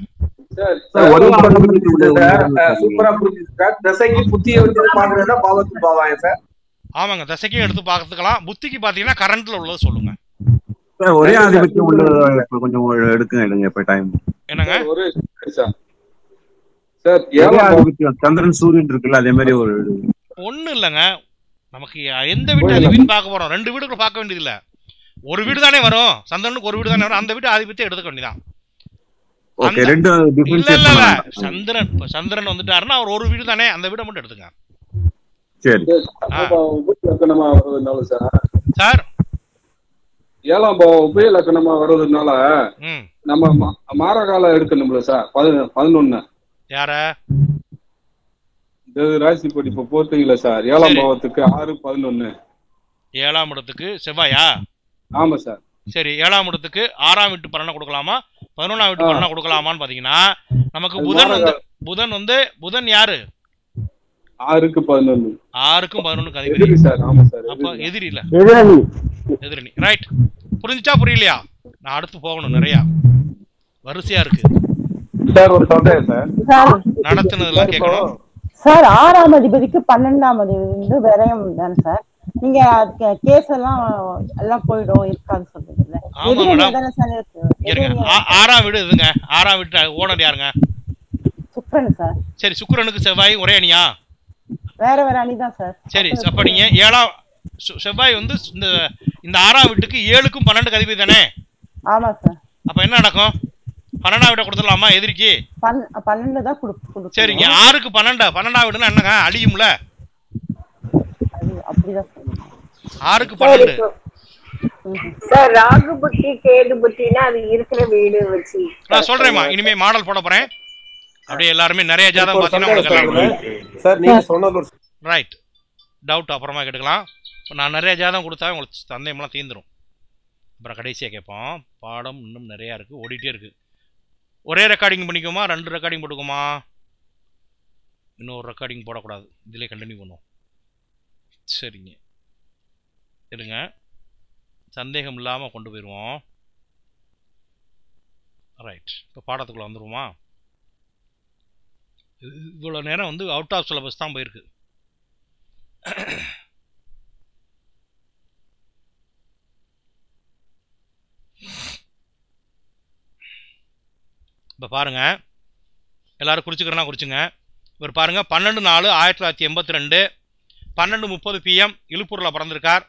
சூப்பரா புரிஞ்சுது சார் தசைக்கு புத்தியை வச்சு பாக்குறதா பாவத்து பாவாய சார் ஆமாங்க தசைக்கும் எடுத்து பார்த்துக்கலாம் புத்திக்கு பார்த்தீங்கன்னா கரண்ட்ல உள்ளது சொல்லுங்க சார் ஒரே ஆதிபத்தியம் உள்ள இப்ப கொஞ்சம் எடுக்குங்க எடுங்க இப்ப டைம் என்னங்க ஒரே சார் சார் ஒரே ஏழாம் ஆதிபத்தியம் சந்திரன் சூரியன் இருக்குல்ல அதே மாதிரி ஒரு ஒன்றும் இல்லைங்க நமக்கு எந்த வீட்டு அதிபதினு பார்க்க போறோம் ரெண்டு வீடுகளை பார்க்க வேண்டியதில்ல ஒரு வீடு தானே வரும் சந்திரனுக்கு ஒரு வீடு தானே வரும் அந்த வீட்டு ஆதிபத்தியம் எடுத்துக்க வேண்டியதான் ஓகே ரெண்டு இல்ல டிஃபரன்ஷியேட் இல்ல இல்ல பண்ணலாம் சந்திரன் இப்ப சந்திரன் வந்துட்டாருன்னா அவர் ஒரு வீடு தானே அந்த வீடை மட்டும் எடுத்துங்க சரி உபய லக்கணமா வர்றதுனால சார் சார் ஏழாம் பாவம் உபய லக்கணமா வர்றதுனால ம் நம்ம மா- மாரகாலம் எடுக்கணும்ல சார் பதின பதினொன்னு யார இந்த ராசிப்படி இப்ப போட்டீங்களா சார் ஏழாம் சரி. பாவத்துக்கு ஆறு பதினொன்னு ஏழாம் இடத்துக்கு செவ்வாயா ஆமா சார் சரி ஏழாம் இடத்துக்கு ஆறாம் வீட்டு பலனை கொடுக்கலாமா பதினொன்றாம் வீட்டு ஆ. பலனை கொடுக்கலாமான்னு பாத்தீங்கன்னா நமக்கு அது புதன் வந்து மாரக- புதன் வந்து புதன் யாரு ஆறுக்கு பதினொன்னு ஆறுக்கும் பதினொன்றுக்கு எதிரி அதிபதி சார் ஆமா சார் அப்போ எதிரி. எதிரி இல்ல எதிரணி எதிரணி ரைட் புரிஞ்சுச்சா புரியலையா நான் அடுத்து போகணும் நிறைய வரிசையா இருக்கு சார் ஒரு சந்தேகம் சார் சார் நடத்துனதெல்லாம் கேட்கணும் சார் ஆறாம் அதிபதிக்கு பன்னெண்டாம் அதிபதி வந்து விரயம் தானே சார் நீங்க கேஸ் எல்லாம் எல்லாம் போயிடும் இருக்காது சொல்றீங்கல்ல ஆமா எதிரணி மேடம். தானே சார் இருக்கு இருங்க எதிரணி ஆ- ஆறாம் வீடு இதுங்க ஆறாம் வீட்டு ஓனர் யாருங்க சுக்ரன் சார் சரி சுக்கிரனுக்கு செவ்வாய் ஒரே அணியா வேற வேற அணிதான் சார் சரி அப்ப நீங்க ஏழாம் செ- செவ்வாய் வந்து இந்த இந்த ஆறாம் வீட்டுக்கு ஏழுக்கும் பன்னெண்டுக்கு அதிபதி தானே ஆமா சார் அப்ப என்ன நடக்கும் பன்னெண்டாம் வீட்டை கொடுத்துடலாமா எதிரிக்கு பன் பன்னெண்டு தான் கொடு கொடுக்கணும். சரிங்க ஆறுக்கு பன்னெண்டு பன்னெண்டாம் வீடுனா என்னங்க அழியும்ல அது அப்படிதான் சார் ஆறுக்கு பன்னெண்டு சார் ராகு புத்தி கேது புத்தினா அது இருக்கிற வீடு வச்சு நான் சொல்றேம்மா இனிமே மாடல் போட போறேன் அப்படியே எல்லாருமே நிறைய ஜாதகம் பார்த்தீங்கன்னா உங்களுக்கு சார் நீங்க சொன்னது ஒரு ரைட் டவுட் அப்புறமா கேட்டுக்கலாம் இப்போ நான் நிறைய ஜாதகம் கொடுத்தா உங்களுக்கு சந்தேகம்லாம் தீர்ந்துரும் அப்புறம் கடைசியாக கேட்போம் பாடம் இன்னும் நிறையா இருக்குது ஓடிட்டே இருக்குது ஒரே ரெக்கார்டிங் பண்ணிக்குமா ரெண்டு ரெக்கார்டிங் போட்டுக்குமா இன்னொரு ரெக்கார்டிங் போடக்கூடாது இதிலே கண்டினியூ பண்ணுவோம் சரிங்க இருங்க சந்தேகம் இல்லாமல் கொண்டு போயிடுவோம் ரைட் இப்போ பாடத்துக்குள்ளே வந்துருவோமா இவ்வளோ நேரம் வந்து அவுட் ஆஃப் சிலபஸ் தான் போயிருக்கு இப்போ பாருங்க எல்லாரும் குறிச்சுக்கிறனா குறிச்சுங்க இவர் பாருங்க பன்னெண்டு நாலு ஆயிரத்தி தொள்ளாயிரத்தி எண்பத்தி ரெண்டு பன்னெண்டு முப்பது பிஎம் இழுப்பூரில் பிறந்திருக்கார்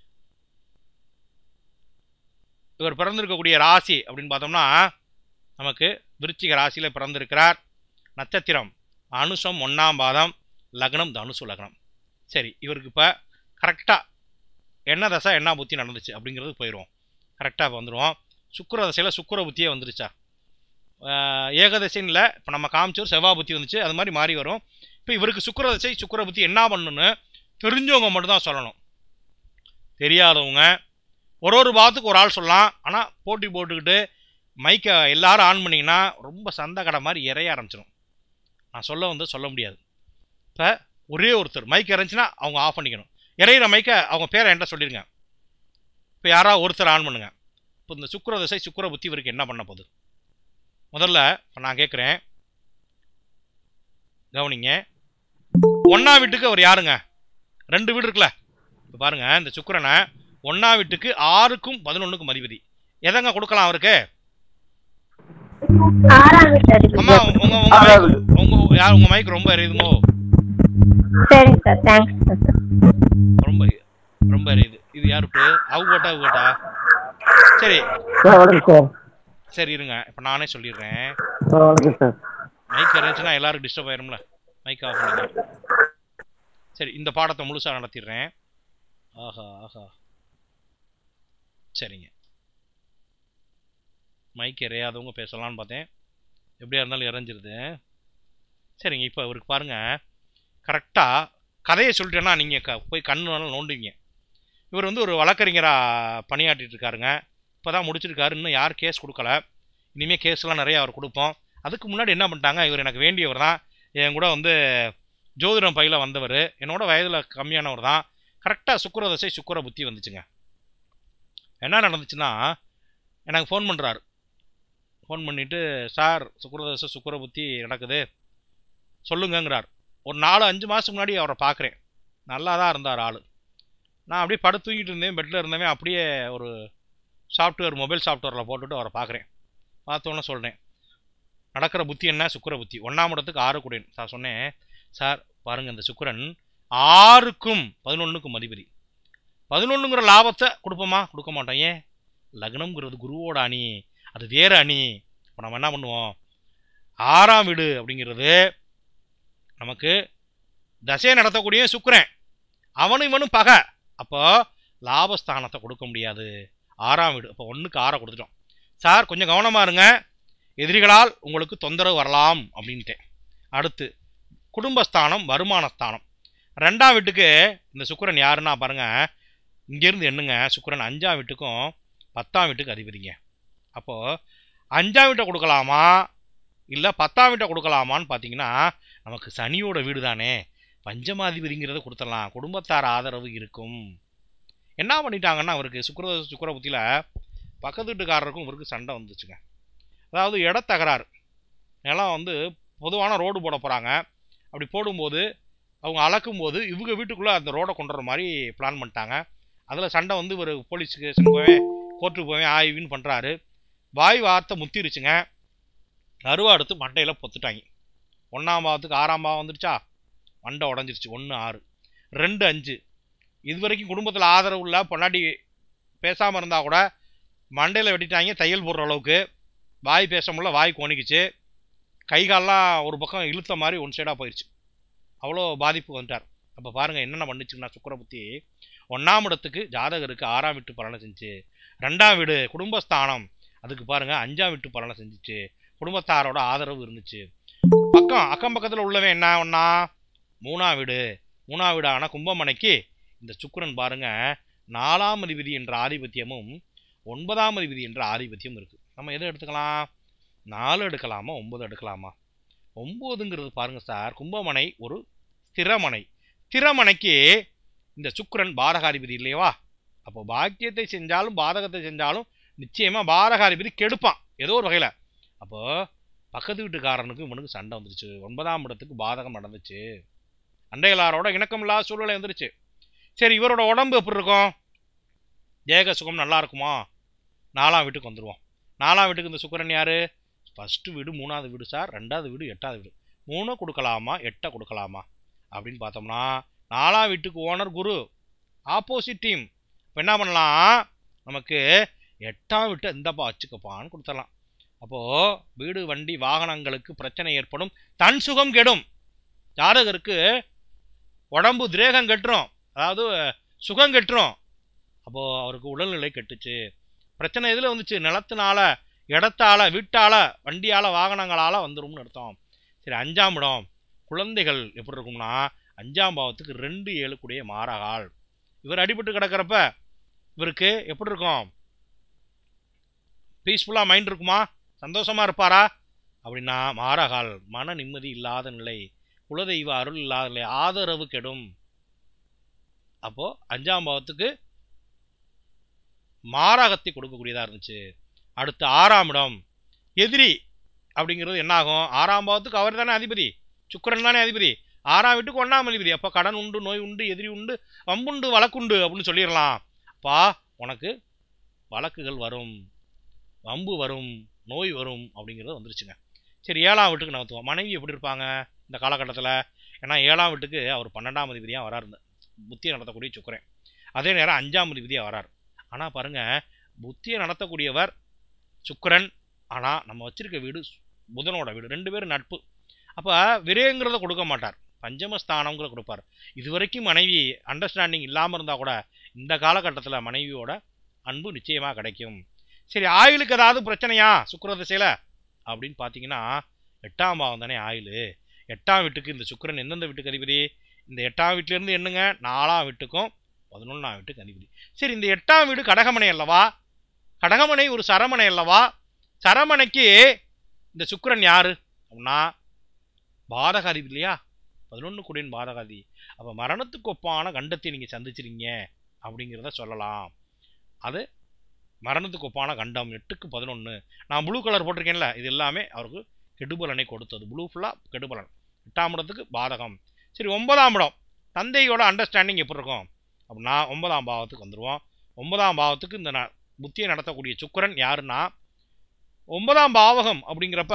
இவர் பிறந்திருக்கக்கூடிய ராசி அப்படின்னு பார்த்தோம்னா நமக்கு விருச்சிக ராசியில் பிறந்திருக்கிறார் நட்சத்திரம் அனுஷம் ஒன்றாம் பாதம் லக்னம் தனுசு லக்னம் சரி இவருக்கு இப்போ கரெக்டாக என்ன தசை என்ன புத்தி நடந்துச்சு அப்படிங்கிறது போயிடுவோம் கரெக்டாக இப்போ வந்துடுவோம் சுக்கிர தசையில் சுக்கிர புத்தியே வந்துருச்சா ஆஹ் ஏகதசைன்னு இல்லை இப்போ நம்ம காமிச்சோர் செவ்வாய் புத்தி வந்துச்சு அது மாதிரி மாறி வரும் இப்போ இவருக்கு சுக்கிர தசை சுக்கிர புத்தி என்ன பண்ணணும்னு தெரிஞ்சவங்க மட்டும்தான் சொல்லணும் தெரியாதவங்க ஒரு ஒரு பாத்துக்கு ஒரு ஆள் சொல்லலாம் ஆனால் போட்டி போட்டுக்கிட்டு மைக்கை எல்லாரும் ஆன் பண்ணிங்கன்னா ரொம்ப சந்த கடை மாதிரி இறைய ஆரம்பிச்சிடும் நான் சொல்ல வந்து சொல்ல முடியாது இப்போ ஒரே ஒருத்தர் மைக் இறந்துச்சுன்னா அவங்க ஆஃப் பண்ணிக்கணும் இறையிற மைக்கை அவங்க பேரை என்கிட்ட சொல்லிடுங்க இப்போ யாராவது ஒருத்தர் ஆன் பண்ணுங்க இப்போ இந்த சுக்கிர திசை சுக்கிர புத்தி இவருக்கு என்ன பண்ண போகுது முதல்ல இப்போ நான் கேட்குறேன் கவனிங்க ஒன்றா வீட்டுக்கு அவர் யாருங்க ரெண்டு வீடு இருக்குல்ல இப்போ பாருங்க இந்த சுக்கிரனை ஒன்றா வீட்டுக்கு ஆறுக்கும் பதினொன்றுக்கும் அதிபதி எதங்க கொடுக்கலாம் அவருக்கு ஆறாம் வீட்டு அதிபதி அம்மா உங்க உங்க mic- உங்க யார் உங்க மைக் ரொம்ப எரியுதுங்கோ சரிங்க சார் தேங்க்ஸ் சார் ரொம்ப ரொம்ப எரியுது இது யாருக்கு அவங்க கேட்டா அவங்க கேட்டா சரி சார் வணக்கம் சார் சரி இருங்க இப்போ நானே சொல்லிடுறேன் சார் வணக்கம் சார் மைக் இருந்துச்சுன்னா எல்லாரும் டிஸ்டர்ப் ஆயிரும்ல மைக் ஆஃப் பண்ணுங்க சரி இந்த பாடத்தை முழுசா நடத்திடுறேன் ஆஹா ஆஹா சரிங்க மைக் எறையாதவங்க பேசலாம்னு பார்த்தேன் எப்படியா இருந்தாலும் இறஞ்சிருது சரிங்க இப்போ இவருக்கு பாருங்க கரெக்டாக கதையை சொல்லிட்டேன்னா நீங்கள் க போய் கண்ணு வேணாலும் நோண்டுவீங்க இவர் வந்து ஒரு வழக்கறிஞராக பணியாற்றிட்டு இருக்காருங்க இப்போ தான் முடிச்சிருக்காரு இன்னும் யார் கேஸ் கொடுக்கல இனிமேல் கேஸ்லாம் நிறைய அவர் கொடுப்போம் அதுக்கு முன்னாடி என்ன பண்ணிட்டாங்க இவர் எனக்கு வேண்டியவர் தான் என் கூட வந்து ஜோதிடம் பையில வந்தவர் என்னோட வயதில் கம்மியானவர் தான் கரெக்டாக சுக்கிர தசை சுக்கிர புத்தி வந்துச்சுங்க என்ன நடந்துச்சுன்னா எனக்கு ஃபோன் பண்ணுறாரு ஃபோன் பண்ணிவிட்டு சார் சுக்கிர தசை சுக்கிர புத்தி நடக்குது சொல்லுங்கங்கிறார் ஒரு நாலு அஞ்சு மாதத்துக்கு முன்னாடி அவரை பார்க்குறேன் நல்லா தான் இருந்தார் ஆள் நான் அப்படியே படுத்து தூங்கிட்டு இருந்தேன் பெட்டில் இருந்தவன் அப்படியே ஒரு சாஃப்ட்வேர் மொபைல் சாஃப்ட்வேரில் போட்டுட்டு அவரை பார்க்குறேன் பார்த்தோன்னே சொல்கிறேன் நடக்கிற புத்தி என்ன சுக்கிர புத்தி ஒன்றாம் இடத்துக்கு ஆறு கூடேன் நான் சொன்னேன் சார் பாருங்கள் இந்த சுக்கிரன் ஆறுக்கும் பதினொன்றுக்கும் அதிபதி பதினொன்றுங்கிற லாபத்தை கொடுப்போமா கொடுக்க மாட்டோம் ஏன் லக்னம்ங்கிறது குருவோட அணி அது வேற அணி இப்போ நம்ம என்ன பண்ணுவோம் ஆறாம் வீடு அப்படிங்கிறது நமக்கு தசையை நடத்தக்கூடிய சுக்கிரன் அவனும் இவனும் பகை அப்போ லாபஸ்தானத்தை கொடுக்க முடியாது ஆறாம் வீடு அப்போ ஒன்றுக்கு ஆறை கொடுத்துட்டோம் சார் கொஞ்சம் கவனமாக இருங்க எதிரிகளால் உங்களுக்கு தொந்தரவு வரலாம் அப்படின்ட்டேன் அடுத்து குடும்பஸ்தானம் வருமானஸ்தானம் ரெண்டாம் வீட்டுக்கு இந்த சுக்கிரன் யாருன்னா பாருங்க இங்கேருந்து எண்ணுங்க சுக்கிரன் அஞ்சாம் வீட்டுக்கும் பத்தாம் வீட்டுக்கு அதிபதிங்க அப்போது அஞ்சாம் வீட்டை கொடுக்கலாமா இல்லை பத்தாம் வீட்டை கொடுக்கலாமான்னு பார்த்தீங்கன்னா நமக்கு சனியோட வீடு தானே பஞ்சமாதிபதிங்கிறத கொடுத்துடலாம் குடும்பத்தார் ஆதரவு இருக்கும் என்ன பண்ணிட்டாங்கன்னா அவருக்கு சுக்கிர சுக்கிர புத்தியில் பக்கத்து வீட்டுக்காரருக்கும் இவருக்கு சண்டை வந்துச்சுங்க அதாவது இடத்தகராறு நிலம் வந்து பொதுவான ரோடு போட போகிறாங்க அப்படி போடும்போது அவங்க அளக்கும்போது இவங்க வீட்டுக்குள்ளே அந்த ரோடை கொண்டு வர மாதிரி பிளான் பண்ணிட்டாங்க அதில் சண்டை வந்து இவர் போலீஸ் ஸ்டேஷன் போவேன் கோர்ட்டுக்கு போவேன் ஆய்வுன்னு பண்ணுறாரு வாய் வார்த்தை முத்திருச்சுங்க அருவா எடுத்து மண்டையில் பொத்துட்டாங்க ஒன்றாம் பாவத்துக்கு ஆறாம் பாவம் வந்துருச்சா மண்டை உடஞ்சிருச்சு ஒன்று ஆறு ரெண்டு அஞ்சு இது வரைக்கும் குடும்பத்தில் ஆதரவு இல்லை பொன்னாடி பேசாமல் இருந்தால் கூட மண்டையில் வெட்டிட்டாங்க தையல் போடுற அளவுக்கு வாய் பேச முடியல வாய் கோணிக்குச்சு கை கால்லாம் ஒரு பக்கம் இழுத்த மாதிரி ஒன் சைடாக போயிடுச்சு அவ்வளோ பாதிப்பு வந்துட்டார் அப்போ பாருங்கள் என்னென்ன பண்ணுச்சுன்னா சுக்கர புத்தி ஒன்றாம் இடத்துக்கு ஜாதகருக்கு ஆறாம் வீட்டு பலனை செஞ்சு ரெண்டாம் வீடு குடும்பஸ்தானம் அதுக்கு பாருங்கள் அஞ்சாம் வீட்டு பலனை செஞ்சுச்சு குடும்பத்தாரோட ஆதரவு இருந்துச்சு பக்கம் அக்கம் பக்கத்தில் உள்ளவன் என்ன ஒன்றா மூணாம் வீடு மூணாம் வீடான கும்பமனைக்கு இந்த சுக்கிரன் பாருங்க நாலாம் அதிபதி என்ற ஆதிபத்தியமும் ஒன்பதாம் அதிபதி என்ற ஆதிபத்தியம் இருக்குது நம்ம எதை எடுத்துக்கலாம் நாலு எடுக்கலாமா ஒன்பது எடுக்கலாமா ஒம்போதுங்கிறது பாருங்க சார் கும்பமனை ஒரு ஸ்திரமனை ஸ்திரமனைக்கு இந்த சுக்கிரன் பாரகாதிபதி இல்லையவா அப்போ பாக்கியத்தை செஞ்சாலும் பாதகத்தை செஞ்சாலும் நிச்சயமா பாரகாதிபதி கெடுப்பான் ஏதோ ஒரு வகையில் அப்போ பக்கத்து வீட்டுக்காரனுக்கு இவனுக்கு சண்டை வந்துருச்சு ஒன்பதாம் இடத்துக்கு பாதகம் நடந்துச்சு அண்டைகளாரோட இணக்கம் இல்லாத சூழ்நிலை வந்துருச்சு சரி இவரோட உடம்பு எப்படி இருக்கும் தேக சுகம் நல்லா இருக்குமா நாலாம் வீட்டுக்கு வந்துடுவோம் நாலாம் வீட்டுக்கு இந்த சுக்கிரன் யாரு ஃபஸ்ட்டு வீடு மூணாவது வீடு சார் ரெண்டாவது வீடு எட்டாவது வீடு மூணை கொடுக்கலாமா எட்டை கொடுக்கலாமா அப்படின்னு பார்த்தோம்னா நாலாம் வீட்டுக்கு ஓனர் குரு ஆப்போசிட் டீம் இப்போ என்ன பண்ணலாம் நமக்கு எட்டாம் வீட்டை இந்தப்பா வச்சுக்கப்பான்னு கொடுத்துடலாம் அப்போது வீடு வண்டி வாகனங்களுக்கு பிரச்சனை ஏற்படும் தன் சுகம் கெடும் ஜாதகருக்கு உடம்பு திரேகம் கெட்டுரும் அதாவது சுகம் கெட்டுரும் அப்போது அவருக்கு உடல்நிலை கெட்டுச்சு பிரச்சனை எதில் வந்துச்சு நிலத்தினால இடத்தால வீட்டால வாகனங்களால வாகனங்களால் வந்துரும்னு அர்த்தம் சரி அஞ்சாம் இடம் குழந்தைகள் எப்படி இருக்கும்னா அஞ்சாம் பாவத்துக்கு ரெண்டு ஏழு கூடிய மாரகால் இவர் அடிபட்டு கிடக்கிறப்ப இவருக்கு எப்படி இருக்கும் பீஸ்ஃபுல்லாக மைண்ட் இருக்குமா சந்தோஷமா இருப்பாரா அப்படின்னா மாரகால் மன நிம்மதி இல்லாத நிலை குலதெய்வ அருள் இல்லாத நிலை ஆதரவு கெடும் அப்போ அஞ்சாம் பாவத்துக்கு மாரகத்தை கொடுக்கக்கூடியதாக இருந்துச்சு அடுத்து ஆறாம் இடம் எதிரி அப்படிங்கிறது என்ன ஆகும் ஆறாம் பாவத்துக்கு அவர் தானே அதிபதி சுக்கிரன் தானே அதிபதி ஆறாம் வீட்டுக்கு ஒன்றாம் அதிபதி அப்போ கடன் உண்டு நோய் உண்டு எதிரி உண்டு வம்புண்டு வழக்குண்டு அப்படின்னு சொல்லிடலாம் அப்பா உனக்கு வழக்குகள் வரும் வம்பு வரும் நோய் வரும் அப்படிங்கிறது வந்துருச்சுங்க சரி ஏழாம் வீட்டுக்கு நகர்த்துவோம் மனைவி எப்படி இருப்பாங்க இந்த காலகட்டத்தில் ஏன்னா ஏழாம் வீட்டுக்கு அவர் பன்னெண்டாம் அதிபதியாக வராரு இந்த புத்தியை நடத்தக்கூடிய சுக்கரன் அதே நேரம் அஞ்சாம் அதிபதியாக வரார் ஆனால் பாருங்க புத்தியை நடத்தக்கூடியவர் சுக்கிரன் ஆனால் நம்ம வச்சிருக்க வீடு புதனோட வீடு ரெண்டு பேரும் நட்பு அப்போ விரயங்கிறத கொடுக்க மாட்டார் பஞ்சமஸ்தானங்கிற கொடுப்பார் இது வரைக்கும் மனைவி அண்டர்ஸ்டாண்டிங் இல்லாமல் இருந்தால் கூட இந்த காலகட்டத்தில் மனைவியோட அன்பு நிச்சயமாக கிடைக்கும் சரி ஆயுளுக்கு ஏதாவது பிரச்சனையா சுக்கிர திசையில் அப்படின்னு பார்த்தீங்கன்னா எட்டாம் பாவம் தானே ஆயுள் எட்டாம் வீட்டுக்கு இந்த சுக்கிரன் எந்தெந்த வீட்டுக்கு அதிபதி இந்த எட்டாம் வீட்டிலேருந்து என்னங்க நாலாம் வீட்டுக்கும் பதினொன்றாம் வீட்டுக்கு அதிபதி சரி இந்த எட்டாம் வீடு கடகமனை அல்லவா கடகமனை ஒரு சரமனை அல்லவா சரமனைக்கு இந்த சுக்கிரன் யாரு அப்படின்னா பாதகாதிபதி இல்லையா பதினொன்று குடியின் பாதகாதி அப்போ மரணத்துக்கு ஒப்பான கண்டத்தை நீங்கள் சந்திச்சிருங்க அப்படிங்கிறத சொல்லலாம் அது மரணத்துக்கு ஒப்பான கண்டம் எட்டுக்கு பதினொன்று நான் ப்ளூ கலர் போட்டிருக்கேன்ல இது எல்லாமே அவருக்கு கெடுபலனை கொடுத்தது ப்ளூ ஃபுல்லாக கெடுபலன் எட்டாம் இடத்துக்கு பாதகம் சரி ஒன்பதாம் இடம் தந்தையோட அண்டர்ஸ்டாண்டிங் எப்படி இருக்கும் அப்படின்னா ஒன்பதாம் பாவத்துக்கு வந்துடுவோம் ஒன்பதாம் பாவத்துக்கு இந்த ந- புத்தியை நடத்தக்கூடிய சுக்கிரன் யாருன்னா ஒன்பதாம் பாவகம் அப்படிங்கிறப்ப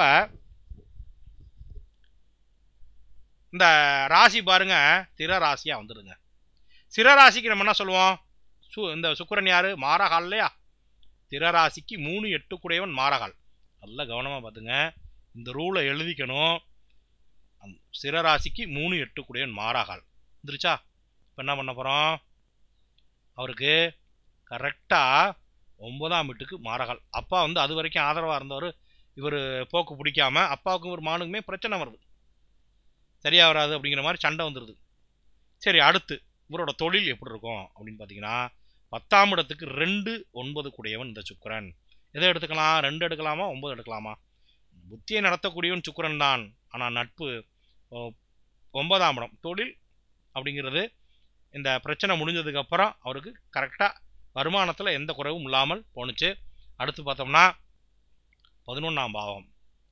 இந்த ராசி பாருங்க திர ராசியாக வந்துடுங்க சிர ராசிக்கு நம்ம என்ன சொல்லுவோம் சு இந்த சுக்கிரன் யாரு மாரகால் இல்லையா திர ராசிக்கு மூணு எட்டு குடையவன் மாரகால் நல்லா கவனமாக பார்த்துங்க இந்த ரூலை எழுதிக்கணும் அந்த சிர ராசிக்கு மூணு எட்டு குடையவன் மாரகால் வந்துருச்சா இப்போ என்ன பண்ண போகிறோம் அவருக்கு கரெக்டாக ஒன்பதாம் வீட்டுக்கு மாரகால் அப்பா வந்து அது வரைக்கும் ஆதரவாக இருந்தவர் இவர் போக்கு பிடிக்காம அப்பாவுக்கும் ஒரு மானுக்குமே பிரச்சனை வருது சரியா வராது அப்படிங்கிற மாதிரி சண்டை வந்துடுது சரி அடுத்து இவரோட தொழில் எப்படி இருக்கும் அப்படின்னு பார்த்தீங்கன்னா பத்தாம் இடத்துக்கு ரெண்டு ஒன்பது கூடியவன் இந்த சுக்கிரன் எதை எடுத்துக்கலாம் ரெண்டு எடுக்கலாமா ஒன்பது எடுக்கலாமா புத்தியை நடத்தக்கூடியவன் சுக்கிரன் தான் ஆனால் நட்பு ஓ, ஒன்பதாம் இடம் தொழில் அப்படிங்கிறது இந்த பிரச்சனை முடிஞ்சதுக்கு அப்புறம் அவருக்கு கரெக்டாக வருமானத்தில் எந்த குறைவும் இல்லாமல் போணுச்சு அடுத்து பார்த்தோம்னா பதினொன்றாம் பாவம்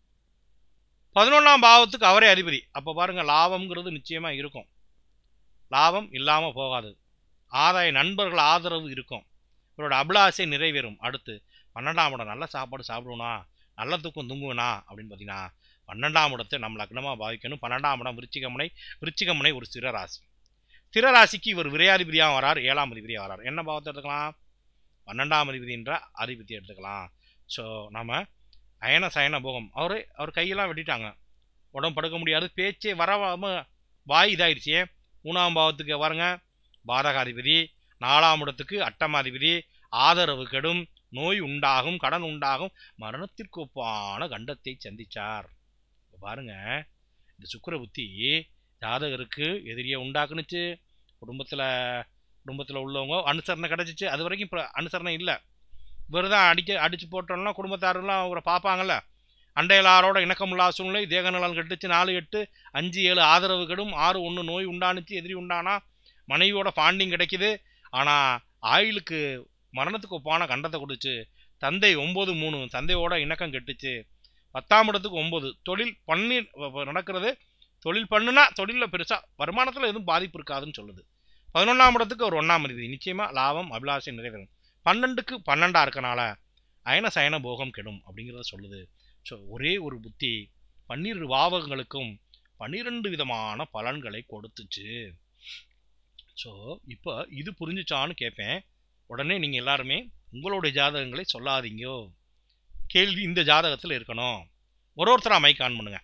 பதினொன்றாம் பாவத்துக்கு அவரே அதிபதி அப்போ பாருங்க லாபம்ங்கிறது நிச்சயமாக இருக்கும் லாபம் இல்லாமல் போகாது ஆதாய நண்பர்கள் ஆதரவு இருக்கும் இவரோட அபிலாசை நிறைவேறும் அடுத்து பன்னெண்டாம் இடம் நல்ல சாப்பாடு சாப்பிடுவனா நல்ல தூக்கம் தூங்குவனா அப்படின்னு பார்த்தீங்கன்னா பன்னெண்டாம் இடத்தை நம்ம லக்னமாக பாவிக்கணும் பன்னெண்டாம் இடம் விருச்சிகமனை விருச்சிகமனை ஒரு ஸ்திர ராசி ஸ்திர ராசிக்கு இவர் விரையாதிபதியாக வரார் ஏழாம் அதிபதியாக வரார் என்ன பாவத்தை எடுத்துக்கலாம் பன்னெண்டாம் அதிபதின்ற அதிபதி எடுத்துக்கலாம் ஸோ நம்ம அயன சயன போகம் அவர் அவர் கையெல்லாம் வெட்டிட்டாங்க உடம்பு படுக்க முடியாது பேச்சே வராம வாய் இதாயிடுச்சு மூணாம் பாவத்துக்கு பாருங்க பாதகாதிபதி நாலாம் இடத்துக்கு அட்டமாதிபதி ஆதரவு கெடும் நோய் உண்டாகும் கடன் உண்டாகும் மரணத்திற்கு ஒப்பான கண்டத்தை சந்திச்சார் இப்ப பாருங்க இந்த சுக்கிர புத்தி ஜாதகருக்கு எதிரியை உண்டாக்குனுச்சு குடும்பத்தில் குடும்பத்தில் உள்ளவங்க அனுசரணை கிடச்சிச்சு அது வரைக்கும் இப்போ அனுசரணை இல்லை இவர் தான் அடிக்க அடிச்சு போட்டோம்னா குடும்பத்தாரெல்லாம் அவரை பார்ப்பாங்கல்ல அண்டையலாரோட இணக்கமில்லாத சூழ்நிலை தேக நலன் கெட்டுச்சு நாலு எட்டு அஞ்சு ஏழு ஆதரவு கெடும் ஆறு ஒன்று நோய் உண்டானுச்சு எதிரி உண்டானா மனைவியோட பாண்டிங் கிடைக்குது ஆனால் ஆயுளுக்கு மரணத்துக்கு ஒப்பான கண்டத்தை கொடுச்சு தந்தை ஒம்பது மூணு தந்தையோட இணக்கம் கெட்டுச்சு பத்தாம் இடத்துக்கு ஒம்பது தொழில் பண்ணி வ- வ- நடக்கிறது தொழில் பண்ணுனா தொழிலில் பெருசாக வருமானத்தில் எதுவும் பாதிப்பு இருக்காதுன்னு சொல்லுது பதினொன்றாம் இடத்துக்கு ஒரு ஒன்றாம் அதிபதி நிச்சயமாக லாபம் அபிலாஷை நிறைவேறும் பன்னெண்டுக்கு பன்னெண்டாக இருக்கனால அயன சயன போகம் கெடும் அப்படிங்கிறத சொல்லுது ஸோ ஒரே ஒரு புத்தி பன்னிரு பாவங்களுக்கும் பன்னிரெண்டு விதமான பலன்களை கொடுத்துச்சு ஸோ இப்போ இது புரிஞ்சுச்சான்னு கேட்பேன் உடனே நீங்கள் எல்லாருமே உங்களுடைய ஜாதகங்களை சொல்லாதீங்கோ கேள்வி இந்த ஜாதகத்தில் இருக்கணும் ஒரு ஒருத்தராக மைக் ஆன் பண்ணுங்க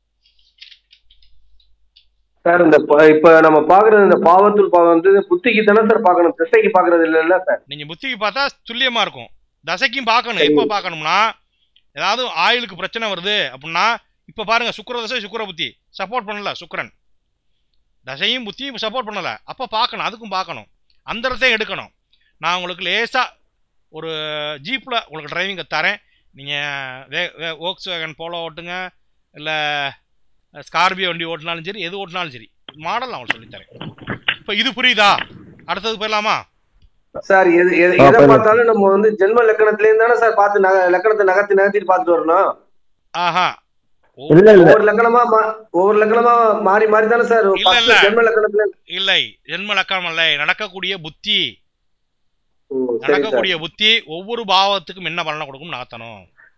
சார் இந்த ப- இப்ப நம்ம பாக்குறது இந்த பாவத்துள் பாவம் வந்து புத்திக்கு தானே சார் பார்க்கணும் திசைக்கு பாக்குறது இல்லைல்ல சார் நீங்கள் புத்திக்கு பார்த்தா துல்லியமாக இருக்கும் தசைக்கும் பார்க்கணும் எப்போ பார்க்கணும்னா ஏதாவது ஆயுளுக்கு பிரச்சனை வருது அப்படின்னா இப்போ பாருங்க சுக்கிர தசை சுக்கிர புத்தி சப்போர்ட் பண்ணல சுக்கிரன் தசையும் புத்தியும் சப்போர்ட் பண்ணல அப்போ பார்க்கணும் அதுக்கும் பார்க்கணும் அந்த இடத்தையும் எடுக்கணும் நான் உங்களுக்கு லேசாக ஒரு ஜீப்பில் உங்களுக்கு டிரைவிங்கை தரேன் நீங்கள் வே வே ஓக்ஸ் வேகன் போலோ ஓட்டுங்க இல்லை ஸ்கார்பியோ வண்டி ஓட்டினாலும் சரி எது ஓட்டினாலும் சரி மாடல் நான் உங்களுக்கு சொல்லித்தரேன் இப்போ இது புரியுதா அடுத்தது போயிடலாமா சார் எது எது- ஆ, எதை போயிடலாம். பார்த்தாலும் நம்ம வந்து ஜென்ம லக்கணத்துல இருந்து தானே சார் பார்த்து நக லக்கணத்தை நகர்த்தி நகர்த்திட்டு பார்த்துட்டு வரணும் ஆஹா இல்ல இல்ல ஒவ்வொரு லக்கணமா மா- ஒவ்வொரு லக்கணமா மாறி மாறி தானே சார் இல்ல first இல்ல ஜென்ம லக்கணத்துல இல்லை ஜென்ம லக்கணம் அல்ல நடக்கக்கூடிய புத்தி ஓ, சரி சார் நடக்கக்கூடிய புத்தி ஒவ்வொரு பாவத்துக்கும் என்ன பலனை கொடுக்கும் நகர்த்தணும்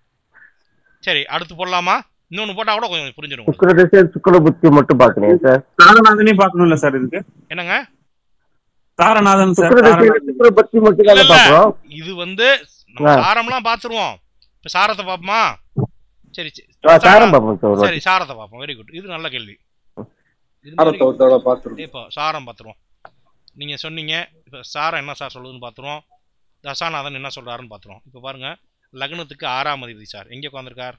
சரி அடுத்து போடலாமா இன்னொன்னு போட்டா கூட கொஞ்சம் புரிஞ்சிடும் உங்களுக்கு. சுக்கர திசை சுக்கர புத்தி மட்டும் பாக்கணும் சார் தாரநாதனையும் பார்க்கணும்ல சார் இதுக்கு என்னங்க தாரநாதன் சார் சுக்கர திசை தாரநாதன் சுக்கர புத்தி மட்டும் இல்ல தானே இல்ல பாக்குறோம் இது வந்து நம்ம ஆ. சாரம்லாம் பார்த்துருவோம் இப்ப சாரத்தை பார்ப்போமா சரி சரி ஆ, சாரம் பார்ப்போம் சார் ஒரு சரி வாட்டி. சாரத்தை பார்ப்போம் வெரி குட் இது நல்ல கேள்வி இது சாரத்தை மாதிரி- ஒரு தடவை பார்த்துருவோம். இப்போ சாரம் பார்த்துருவோம் நீங்க சொன்னீங்க இப்போ சாரம் என்ன சார் சொல்லுதுன்னு பார்த்துருவோம் தசாநாதன் என்ன சொல்றாருன்னு பார்த்துருவோம் இப்போ பாருங்க லக்னத்துக்கு ஆறாம் அதிபதி சார் எங்கே உட்காந்துருக்கார்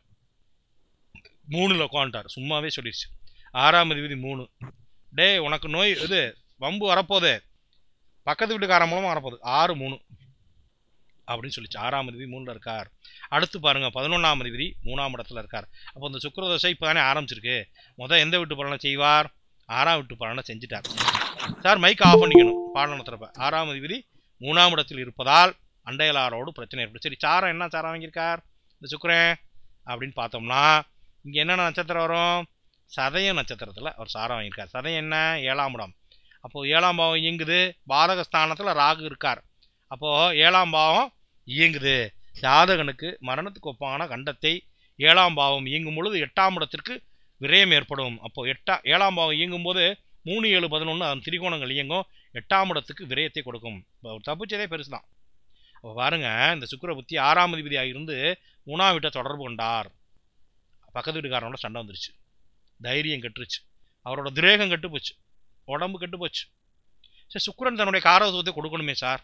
மூணுல உட்காந்துட்டார் சும்மாவே சொல்லிடுச்சு ஆறாம் அதிபதி மூணு டேய் உனக்கு நோய் இது வம்பு வரப்போகுது பக்கத்து வீட்டுக்காரன் மூலமா வரப்போகுது ஆறு மூணு அப்படின்னு சொல்லிச்சு ஆறாம் அதிபதி மூணுல இருக்கார் அடுத்து பாருங்க பதினொன்றாம் அதிபதி மூணாம் இடத்துல இருக்கார் அப்போ இந்த சுக்கிரதசை இப்போ தானே ஆரம்பிச்சிருக்கு முதல் எந்த வீட்டு பலனை செய்வார் ஆறாம் வீட்டு பலனை செஞ்சுட்டார் சார் மைக் ஆஃப் பண்ணிக்கணும் பாடம் நடத்துறப்ப ஆறாம் அதிபதி மூணாம் இடத்தில் இருப்பதால் அண்டையலாரோடு பிரச்சனை ஏற்படும் சரி சாரம் என்ன சாரம் வாங்கியிருக்கார் இந்த சுக்கிரன் அப்படின்னு பார்த்தோம்னா இங்கே என்னென்ன நட்சத்திரம் வரும் சதய நட்சத்திரத்தில் அவர் சாரம் வாங்கியிருக்கார் சதயம் என்ன ஏழாம் இடம் அப்போது ஏழாம் பாவம் இயங்குது பாதக ஸ்தானத்தில் ராகு இருக்கார் அப்போது ஏழாம் பாவம் இயங்குது ஜாதகனுக்கு மரணத்துக்கு ஒப்பான கண்டத்தை ஏழாம் பாவம் இயங்கும் பொழுது எட்டாம் இடத்திற்கு விரயம் ஏற்படும் அப்போ எட்டா ஏழாம் பாவம் இயங்கும் போது மூணு ஏழு பதினொன்று அதன் திரிகோணங்கள் இயங்கும் எட்டாம் இடத்துக்கு விரயத்தை கொடுக்கும் இப்போ அவர் தப்பிச்சதே பெருசு தான் அப்போ பாருங்க இந்த சுக்கிர புத்தி ஆறாம் அதிபதியாக இருந்து மூணாம் வீட்டை தொடர்பு கொண்டார் பக்கத்து வீட்டுக்காரனோட சண்டை வந்துருச்சு தைரியம் கெட்டுருச்சு அவரோட திரேகம் கெட்டு போச்சு உடம்பு கெட்டு போச்சு சரி சுக்கிரன் தன்னுடைய காரகத்துவத்தை கொடுக்கணுமே சார்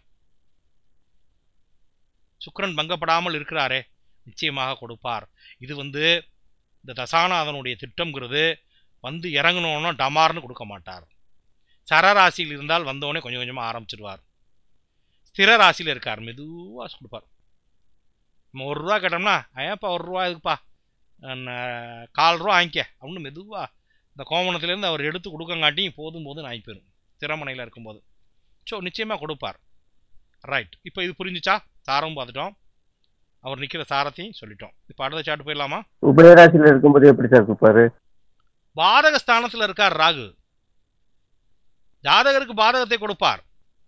சுக்கிரன் பங்கப்படாமல் இருக்கிறாரே நிச்சயமாக கொடுப்பார் இது வந்து இந்த தசாநாதனுடைய திட்டம்ங்கிறது வந்து இறங்கணும்னா டமார்னு கொடுக்க மாட்டார் சரராசியில் இருந்தால் வந்தவொடனே கொஞ்சம் கொஞ்சமாக ஆரம்பிச்சிடுவார் ஸ்திர ராசியில் இருக்கார் மெதுவாக கொடுப்பார் நம்ம ஒரு ரூபா கேட்டோம்னா ஏன்ப்பா ஒரு ரூபா இதுக்குப்பா நான் கால் ரூபா வாங்கிக்க அப்படின்னு மெதுவாக இந்த கோமணத்துலேருந்து அவர் எடுத்து கொடுக்கங்காட்டி போதும் போதும் ஆகி போயிடும் திறமனையில் இருக்கும்போது ஸோ நிச்சயமாக கொடுப்பார் ரைட் இப்போ இது புரிஞ்சுச்சா சாரமும் பார்த்துட்டோம் அவர் நிற்கிற சாரத்தையும் சொல்லிட்டோம் இப்போ அடுத்த சாட்டு போயிடலாமா உபயராசியில இருக்கும்போது எப்படி சார் கொடுப்பாரு பாதக ஸ்தானத்தில் இருக்கார் ராகு ஜாதகருக்கு பாதகத்தை கொடுப்பார்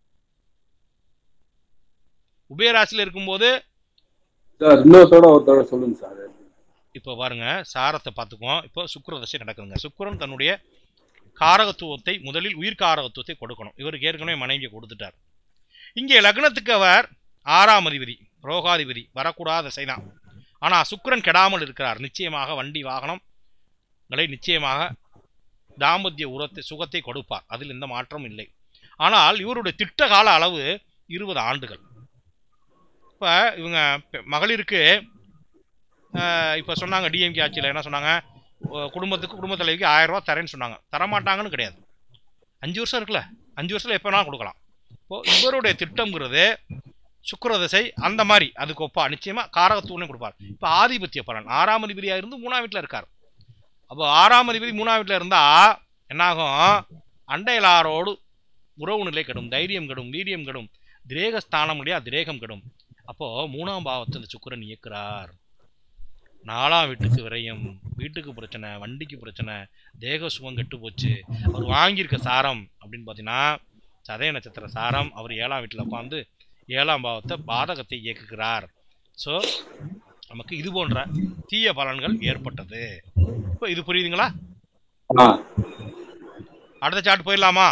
உபயராசியில் இருக்கும்போது சார் இன்னொருத்தோட ஒரு தடவை சொல்லுங்க சார் இப்போ பாருங்க சாரத்தை பார்த்துக்குவோம் இப்போ சுக்கிர தசை நடக்குதுங்க சுக்கிரன் தன்னுடைய காரகத்துவத்தை முதலில் உயிர் காரகத்துவத்தை கொடுக்கணும் இவருக்கு ஏற்கனவே மனைவியை கொடுத்துட்டார் இங்கே லக்னத்துக்கு அவர் ஆறாம் அதிபதி ரோகாதிபதி வரக்கூடாத தசைதான் ஆனால் சுக்கிரன் கெடாமல் இருக்கிறார் நிச்சயமாக வண்டி வாகனங்களை நிச்சயமாக தாம்பத்திய உரத்தை சுகத்தை கொடுப்பார் அதில் எந்த மாற்றமும் இல்லை ஆனால் இவருடைய திட்ட கால அளவு இருபது ஆண்டுகள் இப்போ இவங்க பெ- மகளிருக்கு இப்போ சொன்னாங்க டிஎம்கே ஆட்சியில் என்ன சொன்னாங்க ஒ- குடும்பத்துக்கு குடும்ப தலைவிக்கு ஆயிரம் ரூபா தரேன்னு சொன்னாங்க தரமாட்டாங்கன்னு கிடையாது அஞ்சு வருஷம் இருக்குல்ல அஞ்சு வருஷத்தில் எப்போ வேணாலும் கொடுக்கலாம் இப்போ இவருடைய திட்டம்ங்கிறது சுக்கிரதசை அந்த மாதிரி அதுக்கு ஒப்பா நிச்சயமாக காரகத்துவனே கொடுப்பார் இப்போ ஆதிபத்திய பலன் ஆறாம் அதிபதியாக இருந்து மூணாம் வீட்டில் இருக்கார் அப்போ ஆறாம் அதிபதி மூணாம் வீட்டில் இருந்தால் என்னாகும் அண்டையலாரோடு உறவு நிலை கெடும் தைரியம் கெடும் வீரியம் கெடும் திரேகஸ்தானம் இல்லையா திரேகம் கெடும் அப்போது மூணாம் பாவத்தை இந்த சுக்கிரன் இயக்குறார் நாலாம் வீட்டுக்கு விரயம் வீட்டுக்கு பிரச்சனை வண்டிக்கு பிரச்சனை தேக சுகம் கெட்டு போச்சு அவர் வாங்கியிருக்க சாரம் அப்படின்னு பார்த்தீங்கன்னா சதய நட்சத்திர சாரம் அவர் ஏழாம் வீட்டில் உட்காந்து ஏழாம் பாவத்தை பாதகத்தை இயக்குகிறார் ஸோ நமக்கு இது போன்ற தீய பலன்கள் ஏற்பட்டது இப்போ இது புரியுதுங்களா ஆ அடுத்த சார்ட் போயிடலாமா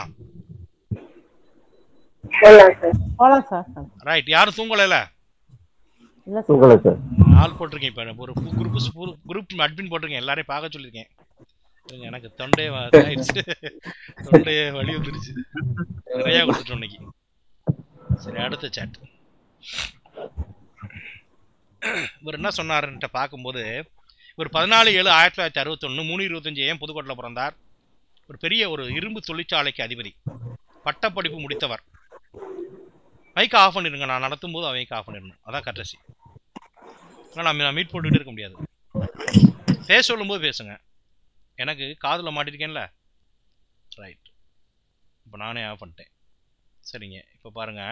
போலாம் சார் போலாம் சார் ரைட் யாரும் தூங்கலைல இல்ல தூங்கல சார் ஆள் போட்டிருக்கேன் இப்போ ஒரு குரூப் குரூப் அட்மின் போட்டிருக்கேன் எல்லாரையும் பார்க்க சொல்லியிருக்கேன் இருங்க, எனக்கு தொண்டே வ- இதாயிடுச்சு தொண்டே வலி வந்துருச்சு நிறையா கொடுத்துட்டோம் இன்னைக்கு சரி அடுத்த சாட் இவர் என்ன சொன்னாருன்ட்டு பார்க்கும்போது இவர் பதினாலு ஏழு ஆயிரத்தி தொள்ளாயிரத்தி அறுபத்தொன்று மூணு இருபத்தஞ்சு ஏன் புதுக்கோட்டையில் பிறந்தார் ஒரு பெரிய ஒரு இரும்பு தொழிற்சாலைக்கு அதிபதி பட்டப்படிப்பு முடித்தவர் மைக் ஆஃப் பண்ணிடுங்க நான் நடத்தும் போது மைக் ஆஃப் பண்ணிடணும் அதான் கட்டசி ஆனால் நான் நான் மீட் போட்டுக்கிட்டே இருக்க முடியாது பேச சொல்லும்போது பேசுங்க எனக்கு காதில் மாட்டிருக்கேன்ல ரைட் இப்போ நானே ஆஃப் பண்ணிட்டேன் சரிங்க இப்போ பாருங்க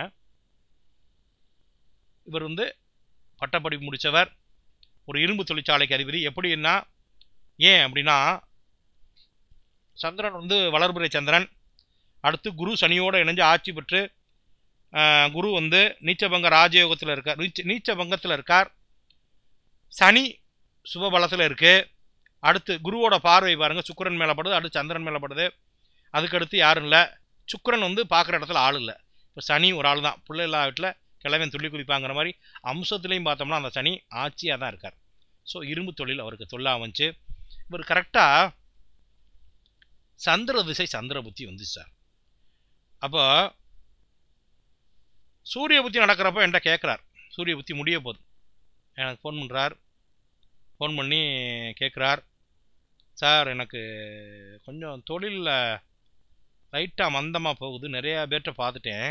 இவர் வந்து பட்டப்படிப்பு முடித்தவர் ஒரு இரும்பு தொழிற்சாலைக்கு அதிபதி எப்படின்னா ஏன் அப்படின்னா சந்திரன் வந்து வளர்பிறை சந்திரன் அடுத்து குரு சனியோட இணைஞ்சு ஆட்சி பெற்று ஆஹ், குரு வந்து நீச்சபங்க ராஜயோகத்தில் இருக்கார் நீச்ச நீச்சபங்கத்தில் இருக்கார் சனி சுபபலத்தில் இருக்கு அடுத்து குருவோட பார்வை பாருங்க சுக்கிரன் மேலே படுது அடுத்து சந்திரன் மேலே படுது அதுக்கடுத்து யாரும் இல்லை சுக்கிரன் வந்து பார்க்குற இடத்துல ஆள் இல்லை இப்போ சனி ஒரு ஆள் தான் பிள்ளை இல்லா வீட்டில் கிழவன் துள்ளி குதிப்பாங்கிற மாதிரி அம்சத்துலேயும் பார்த்தோம்னா அந்த சனி ஆட்சியாக தான் இருக்கார் ஸோ இரும்பு தொழில் அவருக்கு தொல்லா வந்துச்சு இவர் கரெக்டாக சந்திர திசை சந்திர புத்தி வந்துச்சு சார் அப்போ சூரிய புத்தி நடக்கிறப்ப என்கிட்ட கேட்குறார் சூரிய புத்தி முடிய போகுது எனக்கு ஃபோன் பண்ணுறார் ஃபோன் பண்ணி கேட்குறார் சார் எனக்கு கொஞ்சம் தொழிலில் லைட்டாக மந்தமாக போகுது நிறையா பேர்கிட்ட பார்த்துட்டேன்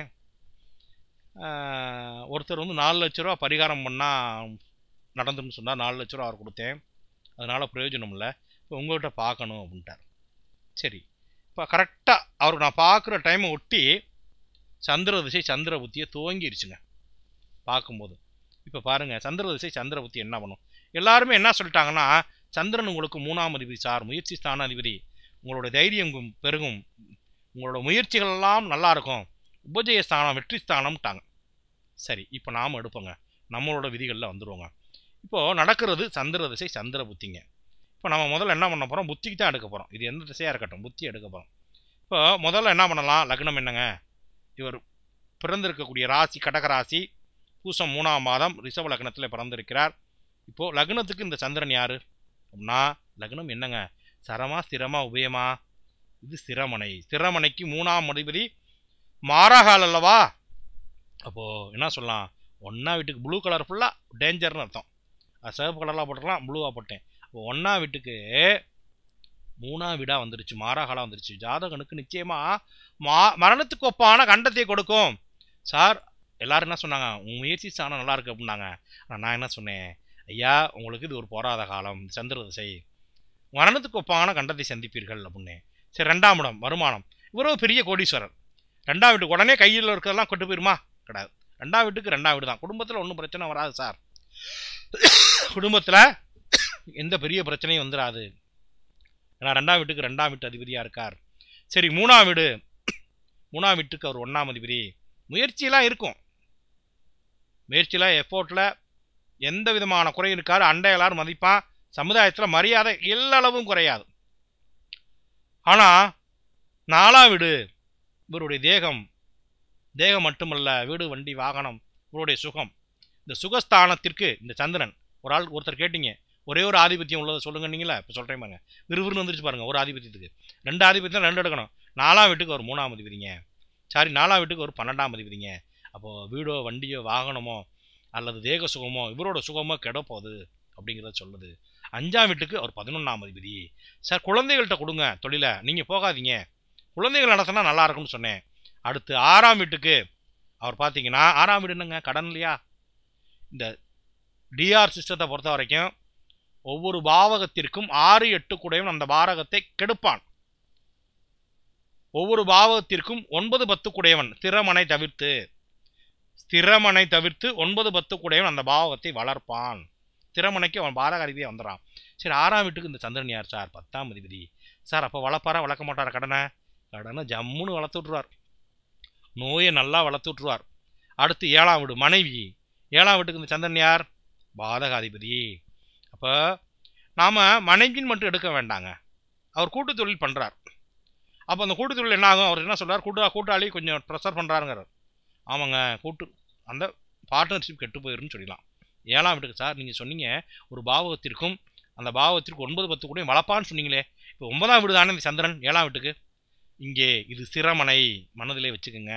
ஆஹ், ஒருத்தர் வந்து நாலு லட்ச ரூபா பரிகாரம் பண்ணால் நடந்துன்னு சொன்னார் நாலு லட்ச ரூபா அவர் கொடுத்தேன் அதனால் பிரயோஜனம் இல்லை இப்போ உங்கள்கிட்ட பார்க்கணும் அப்படின்ட்டார் சரி இப்போ கரெக்டாக அவருக்கு நான் பார்க்குற டைமை ஒட்டி சந்திர திசை சந்திர புத்தியை துவங்கிருச்சுங்க பார்க்கும்போது இப்போ பாருங்கள் சந்திர திசை சந்திர புத்தி என்ன பண்ணும் எல்லாருமே என்ன சொல்லிட்டாங்கன்னா சந்திரன் உங்களுக்கு மூணாம் அதிபதி சார் முயற்சி ஸ்தான அதிபதி உங்களோட தைரியம் கும்- பெருகும் உங்களோட முயற்சிகள் எல்லாம் நல்லா இருக்கும் உபஜய ஸ்தானம் வெற்றி ஸ்தானம்ட்டாங்க சரி இப்போ நாம் எடுப்போங்க நம்மளோட விதிகளில் வந்துருவோங்க இப்போது நடக்கிறது சந்திர திசை சந்திர புத்திங்க இப்போ நம்ம முதல்ல என்ன பண்ண போகிறோம் புத்திக்கு தான் எடுக்க போகிறோம் இது எந்த திசையாக இருக்கட்டும் புத்தி எடுக்க போகிறோம் இப்போ முதல்ல என்ன பண்ணலாம் லக்னம் என்னங்க இவர் பிறந்திருக்கக்கூடிய ராசி கடக ராசி பூசம் மூணாம் மாதம் ரிஷப லக்னத்தில் பிறந்திருக்கிறார் இப்போது லக்னத்துக்கு இந்த சந்திரன் யார் அப்படின்னா லக்னம் என்னங்க சரமா ஸ்திரமா உபயமா இது ஸ்திரமனை ஸ்திரமனைக்கு மூணாம் அதிபதி மாறாகால் அல்லவா அப்போது என்ன சொல்லலாம் ஒன்றா வீட்டுக்கு ப்ளூ கலர் ஃபுல்லாக டேஞ்சர்னு அர்த்தம் அது சிவப்பு கலராக போட்டுக்கலாம் ப்ளூவாக போட்டேன் அப்போ ஒன்றா வீட்டுக்கு மூணாம் வீடாக வந்துருச்சு மாறாகாலாக வந்துருச்சு ஜாதகனுக்கு நிச்சயமாக மா மரணத்துக்கு ஒப்பான கண்டத்தை கொடுக்கும் சார் எல்லாரும் என்ன சொன்னாங்க உன் முயற்சி ஸ்தானம் நல்லா இருக்கு அப்படின்னாங்க ஆனா நான் என்ன சொன்னேன் ஐயா உங்களுக்கு இது ஒரு போராத காலம் சந்திர திசை மரணத்துக்கு ஒப்பான கண்டத்தை சந்திப்பீர்கள் அப்படின்னு சரி ரெண்டாம் இடம் வருமானம் இவர் ஒரு பெரிய கோடீஸ்வரர் ரெண்டாம் வீட்டுக்கு உடனே கையில் இருக்கிறதெல்லாம் கொண்டு போயிருமா கிடையாது ரெண்டாம் வீட்டுக்கு ரெண்டாம் வீடு தான் குடும்பத்தில் ஒன்றும் பிரச்சனை வராது சார் குடும்பத்தில் எந்த பெரிய பிரச்சனையும் வந்துடாது ஏன்னா ரெண்டாம் வீட்டுக்கு ரெண்டாம் வீட்டு அதிபதியாக இருக்கார் சரி மூணாம் வீடு மூணாம் வீட்டுக்கு அவர் ஒன்றாம் அதிபதி முயற்சியெல்லாம் இருக்கும் முயற்சியில் எஃபோர்ட்டில் எந்த விதமான குறையும் இருக்காது அண்டை எல்லாரும் மதிப்பான் சமுதாயத்தில் மரியாதை எல்லளவும் குறையாது ஆனால் நாலாம் வீடு இவருடைய தேகம் தேகம் மட்டுமல்ல வீடு வண்டி வாகனம் இவருடைய சுகம் இந்த சுகஸ்தானத்திற்கு இந்த சந்திரன் ஒரு ஆள் ஒருத்தர் கேட்டீங்க ஒரே ஒரு ஆதிபத்தியம் உள்ளதை சொல்லுங்க நீங்களா இப்போ சொல்கிறேன் பாருங்க விறுவிறுன்னு வந்துருச்சு பாருங்க ஒரு ஆதிபத்தியத்துக்கு ரெண்டு ஆதிபத்தியம் ரெண்டு எடுக்கணும் நாலாம் வீட்டுக்கு ஒரு மூணாம் அதிபதிங்க சாரி நாலாம் வீட்டுக்கு ஒரு பன்னெண்டாம் அதிபதிங்க அப்போது வீடோ வண்டியோ வாகனமோ அல்லது தேக சுகமோ இவரோட சுகமோ கெடப்போகுது அப்படிங்கிறத சொல்லுது அஞ்சாம் வீட்டுக்கு ஒரு பதினொன்றாம் அதிபதி சார் குழந்தைகள்கிட்ட கொடுங்க தொழிலை நீங்கள் போகாதீங்க குழந்தைகள் நடத்தினா நல்லா இருக்கும்னு சொன்னேன் அடுத்து ஆறாம் வீட்டுக்கு அவர் பார்த்தீங்கன்னா ஆறாம் வீடு என்னங்க கடன் இல்லையா இந்த டிஆர் சிஸ்டத்தை பொறுத்த வரைக்கும் ஒவ்வொரு பாவகத்திற்கும் ஆறு எட்டு கூடையும் அந்த பாரகத்தை கெடுப்பான் ஒவ்வொரு பாவகத்திற்கும் ஒன்பது பத்து குடையவன் ஸ்திரமனை தவிர்த்து ஸ்திரமனை தவிர்த்து ஒன்பது பத்து குடையவன் அந்த பாவகத்தை வளர்ப்பான் ஸ்திரமனைக்கு அவன் பாரக அதிபதியாக வந்துடுறான் சரி ஆறாம் வீட்டுக்கு இந்த சந்திரன் யார் சார் பத்தாம் அதிபதி சார் அப்போ வளர்ப்பாரா வளர்க்க மாட்டாரா கடனை கடனை ஜம்முன்னு வளர்த்து விட்ருவார் நோயை நல்லா வளர்த்து விட்ருவார் அடுத்து ஏழாம் வீடு மனைவி ஏழாம் வீட்டுக்கு இந்த சந்திரன் யார் பாதகாதிபதி அப்போ நாம் மனைவின்னு மட்டும் எடுக்க வேண்டாங்க அவர் கூட்டு தொழில் பண்றார் அப்போ அந்த கூட்டு தொழில் என்ன ஆகும் அவர் என்ன சொல்றார் கூட்டு கூட்டாளி கொஞ்சம் ப்ரெஷர் பண்றாருங்கிறார் ஆமாங்க கூட்டு அந்த பார்ட்னர்ஷிப் கெட்டு போயிருன்னு சொல்லிடலாம் ஏழாம் வீட்டுக்கு சார் நீங்கள் சொன்னீங்க ஒரு பாவகத்திற்கும் அந்த பாவகத்திற்கு ஒன்பது பத்து கூட வளப்பான்னு சொன்னீங்களே இப்போ ஒன்பதாம் வீடு தானே இந்த சந்திரன் ஏழாம் வீட்டுக்கு இங்கே இது சிரமனை மனதிலே வச்சுக்கோங்க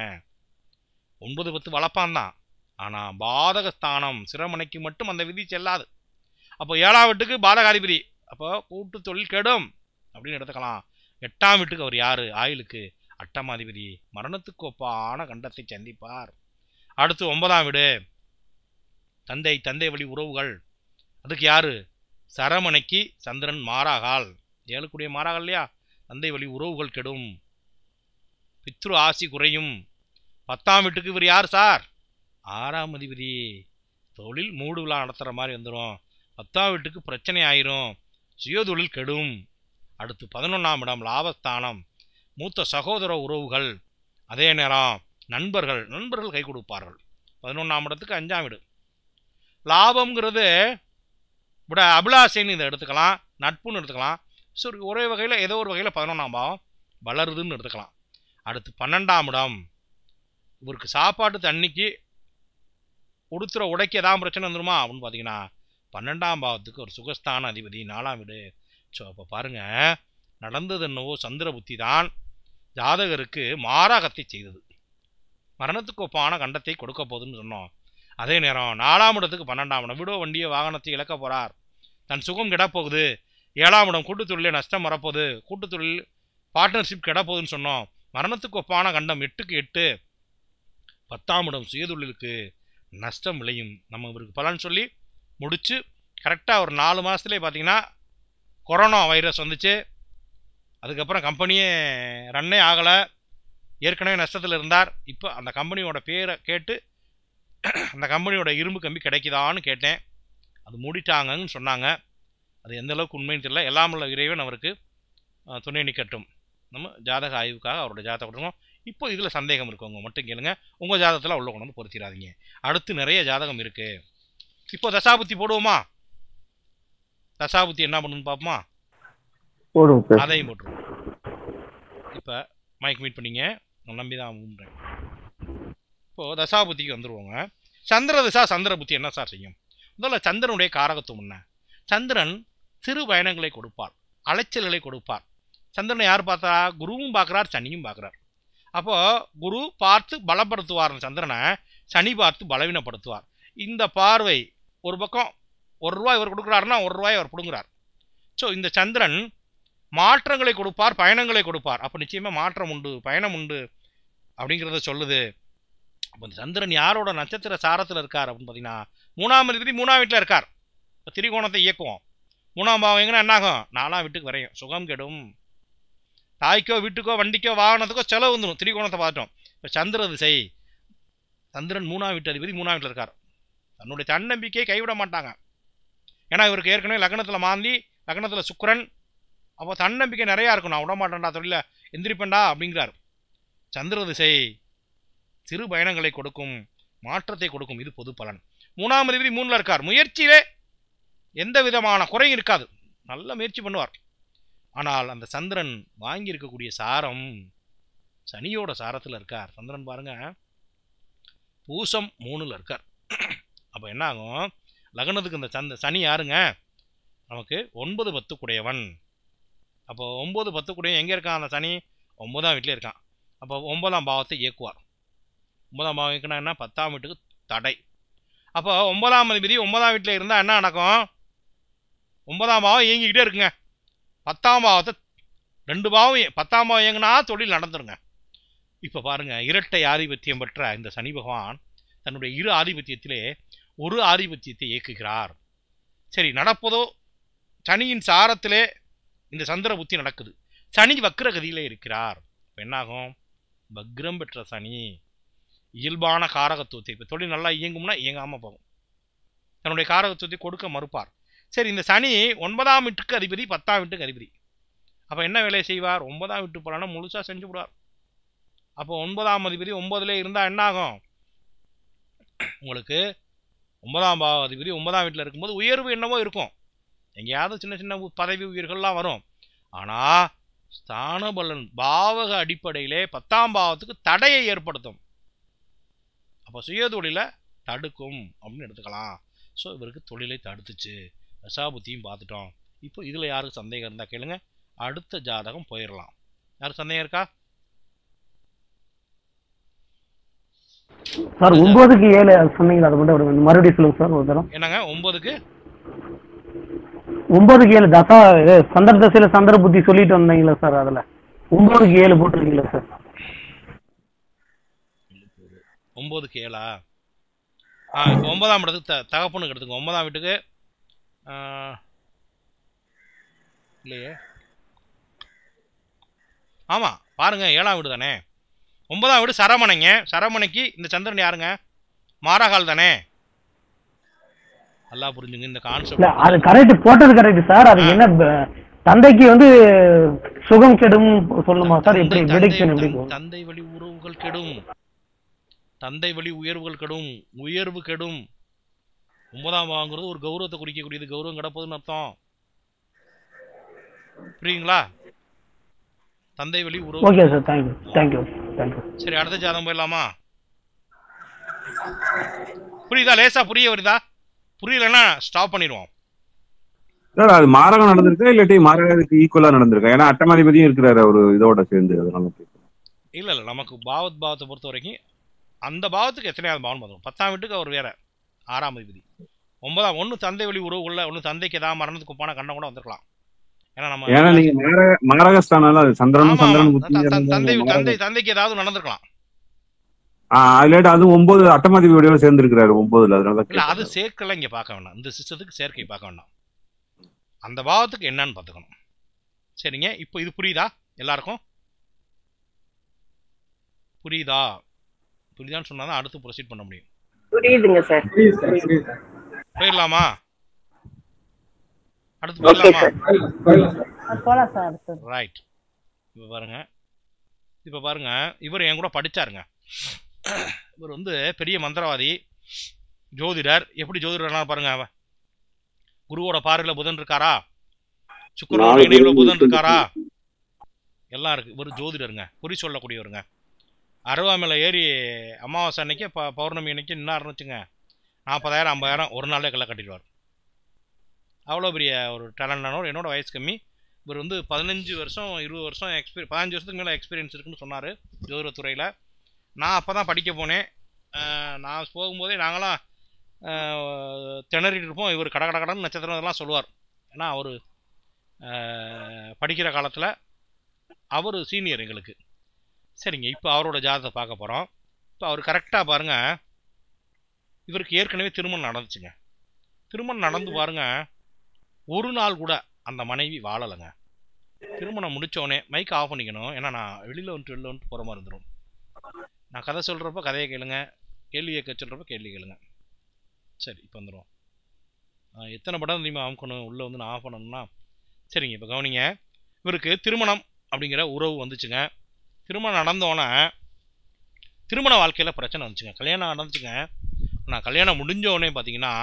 ஒன்பது பத்து வளப்பான் தான் ஆனால் பாதகஸ்தானம் சிரமனைக்கு மட்டும் அந்த விதி செல்லாது அப்போ ஏழாம் வீட்டுக்கு பாதகாதிபதி அப்போ கூட்டு தொழில் கெடும் அப்படின்னு எடுத்துக்கலாம் எட்டாம் வீட்டுக்கு அவர் யாரு ஆயுளுக்கு அட்டமாதிபதி மரணத்துக்கு ஒப்பான கண்டத்தை சந்திப்பார் அடுத்து ஒன்பதாம் வீடு தந்தை தந்தை வழி உறவுகள் அதுக்கு யாரு சரமனைக்கு சந்திரன் மாறாகால் ஏழுக்குடைய மாறாகால் இல்லையா தந்தை வழி உறவுகள் கெடும் பித்ரு ஆசி குறையும் பத்தாம் வீட்டுக்கு இவர் யார் சார் ஆறாம் அதிபதி தொழில் மூடு விழா நடத்துகிற மாதிரி வந்துடும் பத்தாம் வீட்டுக்கு பிரச்சனை ஆயிரும் சுயதொழில் கெடும் அடுத்து பதினொன்றாம் இடம் லாபஸ்தானம் மூத்த சகோதர உறவுகள் அதே நேரம் நண்பர்கள் நண்பர்கள் கை கொடுப்பார்கள் பதினொன்றாம் இடத்துக்கு அஞ்சாம் வீடு லாபம்ங்கிறது விட அபிலாஷைன்னு இதை எடுத்துக்கலாம் நட்புன்னு எடுத்துக்கலாம் சரி ஒரே வகையில் ஏதோ ஒரு வகையில் பதினொன்றாம் பாவம் வளருதுன்னு எடுத்துக்கலாம் அடுத்து பன்னெண்டாம் இடம் இவருக்கு சாப்பாட்டு தண்ணிக்கு உடுத்துற உடைக்கு ஏதாவது பிரச்சனை வந்துருமா அப்படின்னு பார்த்தீங்கன்னா பன்னெண்டாம் பாவத்துக்கு ஒரு சுகஸ்தான அதிபதி நாலாம் வீடு ஸோ அப்போ பாருங்கள் நடந்தது என்னவோ சந்திர புத்தி தான் ஜாதகருக்கு மாராகத்தை செய்தது மரணத்துக்கு ஒப்பான கண்டத்தை கொடுக்க போகுதுன்னு சொன்னோம் அதே நேரம் நாலாம் இடத்துக்கு பன்னெண்டாம் இடம் விடோ வண்டியை வாகனத்தை இழக்க போகிறார் தன் சுகம் கெடப்போகுது ஏழாம் இடம் கூட்டுத் தொழிலே நஷ்டம் வரப்போகுது கூட்டுத் தொழில் பார்ட்னர்ஷிப் கெடப்போகுதுன்னு சொன்னோம் மரணத்துக்கு ஒப்பான கண்டம் எட்டுக்கு எட்டு பத்தாம் இடம் சுயதொழிலுக்கு நஷ்டம் விளையும் நம்ம இவருக்கு பலன் சொல்லி முடித்து கரெக்டாக ஒரு நாலு மாதத்துலேயே பார்த்தீங்கன்னா கொரோனா வைரஸ் வந்துச்சு அதுக்கப்புறம் கம்பெனியே ரன்னே ஆகலை ஏற்கனவே நஷ்டத்தில் இருந்தார் இப்போ அந்த கம்பெனியோட பேரை கேட்டு அந்த கம்பெனியோட இரும்பு கம்பி கிடைக்குதான்னு கேட்டேன் அது மூடிட்டாங்கன்னு சொன்னாங்க அது எந்த அளவுக்கு உண்மைன்னு தெரியல எல்லாம் உள்ள இறைவன் அவருக்கு அஹ், துணை நிக்கட்டும் நம்ம ஜாதக ஆய்வுக்காக அவரோட ஜாதகம் கொடுக்கணும் இப்போ இதில் சந்தேகம் இருக்கவங்க மட்டும் கேளுங்க உங்கள் ஜாதகத்தில் உள்ள கொண்டு வந்து பொருத்திடாதீங்க அடுத்து நிறைய ஜாதகம் இருக்கு இப்போ தசாபுத்தி போடுவோமா தசாபுத்தி என்ன பண்ணுன்னு பார்ப்போமா போடுங்க சார் அதையும் போட்டுருவோம் இப்போ மைக் மீட் பண்ணீங்க நான் நம்பி தான் ஊன்றேன் இப்போது தசாபுத்திக்கு வந்துருவோங்க சந்திர திசா சந்திர புத்தி என்ன சார் செய்யும் முதல்ல சந்திரனுடைய காரகத்துவம் என்ன சந்திரன் சிறு பயணங்களை கொடுப்பார் அலைச்சல்களை கொடுப்பார் சந்திரனை யார் பார்த்தா குருவும் பார்க்குறார் சனியும் பார்க்குறார் அப்போ குரு பார்த்து பலப்படுத்துவார் அந்த சந்திரனை சனி பார்த்து பலவீனப்படுத்துவார் இந்த பார்வை ஒரு பக்கம் ஒரு ரூபாய் இவர் கொடுக்குறாருன்னா ஒரு ரூபாய் அவர் பிடுங்குறார் ஸோ இந்த சந்திரன் மாற்றங்களை கொடுப்பார் பயணங்களை கொடுப்பார் அப்போ நிச்சயமாக மாற்றம் உண்டு பயணம் உண்டு அப்படிங்கிறத சொல்லுது அப்போ இந்த சந்திரன் யாரோட நட்சத்திர சாரத்தில் இருக்கார் அப்படின்னு பார்த்தீங்கன்னா மூணாம் அதிபதி மூணாம் வீட்டில் இருக்கார் இப்போ திரிகோணத்தை இயக்குவோம் மூணாம் பாவம் எங்கன்னா என்னாகும் நாலாம் வீட்டுக்கு வரையும் சுகம் கெடும் தாய்க்கோ வீட்டுக்கோ வண்டிக்கோ வாகனத்துக்கோ செலவு வந்துடும் திரிகோணத்தை பார்த்தோம் இப்போ சந்திர திசை சந்திரன் மூணாம் வீட்டு அதிபதி மூணாம் வீட்டில் இருக்கார் தன்னுடைய தன்னம்பிக்கையை கைவிட மாட்டாங்க ஏன்னா இவருக்கு ஏற்கனவே லக்னத்தில் மாந்தி லக்னத்தில் சுக்கிரன் அப்போ தன்னம்பிக்கை நிறையா இருக்கும் நான் விட மாட்டேன்டா தொழில எந்திரிப்பேன்டா அப்படிங்கிறார் சந்திர திசை சிறு பயணங்களை கொடுக்கும் மாற்றத்தை கொடுக்கும் இது பொது பலன் மூணாம் அதிபதி மூணில் இருக்கார் முயற்சியிலே எந்த விதமான குறையும் இருக்காது நல்ல முயற்சி பண்ணுவார் ஆனால் அந்த சந்திரன் வாங்கி இருக்கக்கூடிய சாரம் சனியோட சாரத்தில் இருக்கார் சந்திரன் பாருங்க பூசம் மூணுல இருக்கார் அப்போ என்ன ஆகும் லக்னத்துக்கு இந்த சந்த சனி யாருங்க நமக்கு ஒன்பது பத்து குடையவன் அப்போ ஒம்பது பத்து குடையவன் எங்கே இருக்கான் அந்த சனி ஒன்பதாம் வீட்டிலே இருக்கான் அப்போ ஒன்பதாம் பாவத்தை இயக்குவார் ஒன்பதாம் பாவம் இயக்குனா என்ன பத்தாம் வீட்டுக்கு தடை அப்போ ஒன்பதாம் அதிபதி ஒன்பதாம் வீட்டில் இருந்தால் என்ன நடக்கும் ஒன்பதாம் பாவம் இயங்கிக்கிட்டே இருக்குங்க பத்தாம் பாவத்தை ரெண்டு பாவம் இய- பத்தாம் பாவம் இயங்குனா தொழில் நடந்துருங்க இப்போ பாருங்க இரட்டை ஆதிபத்தியம் பெற்ற இந்த சனி பகவான் தன்னுடைய இரு ஆதிபத்தியத்திலே ஒரு ஆதிபத்தியத்தை இயக்குகிறார் சரி நடப்பதோ சனியின் சாரத்திலே இந்த சந்திர புத்தி நடக்குது சனி வக்ரகதியிலே இருக்கிறார் இப்ப என்னாகும் வக்ரம் பெற்ற சனி இயல்பான காரகத்துவத்தை இப்போ தொழில் நல்லா இயங்கும்னா இயங்காமல் போகும் தன்னுடைய காரகத்துவத்தை கொடுக்க மறுப்பார் சரி இந்த சனி ஒன்பதாம் வீட்டுக்கு அதிபதி பத்தாம் வீட்டுக்கு அதிபதி அப்போ என்ன வேலையை செய்வார் ஒன்பதாம் வீட்டு பலனை முழுசாக செஞ்சு விடுவார் அப்போ ஒன்பதாம் அதிபதி ஒன்பதுல இருந்தால் என்ன ஆகும் உங்களுக்கு ஒன்பதாம் பாவ அதிபதி ஒன்பதாம் வீட்டில் இருக்கும்போது உயர்வு என்னவோ இருக்கும் எங்கேயாவது சின்ன சின்ன உ- பதவி உயர்கள்லாம் வரும் ஆனால் ஸ்தானபலன் பாவக அடிப்படையிலே பத்தாம் பாவத்துக்கு தடையை ஏற்படுத்தும் அப்போ சுயதொழிலை தடுக்கும் அப்படின்னு எடுத்துக்கலாம் ஸோ இவருக்கு தொழிலை தடுத்துச்சு தசாபுத்தியும் பார்த்துட்டோம் இப்போ இதில் யாருக்கு சந்தேகம் இருந்தால் கேளுங்க அடுத்த ஜாதகம் போயிடலாம் யாருக்கு சந்தேகம் இருக்கா சார் ஒன்பதுக்கு ஏழு அது சொன்னீங்களா அது மட்டும் ஒரு மறுபடியும் சொல்லுங்க சார் ஒரு தரம் என்னங்க ஒன்பதுக்கு ஒன்பதுக்கு ஏழு தசா இது சந்தர தசையில சந்திர புத்தி சொல்லிட்டு வந்தீங்களா சார் அதுல ஒன்பதுக்கு ஏழு போட்டிருக்கீங்களா சார் ஒம்போதுக்கு ஏழா ஆ இப்போ ஒன்பதாம் இடத்துக்கு த தகப்பனுக்கு எடுத்துங்க ஒன்பதாம் வீட்டுக்கு ஆ, இல்லையே ஆமாம் பாருங்க ஏழாம் வீடு தானே ஒன்பதாம் வீடு சரமனைங்க சரமனைக்கு இந்த சந்திரன் யாருங்க மாராகால் தானே நல்லா புரிஞ்சுங்க இந்த இல்ல கான்செப்ட் அது கரெக்ட் போட்டது கரெக்ட் சார் அது என்ன ப- தந்தைக்கு வந்து சுகம் கெடும் சொல்லுமா சார் எப்படி தந்தை- ப்ரிடிக்ஷன் எப்படி தந்தை- தந்தை வழி உறவுகள் கெடும் தந்தை வழி உயர்வுகள் கெடும் உயர்வு கெடும் ஒன்பதாம் வாங்குறது ஒரு கௌரவத்தை குறிக்கக்கூடியது கௌரவம் கிடப்பதுன்னு அர்த்தம் புரியுங்களா தந்தை வழி உறவு okay sir thank you thank you thank you சரி அடுத்த ஜாதகம் போயிடலாமா புரியுதா லேசா புரிய வருதா புரியலன்னா ஸ்டாப் பண்ணிடுவோம் சார் அது மாரகம் நடந்திருக்கா இல்லாட்டி மாரகத்துக்கு ஈக்குவலா நடந்திருக்கா ஏன்னா அட்டமாதிபதியும் இருக்கிறாரு அவரு இதோட சேர்ந்து அதனால கேட்கிறேன். இல்ல இல்ல நமக்கு பாவத் பாவத்தை பொறுத்த வரைக்கும் அந்த பாவத்துக்கு எத்தனையாவது பாவம் பார்த்துக்கணும் பத்தாம் வீட்டுக்கு அவர் வேற ஆறாம் அதிபதி ஒன்பதாம் ஒன்று தந்தை வழி உறவுக்குள்ள ஒன்று தந்தைக்கு ஏதாவது மரணத்துக்கு போன கண்டம் கூட வந்திருக்கலாம் ஏன்னா நம்ம ஏன்னா நீங்க மாரக மாரகஸ்தானால அது சந்திரனும் ஆமா, சந்திரன் ஆமா. புத்தி த- த- தந்தை மாரக- தந்தை தந்தைக்கு ஏதாவது நடந்திருக்கலாம் அதுலேட்டு அது ஒன்பது அட்டமாதிபதியோட சேர்ந்து இருக்கிறாரு ஒன்பதுல அதனால தான் இல்ல கேட்டேன். அது சேர்க்கல இங்க பார்க்க வேண்டாம் இந்த சிஸ்டத்துக்கு சேர்க்கை பார்க்க வேண்டாம் அந்த பாவத்துக்கு என்னன்னு பார்த்துக்கணும் சரிங்க இப்போ இது புரியுதா எல்லாருக்கும் புரியுதா புரியுதான்னு சொன்னா தான் அடுத்து ப்ரொசீட் பண்ண முடியும் புரியுதுங்க சார் புரியுது சார் புரியுது சார் போயிடலாமா அடுத்து ஓகே போயிடலாமா சார் போயிடலாம் சார் அது போலாம் சார் அடுத்தது ரைட் இப்போ பாருங்க இப்போ பாருங்க இவர் என் கூட படிச்சாருங்க இவர் வந்து பெரிய மந்திரவாதி ஜோதிடர் எப்படி ஜோதிடர்னா பாருங்க அவ- குருவோட பார்வையில் புதன் இருக்காரா சுக்கரோட நாலு இணைவுல பேரும் புதன் புதன் இருக்காரா எல்லாம் இருக்கு இவர் ஜோதிடருங்க குறி சொல்லக்கூடியவருங்க அருவாமலை ஏறி அமாவாசை அன்னைக்கு ப பௌர்ணமி அன்னைக்கு நின்னாருன்னு வச்சுங்க நாற்பதாயிரம் ஐம்பதாயிரம் ஒரு நாளே கல்ல கட்டிடுவார் அவ்வளோ பெரிய ஒரு டேலண்டானவர் என்னோட வயசு கம்மி இவர் வந்து பதினஞ்சு வருஷம் இருபது வருஷம் எக்ஸ்பீரி பதினஞ்சு வருஷத்துக்கு மேலே எக்ஸ்பீரியன்ஸ் இருக்குன்னு சொன்னார் ஜோதிடத்துறையில் நான் அப்போ தான் படிக்க போனேன் அஹ் நான் போகும்போதே நாங்களாம் அஹ், திணறிட்டு இருப்போம் இவர் கட கட கடன்னு நட்சத்திரம் இதெல்லாம் சொல்லுவார் ஏன்னா அவர் படிக்கிற காலத்தில் அவர் சீனியர் எங்களுக்கு சரிங்க இப்போ அவரோட ஜாதகத்தை பார்க்க போகிறோம் இப்போ அவர் கரெக்டாக பாருங்கள் இவருக்கு ஏற்கனவே திருமணம் நடந்துச்சுங்க திருமணம் நடந்து பாருங்க ஒரு நாள் கூட அந்த மனைவி வாழலைங்க திருமணம் முடிச்சோடனே மைக் ஆஃப் பண்ணிக்கணும் ஏன்னா நான் வெளியில் வந்துட்டு வெளில வந்துட்டு போகிற மாதிரி இருந்துடும் நான் கதை சொல்கிறப்ப கதையை கேளுங்க கேள்வி கேட்க சொல்கிறப்ப கேள்வி கேளுங்க சரி இப்போ வந்துடும் எத்தனை படம் தெரியுமா அமுக்கணும் உள்ளே வந்து நான் ஆஃப் பண்ணணும்னா சரிங்க இப்போ கவனிங்க இவருக்கு திருமணம் அப்படிங்கிற உறவு வந்துச்சுங்க திருமணம் நடந்தோன்னே திருமண வாழ்க்கையில் பிரச்சனை வந்துச்சுங்க கல்யாணம் நடந்துச்சுங்க நான் கல்யாணம் முடிஞ்ச உடனே பார்த்தீங்கன்னா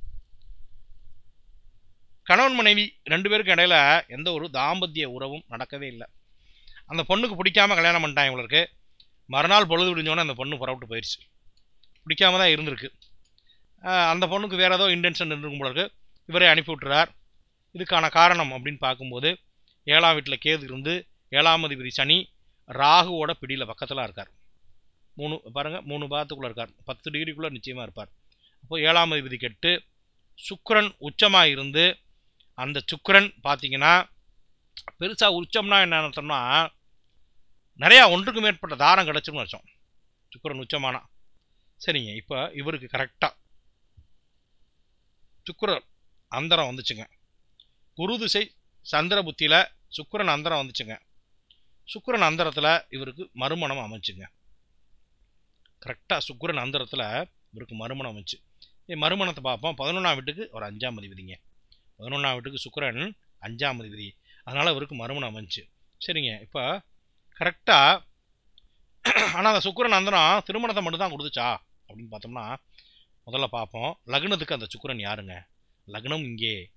கணவன் மனைவி ரெண்டு பேருக்கு இடையில எந்த ஒரு தாம்பத்திய உறவும் நடக்கவே இல்லை அந்த பொண்ணுக்கு பிடிக்காம கல்யாணம் பண்ணிட்டான் இவங்களுக்கு மறுநாள் பொழுது விடிஞ்சோடனே அந்த பொண்ணு புறப்பட்டு போயிடுச்சு பிடிக்காம தான் இருந்திருக்கு ஆஹ் அந்த பொண்ணுக்கு வேற ஏதோ இன்டென்ஷன் இருந்திருக்கும் போல இருக்கு இவரே அனுப்பி விட்டுறார் இதுக்கான காரணம் அப்படின்னு பார்க்கும்போது ஏழாம் வீட்டில் கேது இருந்து ஏழாம் அதிபதி சனி ராகுவோட பிடியில் பக்கத்தில் இருக்கார் மூணு பாருங்க மூணு பாகத்துக்குள்ளே இருக்கார் பத்து டிகிரிக்குள்ளே நிச்சயமாக இருப்பார் அப்போ ஏழாம் அதிபதி கெட்டு சுக்கிரன் உச்சமாக இருந்து அந்த சுக்கிரன் பார்த்தீங்கன்னா பெருசாக உச்சம்னா என்ன அர்த்தம்னா நிறையா ஒன்றுக்கு மேற்பட்ட தாரம் கிடச்சுன்னு அர்த்தம் சுக்கிரன் உச்சமானா சரிங்க இப்போ இவருக்கு கரெக்டாக சுக்கிரன் அந்தரம் வந்துச்சுங்க குரு திசை சந்திர புத்தியில் சுக்கிரன் அந்தரம் வந்துச்சுங்க சுக்கிரன் அந்தரத்தில் இவருக்கு மறுமணம் அமைச்சுங்க கரெக்டாக சுக்கிரன் அந்தரத்தில் இவருக்கு மறுமணம் அமைச்சு ஏ மறுமணத்தை பார்ப்போம் பதினொன்றாம் வீட்டுக்கு ஒரு அஞ்சாம் அதிபதிங்க பதினொன்றாம் வீட்டுக்கு சுக்கிரன் அஞ்சாம் அதிபதி அதனால் இவருக்கு மறுமணம் அமைச்சு சரிங்க இப்போ கரெக்டாக ஆனால் அந்த சுக்கிரன் அந்தரம் திருமணத்தை மட்டும் தான் கொடுத்துச்சா அப்படின்னு பார்த்தோம்னா முதல்ல பார்ப்போம் லக்னத்துக்கு அந்த சுக்கிரன் யாருங்க லக்னம் இங்கே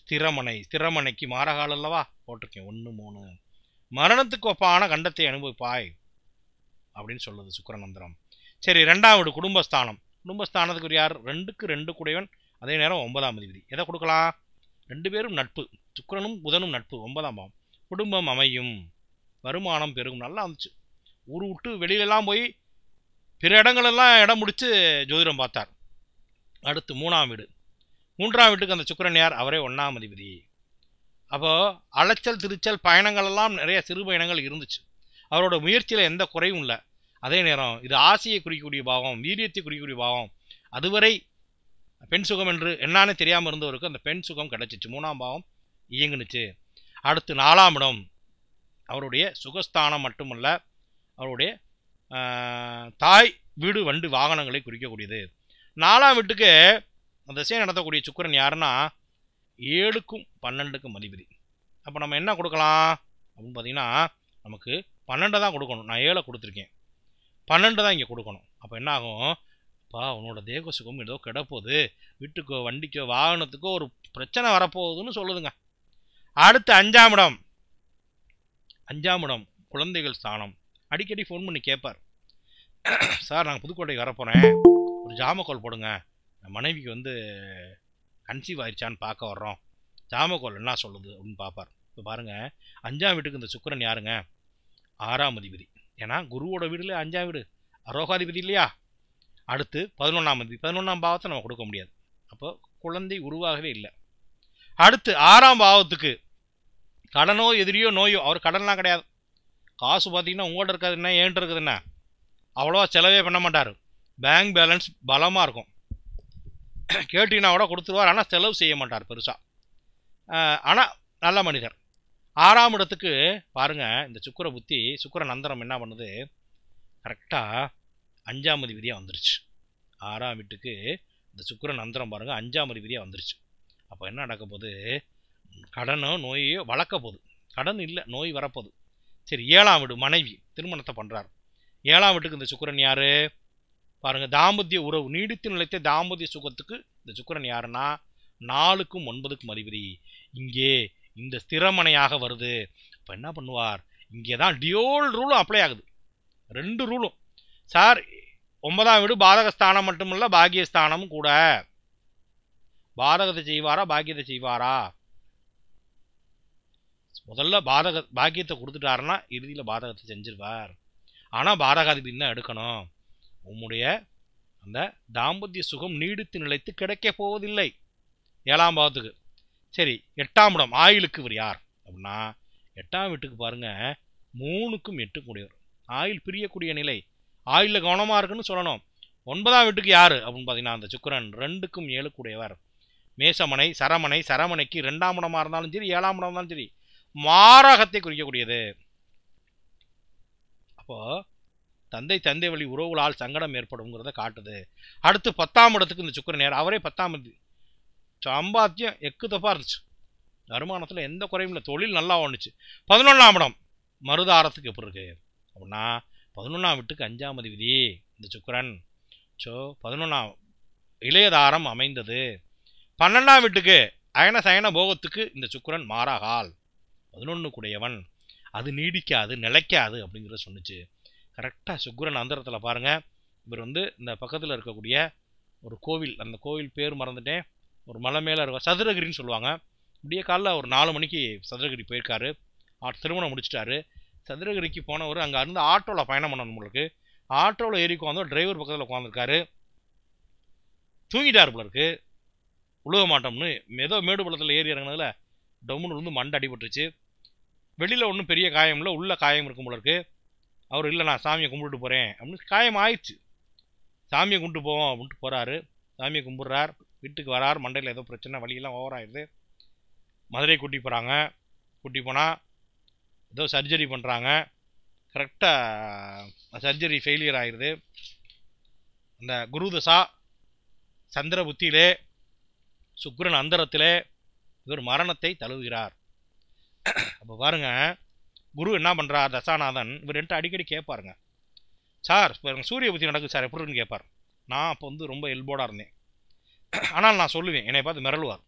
ஸ்திரமனை ஸ்திரமனைக்கு மாரகால் அல்லவா போட்டிருக்கேன் ஒன்று மூணு மரணத்துக்கு ஒப்பான கண்டத்தை அனுபவிப்பாய் அப்படின்னு சொல்லுது சுக்கிரநந்திரம் சரி ரெண்டாம் வீடு குடும்பஸ்தானம் குடும்பஸ்தானத்துக்கு ஒரு யார் ரெண்டுக்கு ரெண்டு கூடையவன் அதே நேரம் ஒன்பதாம் அதிபதி எதை கொடுக்கலாம் ரெண்டு பேரும் நட்பு சுக்கிரனும் புதனும் நட்பு ஒன்பதாம் பாவம் குடும்பம் அமையும் வருமானம் பெருகும் நல்லா இருந்துச்சு ஊர் விட்டு வெளியிலலாம் போய் பிற இடங்களெல்லாம் இடம் முடிச்சு ஜோதிடம் பார்த்தார் அடுத்து மூணாம் வீடு மூன்றாம் வீட்டுக்கு அந்த சுக்கிரன் யார் அவரே ஒன்றாம் அதிபதி அப்போ அலைச்சல் திருச்சல் பயணங்கள் எல்லாம் நிறைய சிறு பயணங்கள் இருந்துச்சு அவரோட முயற்சியில் எந்த குறையும் இல்லை அதே நேரம் இது ஆசையை குறிக்கக்கூடிய பாவம் வீரியத்தை குறிக்கக்கூடிய பாவம் அதுவரை பெண் சுகம் என்று என்னான்னு தெரியாமல் இருந்தவருக்கு அந்த பெண் சுகம் கிடைச்சிச்சு மூணாம் பாவம் இயங்குனுச்சு அடுத்து நாலாம் இடம் அவருடைய சுகஸ்தானம் மட்டுமல்ல அவருடைய ஆஹ், தாய் வீடு வண்டு வாகனங்களை குறிக்கக்கூடியது நாலாம் வீட்டுக்கு அந்த திசையை நடத்தக்கூடிய சுக்கிரன் யாருன்னா ஏழுக்கும் பன்னெண்டுக்கும் அதிபதி அப்போ நம்ம என்ன கொடுக்கலாம் அப்படின்னு பார்த்தீங்கன்னா நமக்கு பன்னெண்டை தான் கொடுக்கணும் நான் ஏழை கொடுத்துருக்கேன் பன்னெண்டு தான் இங்கே கொடுக்கணும் அப்போ என்ன ஆகும் பா உன்னோட தேக சுகம் ஏதோ கிடப்போகுது வீட்டுக்கோ வண்டிக்கோ வாகனத்துக்கோ ஒரு பிரச்சனை வரப்போகுதுன்னு சொல்லுதுங்க அடுத்து அஞ்சாம் இடம் அஞ்சாம் இடம் குழந்தைகள் ஸ்தானம் அடிக்கடி ஃபோன் பண்ணி கேட்பார் சார் நாங்கள் புதுக்கோட்டைக்கு வரப்போகிறேன் ஒரு ஜாமக்கோல் போடுங்க என் மனைவிக்கு வந்து கன்சீவ் ஆயிடுச்சான்னு பார்க்க வர்றோம் ஜாமக்கோல் என்ன சொல்லுது அப்படின்னு பார்ப்பார் இப்போ பாருங்கள் அஞ்சாம் வீட்டுக்கு இந்த சுக்கிரன் யாருங்க ஆறாம் அதிபதி ஏன்னா குருவோட வீடுல அஞ்சாம் வீடு அரோகாதிபதி இல்லையா அடுத்து பதினொன்றாம் அதிபதி பதினொன்றாம் பாவத்தை நம்ம கொடுக்க முடியாது அப்போ குழந்தை உருவாகவே இல்லை அடுத்து ஆறாம் பாவத்துக்கு கடனோ எதிரியோ நோயோ அவர் கடன்லாம் கிடையாது காசு பார்த்தீங்கன்னா உங்கள்கிட்ட இருக்காது என்ன ஏன்ட்டு இருக்குது என்ன அவ்வளோவா செலவே பண்ண மாட்டார் பேங்க் பேலன்ஸ் பலமாக இருக்கும் கேட்டீங்கன்னா கூட கொடுத்துருவார் ஆனால் செலவு செய்ய மாட்டார் பெருசாக ஆனால் நல்ல மனிதர் ஆறாம் இடத்துக்கு பாருங்க இந்த சுக்கிர புத்தி சுக்கிர நந்தரம் என்ன பண்ணுது கரெக்டாக அஞ்சாம் அதிபதியாக வந்துருச்சு ஆறாம் வீட்டுக்கு இந்த சுக்கிர நந்தரம் பாருங்க அஞ்சாம் அதிபதியாக வந்துருச்சு அப்போ என்ன நடக்க போகுது கடனோ நோயையோ வளர்க்க போகுது கடன் இல்லை நோய் வரப்போகுது சரி ஏழாம் வீடு மனைவி திருமணத்தை பண்ணுறார் ஏழாம் வீட்டுக்கு இந்த சுக்கிரன் யாரு பாருங்க தாம்பத்திய உறவு நீடித்து நிலைத்த தாம்பத்திய சுகத்துக்கு இந்த சுக்கிரன் யாருன்னா நாலுக்கும் ஒன்பதுக்கும் அதிபதி இங்கே இந்த ஸ்திரமனையாக வருது அப்போ என்ன பண்ணுவார் இங்கே தான் டியோல் ரூலும் அப்ளை ஆகுது ரெண்டு ரூலும் சார் ஒன்பதாம் வீடு பாதகஸ்தானம் மட்டுமல்ல பாக்கியஸ்தானமும் கூட பாதகத்தை செய்வாரா பாக்கியத்தை செய்வாரா முதல்ல பாதக பாக்கியத்தை கொடுத்துட்டாருன்னா இறுதியில் பாதகத்தை செஞ்சிருவார் ஆனால் பாதகாதிபதி தான் எடுக்கணும் உம்முடைய அந்த தாம்பத்திய சுகம் நீடித்து நிலைத்து கிடைக்க போவதில்லை ஏழாம் பாவத்துக்கு சரி எட்டாம் இடம் ஆயிலுக்கு இவர் யார் அப்படின்னா எட்டாம் வீட்டுக்கு பாருங்க மூணுக்கும் எட்டுக்கும் கூடியவர் ஆயில் பிரியக்கூடிய நிலை ஆயிலில் கவனமாக இருக்குன்னு சொல்லணும் ஒன்பதாம் வீட்டுக்கு யார் அப்படின்னு பார்த்தீங்கன்னா அந்த சுக்கிரன் ரெண்டுக்கும் ஏழுக்குடையவர் மேசமனை சரமனை சரமனைக்கு ரெண்டாம் இடமா இருந்தாலும் சரி ஏழாம் இடம் இருந்தாலும் சரி மாரகத்தை குறிக்கக்கூடியது அப்போ தந்தை தந்தை வழி உறவுகளால் சங்கடம் ஏற்படுங்கிறத காட்டுது அடுத்து பத்தாம் இடத்துக்கு இந்த சுக்கிரன் நேரம் அவரே பத்தாம் இடம் சம்பாத்தியம் எக்கு தப்பா இருந்துச்சு வருமானத்தில் எந்த குறையும் இல்லை தொழில் நல்லா ஓணுச்சு பதினொன்றாம் இடம் மருதாரத்துக்கு எப்படி இருக்கு அப்படின்னா பதினொன்றாம் வீட்டுக்கு அஞ்சாம் அதிபதி இந்த சுக்கிரன் ஸோ பதினொன்றாம் இளையதாரம் அமைந்தது பன்னெண்டாம் வீட்டுக்கு அயன சயன போகத்துக்கு இந்த சுக்கிரன் மாறாகால் பதினொன்று கூடையவன் அது நீடிக்காது நிலைக்காது அப்படிங்கிறத சொன்னுச்சு கரெக்டாக சுக்கிரன் அந்தரத்தில் பாருங்கள் இவர் வந்து இந்த பக்கத்தில் இருக்கக்கூடிய ஒரு கோவில் அந்த கோவில் பேர் மறந்துட்டேன் ஒரு மலை மேலே இருக்க சதுரகிரின்னு சொல்லுவாங்க இப்படியே காலைல ஒரு நாலு மணிக்கு சதுரகிரி போயிருக்காரு ஆ- திருமணம் முடிச்சிட்டாரு சதுரகிரிக்கு போனவர் அங்கே இருந்து ஆட்டோவில் பயணம் பண்ணணும் உங்களுக்கு ஆட்டோவில் ஏறி உட்காந்து டிரைவர் பக்கத்தில் உட்காந்துருக்காரு தூங்கிட்டார் போல இருக்கு உழுக மாட்டோம்னு ஏதோ மேடு பள்ளத்தில் ஏறி இறங்குனதுல டொம்முன்னு வந்து மண்டை அடிபட்டுருச்சு வெளியில் ஒன்றும் பெரிய காயம் இல்லை உள்ள காயம் இருக்கும் போல இருக்கு அவர் இல்லை நான் சாமியை கும்பிட்டுட்டு போகிறேன் அப்படின்னு காயம் ஆயிடுச்சு சாமியை கும்பிட்டு போவோம் அப்படின்ட்டு போகிறாரு சாமியை கும்பிட்றார் வீட்டுக்கு வரார் மண்டையில் ஏதோ பிரச்சனை வலியெல்லாம் ஓவர் ஆயிடுது மதுரை கூட்டி போகிறாங்க கூட்டி போனால் ஏதோ சர்ஜரி பண்ணுறாங்க கரெக்டாக சர்ஜரி ஃபெயிலியர் ஆயிடுது அந்த குருதசா சந்திர புத்தியிலே சுக்கிரன் அந்தரத்திலே இவர் மரணத்தை தழுவுகிறார் அப்போ பாருங்க குரு என்ன பண்ணுறார் தசாநாதன் இவர் என்கிட்ட அடிக்கடி கேட்பாருங்க சார் இப்போ எனக்கு சூரிய புத்தி நடக்குது சார் எப்படின்னு கேட்பார் நான் அப்போ வந்து ரொம்ப எல்போடாக இருந்தேன் ஆனால் நான் சொல்லுவேன் என்னை பார்த்து மிரளுவார்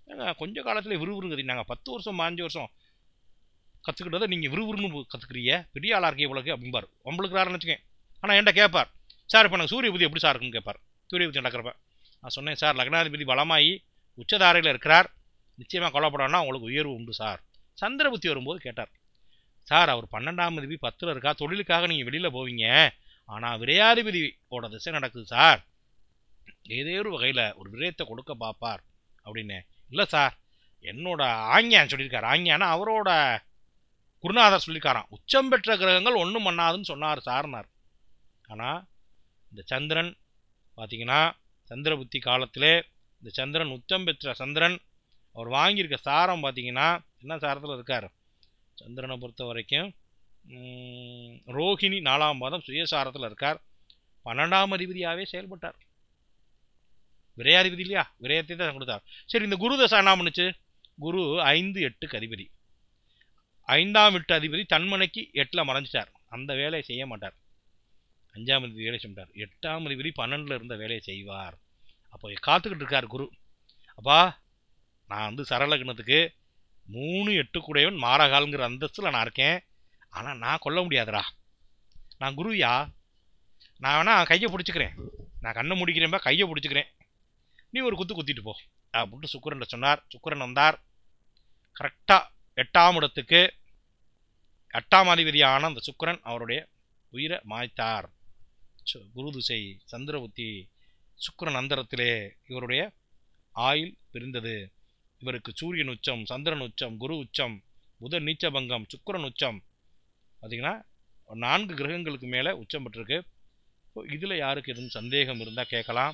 ஏங்க கொஞ்ச காலத்தில் விறுவிறுங்கிறீ நாங்கள் பத்து வருஷம் பாஞ்சு வருஷம் கற்றுக்கிட்டதை நீங்கள் விறுவிறுன்னு கற்றுக்குறீங்க பெரிய ஆளாக இருக்கே இவ்வளோக்கு அப்படிம்பார் உங்களுக்குறாருன்னு வச்சுக்கேன் ஆனால் என்கிட்ட கேட்பார் சார் இப்போ நாங்கள் சூரிய புத்தி எப்படி சார் இருக்குன்னு கேட்பார் சூரிய புத்தி நடக்கிறப்ப நான் சொன்னேன் சார் லக்னாதிபதி பலமாகி உச்சதாரையில் இருக்கிறார் நிச்சயமாக கொல்லப்படணும்னா உங்களுக்கு உயர்வு உண்டு சார் சந்திர புத்தி வரும்போது கேட்டார் சார் அவர் பன்னெண்டாம் அதிபதி பத்தில் இருக்கா தொழிலுக்காக நீங்கள் வெளியில் போவீங்க ஆனால் விரையாதிபதியோட திசை நடக்குது சார் ஏதோ ஒரு வகையில் ஒரு விரயத்தை கொடுக்க பார்ப்பார் அப்படின்னு இல்லை சார் என்னோட ஆங்கியான் சொல்லியிருக்காரு ஆங்கியானா அவரோட குருநாதர் சொல்லியிருக்காராம் உச்சம் பெற்ற கிரகங்கள் ஒன்றும் பண்ணாதுன்னு சொன்னார் சார்னார் ஆனால் இந்த சந்திரன் பார்த்தீங்கன்னா சந்திர புத்தி காலத்திலே இந்த சந்திரன் உச்சம் பெற்ற சந்திரன் அவர் வாங்கியிருக்க சாரம் பார்த்தீங்கன்னா என்ன சாரத்தில் இருக்கார் சந்திரனை பொறுத்த வரைக்கும் உம், ரோஹிணி நாலாம் பாதம் சுயசாரத்தில் இருக்கார் பன்னெண்டாம் அதிபதியாகவே செயல்பட்டார் விரையாதிபதி இல்லையா விரயத்தை தான் கொடுத்தார் சரி இந்த குரு தசை என்ன பண்ணுச்சு குரு ஐந்து எட்டுக்கு அதிபதி ஐந்தாம் எட்டு அதிபதி தன்மனைக்கு எட்டில் மறைஞ்சிட்டார் அந்த வேலையை செய்ய மாட்டார் அஞ்சாம் அதிபதி வேலை செய்ய மாட்டார் எட்டாம் அதிபதி பன்னெண்டில் இருந்த வேலையை செய்வார் அப்போ காத்துக்கிட்டு இருக்கார் குரு அப்பா நான் வந்து சரலக்னத்துக்கு மூணு எட்டு கூடையவன் மாரகால்ங்கிற அந்தஸ்தில் நான் இருக்கேன் ஆனால் நான் கொல்ல முடியாதுடா நான் குருயா நான் வேணா கையை பிடிச்சிக்கிறேன் நான் கண்ணை முடிக்கிறேன்பா கையை பிடிச்சிக்கிறேன் நீ ஒரு குத்து குத்திட்டு போ அப்படின்ட்டு சுக்கிரன் சொன்னார் சுக்கிரன் வந்தார் கரெக்டாக எட்டாம் இடத்துக்கு எட்டாம் அதிபதியான அந்த சுக்கிரன் அவருடைய உயிரை மாய்த்தார் சு- குரு திசை சந்திரபுத்தி சுக்கிரன் அந்தரத்திலே இவருடைய ஆயுள் பிரிந்தது இவருக்கு சூரியன் உச்சம் சந்திரன் உச்சம் குரு உச்சம் புதன் நீச்சபங்கம் சுக்கிரன் உச்சம் பார்த்தீங்கன்னா நான்கு கிரகங்களுக்கு மேலே உச்சம் பெற்றிருக்கு இப்போ இதில் யாருக்கு எதுவும் சந்தேகம் இருந்தால் கேட்கலாம்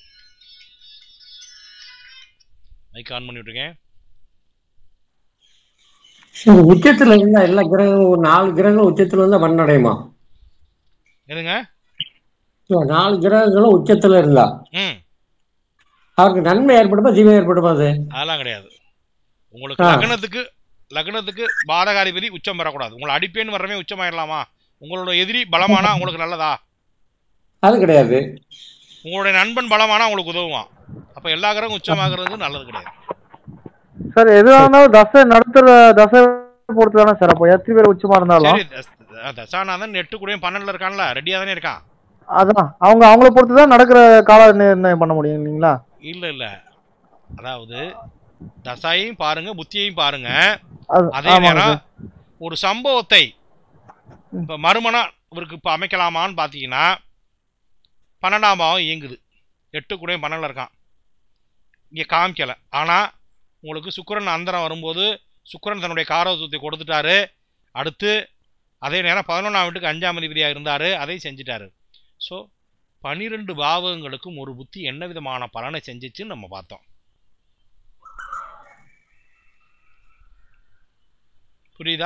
மைக் ஆன் பண்ணி விட்டுருக்கேன் சார் உச்சத்துல இருந்தா எல்லா கிரகங்களும் ஒரு நாலு கிரகங்களும் உச்சத்துல இருந்தா மண்ணடையுமா எதுங்க இல்ல, நாலு கிரகங்களும் உச்சத்துல இருந்தா ம் அவருக்கு நன்மை ஏற்படுமா தீமை ஏற்படுமா அது அதெல்லாம் கிடையாது உங்களுக்கு ஆ. லக்னத்துக்கு லக்னத்துக்கு பாதகாதிபதி உச்சம் பெறக்கூடாது உங்களை அடிப்பேன்னு வர்றவே உச்சமாயிடலாமா உங்களோட எதிரி பலமானா உங்களுக்கு நல்லதா அது கிடையாது உங்களுடைய நண்பன் பலமானா உங்களுக்கு உதவுவான் அப்போ எல்லா கிரகம் உச்சமாகிறது நல்லது கிடையாது சார் எதுவாக இருந்தாலும் தசை நடத்துற தசை பொறுத்து தானே சார் அப்போ எத்தனை பேர் உச்சமா இருந்தாலும் சரி தஸ்- தசாநாதன் எட்டு கூடயும் பன்னெண்டுல இருக்கான்ல ரெடியா தானே இருக்கான் அதான் அவங்க அவங்கள பொறுத்து தான் நடக்கிற கால நிர்ணயம் பண்ண முடியும் இல்லைங்களா இல்ல இல்ல அதாவது தசாயையும் பாருங்க புத்தியையும் பாருங்க அது- அதே ஆமாங்க நேரம் சார். ஒரு சம்பவத்தை இப்ப மறுமணம் இவருக்கு இப்ப அமைக்கலாமான்னு பாத்தீங்கன்னா பன்னெண்டாம் பாவம் இயங்குது எட்டு கூடயும் பன்னெண்டுல இருக்கான் இங்க காமிக்கல ஆனா உங்களுக்கு சுக்கிரன் அந்தரம் வரும்போது சுக்கிரன் தன்னுடைய காரவத்துவத்தை கொடுத்துட்டாரு அடுத்து அதே நேரம் பதினொன்றாம் வீட்டுக்கு அஞ்சாம் அதிபதியாக இருந்தார் அதை செஞ்சிட்டாரு ஸோ பனிரெண்டு பாவகங்களுக்கும் ஒரு புத்தி என்ன விதமான பலனை செஞ்சிச்சுன்னு நம்ம பார்த்தோம் புரியுதா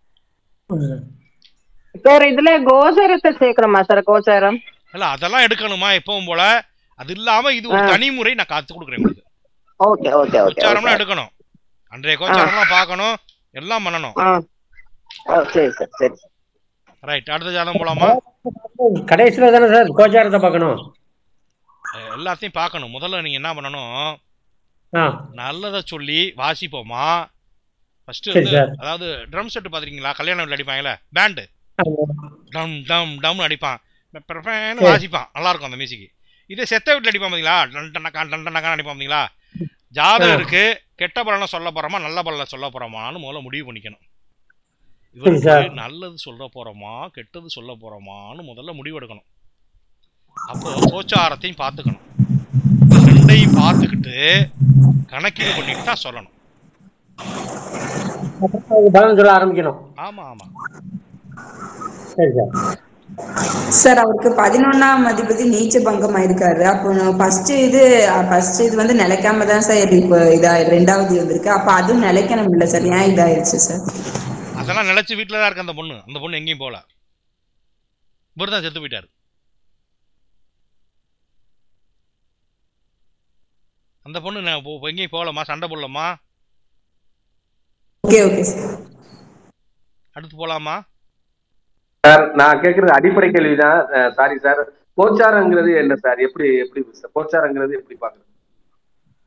சார் இதுல கோச்சரத்தை சேர்க்கணுமா சார் கோச்சாரம் இல்ல அதெல்லாம் எடுக்கணுமா எப்பவும் போல அது இல்லாம இது ஒரு ஆ. தனி முறை நான் காத்து கொடுக்குறேன் உங்களுக்கு ஓகே ஓகே ஓகே கோச்சாரம்லாம் எடுக்கணும் அன்றைய கோச்சாரம்லாம் பார்க்கணும் எல்லாம் பண்ணணும் ஆ ஓ, சரி சார் சரி ரைட் அடுத்த ஜாதகம் போலாமா கடைசியில தானே சார் கோச்சாரத்தை பார்க்கணும் அஹ் எல்லாத்தையும் பார்க்கணும் முதல்ல நீங்க என்ன பண்ணணும் ஆ நல்லதை சொல்லி வாசிப்போமா ஃபர்ஸ்ட் சரி வந்து சார். அதாவது ட்ரம் செட் பாத்திருக்கீங்களா கல்யாண வீட்டில் அடிப்பாங்கல்ல பேண்டு டம் டம் டம்னு அடிப்பான் பெப்பரப்பேன்னு சரி. வாசிப்பான் நல்லா இருக்கும் அந்த மியூசிக் இதே செத்த வீட்டில் அடிப்பான் பாத்தீங்களா டன் டன்னக்கா டன் டன்னக்கான்னு அடிப்பான் பாத்தீங்களா ஜாதகம் ஆ. இருக்கு கெட்ட பலனை சொல்ல போறோமா நல்ல பலனை சொல்ல போறோமான்னு முதல்ல முடிவு பண்ணிக்கணும் சரி இவருக்கு சார். நல்லது சொல்ல போறோமா கெட்டது சொல்ல போறோமான்னு முதல்ல முடிவு எடுக்கணும் அப்போ கோச்சாரத்தையும் பார்த்துக்கணும் ரெண்டையும் பார்த்துக்கிட்டு கணக்கீடு பண்ணிட்டு தான் சொல்லணும் பலன் சொல்ல ஆரம்பிக்கணும் ஆமா ஆமா சரி சார் சார் அவருக்கு பதினொன்னாம் அதிபதி நீச்ச பங்கம் ஆயிருக்காரு அப்போ ஃபர்ஸ்ட் இது ஃபர்ஸ்ட் இது வந்து நிலைக்காம தான் சார் இப்போ இதா ரெண்டாவது வந்திருக்கு அப்ப அதுவும் நிலைக்கணும் இல்ல சார் ஏன் இதாயிருச்சு சார் அதெல்லாம் நிலைச்சு வீட்டில் தான் இருக்கு அந்த பொண்ணு அந்த பொண்ணு எங்கேயும் போகல இவர் தான் செத்து போயிட்டாரு அந்த பொண்ணு நான் போ- போ- எங்கேயும் போகலம்மா சண்டை போடலம்மா ஓகே ஓகே சார் அடுத்து போலாமா சார் நான் கேட்கறது அடிப்படை கேள்விதான் சாரி சார் கோச்சாரங்கிறது என்ன சார் எப்படி எப்படி கோச்சாரங்கிறது எப்படி பாக்குறது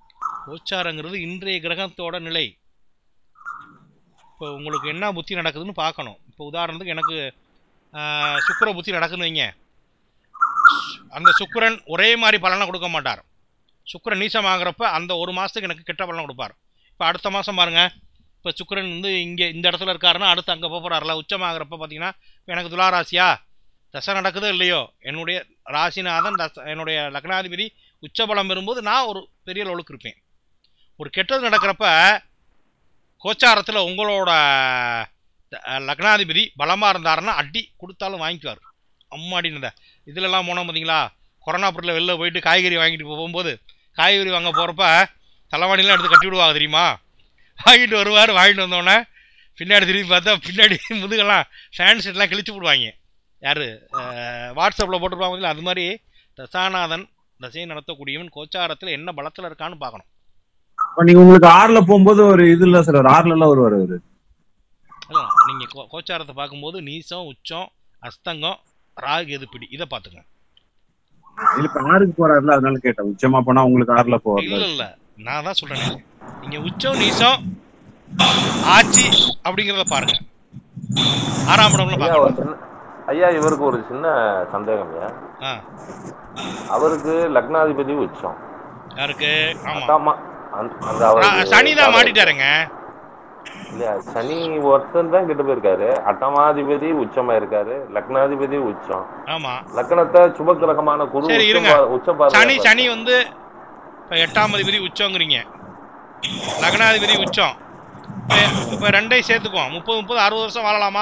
கோச்சாரங்கிறது இன்றைய கிரகத்தோட நிலை இப்போ உங்களுக்கு என்ன புத்தி நடக்குதுன்னு பார்க்கணும் இப்போ உதாரணத்துக்கு எனக்கு ஆஹ், சுக்கிர புத்தி நடக்குதுன்னு வைங்க அந்த சுக்கிரன் ஒரே மாதிரி பலனை கொடுக்க மாட்டார் சுக்கிரன் நீசமாகறப்ப அந்த ஒரு மாதத்துக்கு எனக்கு கெட்ட பலனை கொடுப்பார் இப்போ அடுத்த மாதம் பாருங்க இப்போ சுக்கிரன் வந்து இங்கே இந்த இடத்துல இருக்காருன்னா அடுத்து அங்கே போகிறாருல உச்சமாகறப்ப பார்த்தீங்கன்னா இப்ப எனக்கு துலா ராசியா தசை நடக்குதோ இல்லையோ என்னுடைய ராசிநாதன் தச என்னுடைய லக்னாதிபதி உச்சபலம் பெறும்போது நான் ஒரு பெரிய லெவலுக்கு இருப்பேன் ஒரு கெட்டது நடக்கிறப்ப கோச்சாரத்தில் உங்களோட அஹ், லக்னாதிபதி பலமாக இருந்தாருன்னா அடி கொடுத்தாலும் வாங்கிக்குவார் அம்மாடின்னு இதுலலாம் போனோம் பார்த்தீங்களா கொரோனா பீரியடில் வெளில போயிட்டு காய்கறி வாங்கிட்டு போகும்போது காய்கறி வாங்க போகிறப்ப தலைவாணிலாம் எடுத்து கட்டி விடுவாங்க தெரியுமா வாங்கிட்டு வருவார் வாங்கிட்டு வந்தோடனே பின்னாடி திரும்பி பார்த்தா பின்னாடி முதுகெல்லாம் ஃபேன் செட்லாம் கிழிச்சு போடுவாங்க யார் வாட்ஸ்அப்பில் போட்டிருப்பாங்க பார்த்தீங்களா அது மாதிரி தசாநாதன் தசையை நடத்தக்கூடியவன் கோச்சாரத்தில் என்ன பலத்தில் இருக்கான்னு பார்க்கணும் அப்ப நீங்க உங்களுக்கு ஆறுல போகும்போது ஒரு இது இல்ல சார் ஒரு ஆறுல எல்லாம் வருவாரு அவரு அதான் நீங்கள் கோ கோச்சாரத்தை பார்க்கும்போது நீசம் உச்சம் அஸ்தங்கம் ராகு எதுப்பிடி இதை பார்த்துங்க இல்ல இப்ப ஆறுக்கு போறாருல அதனால கேட்டேன் உச்சமா போனா உங்களுக்கு ஆறுல இல்லை போவார்ல இல்லை நான் தான் சொல்கிறேன் நீங்கள் உச்சம் நீசம் ஆட்சி அப்படிங்கிறத பாருங்க ஆறாம் இடம்ல ஐயா பார்க்கணும் ஒரு சின்ன- ஐயா இவருக்கு ஒரு சின்ன சந்தேகம் ஐயா ஆ அவருக்கு லக்னாதிபதி உச்சம் யாருக்கு ஆமாம் அதாம்மா, அந்த அந்த அவருக்கு சனி தான் மாட்டிட்டாருங்க இல்லையா சனி ஒருத்தன் தான் கெட்டு போயிருக்காரு அட்டமாதிபதி உச்சமா இருக்காரு லக்னாதிபதி உச்சம் ஆமாம் லக்னத்தை சுபகிரகமான குரு சரி உச்சம் இருங்க பா- உச்சம் பார்வையா சனி பார்த்தாரு. சனி வந்து இப்போ எட்டாம் அதிபதி உச்சங்கிறீங்க லக்னாதிபதி உச்சம் இப்போ ரெண்டையும் சேர்த்துக்குவோம் முப்பது முப்பது அறுபது வருஷம் வாழலாமா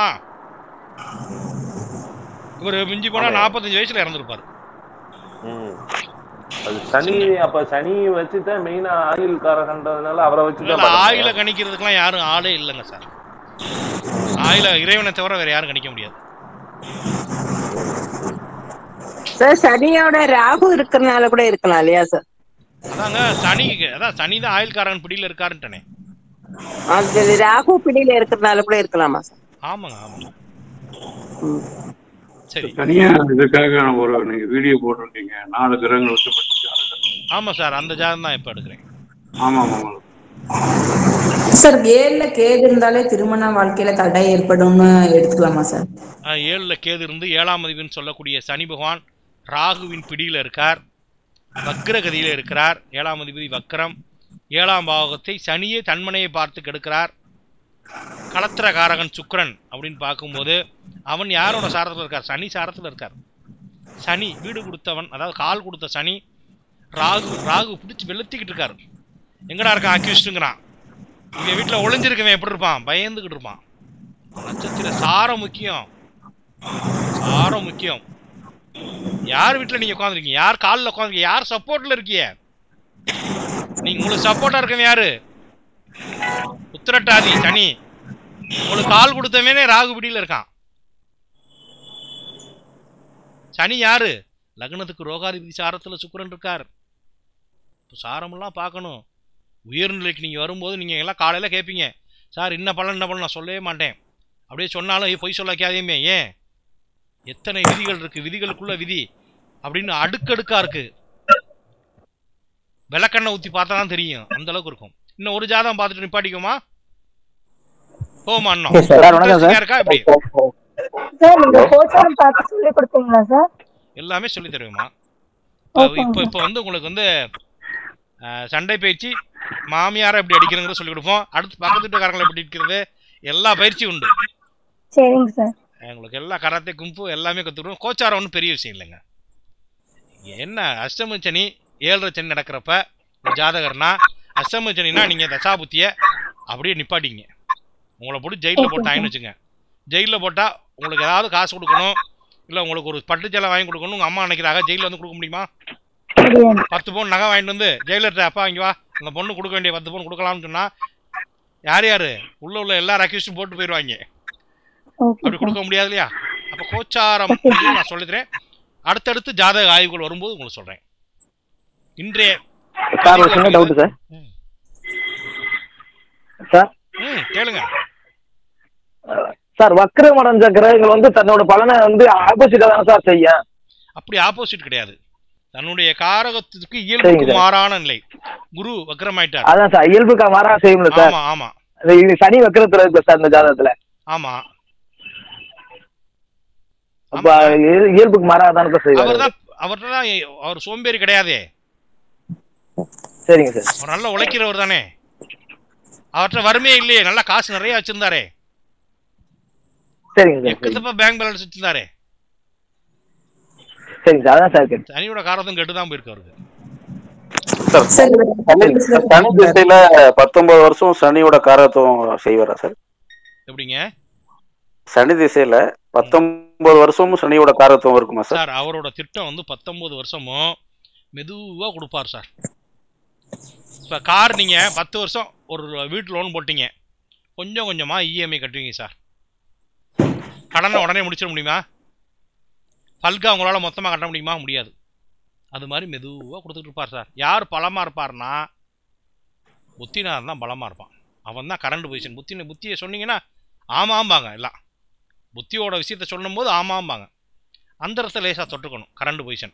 இவர் மிஞ்சி போனால் ஆமாம். நாற்பத்தஞ்சு வயசுல இறந்துருப்பார் ம். அது சனி அப்ப சனி வச்சுதான் மெயினா ஆயில் காரகன்றதுனால அவரை வச்சுதான் இல்லை ஆயில பார்க்கணும். கணிக்கிறதுக்கெல்லாம் யாரும் ஆளே இல்லைங்க சார் ஆயில இறைவனை தவிர வேற யாரும் கணிக்க முடியாது சார் சனியோட ராகு இருக்கிறனால கூட இருக்கலாம் இல்லையா சார் அதாங்க சனிக்கு அதான் சனி தான் ஆயுள்காரன் பிடியில் இருக்காருன்ட்டனே அது ராகு பிடியில இருக்கிறனால கூட இருக்கலாமா சார் ஆமாங்க ஆமாங்க சரி தனியா இதுக்காக ஒரு நீங்க வீடியோ போட்டிருக்கீங்க நாலு கிரகங்கள் வச்சு ஆமாம் சார் அந்த ஜாதகம் தான் இப்போ எடுக்கிறேன் ஆமா ஆமா சார் ஏழுல கேது இருந்தாலே திருமண வாழ்க்கையில தடை ஏற்படும்னு எடுத்துக்கலாமா சார் ஆஹ் ஏழுல கேது இருந்து ஏழாம் அதிபதினு சொல்லக்கூடிய சனி பகவான் ராகுவின் பிடியில் இருக்கார் வக்ரகதியில் இருக்கிறார் ஏழாம் அதிபதி வக்ரம் ஏழாம் பாவகத்தை சனியே தன்மனையை பார்த்து கெடுக்கிறார் களத்திரகாரகன் சுக்கிரன் அப்படின்னு பார்க்கும்போது அவன் யாரோட சாரத்தில் இருக்கார் சனி சாரத்தில் இருக்கார் சனி வீடு கொடுத்தவன் அதாவது கால் கொடுத்த சனி ராகு ராகு பிடிச்சி வெளுத்திக்கிட்டு இருக்காரு எங்கடா இருக்கான் அக்யூஸ்டுங்கிறான் இவன் வீட்டில் ஒளிஞ்சிருக்கவன் எப்படி இருப்பான் பயந்துக்கிட்டு இருப்பான் நட்சத்திர சாரம் முக்கியம் சாரம் முக்கியம் யார் வீட்டில் நீங்கள் உட்காந்துருக்கீங்க யார் காலில் உட்காந்துருக்கீங்க யார் சப்போர்ட்டில் இருக்கீங்க நீங்க உங்களுக்கு சப்போர்ட்டா இருக்கவன் யாரு உத்திரட்டாதி சனி உங்களுக்கு கால் கொடுத்தவனே ராகு பிடியில இருக்கான் சனி யாரு லக்னத்துக்கு ரோகாதிபதி சாரத்துல சுக்கிரன் இருக்கார் இப்போ சாரமெல்லாம் பார்க்கணும் உயர்நிலைக்கு நீங்க வரும்போது நீங்க எல்லாம் காலையில கேட்பீங்க சார் என்ன பலன் என்ன பலன் நான் சொல்லவே மாட்டேன் அப்படியே சொன்னாலும் "ஏய், பொய் சொல்ல வைக்காதேமே ஏன் எத்தனை விதிகள் இருக்கு விதிகளுக்குள்ள விதி அப்படின்னு அடுக்கடுக்கா இருக்கு விளக்கெண்ணெய் ஊத்தி பார்த்தா தான் தெரியும் அந்த அளவுக்கு இருக்கும் இன்னும் ஒரு ஜாதகம் பார்த்துட்டு நிப்பாட்டிக்குமா போமா அண்ணா Okay, sir. வணக்கம், sir. Interesting-ஆ இருக்கா எப்படி சார் நீங்க கோச்சாரம் பார்த்து சொல்லி கொடுப்பீங்களா சார் எல்லாமே சொல்லி தருவேம்மா Okay, இப்போ இப்போ வந்து உங்களுக்கு வந்து அஹ், சண்டை பயிற்சி மாமியாரை எப்படி அடிக்கிறங்கிறத சொல்லி கொடுப்போம் அடுத்து பக்கத்து வீட்டுக்காரங்களை எப்படி அடிக்கிறது எல்லா பயிற்சியும் உண்டு சரிங்க சார் அஹ், உங்களுக்கு எல்லா கராத்தே கும்பு எல்லாமே கற்றுக்கிடுவோம் கோச்சாரம் ஒன்றும் பெரிய விஷயம் இல்லைங்க என்ன அஷ்டம சனி ஏழரை சனி நடக்கிறப்ப ஒரு ஜாதகர்னா அஷ்டம சனினா நீங்கள் தசாபுத்தியை அப்படியே நிப்பாட்டிங்க உங்களை போட்டு ஜெயிலில் போட்டாங்கன்னு வச்சுங்க ஜெயிலில் போட்டால் உங்களுக்கு ஏதாவது காசு கொடுக்கணும் இல்லை உங்களுக்கு ஒரு பட்டு சேலை வாங்கி கொடுக்கணும் உங்கள் அம்மா நினைக்கிறாங்க ஜெயிலில் வந்து கொடுக்க முடியுமா பத்து பவுன் நகை வாங்கிட்டு வந்து ஜெயிலர்கிட்ட அப்பா இங்க வா அந்த பொண்ணு கொடுக்க வேண்டிய பத்து பவுன் கொடுக்கலாம்னு சொன்னா யார் யாரு உள்ள உள்ள எல்லா ரெக்யூஸ்டும் போட்டு போயிடுவாங்க அப்படி கொடுக்க முடியாது இல்லையா அப்ப கோச்சாரம் அப்படின்னு நான் சொல்லிக்கிறேன் அடுத்தடுத்து ஜாதக ஆய்வுகள் வரும்போது உங்களுக்கு சொல்றேன் இன்றைய சார் ஒரு சின்ன டவுட் சார் சார் ம் கேளுங்க சார் வக்ரம் அடைஞ்ச கிரகங்கள் வந்து தன்னோட பலனை வந்து ஆப்போசிட்டா தானே சார் செய்யும் அப்படி ஆப்போசிட் கிடையாது தன்னுடைய காரகத்துக்கு இயல்புக்கு சரிங்க சார். மாறான நிலை குரு வக்ரமாயிட்டார் அதான் சார் இயல்புக்கு மாறா செய்யும்ல சார் ஆமா ஆமா இது- இது சனி வக்கரத்துல இருக்கு சார் இந்த ஜாதகத்துல ஆமா அப்ப இயல்- இயல்புக்கு மாறா தானே செய்வாரு அவர்தான் அவர்தான் தான் அவர் சோம்பேறி கிடையாதே சரிங்க சார் அவர் நல்லா உழைக்கிறவர் தானே அவர்கிட்ட வறுமையே இல்லையே நல்லா காசு நிறைய வச்சிருந்தாரே சரிங்க சார் எக்கத்தப்ப பேங்க் பேலன்ஸ் வச்சிருந்தாரே சரிங்க சார் அதான் சார் கேட்டேன் சனியோட காரத்தும் கெட்டு தான் போயிருக்கு அவருக்கு சார் சனி சனி திசையில பத்தொன்பது வருஷம் சனியோட காரத்துவம் செய்வாரா சார் எப்படிங்க சனி திசையில பத்தொன்பது வருஷமும் சனியோட காரத்துவம் இருக்குமா சார் சார் அவரோட திட்டம் வந்து பத்தொன்பது வருஷமும் மெதுவா கொடுப்பார் சார் இப்போ கார் நீங்க பத்து வருஷம் ஒரு வீட்டு லோன் போட்டீங்க கொஞ்சம் கொஞ்சமா இஎம்ஐ கட்டுவீங்க சார் கடனை உடனே முடிச்சிட முடியுமா பல்கா உங்களால மொத்தமா கட்ட முடியுமா முடியாது அது மாதிரி மெதுவா கொடுத்துட்டு இருப்பார் சார் யார் பலமா இருப்பார்னா புத்தினார் தான் பலமா இருப்பான் அவன் தான் கரண்ட் பொசிஷன் புத்தி புத்தியை சொன்னீங்கன்னா ஆமாம்பாங்க எல்லாம் புத்தியோட விஷயத்த சொல்லும்போது ஆமாம்பாங்க அந்த இடத்துல லேசா தொட்டுக்கணும் கரண்ட் பொசிஷன்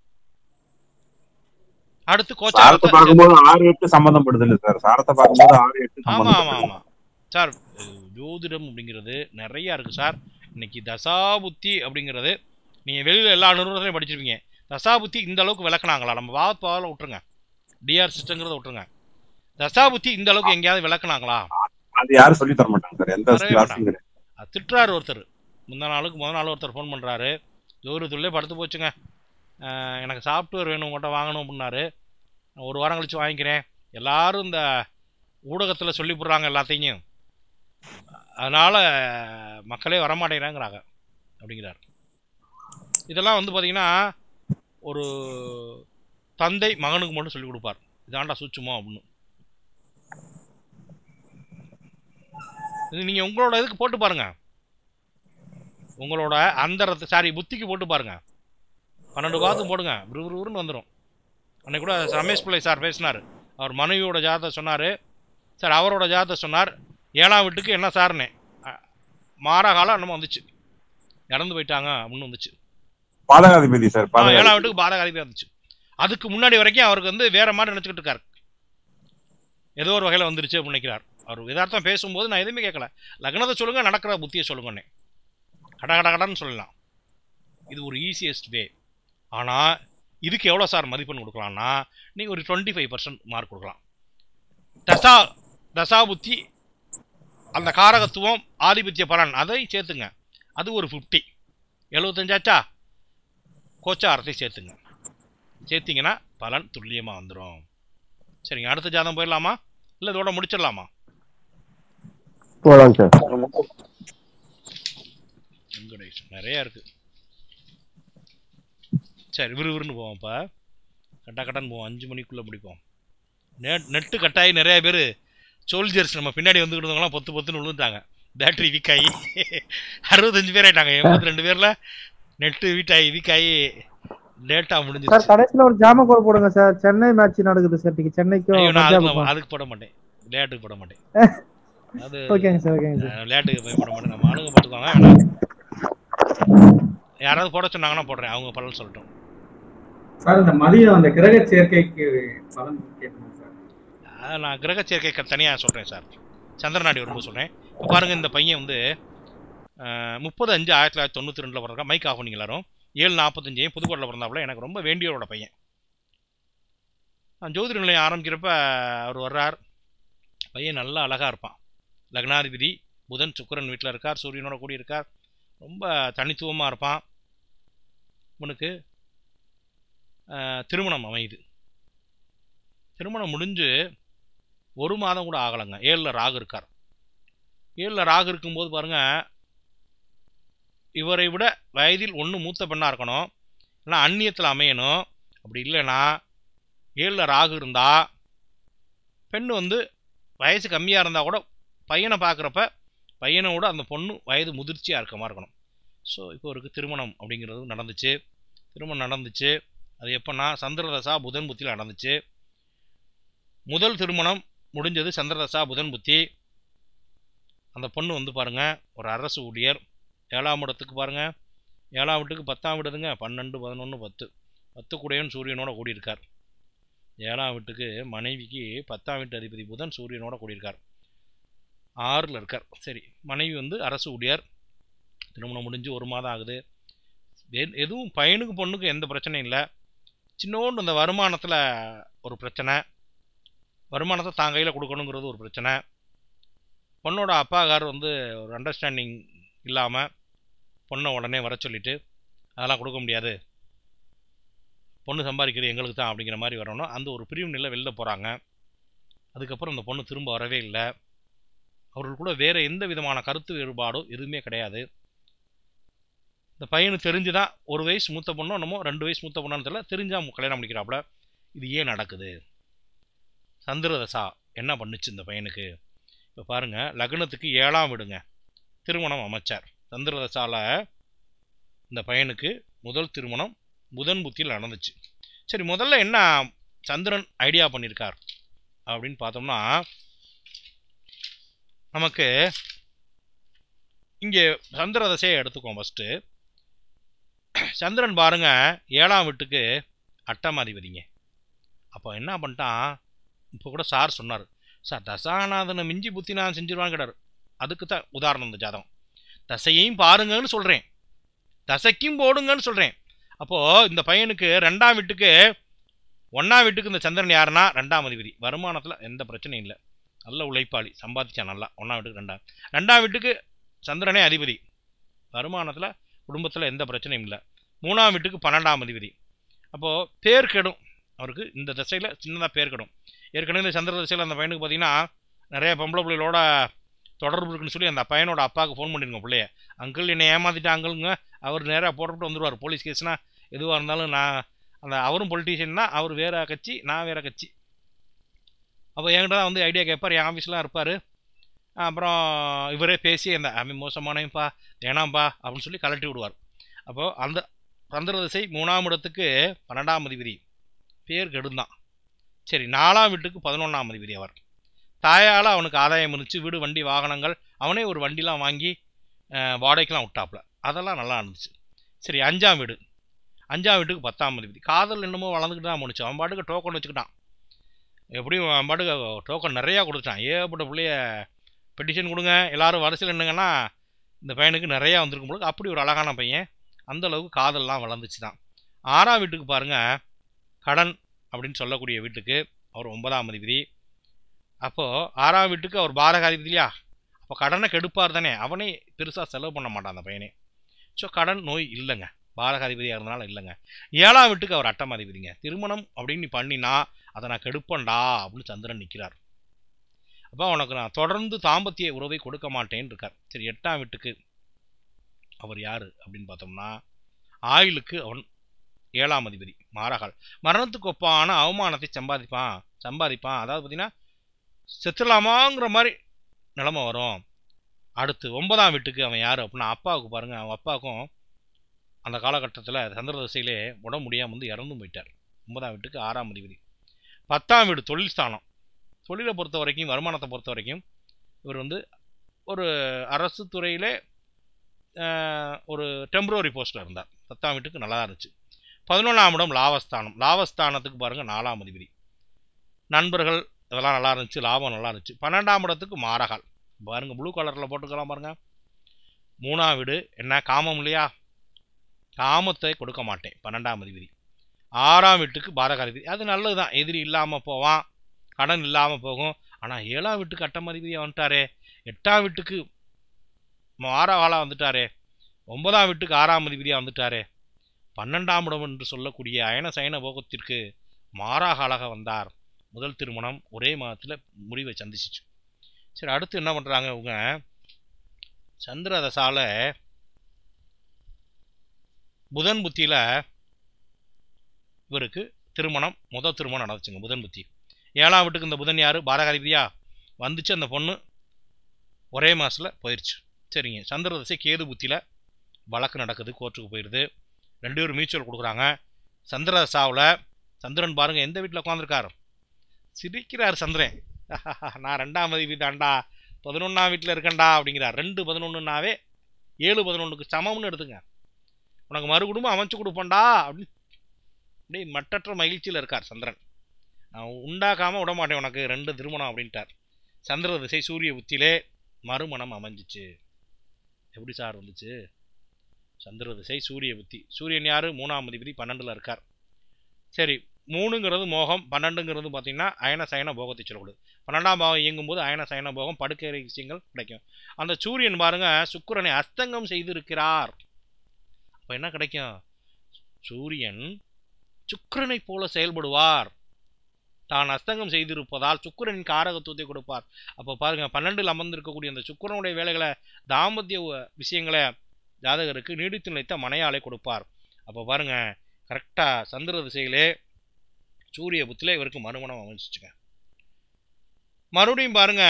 அடுத்து சாரத்தை கோச்சாரத்தை பார்க்கும்போது ஆறு எட்டு சம்மந்தம் படுது இல்ல சார் சாரத்தை பார்க்கும்போது ஆறு எட்டு ஆமா சம்மந்தம் ஆமா ஆமா சார் அஹ், ஜோதிடம் அப்படிங்கிறது நிறைய இருக்கு சார் இன்னைக்கு தசாபுத்தி அப்படிங்கிறது நீங்க வெளியில எல்லா நிறுவனத்திலையும் படிச்சிருப்பீங்க தசாபுத்தி இந்த அளவுக்கு விளக்குனாங்களா நம்ம பாவத் பாவல விட்டுருங்க டிஆர் சிஸ்டங்கிறத விட்டுருங்க தசாபுத்தி இந்த அளவுக்கு எங்கேயாவது விளக்குனாங்களா அது யாரும் சொல்லி தர மாட்டாங்க சார் எந்த வரவே கிளாஸும் மாட்டாங்க. கிடையாது அது திட்டுறாரு ஒருத்தர் முந்தா நாளுக்கு முத நாள் ஒருத்தர் ஃபோன் பண்றாரு ஜோதிடத்துள்ளே படுத்து போச்சுங்க அஹ், எனக்கு சாஃப்ட்வேர் வேணும் உங்கள்கிட்ட வாங்கணும் அப்படின்னாரு நான் ஒரு வாரம் கழிச்சு வாங்கிக்கிறேன் எல்லாரும் இந்த ஊடகத்தில் சொல்லி போடுறாங்க எல்லாத்தையும் அதனால மக்களே வரமாட்டேங்கிறாங்கிறாங்க அப்படிங்கிறார் இதெல்லாம் வந்து பார்த்தீங்கன்னா ஒரு தந்தை மகனுக்கு மட்டும் சொல்லி கொடுப்பார் இதாண்டா சூட்சுமம் அப்படின்னு இது நீங்கள் உங்களோட இதுக்கு போட்டு பாருங்க உங்களோட அந்தரத்து சாரி புத்திக்கு போட்டு பாருங்க பன்னெண்டு பாதம் போடுங்க விறுவிறுன்னு வந்துடும் அன்னைக்கு கூட ரமேஷ் பிள்ளை சார் பேசினார் அவர் மனைவியோட ஜாதகத்தை சொன்னார் சார் அவரோட ஜாதகத்தை சொன்னார் ஏழாம் வீட்டுக்கு என்ன சார்னே அ- மாறாகாலம் என்னமோ வந்துச்சு இறந்து போயிட்டாங்க அப்படின்னு வந்துச்சு பாதகாதிபதி சார் ஆ, ஏழாம் பாதகாதிபதி வீட்டுக்கு பாதகாதிபதியாக இருந்துச்சு அதுக்கு முன்னாடி வரைக்கும் அவருக்கு வந்து வேற மாதிரி நினச்சிக்கிட்டு இருக்காரு ஏதோ ஒரு வகையில் வந்துருச்சு அப்படின்னு நினைக்கிறார் அவர் யதார்த்தம் பேசும்போது நான் எதுவுமே கேட்கல லக்னத்தை சொல்லுங்க நடக்கிற புத்தியை சொல்லுங்கன்னே கட கட கடன்னு சொல்லலாம் இது ஒரு ஈஸியஸ்ட் வே ஆனால் இதுக்கு எவ்வளோ சார் மதிப்பெண் கொடுக்கலாம்னா நீங்கள் ஒரு டுவெண்ட்டி ஃபைவ் பர்சன்ட் மார்க் கொடுக்கலாம் தசா தசா புத்தி அந்த காரகத்துவம் ஆதிபத்திய பலன் அதை சேர்த்துங்க அது ஒரு ஃபிஃப்டி எழுபத்தஞ்சாச்சா கோச்சாரத்தை சேர்த்துங்க சேர்த்தீங்கன்னா பலன் துல்லியமாக வந்துடும் சரிங்க அடுத்த ஜாதகம் போயிடலாமா இல்லை இதோட முடிச்சிடலாமா போலாம் சார் வெங்கடேஷ் நிறைய இருக்கு சரி விறுவிறுன்னு போவோம் இப்போ கட்டா கட்டான்னு போவோம் அஞ்சு மணிக்குள்ளே முடிப்போம் நெட் நெட்டு கட்டாயி நிறைய பேர் சோல்ஜர்ஸ் நம்ம பின்னாடி வந்துக்கிட்டு இருந்தவங்களாம் பொத்து பொத்துன்னு விழுந்துட்டாங்க பேட்டரி வீக் ஆகி அறுபத்தஞ்சு பேர் ஆயிட்டாங்க எண்பத்தி ரெண்டு பேரில் நெட்டு வீட் ஆகி வீக் ஆகி லேட்டாக சார் முடிஞ்சிருச்சு கடைசியில ஒரு ஜாம கோல் போடுங்க சார் சென்னை மேட்ச் நடக்குது சார் இன்னைக்கு சென்னைக்கும் ஐயோ நான் அதுக்கு பஞ்சாபுக்கும் அதுக்கு போட மாட்டேன் விளையாட்டுக்கு போட மாட்டேன் அது ஓகேங்க சார் ஓகேங்க சார் நான் விளையாட்டுக்கு போய் போட மாட்டேன் நம்ம ஆளுங்க போட்டுக்குவாங்க வேணாம் யாராவது போட சொன்னாங்கன்னா போடுறேன் அவங்க பலன் சொல்லட்டும் சார் இந்த மதியம் அந்த கிரக சேர்க்கைக்கு பலன் கேட்கணும் சார் அஹ் நான் கிரக சேர்க்கை தனியாக சொல்கிறேன் சார் சந்திரநாடி வரும்போது சொல்கிறேன் இப்போ பாருங்கள் இந்த பையன் வந்து முப்பது அஞ்சு ஆயிரத்தி தொள்ளாயிரத்தி தொண்ணூற்றி ரெண்டில் பிறந்தா மைக் ஆஃப் பண்ணீங்க எல்லாரும் ஏழு நாற்பத்தஞ்சு புதுக்கோட்டில் பிறந்தாப்புல எனக்கு ரொம்ப வேண்டியவரோட பையன் நான் ஜோதிட நிலையம் ஆரம்பிக்கிறப்ப அவர் வர்றார் பையன் நல்லா அழகாக இருப்பான் லக்னாதிபதி புதன் சுக்கிரன் வீட்டில் இருக்கார் சூரியனோட கூடி இருக்கார் ரொம்ப தனித்துவமாக இருப்பான் உனக்கு திருமணம் அமையுது திருமணம் முடிஞ்சு ஒரு மாதம் கூட ஆகலைங்க ஏழில் ராகு இருக்கார் ஏழில் ராகு இருக்கும்போது பாருங்க இவரை விட வயதில் ஒன்று மூத்த பெண்ணாக இருக்கணும் இல்லைனா அந்நியத்தில் அமையணும் அப்படி இல்லைன்னா ஏழில் ராகு இருந்தால் பெண் வந்து வயசு கம்மியாக இருந்தால் கூட பையனை பார்க்குறப்ப பையனோட அந்த பொண்ணு வயது முதிர்ச்சியாக இருக்க மாதிரி இருக்கணும் ஸோ இப்போ அவருக்கு திருமணம் அப்படிங்கிறது நடந்துச்சு திருமணம் நடந்துச்சு அது எப்போன்னா சந்திரதசா புதன் புத்தியில் நடந்துச்சு முதல் திருமணம் முடிஞ்சது சந்திரதசா புதன் புத்தி அந்த பொண்ணு வந்து பாருங்க ஒரு அரசு ஊழியர் ஏழாம் இடத்துக்கு பாருங்க ஏழாம் வீட்டுக்கு பத்தாம் விடுதுங்க பன்னெண்டு பதினொன்று பத்து பத்து குடையன் சூரியனோட கூடியிருக்கார் ஏழாம் வீட்டுக்கு மனைவிக்கு பத்தாம் வீட்டு அதிபதி புதன் சூரியனோட கூடியிருக்கார் ஆறில் இருக்கார் சரி மனைவி வந்து அரசு ஊழியர் திருமணம் முடிஞ்சு ஒரு மாதம் ஆகுது எ- எதுவும் பையனுக்கு பொண்ணுக்கு எந்த பிரச்சனையும் இல்லை சின்னோண்டு இந்த வருமானத்தில் ஒரு பிரச்சனை வருமானத்தை தான் கையில் கொடுக்கணுங்கிறது ஒரு பிரச்சனை பொண்ணோட அப்பாக்கார் வந்து ஒரு அண்டர்ஸ்டாண்டிங் இல்லாமல் பொண்ணை உடனே வர சொல்லிட்டு அதெல்லாம் கொடுக்க முடியாது பொண்ணு சம்பாதிக்கிறது எங்களுக்கு தான் அப்படிங்கிற மாதிரி வரணும் அந்த ஒரு பிரிவு நிலை வெளில போகிறாங்க அதுக்கப்புறம் அந்த பொண்ணு திரும்ப வரவே இல்லை அவர்கள் கூட வேறு எந்த விதமான கருத்து வேறுபாடும் எதுவுமே கிடையாது இந்த பையனுக்கு தெரிஞ்சுதான் ஒரு வயசு மூத்த பொண்ணோ என்னமோ ரெண்டு வயசு மூத்த பொண்ணு தெரியல தெரிஞ்சா மு- கல்யாணம் பண்ணிக்கிறாப்புல இது ஏன் நடக்குது சந்திரதசா என்ன பண்ணுச்சு இந்த பையனுக்கு இப்போ பாருங்க லக்னத்துக்கு ஏழாம் விடுங்க திருமணம் அமைச்சார் சந்திரதசால இந்த பையனுக்கு முதல் திருமணம் புதன் புத்தியில் நடந்துச்சு சரி முதல்ல என்ன சந்திரன் ஐடியா பண்ணியிருக்கார் அப்படின்னு பார்த்தோம்னா நமக்கு இங்கே சந்திரதசையை எடுத்துக்கோம் ஃபஸ்ட்டு சந்திரன் பாருங்க ஏழாம் வீட்டுக்கு அட்டமாதிபதிங்க அப்போ என்ன பண்ணிட்டான் இப்போ கூட சார் சொன்னார் சார் தசாநாதனை மிஞ்சி புத்தி நான் செஞ்சிருவான்னு கேட்டார் அதுக்கு தான் உதாரணம் இந்த ஜாதகம் தசையையும் பாருங்கன்னு சொல்கிறேன் தசைக்கும் போடுங்கன்னு சொல்கிறேன் அப்போது இந்த பையனுக்கு ரெண்டாம் வீட்டுக்கு ஒன்றாம் வீட்டுக்கு இந்த சந்திரன் யாருன்னா ரெண்டாம் அதிபதி வருமானத்தில் எந்த பிரச்சனையும் இல்லை நல்ல உழைப்பாளி சம்பாதிச்சான் நல்லா ஒன்றாம் வீட்டுக்கு ரெண்டாம் ரெண்டாம் வீட்டுக்கு சந்திரனே அதிபதி வருமானத்தில் குடும்பத்தில் எந்த பிரச்சனையும் இல்லை மூணாம் வீட்டுக்கு பன்னெண்டாம் அதிபதி அப்போது பேர் கெடும் அவருக்கு இந்த திசையில் சின்னதாக பேர் கெடும் ஏற்கனவே இந்த சந்திர திசையில் அந்த பையனுக்கு பார்த்தீங்கன்னா நிறைய பொம்பளை பிள்ளைகளோட தொடர்பு இருக்குன்னு சொல்லி அந்த பையனோட அப்பாவுக்கு ஃபோன் பண்ணிருங்க பிள்ளைய அங்கிள் என்னை ஏமாத்திட்டா அங்கிளுங்க அவர் நேராக போட்டுவிட்டு வந்துடுவார் போலீஸ் கேஸ்னா எதுவாக இருந்தாலும் நான் அந்த அவரும் பொலிட்டீஷியன் தான் அவர் வேற கட்சி நான் வேற கட்சி அப்போ என்கிட்ட தான் வந்து ஐடியா கேட்பார் என் ஆஃபீஸ்லாம் இருப்பார் அப்புறம் இவரே பேசி அந்த அவன் மோசமானவன்ப்பா வேணாம்ப்பா அப்படின்னு சொல்லி கலட்டி விடுவார் அப்போது அந்த சந்திர திசை மூணாம் இடத்துக்கு பன்னெண்டாம் அதிபதி பேர் கெடுந்தான் சரி நாலாம் வீட்டுக்கு பதினொன்றாம் அதிபதி அவர் தாயால் அவனுக்கு ஆதாயம் இருந்துச்சு வீடு வண்டி வாகனங்கள் அவனே ஒரு வண்டிலாம் வாங்கி அஹ், வாடகைக்கெலாம் விட்டாப்புல அதெல்லாம் நல்லா இருந்துச்சு சரி அஞ்சாம் வீடு அஞ்சாம் வீட்டுக்கு பத்தாம் அதிபதி காதல் என்னமோ வளர்ந்துக்கிட்டு தான் முடிச்சு அவன் பாட்டுக்கு டோக்கன் வச்சுக்கிட்டான் எப்படியும் அவன் பாட்டுக்கு டோக்கன் நிறையா கொடுத்துட்டான் ஏகப்பட்ட பிள்ளைய பெட்டிஷன் கொடுங்க எல்லாரும் வரிசையில் நின்னுங்கன்னா இந்த பையனுக்கு நிறையா வந்திருக்கும் பொழுது அப்படி ஒரு அழகான பையன் அந்த அளவுக்கு காதல்லாம் வளர்ந்துச்சு தான் ஆறாம் வீட்டுக்கு பாருங்க கடன் அப்படின்னு சொல்லக்கூடிய வீட்டுக்கு அவர் ஒன்பதாம் அதிபதி அப்போது ஆறாம் வீட்டுக்கு அவர் பாரகாதிபதி இல்லையா அப்போ கடனை கெடுப்பார் தானே அவனே பெருசாக செலவு பண்ண மாட்டான் அந்த பையனே ஸோ கடன் நோய் இல்லைங்க பாரகாதிபதியாக இருந்தனால இல்லைங்க ஏழாம் வீட்டுக்கு அவர் அட்டமாதிபதிங்க திருமணம் அப்படின்னு நீ பண்ணினா அதை நான் கெடுப்பேன்டா அப்படின்னு சந்திரன் நிற்கிறார் அப்போ உனக்கு நான் தொடர்ந்து தாம்பத்திய உறவை கொடுக்க மாட்டேன்னு இருக்கார் சரி எட்டாம் வீட்டுக்கு அவர் யார் அப்படின்னு பார்த்தோம்னா ஆயுளுக்கு அவன் ஏழாம் அதிபதி மாரகால் மரணத்துக்கு ஒப்பான அவமானத்தை சம்பாதிப்பான் சம்பாதிப்பான் அதாவது பார்த்தீங்கன்னா செத்துலாமாங்கிற மாதிரி நிலைமை வரும் அடுத்து ஒன்பதாம் வீட்டுக்கு அவன் யார் அப்படின்னா அப்பாவுக்கு பாருங்க அவன் அப்பாவுக்கும் அந்த காலகட்டத்தில் சந்திர திசையிலே உடம்பு முடியாமல் வந்து இறந்தும் போயிட்டார் ஒன்பதாம் வீட்டுக்கு ஆறாம் அதிபதி பத்தாம் வீடு தொழில் ஸ்தானம் தொழிலை பொறுத்த வரைக்கும் வருமானத்தை பொறுத்த வரைக்கும் இவர் வந்து ஒரு அரசு துறையிலே அஹ், ஒரு டெம்பரரி போஸ்ட்டில் இருந்தார் பத்தாம் வீட்டுக்கு நல்லா இருந்துச்சு பதினொன்றாம் இடம் லாபஸ்தானம் லாபஸ்தானத்துக்கு பாருங்கள் நாலாம் அதிபதி நண்பர்கள் இதெல்லாம் நல்லா இருந்துச்சு லாபம் நல்லா இருந்துச்சு பன்னெண்டாம் இடத்துக்கு மாரகால் பாருங்கள் ப்ளூ கலரில் போட்டுக்கலாம் பாருங்கள் மூணாம் வீடு என்ன காமம் இல்லையா காமத்தை கொடுக்க மாட்டேன் பன்னெண்டாம் அதிபதி ஆறாம் வீட்டுக்கு பாரகாதிபதி அது நல்லது தான் எதிரி இல்லாமல் போவான் கடன் இல்லாமல் போகும் ஆனால் ஏழாம் வீட்டுக்கு அட்டம் அதிபதியாக வந்துட்டாரே எட்டாம் வீட்டுக்கு ஆறாவாளாக வந்துட்டாரே ஒன்பதாம் வீட்டுக்கு ஆறாம் அதிபதியாக வந்துட்டாரே பன்னெண்டாம் இடம் என்று சொல்லக்கூடிய அயன சயன போகத்திற்கு மாறாகாலாக வந்தார் முதல் திருமணம் ஒரே மாதத்தில் முடிவை சந்திச்சிச்சு சரி அடுத்து என்ன பண்ணுறாங்க இவங்க சந்திர தசால புதன் புத்தியில் இவருக்கு திருமணம் முதல் திருமணம் நடந்துச்சுங்க புதன் புத்தி ஏழாம் வீட்டுக்கு இந்த புதன் யார் பாரகாதிபதியா வந்துச்சு அந்த பொண்ணு ஒரே மாதத்தில் போயிடுச்சு சரிங்க சந்திர தசை கேது புத்தியில் வழக்கு நடக்குது கோர்ட்டுக்கு போயிடுது ரெண்டு பேரும் மியூச்சுவல் கொடுக்குறாங்க சந்திர தசாவில் சந்திரன் பாருங்கள் எந்த வீட்டில் உட்காந்துருக்காரு சிரிக்கிறார் சந்திரன் நான் ரெண்டாம் மதிப்பு தாண்டா பதினொன்றாம் வீட்டில் இருக்கேன்டா அப்படிங்கிறார் ரெண்டு பதினொன்றுனாவே ஏழு பதினொன்றுக்கு சமம்னு எடுத்துங்க உனக்கு மறு குடும்பம் அமைச்சு கொடுப்பேன்டா அப்படின்னு அப்படியே மற்றற்ற மகிழ்ச்சியில் இருக்கார் சந்திரன் நான் உண்டாக்காமல் விட மாட்டேன் உனக்கு ரெண்டு திருமணம் அப்படின்ட்டார் சந்திர திசை சூரிய புத்தியிலே மறுமணம் அமைஞ்சிச்சு எப்படி சார் வந்துச்சு சந்திர திசை சூரிய புத்தி சூரியன் யார் மூணாம் அதிபதி பன்னெண்டில் இருக்கார் சரி மூணுங்கிறது மோகம் பன்னெண்டுங்கிறது பார்த்தீங்கன்னா அயன சயன போகத்தை சொல்லக்கூடாது பன்னெண்டாம் பாவம் இயங்கும்போது அயன சயன போகம் படுக்கை விஷயங்கள் கிடைக்கும் அந்த சூரியன் பாருங்க சுக்கிரனை அஸ்தங்கம் செய்திருக்கிறார் அப்போ என்ன கிடைக்கும் சூரியன் சுக்கிரனை போல செயல்படுவார் தான் அஸ்தங்கம் செய்திருப்பதால் சுக்கிரனின் காரகத்துவத்தை கொடுப்பார் அப்போ பாருங்க பன்னெண்டில் அமர்ந்திருக்கக்கூடிய அந்த சுக்கிரனுடைய வேலைகளை தாம்பத்திய வ- விஷயங்களை ஜாதகருக்கு நீடித்து நிலைத்த மனையாளை கொடுப்பார் அப்போ பாருங்க கரெக்டாக சந்திர திசையிலே சூரிய புத்தில இவருக்கு மறுமணம் அமைஞ்சிச்சுங்க மறுபடியும் பாருங்க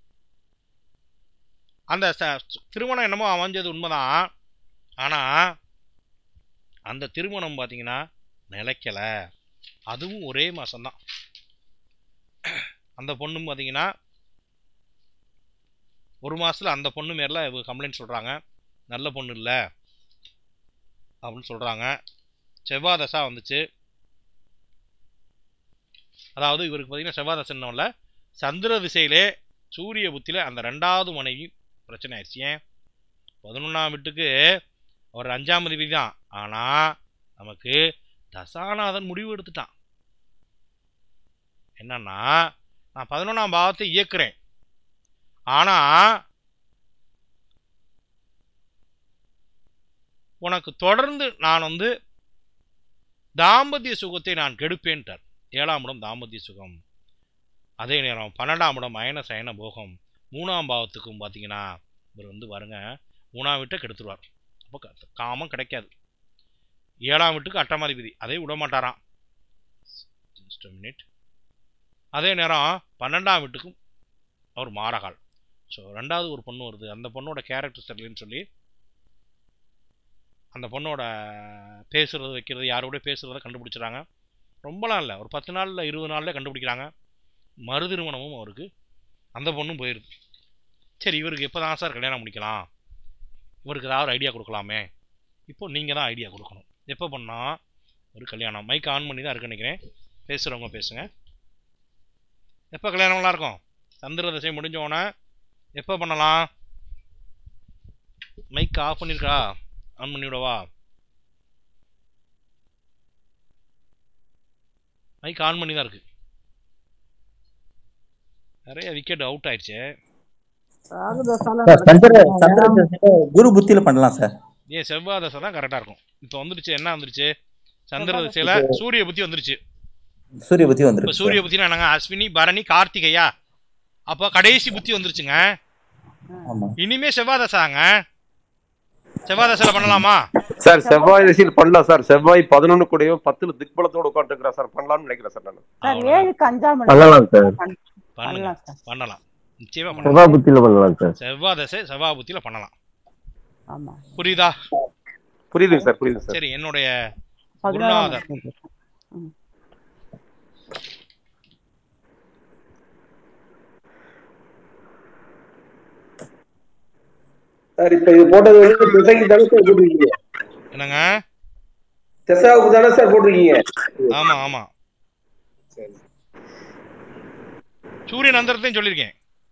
அந்த ச- திருமணம் என்னமோ அமைஞ்சது உண்மைதான் ஆனால் அந்த திருமணம் பார்த்தீங்கன்னா நிலைக்கல அதுவும் ஒரே மாதம்தான் அந்த பொண்ணும் பார்த்தீங்கன்னா ஒரு மாதத்தில் அந்த பொண்ணு மேரில் இவங்க கம்ப்ளைண்ட் சொல்கிறாங்க நல்ல பொண்ணு இல்லை அப்படின்னு சொல்கிறாங்க செவ்வாய் தசா வந்துச்சு அதாவது இவருக்கு பார்த்தீங்கன்னா செவ்வாய் தசைன்னோம்ல சந்திர திசையிலே சூரிய புத்தியில் அந்த ரெண்டாவது மனைவி பிரச்சனை ஆயிடுச்சு ஏன் பதினொன்றாம் வீட்டுக்கு ஒரு அஞ்சாம் அதிபதி தான் ஆனால் நமக்கு தசாநாதன் முடிவு எடுத்துட்டான் என்னன்னா நான் பதினொன்றாம் பாவத்தை இயக்குறேன் ஆனால் உனக்கு தொடர்ந்து நான் வந்து தாம்பத்திய சுகத்தை நான் கெடுப்பேன்ட்டார் ஏழாம் இடம் தாம்பத்திய சுகம் அதே நேரம் பன்னெண்டாம் இடம் அயன சயன போகம் மூணாம் பாவத்துக்கும் பார்த்தீங்கன்னா இவர் வந்து பாருங்க மூணாம் வீட்டை கெடுத்துருவார் அப்போ க- காமம் கிடைக்காது ஏழாம் வீட்டுக்கு அட்டமாதிபதி அதை விட மாட்டாராம் ஜஸ்ட் மினிட் அதே நேரம் பன்னெண்டாம் வீட்டுக்கும் அவர் மாரகால் ஸோ ரெண்டாவது ஒரு பொண்ணு வருது அந்த பொண்ணோட கேரக்டர் சரியில்லைன்னு சொல்லி அந்த பொண்ணோட பேசுறது வைக்கிறது யாரோட பேசுறத கண்டுபிடிச்சிடுறாங்க ரொம்பலாம் இல்லை ஒரு பத்து நாளில் இருபது நாளில் கண்டுபிடிக்கிறாங்க மறு திருமணமும் அவருக்கு அந்த பொண்ணும் போயிடுது சரி இவருக்கு எப்போ தான் சார் கல்யாணம் முடிக்கலாம் இவருக்கு ஏதாவது ஐடியா கொடுக்கலாமே இப்போ நீங்கள் தான் ஐடியா கொடுக்கணும் எப்போ பண்ணால் ஒரு கல்யாணம் மைக் ஆன் பண்ணி தான் இருக்கு நினைக்கிறேன் பேசுகிறவங்க பேசுங்க எப்போ கல்யாணம்லாம் இருக்கும் சந்திர திசை முடிஞ்ச உடனே எப்போ பண்ணலாம் மைக் ஆஃப் பண்ணியிருக்கா ஆன் பண்ணி விடவா மைக் ஆன் பண்ணி தான் இருக்கு நிறைய விக்கெட் அவுட் ஆயிடுச்சு சார் சந்திர சந்திர தசையில குரு புத்தியில பண்ணலாம் சார் ஏன் செவ்வாய் தசை தான் கரெக்டாக இருக்கும் இப்போ வந்துருச்சு என்ன வந்துருச்சு சந்திர திசையில் சூரிய புத்தி வந்துருச்சு சூரிய புத்தி இப்போ வந்துருக்கு சூரிய புத்தினா என்னங்க அஸ்வினி பரணி கார்த்திகையா அப்போ கடைசி புத்தி வந்துருச்சுங்க ஆமா இனிமே செவ்வாய் தசாங்க செவ்வாய் தசையில் பண்ணலாமா சார் செவ்வாய் திசையில் பண்ணலாம் சார் செவ்வாய் பதினொன்னு கூடயும் பத்துல திக்பலத்தோட உட்காந்துருக்கிறா சார் பண்ணலாம்னு நினைக்கிறேன் சார் நான் சார் ஏழுக்கு அஞ்சாம் இடம். பண்ணலாம் சார். பண்ண- பண்ணுங்க பண்ணலாம் சார் பண்ணலாம் நிச்சயமா செவ்வாய் பண்ணலாம் புத்தியில பண்ணலாம் சார் செவ்வாய் தசை செவ்வாய் புத்தியில பண்ணலாம் ஆமா புரியுதா புரியுதுங்க சார் புரியுது சார் சரி என்னுடைய பதினாறாம் குருநாதர் ம். சார் இப்ப இது போட்டது வந்து திசைக்கு தானே சார் போட்டிருக்கீங்க என்னங்க திசாவுக்கு தானே சார் போட்டிருக்கீங்க ஆமா ஆமா சூரியன் அந்தரத்தையும் சொல்லியிருக்கேன்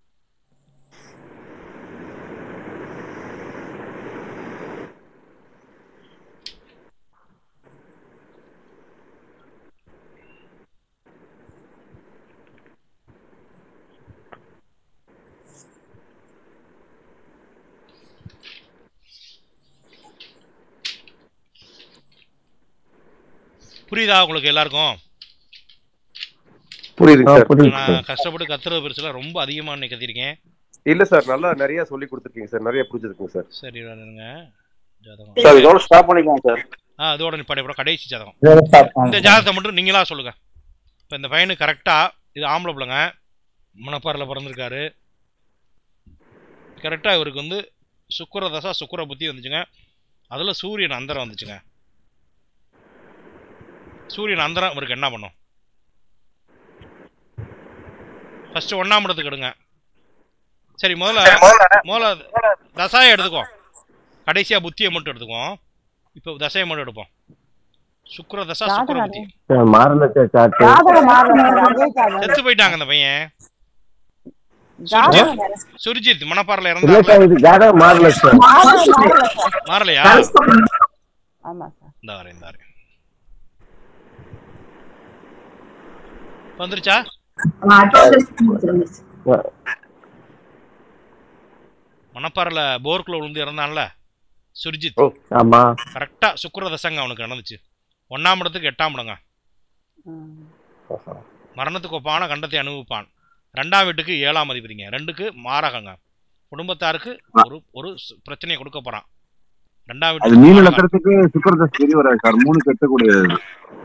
புரியுதா உங்களுக்கு எல்லாருக்கும் புரியுதுங்க சார் புரியுது நான் சார் கஷ்டப்பட்டு கத்துறது பெருசுல ரொம்ப அதிகமா இன்னைக்கு கத்திருக்கேன் இல்ல சார் நல்லா நிறைய சொல்லி கொடுத்துருக்கீங்க சார் நிறைய புரிஞ்சிருக்குங்க சார் சரி இருங்க ஜாதகம் சார் இதோட ஸ்டாப் பண்ணிக்கலாம் சார் ஆ அதோட நிப்பாடி கூட கடைசி ஜாதகம் இதோட stop பண்ணலாம். இந்த ஜாதகத்தை மட்டும் நீங்களா சொல்லுங்க இப்போ இந்த பையனுக்கு கரெக்டா இது ஆம்பளை பிள்ளைங்க மணப்பாறையில் பிறந்திருக்காரு கரெக்டா இவருக்கு வந்து சுக்கிர தசா சுக்கிர புத்தி வந்துச்சுங்க அதுல சூரியன் அந்தரம் வந்துச்சுங்க சூரியன் அந்தரம் இவருக்கு என்ன பண்ணும் ஃபர்ஸ்ட் ஒண்ணாம் இடத்துக்கு எடுங்க சரி முதல்ல முதல்ல தசாயை எடுத்துக்கோ கடைசியா புத்தியை மட்டும் எடுத்துக்குவோம் இப்போ தசையை மட்டும் எடுப்போம் சுக்கிரதசா ஜாதகம் சுக்கிரபுத்தி சார் மாறல சார் சார்ட் ஜாதகம் மாறல சார் அதே ஜாதகம் செத்து போயிட்டாங்க அந்த பையன் ஜாதகம் வேற. சுர்ஜித் மணப்பாறையில இல்ல இறந்தாங்க சார் இது ஜாதகம் மாறல சார் ஜாதகம் மாறல சார் மாறலையா ஆமா சார் இந்த வரேன் இந்த வரேன் வந்துருச்சா மணப்பாறையில போர்க்குள்ள விழுந்து இறந்தான்ல சுர்ஜித் ஆமா கரெக்டா சுக்கிரதசங்க அவனுக்கு நடந்துச்சு ஒன்னாம் இடத்துக்கு எட்டாம் இடங்க மரணத்துக்கு ஒப்பான கண்டத்தை அனுபவிப்பான் ரெண்டாம் வீட்டுக்கு ஏழாம் அதிபதிங்க ரெண்டுக்கு மாரகங்க குடும்பத்தாருக்கு ஒரு ஒரு சு- பிரச்சனையை கொடுக்க போறான் ரெண்டாம் அது வீட்டுக்கு மீன மாரகம். லக்கணத்துக்கு சுக்கரதஸ் தெரிய வராது சார் மூணு கட்டக்கூடியது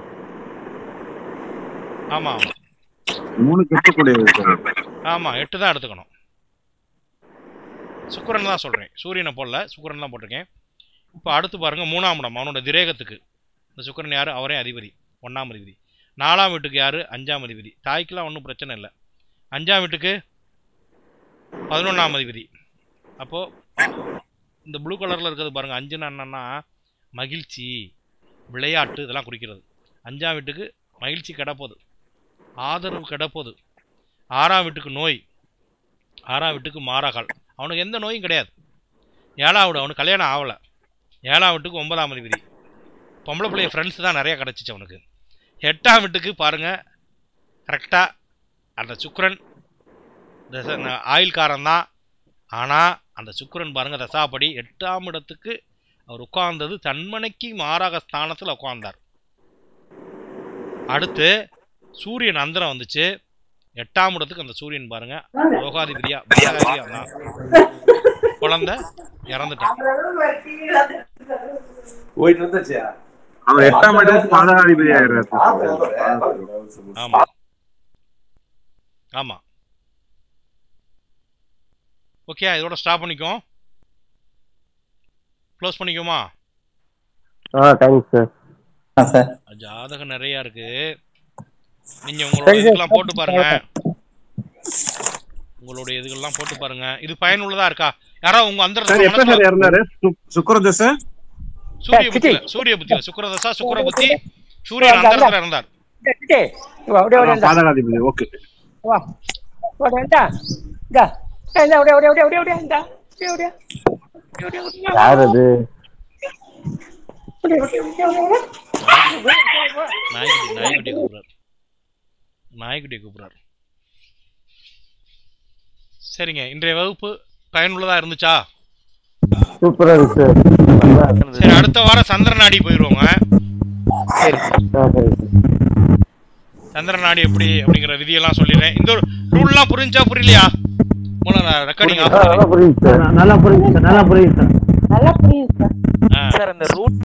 ஆமா ஆமா மூணு கட்டக்கூடியது சார் ஆமா எட்டு தான் எடுத்துக்கணும் சுக்கிரன் தான் சொல்றேன் சூரியனை போடல சுக்கிரன் தான் போட்டிருக்கேன் இப்போ அடுத்து பாருங்க மூணாம் இடம் அவனோட திரேகத்துக்கு இந்த சுக்கிரன் யாரு அவரே அதிபதி ஒண்ணாம் அதிபதி நாலாம் வீட்டுக்கு யாரு அஞ்சாம் அதிபதி தாய்க்கெல்லாம் ஒன்றும் பிரச்சனை இல்லை அஞ்சாம் வீட்டுக்கு பதினொன்றாம் அதிபதி அப்போ இந்த ப்ளூ கலர்ல இருக்கிறது பாருங்க அஞ்சுன்னா என்னன்னா மகிழ்ச்சி விளையாட்டு இதெல்லாம் குறிக்கிறது அஞ்சாம் வீட்டுக்கு மகிழ்ச்சி கிடப்போகுது ஆதரவு கிடப்போகுது ஆறாம் வீட்டுக்கு நோய் ஆறாம் வீட்டுக்கு மாறாகால் அவனுக்கு எந்த நோயும் கிடையாது ஏழாம் வீடு அவனுக்கு கல்யாணம் ஆகலை ஏழாம் வீட்டுக்கு ஒன்பதாம் அதிபதி பொம்பளை பிள்ளைய ஃப்ரெண்ட்ஸ் தான் நிறையா கிடச்சிச்சு அவனுக்கு எட்டாம் வீட்டுக்கு பாருங்க கரெக்டாக அந்த சுக்கிரன் தச ஆயுள்காரன் தான் ஆனால் அந்த சுக்கிரன் பாருங்க தசாப்படி எட்டாம் இடத்துக்கு அவர் உட்கார்ந்தது தன்மனைக்கு மாறாக ஸ்தானத்தில் உட்கார்ந்தார் அடுத்து சூரியன் அந்தரம் வந்துச்சு எட்டாம் இடத்துக்கு அந்த சூரியன் பாருங்க யோகாதிபதியா பாகாதிபதியா தான் குழந்தை இறந்துட்டான் போயிட்டு இருந்தாச்சியா அவர் எட்டாம் இடத்துக்கு பாதகாதிபதி ஆயிடுறாரு ஆமா ஆமா ஓகே இதோட ஸ்டாப் பண்ணிக்கோ க்ளோஸ் பண்ணிக்கோமா ஆ தேங்க்ஸ் சார் ஜாதகம் நிறைய இருக்கு நீங்க உங்களோட இதுக்கெல்லாம் போட்டு பாருங்க உங்களுடைய இதுகள்லாம் போட்டு பாருங்க இது பயனுள்ளதா இருக்கா யாரோ உங்க அந்த சார் எப்ப சார் இறந்தாரு சுக்- சுக்கிரதசை சூரிய புத்தியில சூரிய புத்தியில சுக்கிரதசா சுக்கிர புத்தி சூரியன் அந்தரத்துல இருந்தார் ஆ, பாதகாதிபதி ஓகே வா ஓடா இந்தா இந்தா ஓடியா ஓடியா ஓடியா ஓடியா ஓடியா இந்தா ஓடியா ஓடியா ஓடியா ஓடியா யார் அது ஓடியா ஓடியா ஓடியா ஓடியா நாய்க்குட்டி நாய்க்குட்டியை கூப்பிடுறாரு நாய்க்குட்டியை கூப்பிடுறாரு சரிங்க இன்றைய வகுப்பு பயனுள்ளதா இருந்துச்சா சூப்பரா இருக்கு சார் நல்லா இருக்கு. சரி அடுத்த வாரம் சந்திரநாடி போயிடுவோங்க ஆ, சரி சார். சந்திரநாடி எப்படி அப்படிங்கிற விதியெல்லாம் சொல்லிடுறேன் இந்த ஒரு ரூல்லாம் புரிஞ்சா புரியலையா மூலம் ரெக்கார்டிங் ஆஃப் நல்லா புரியுது சார் நல்லா புரியுது சார் நல்லா புரியுது சார் நல்லா புரியுது சார் ஆ சார் அந்த ரூட்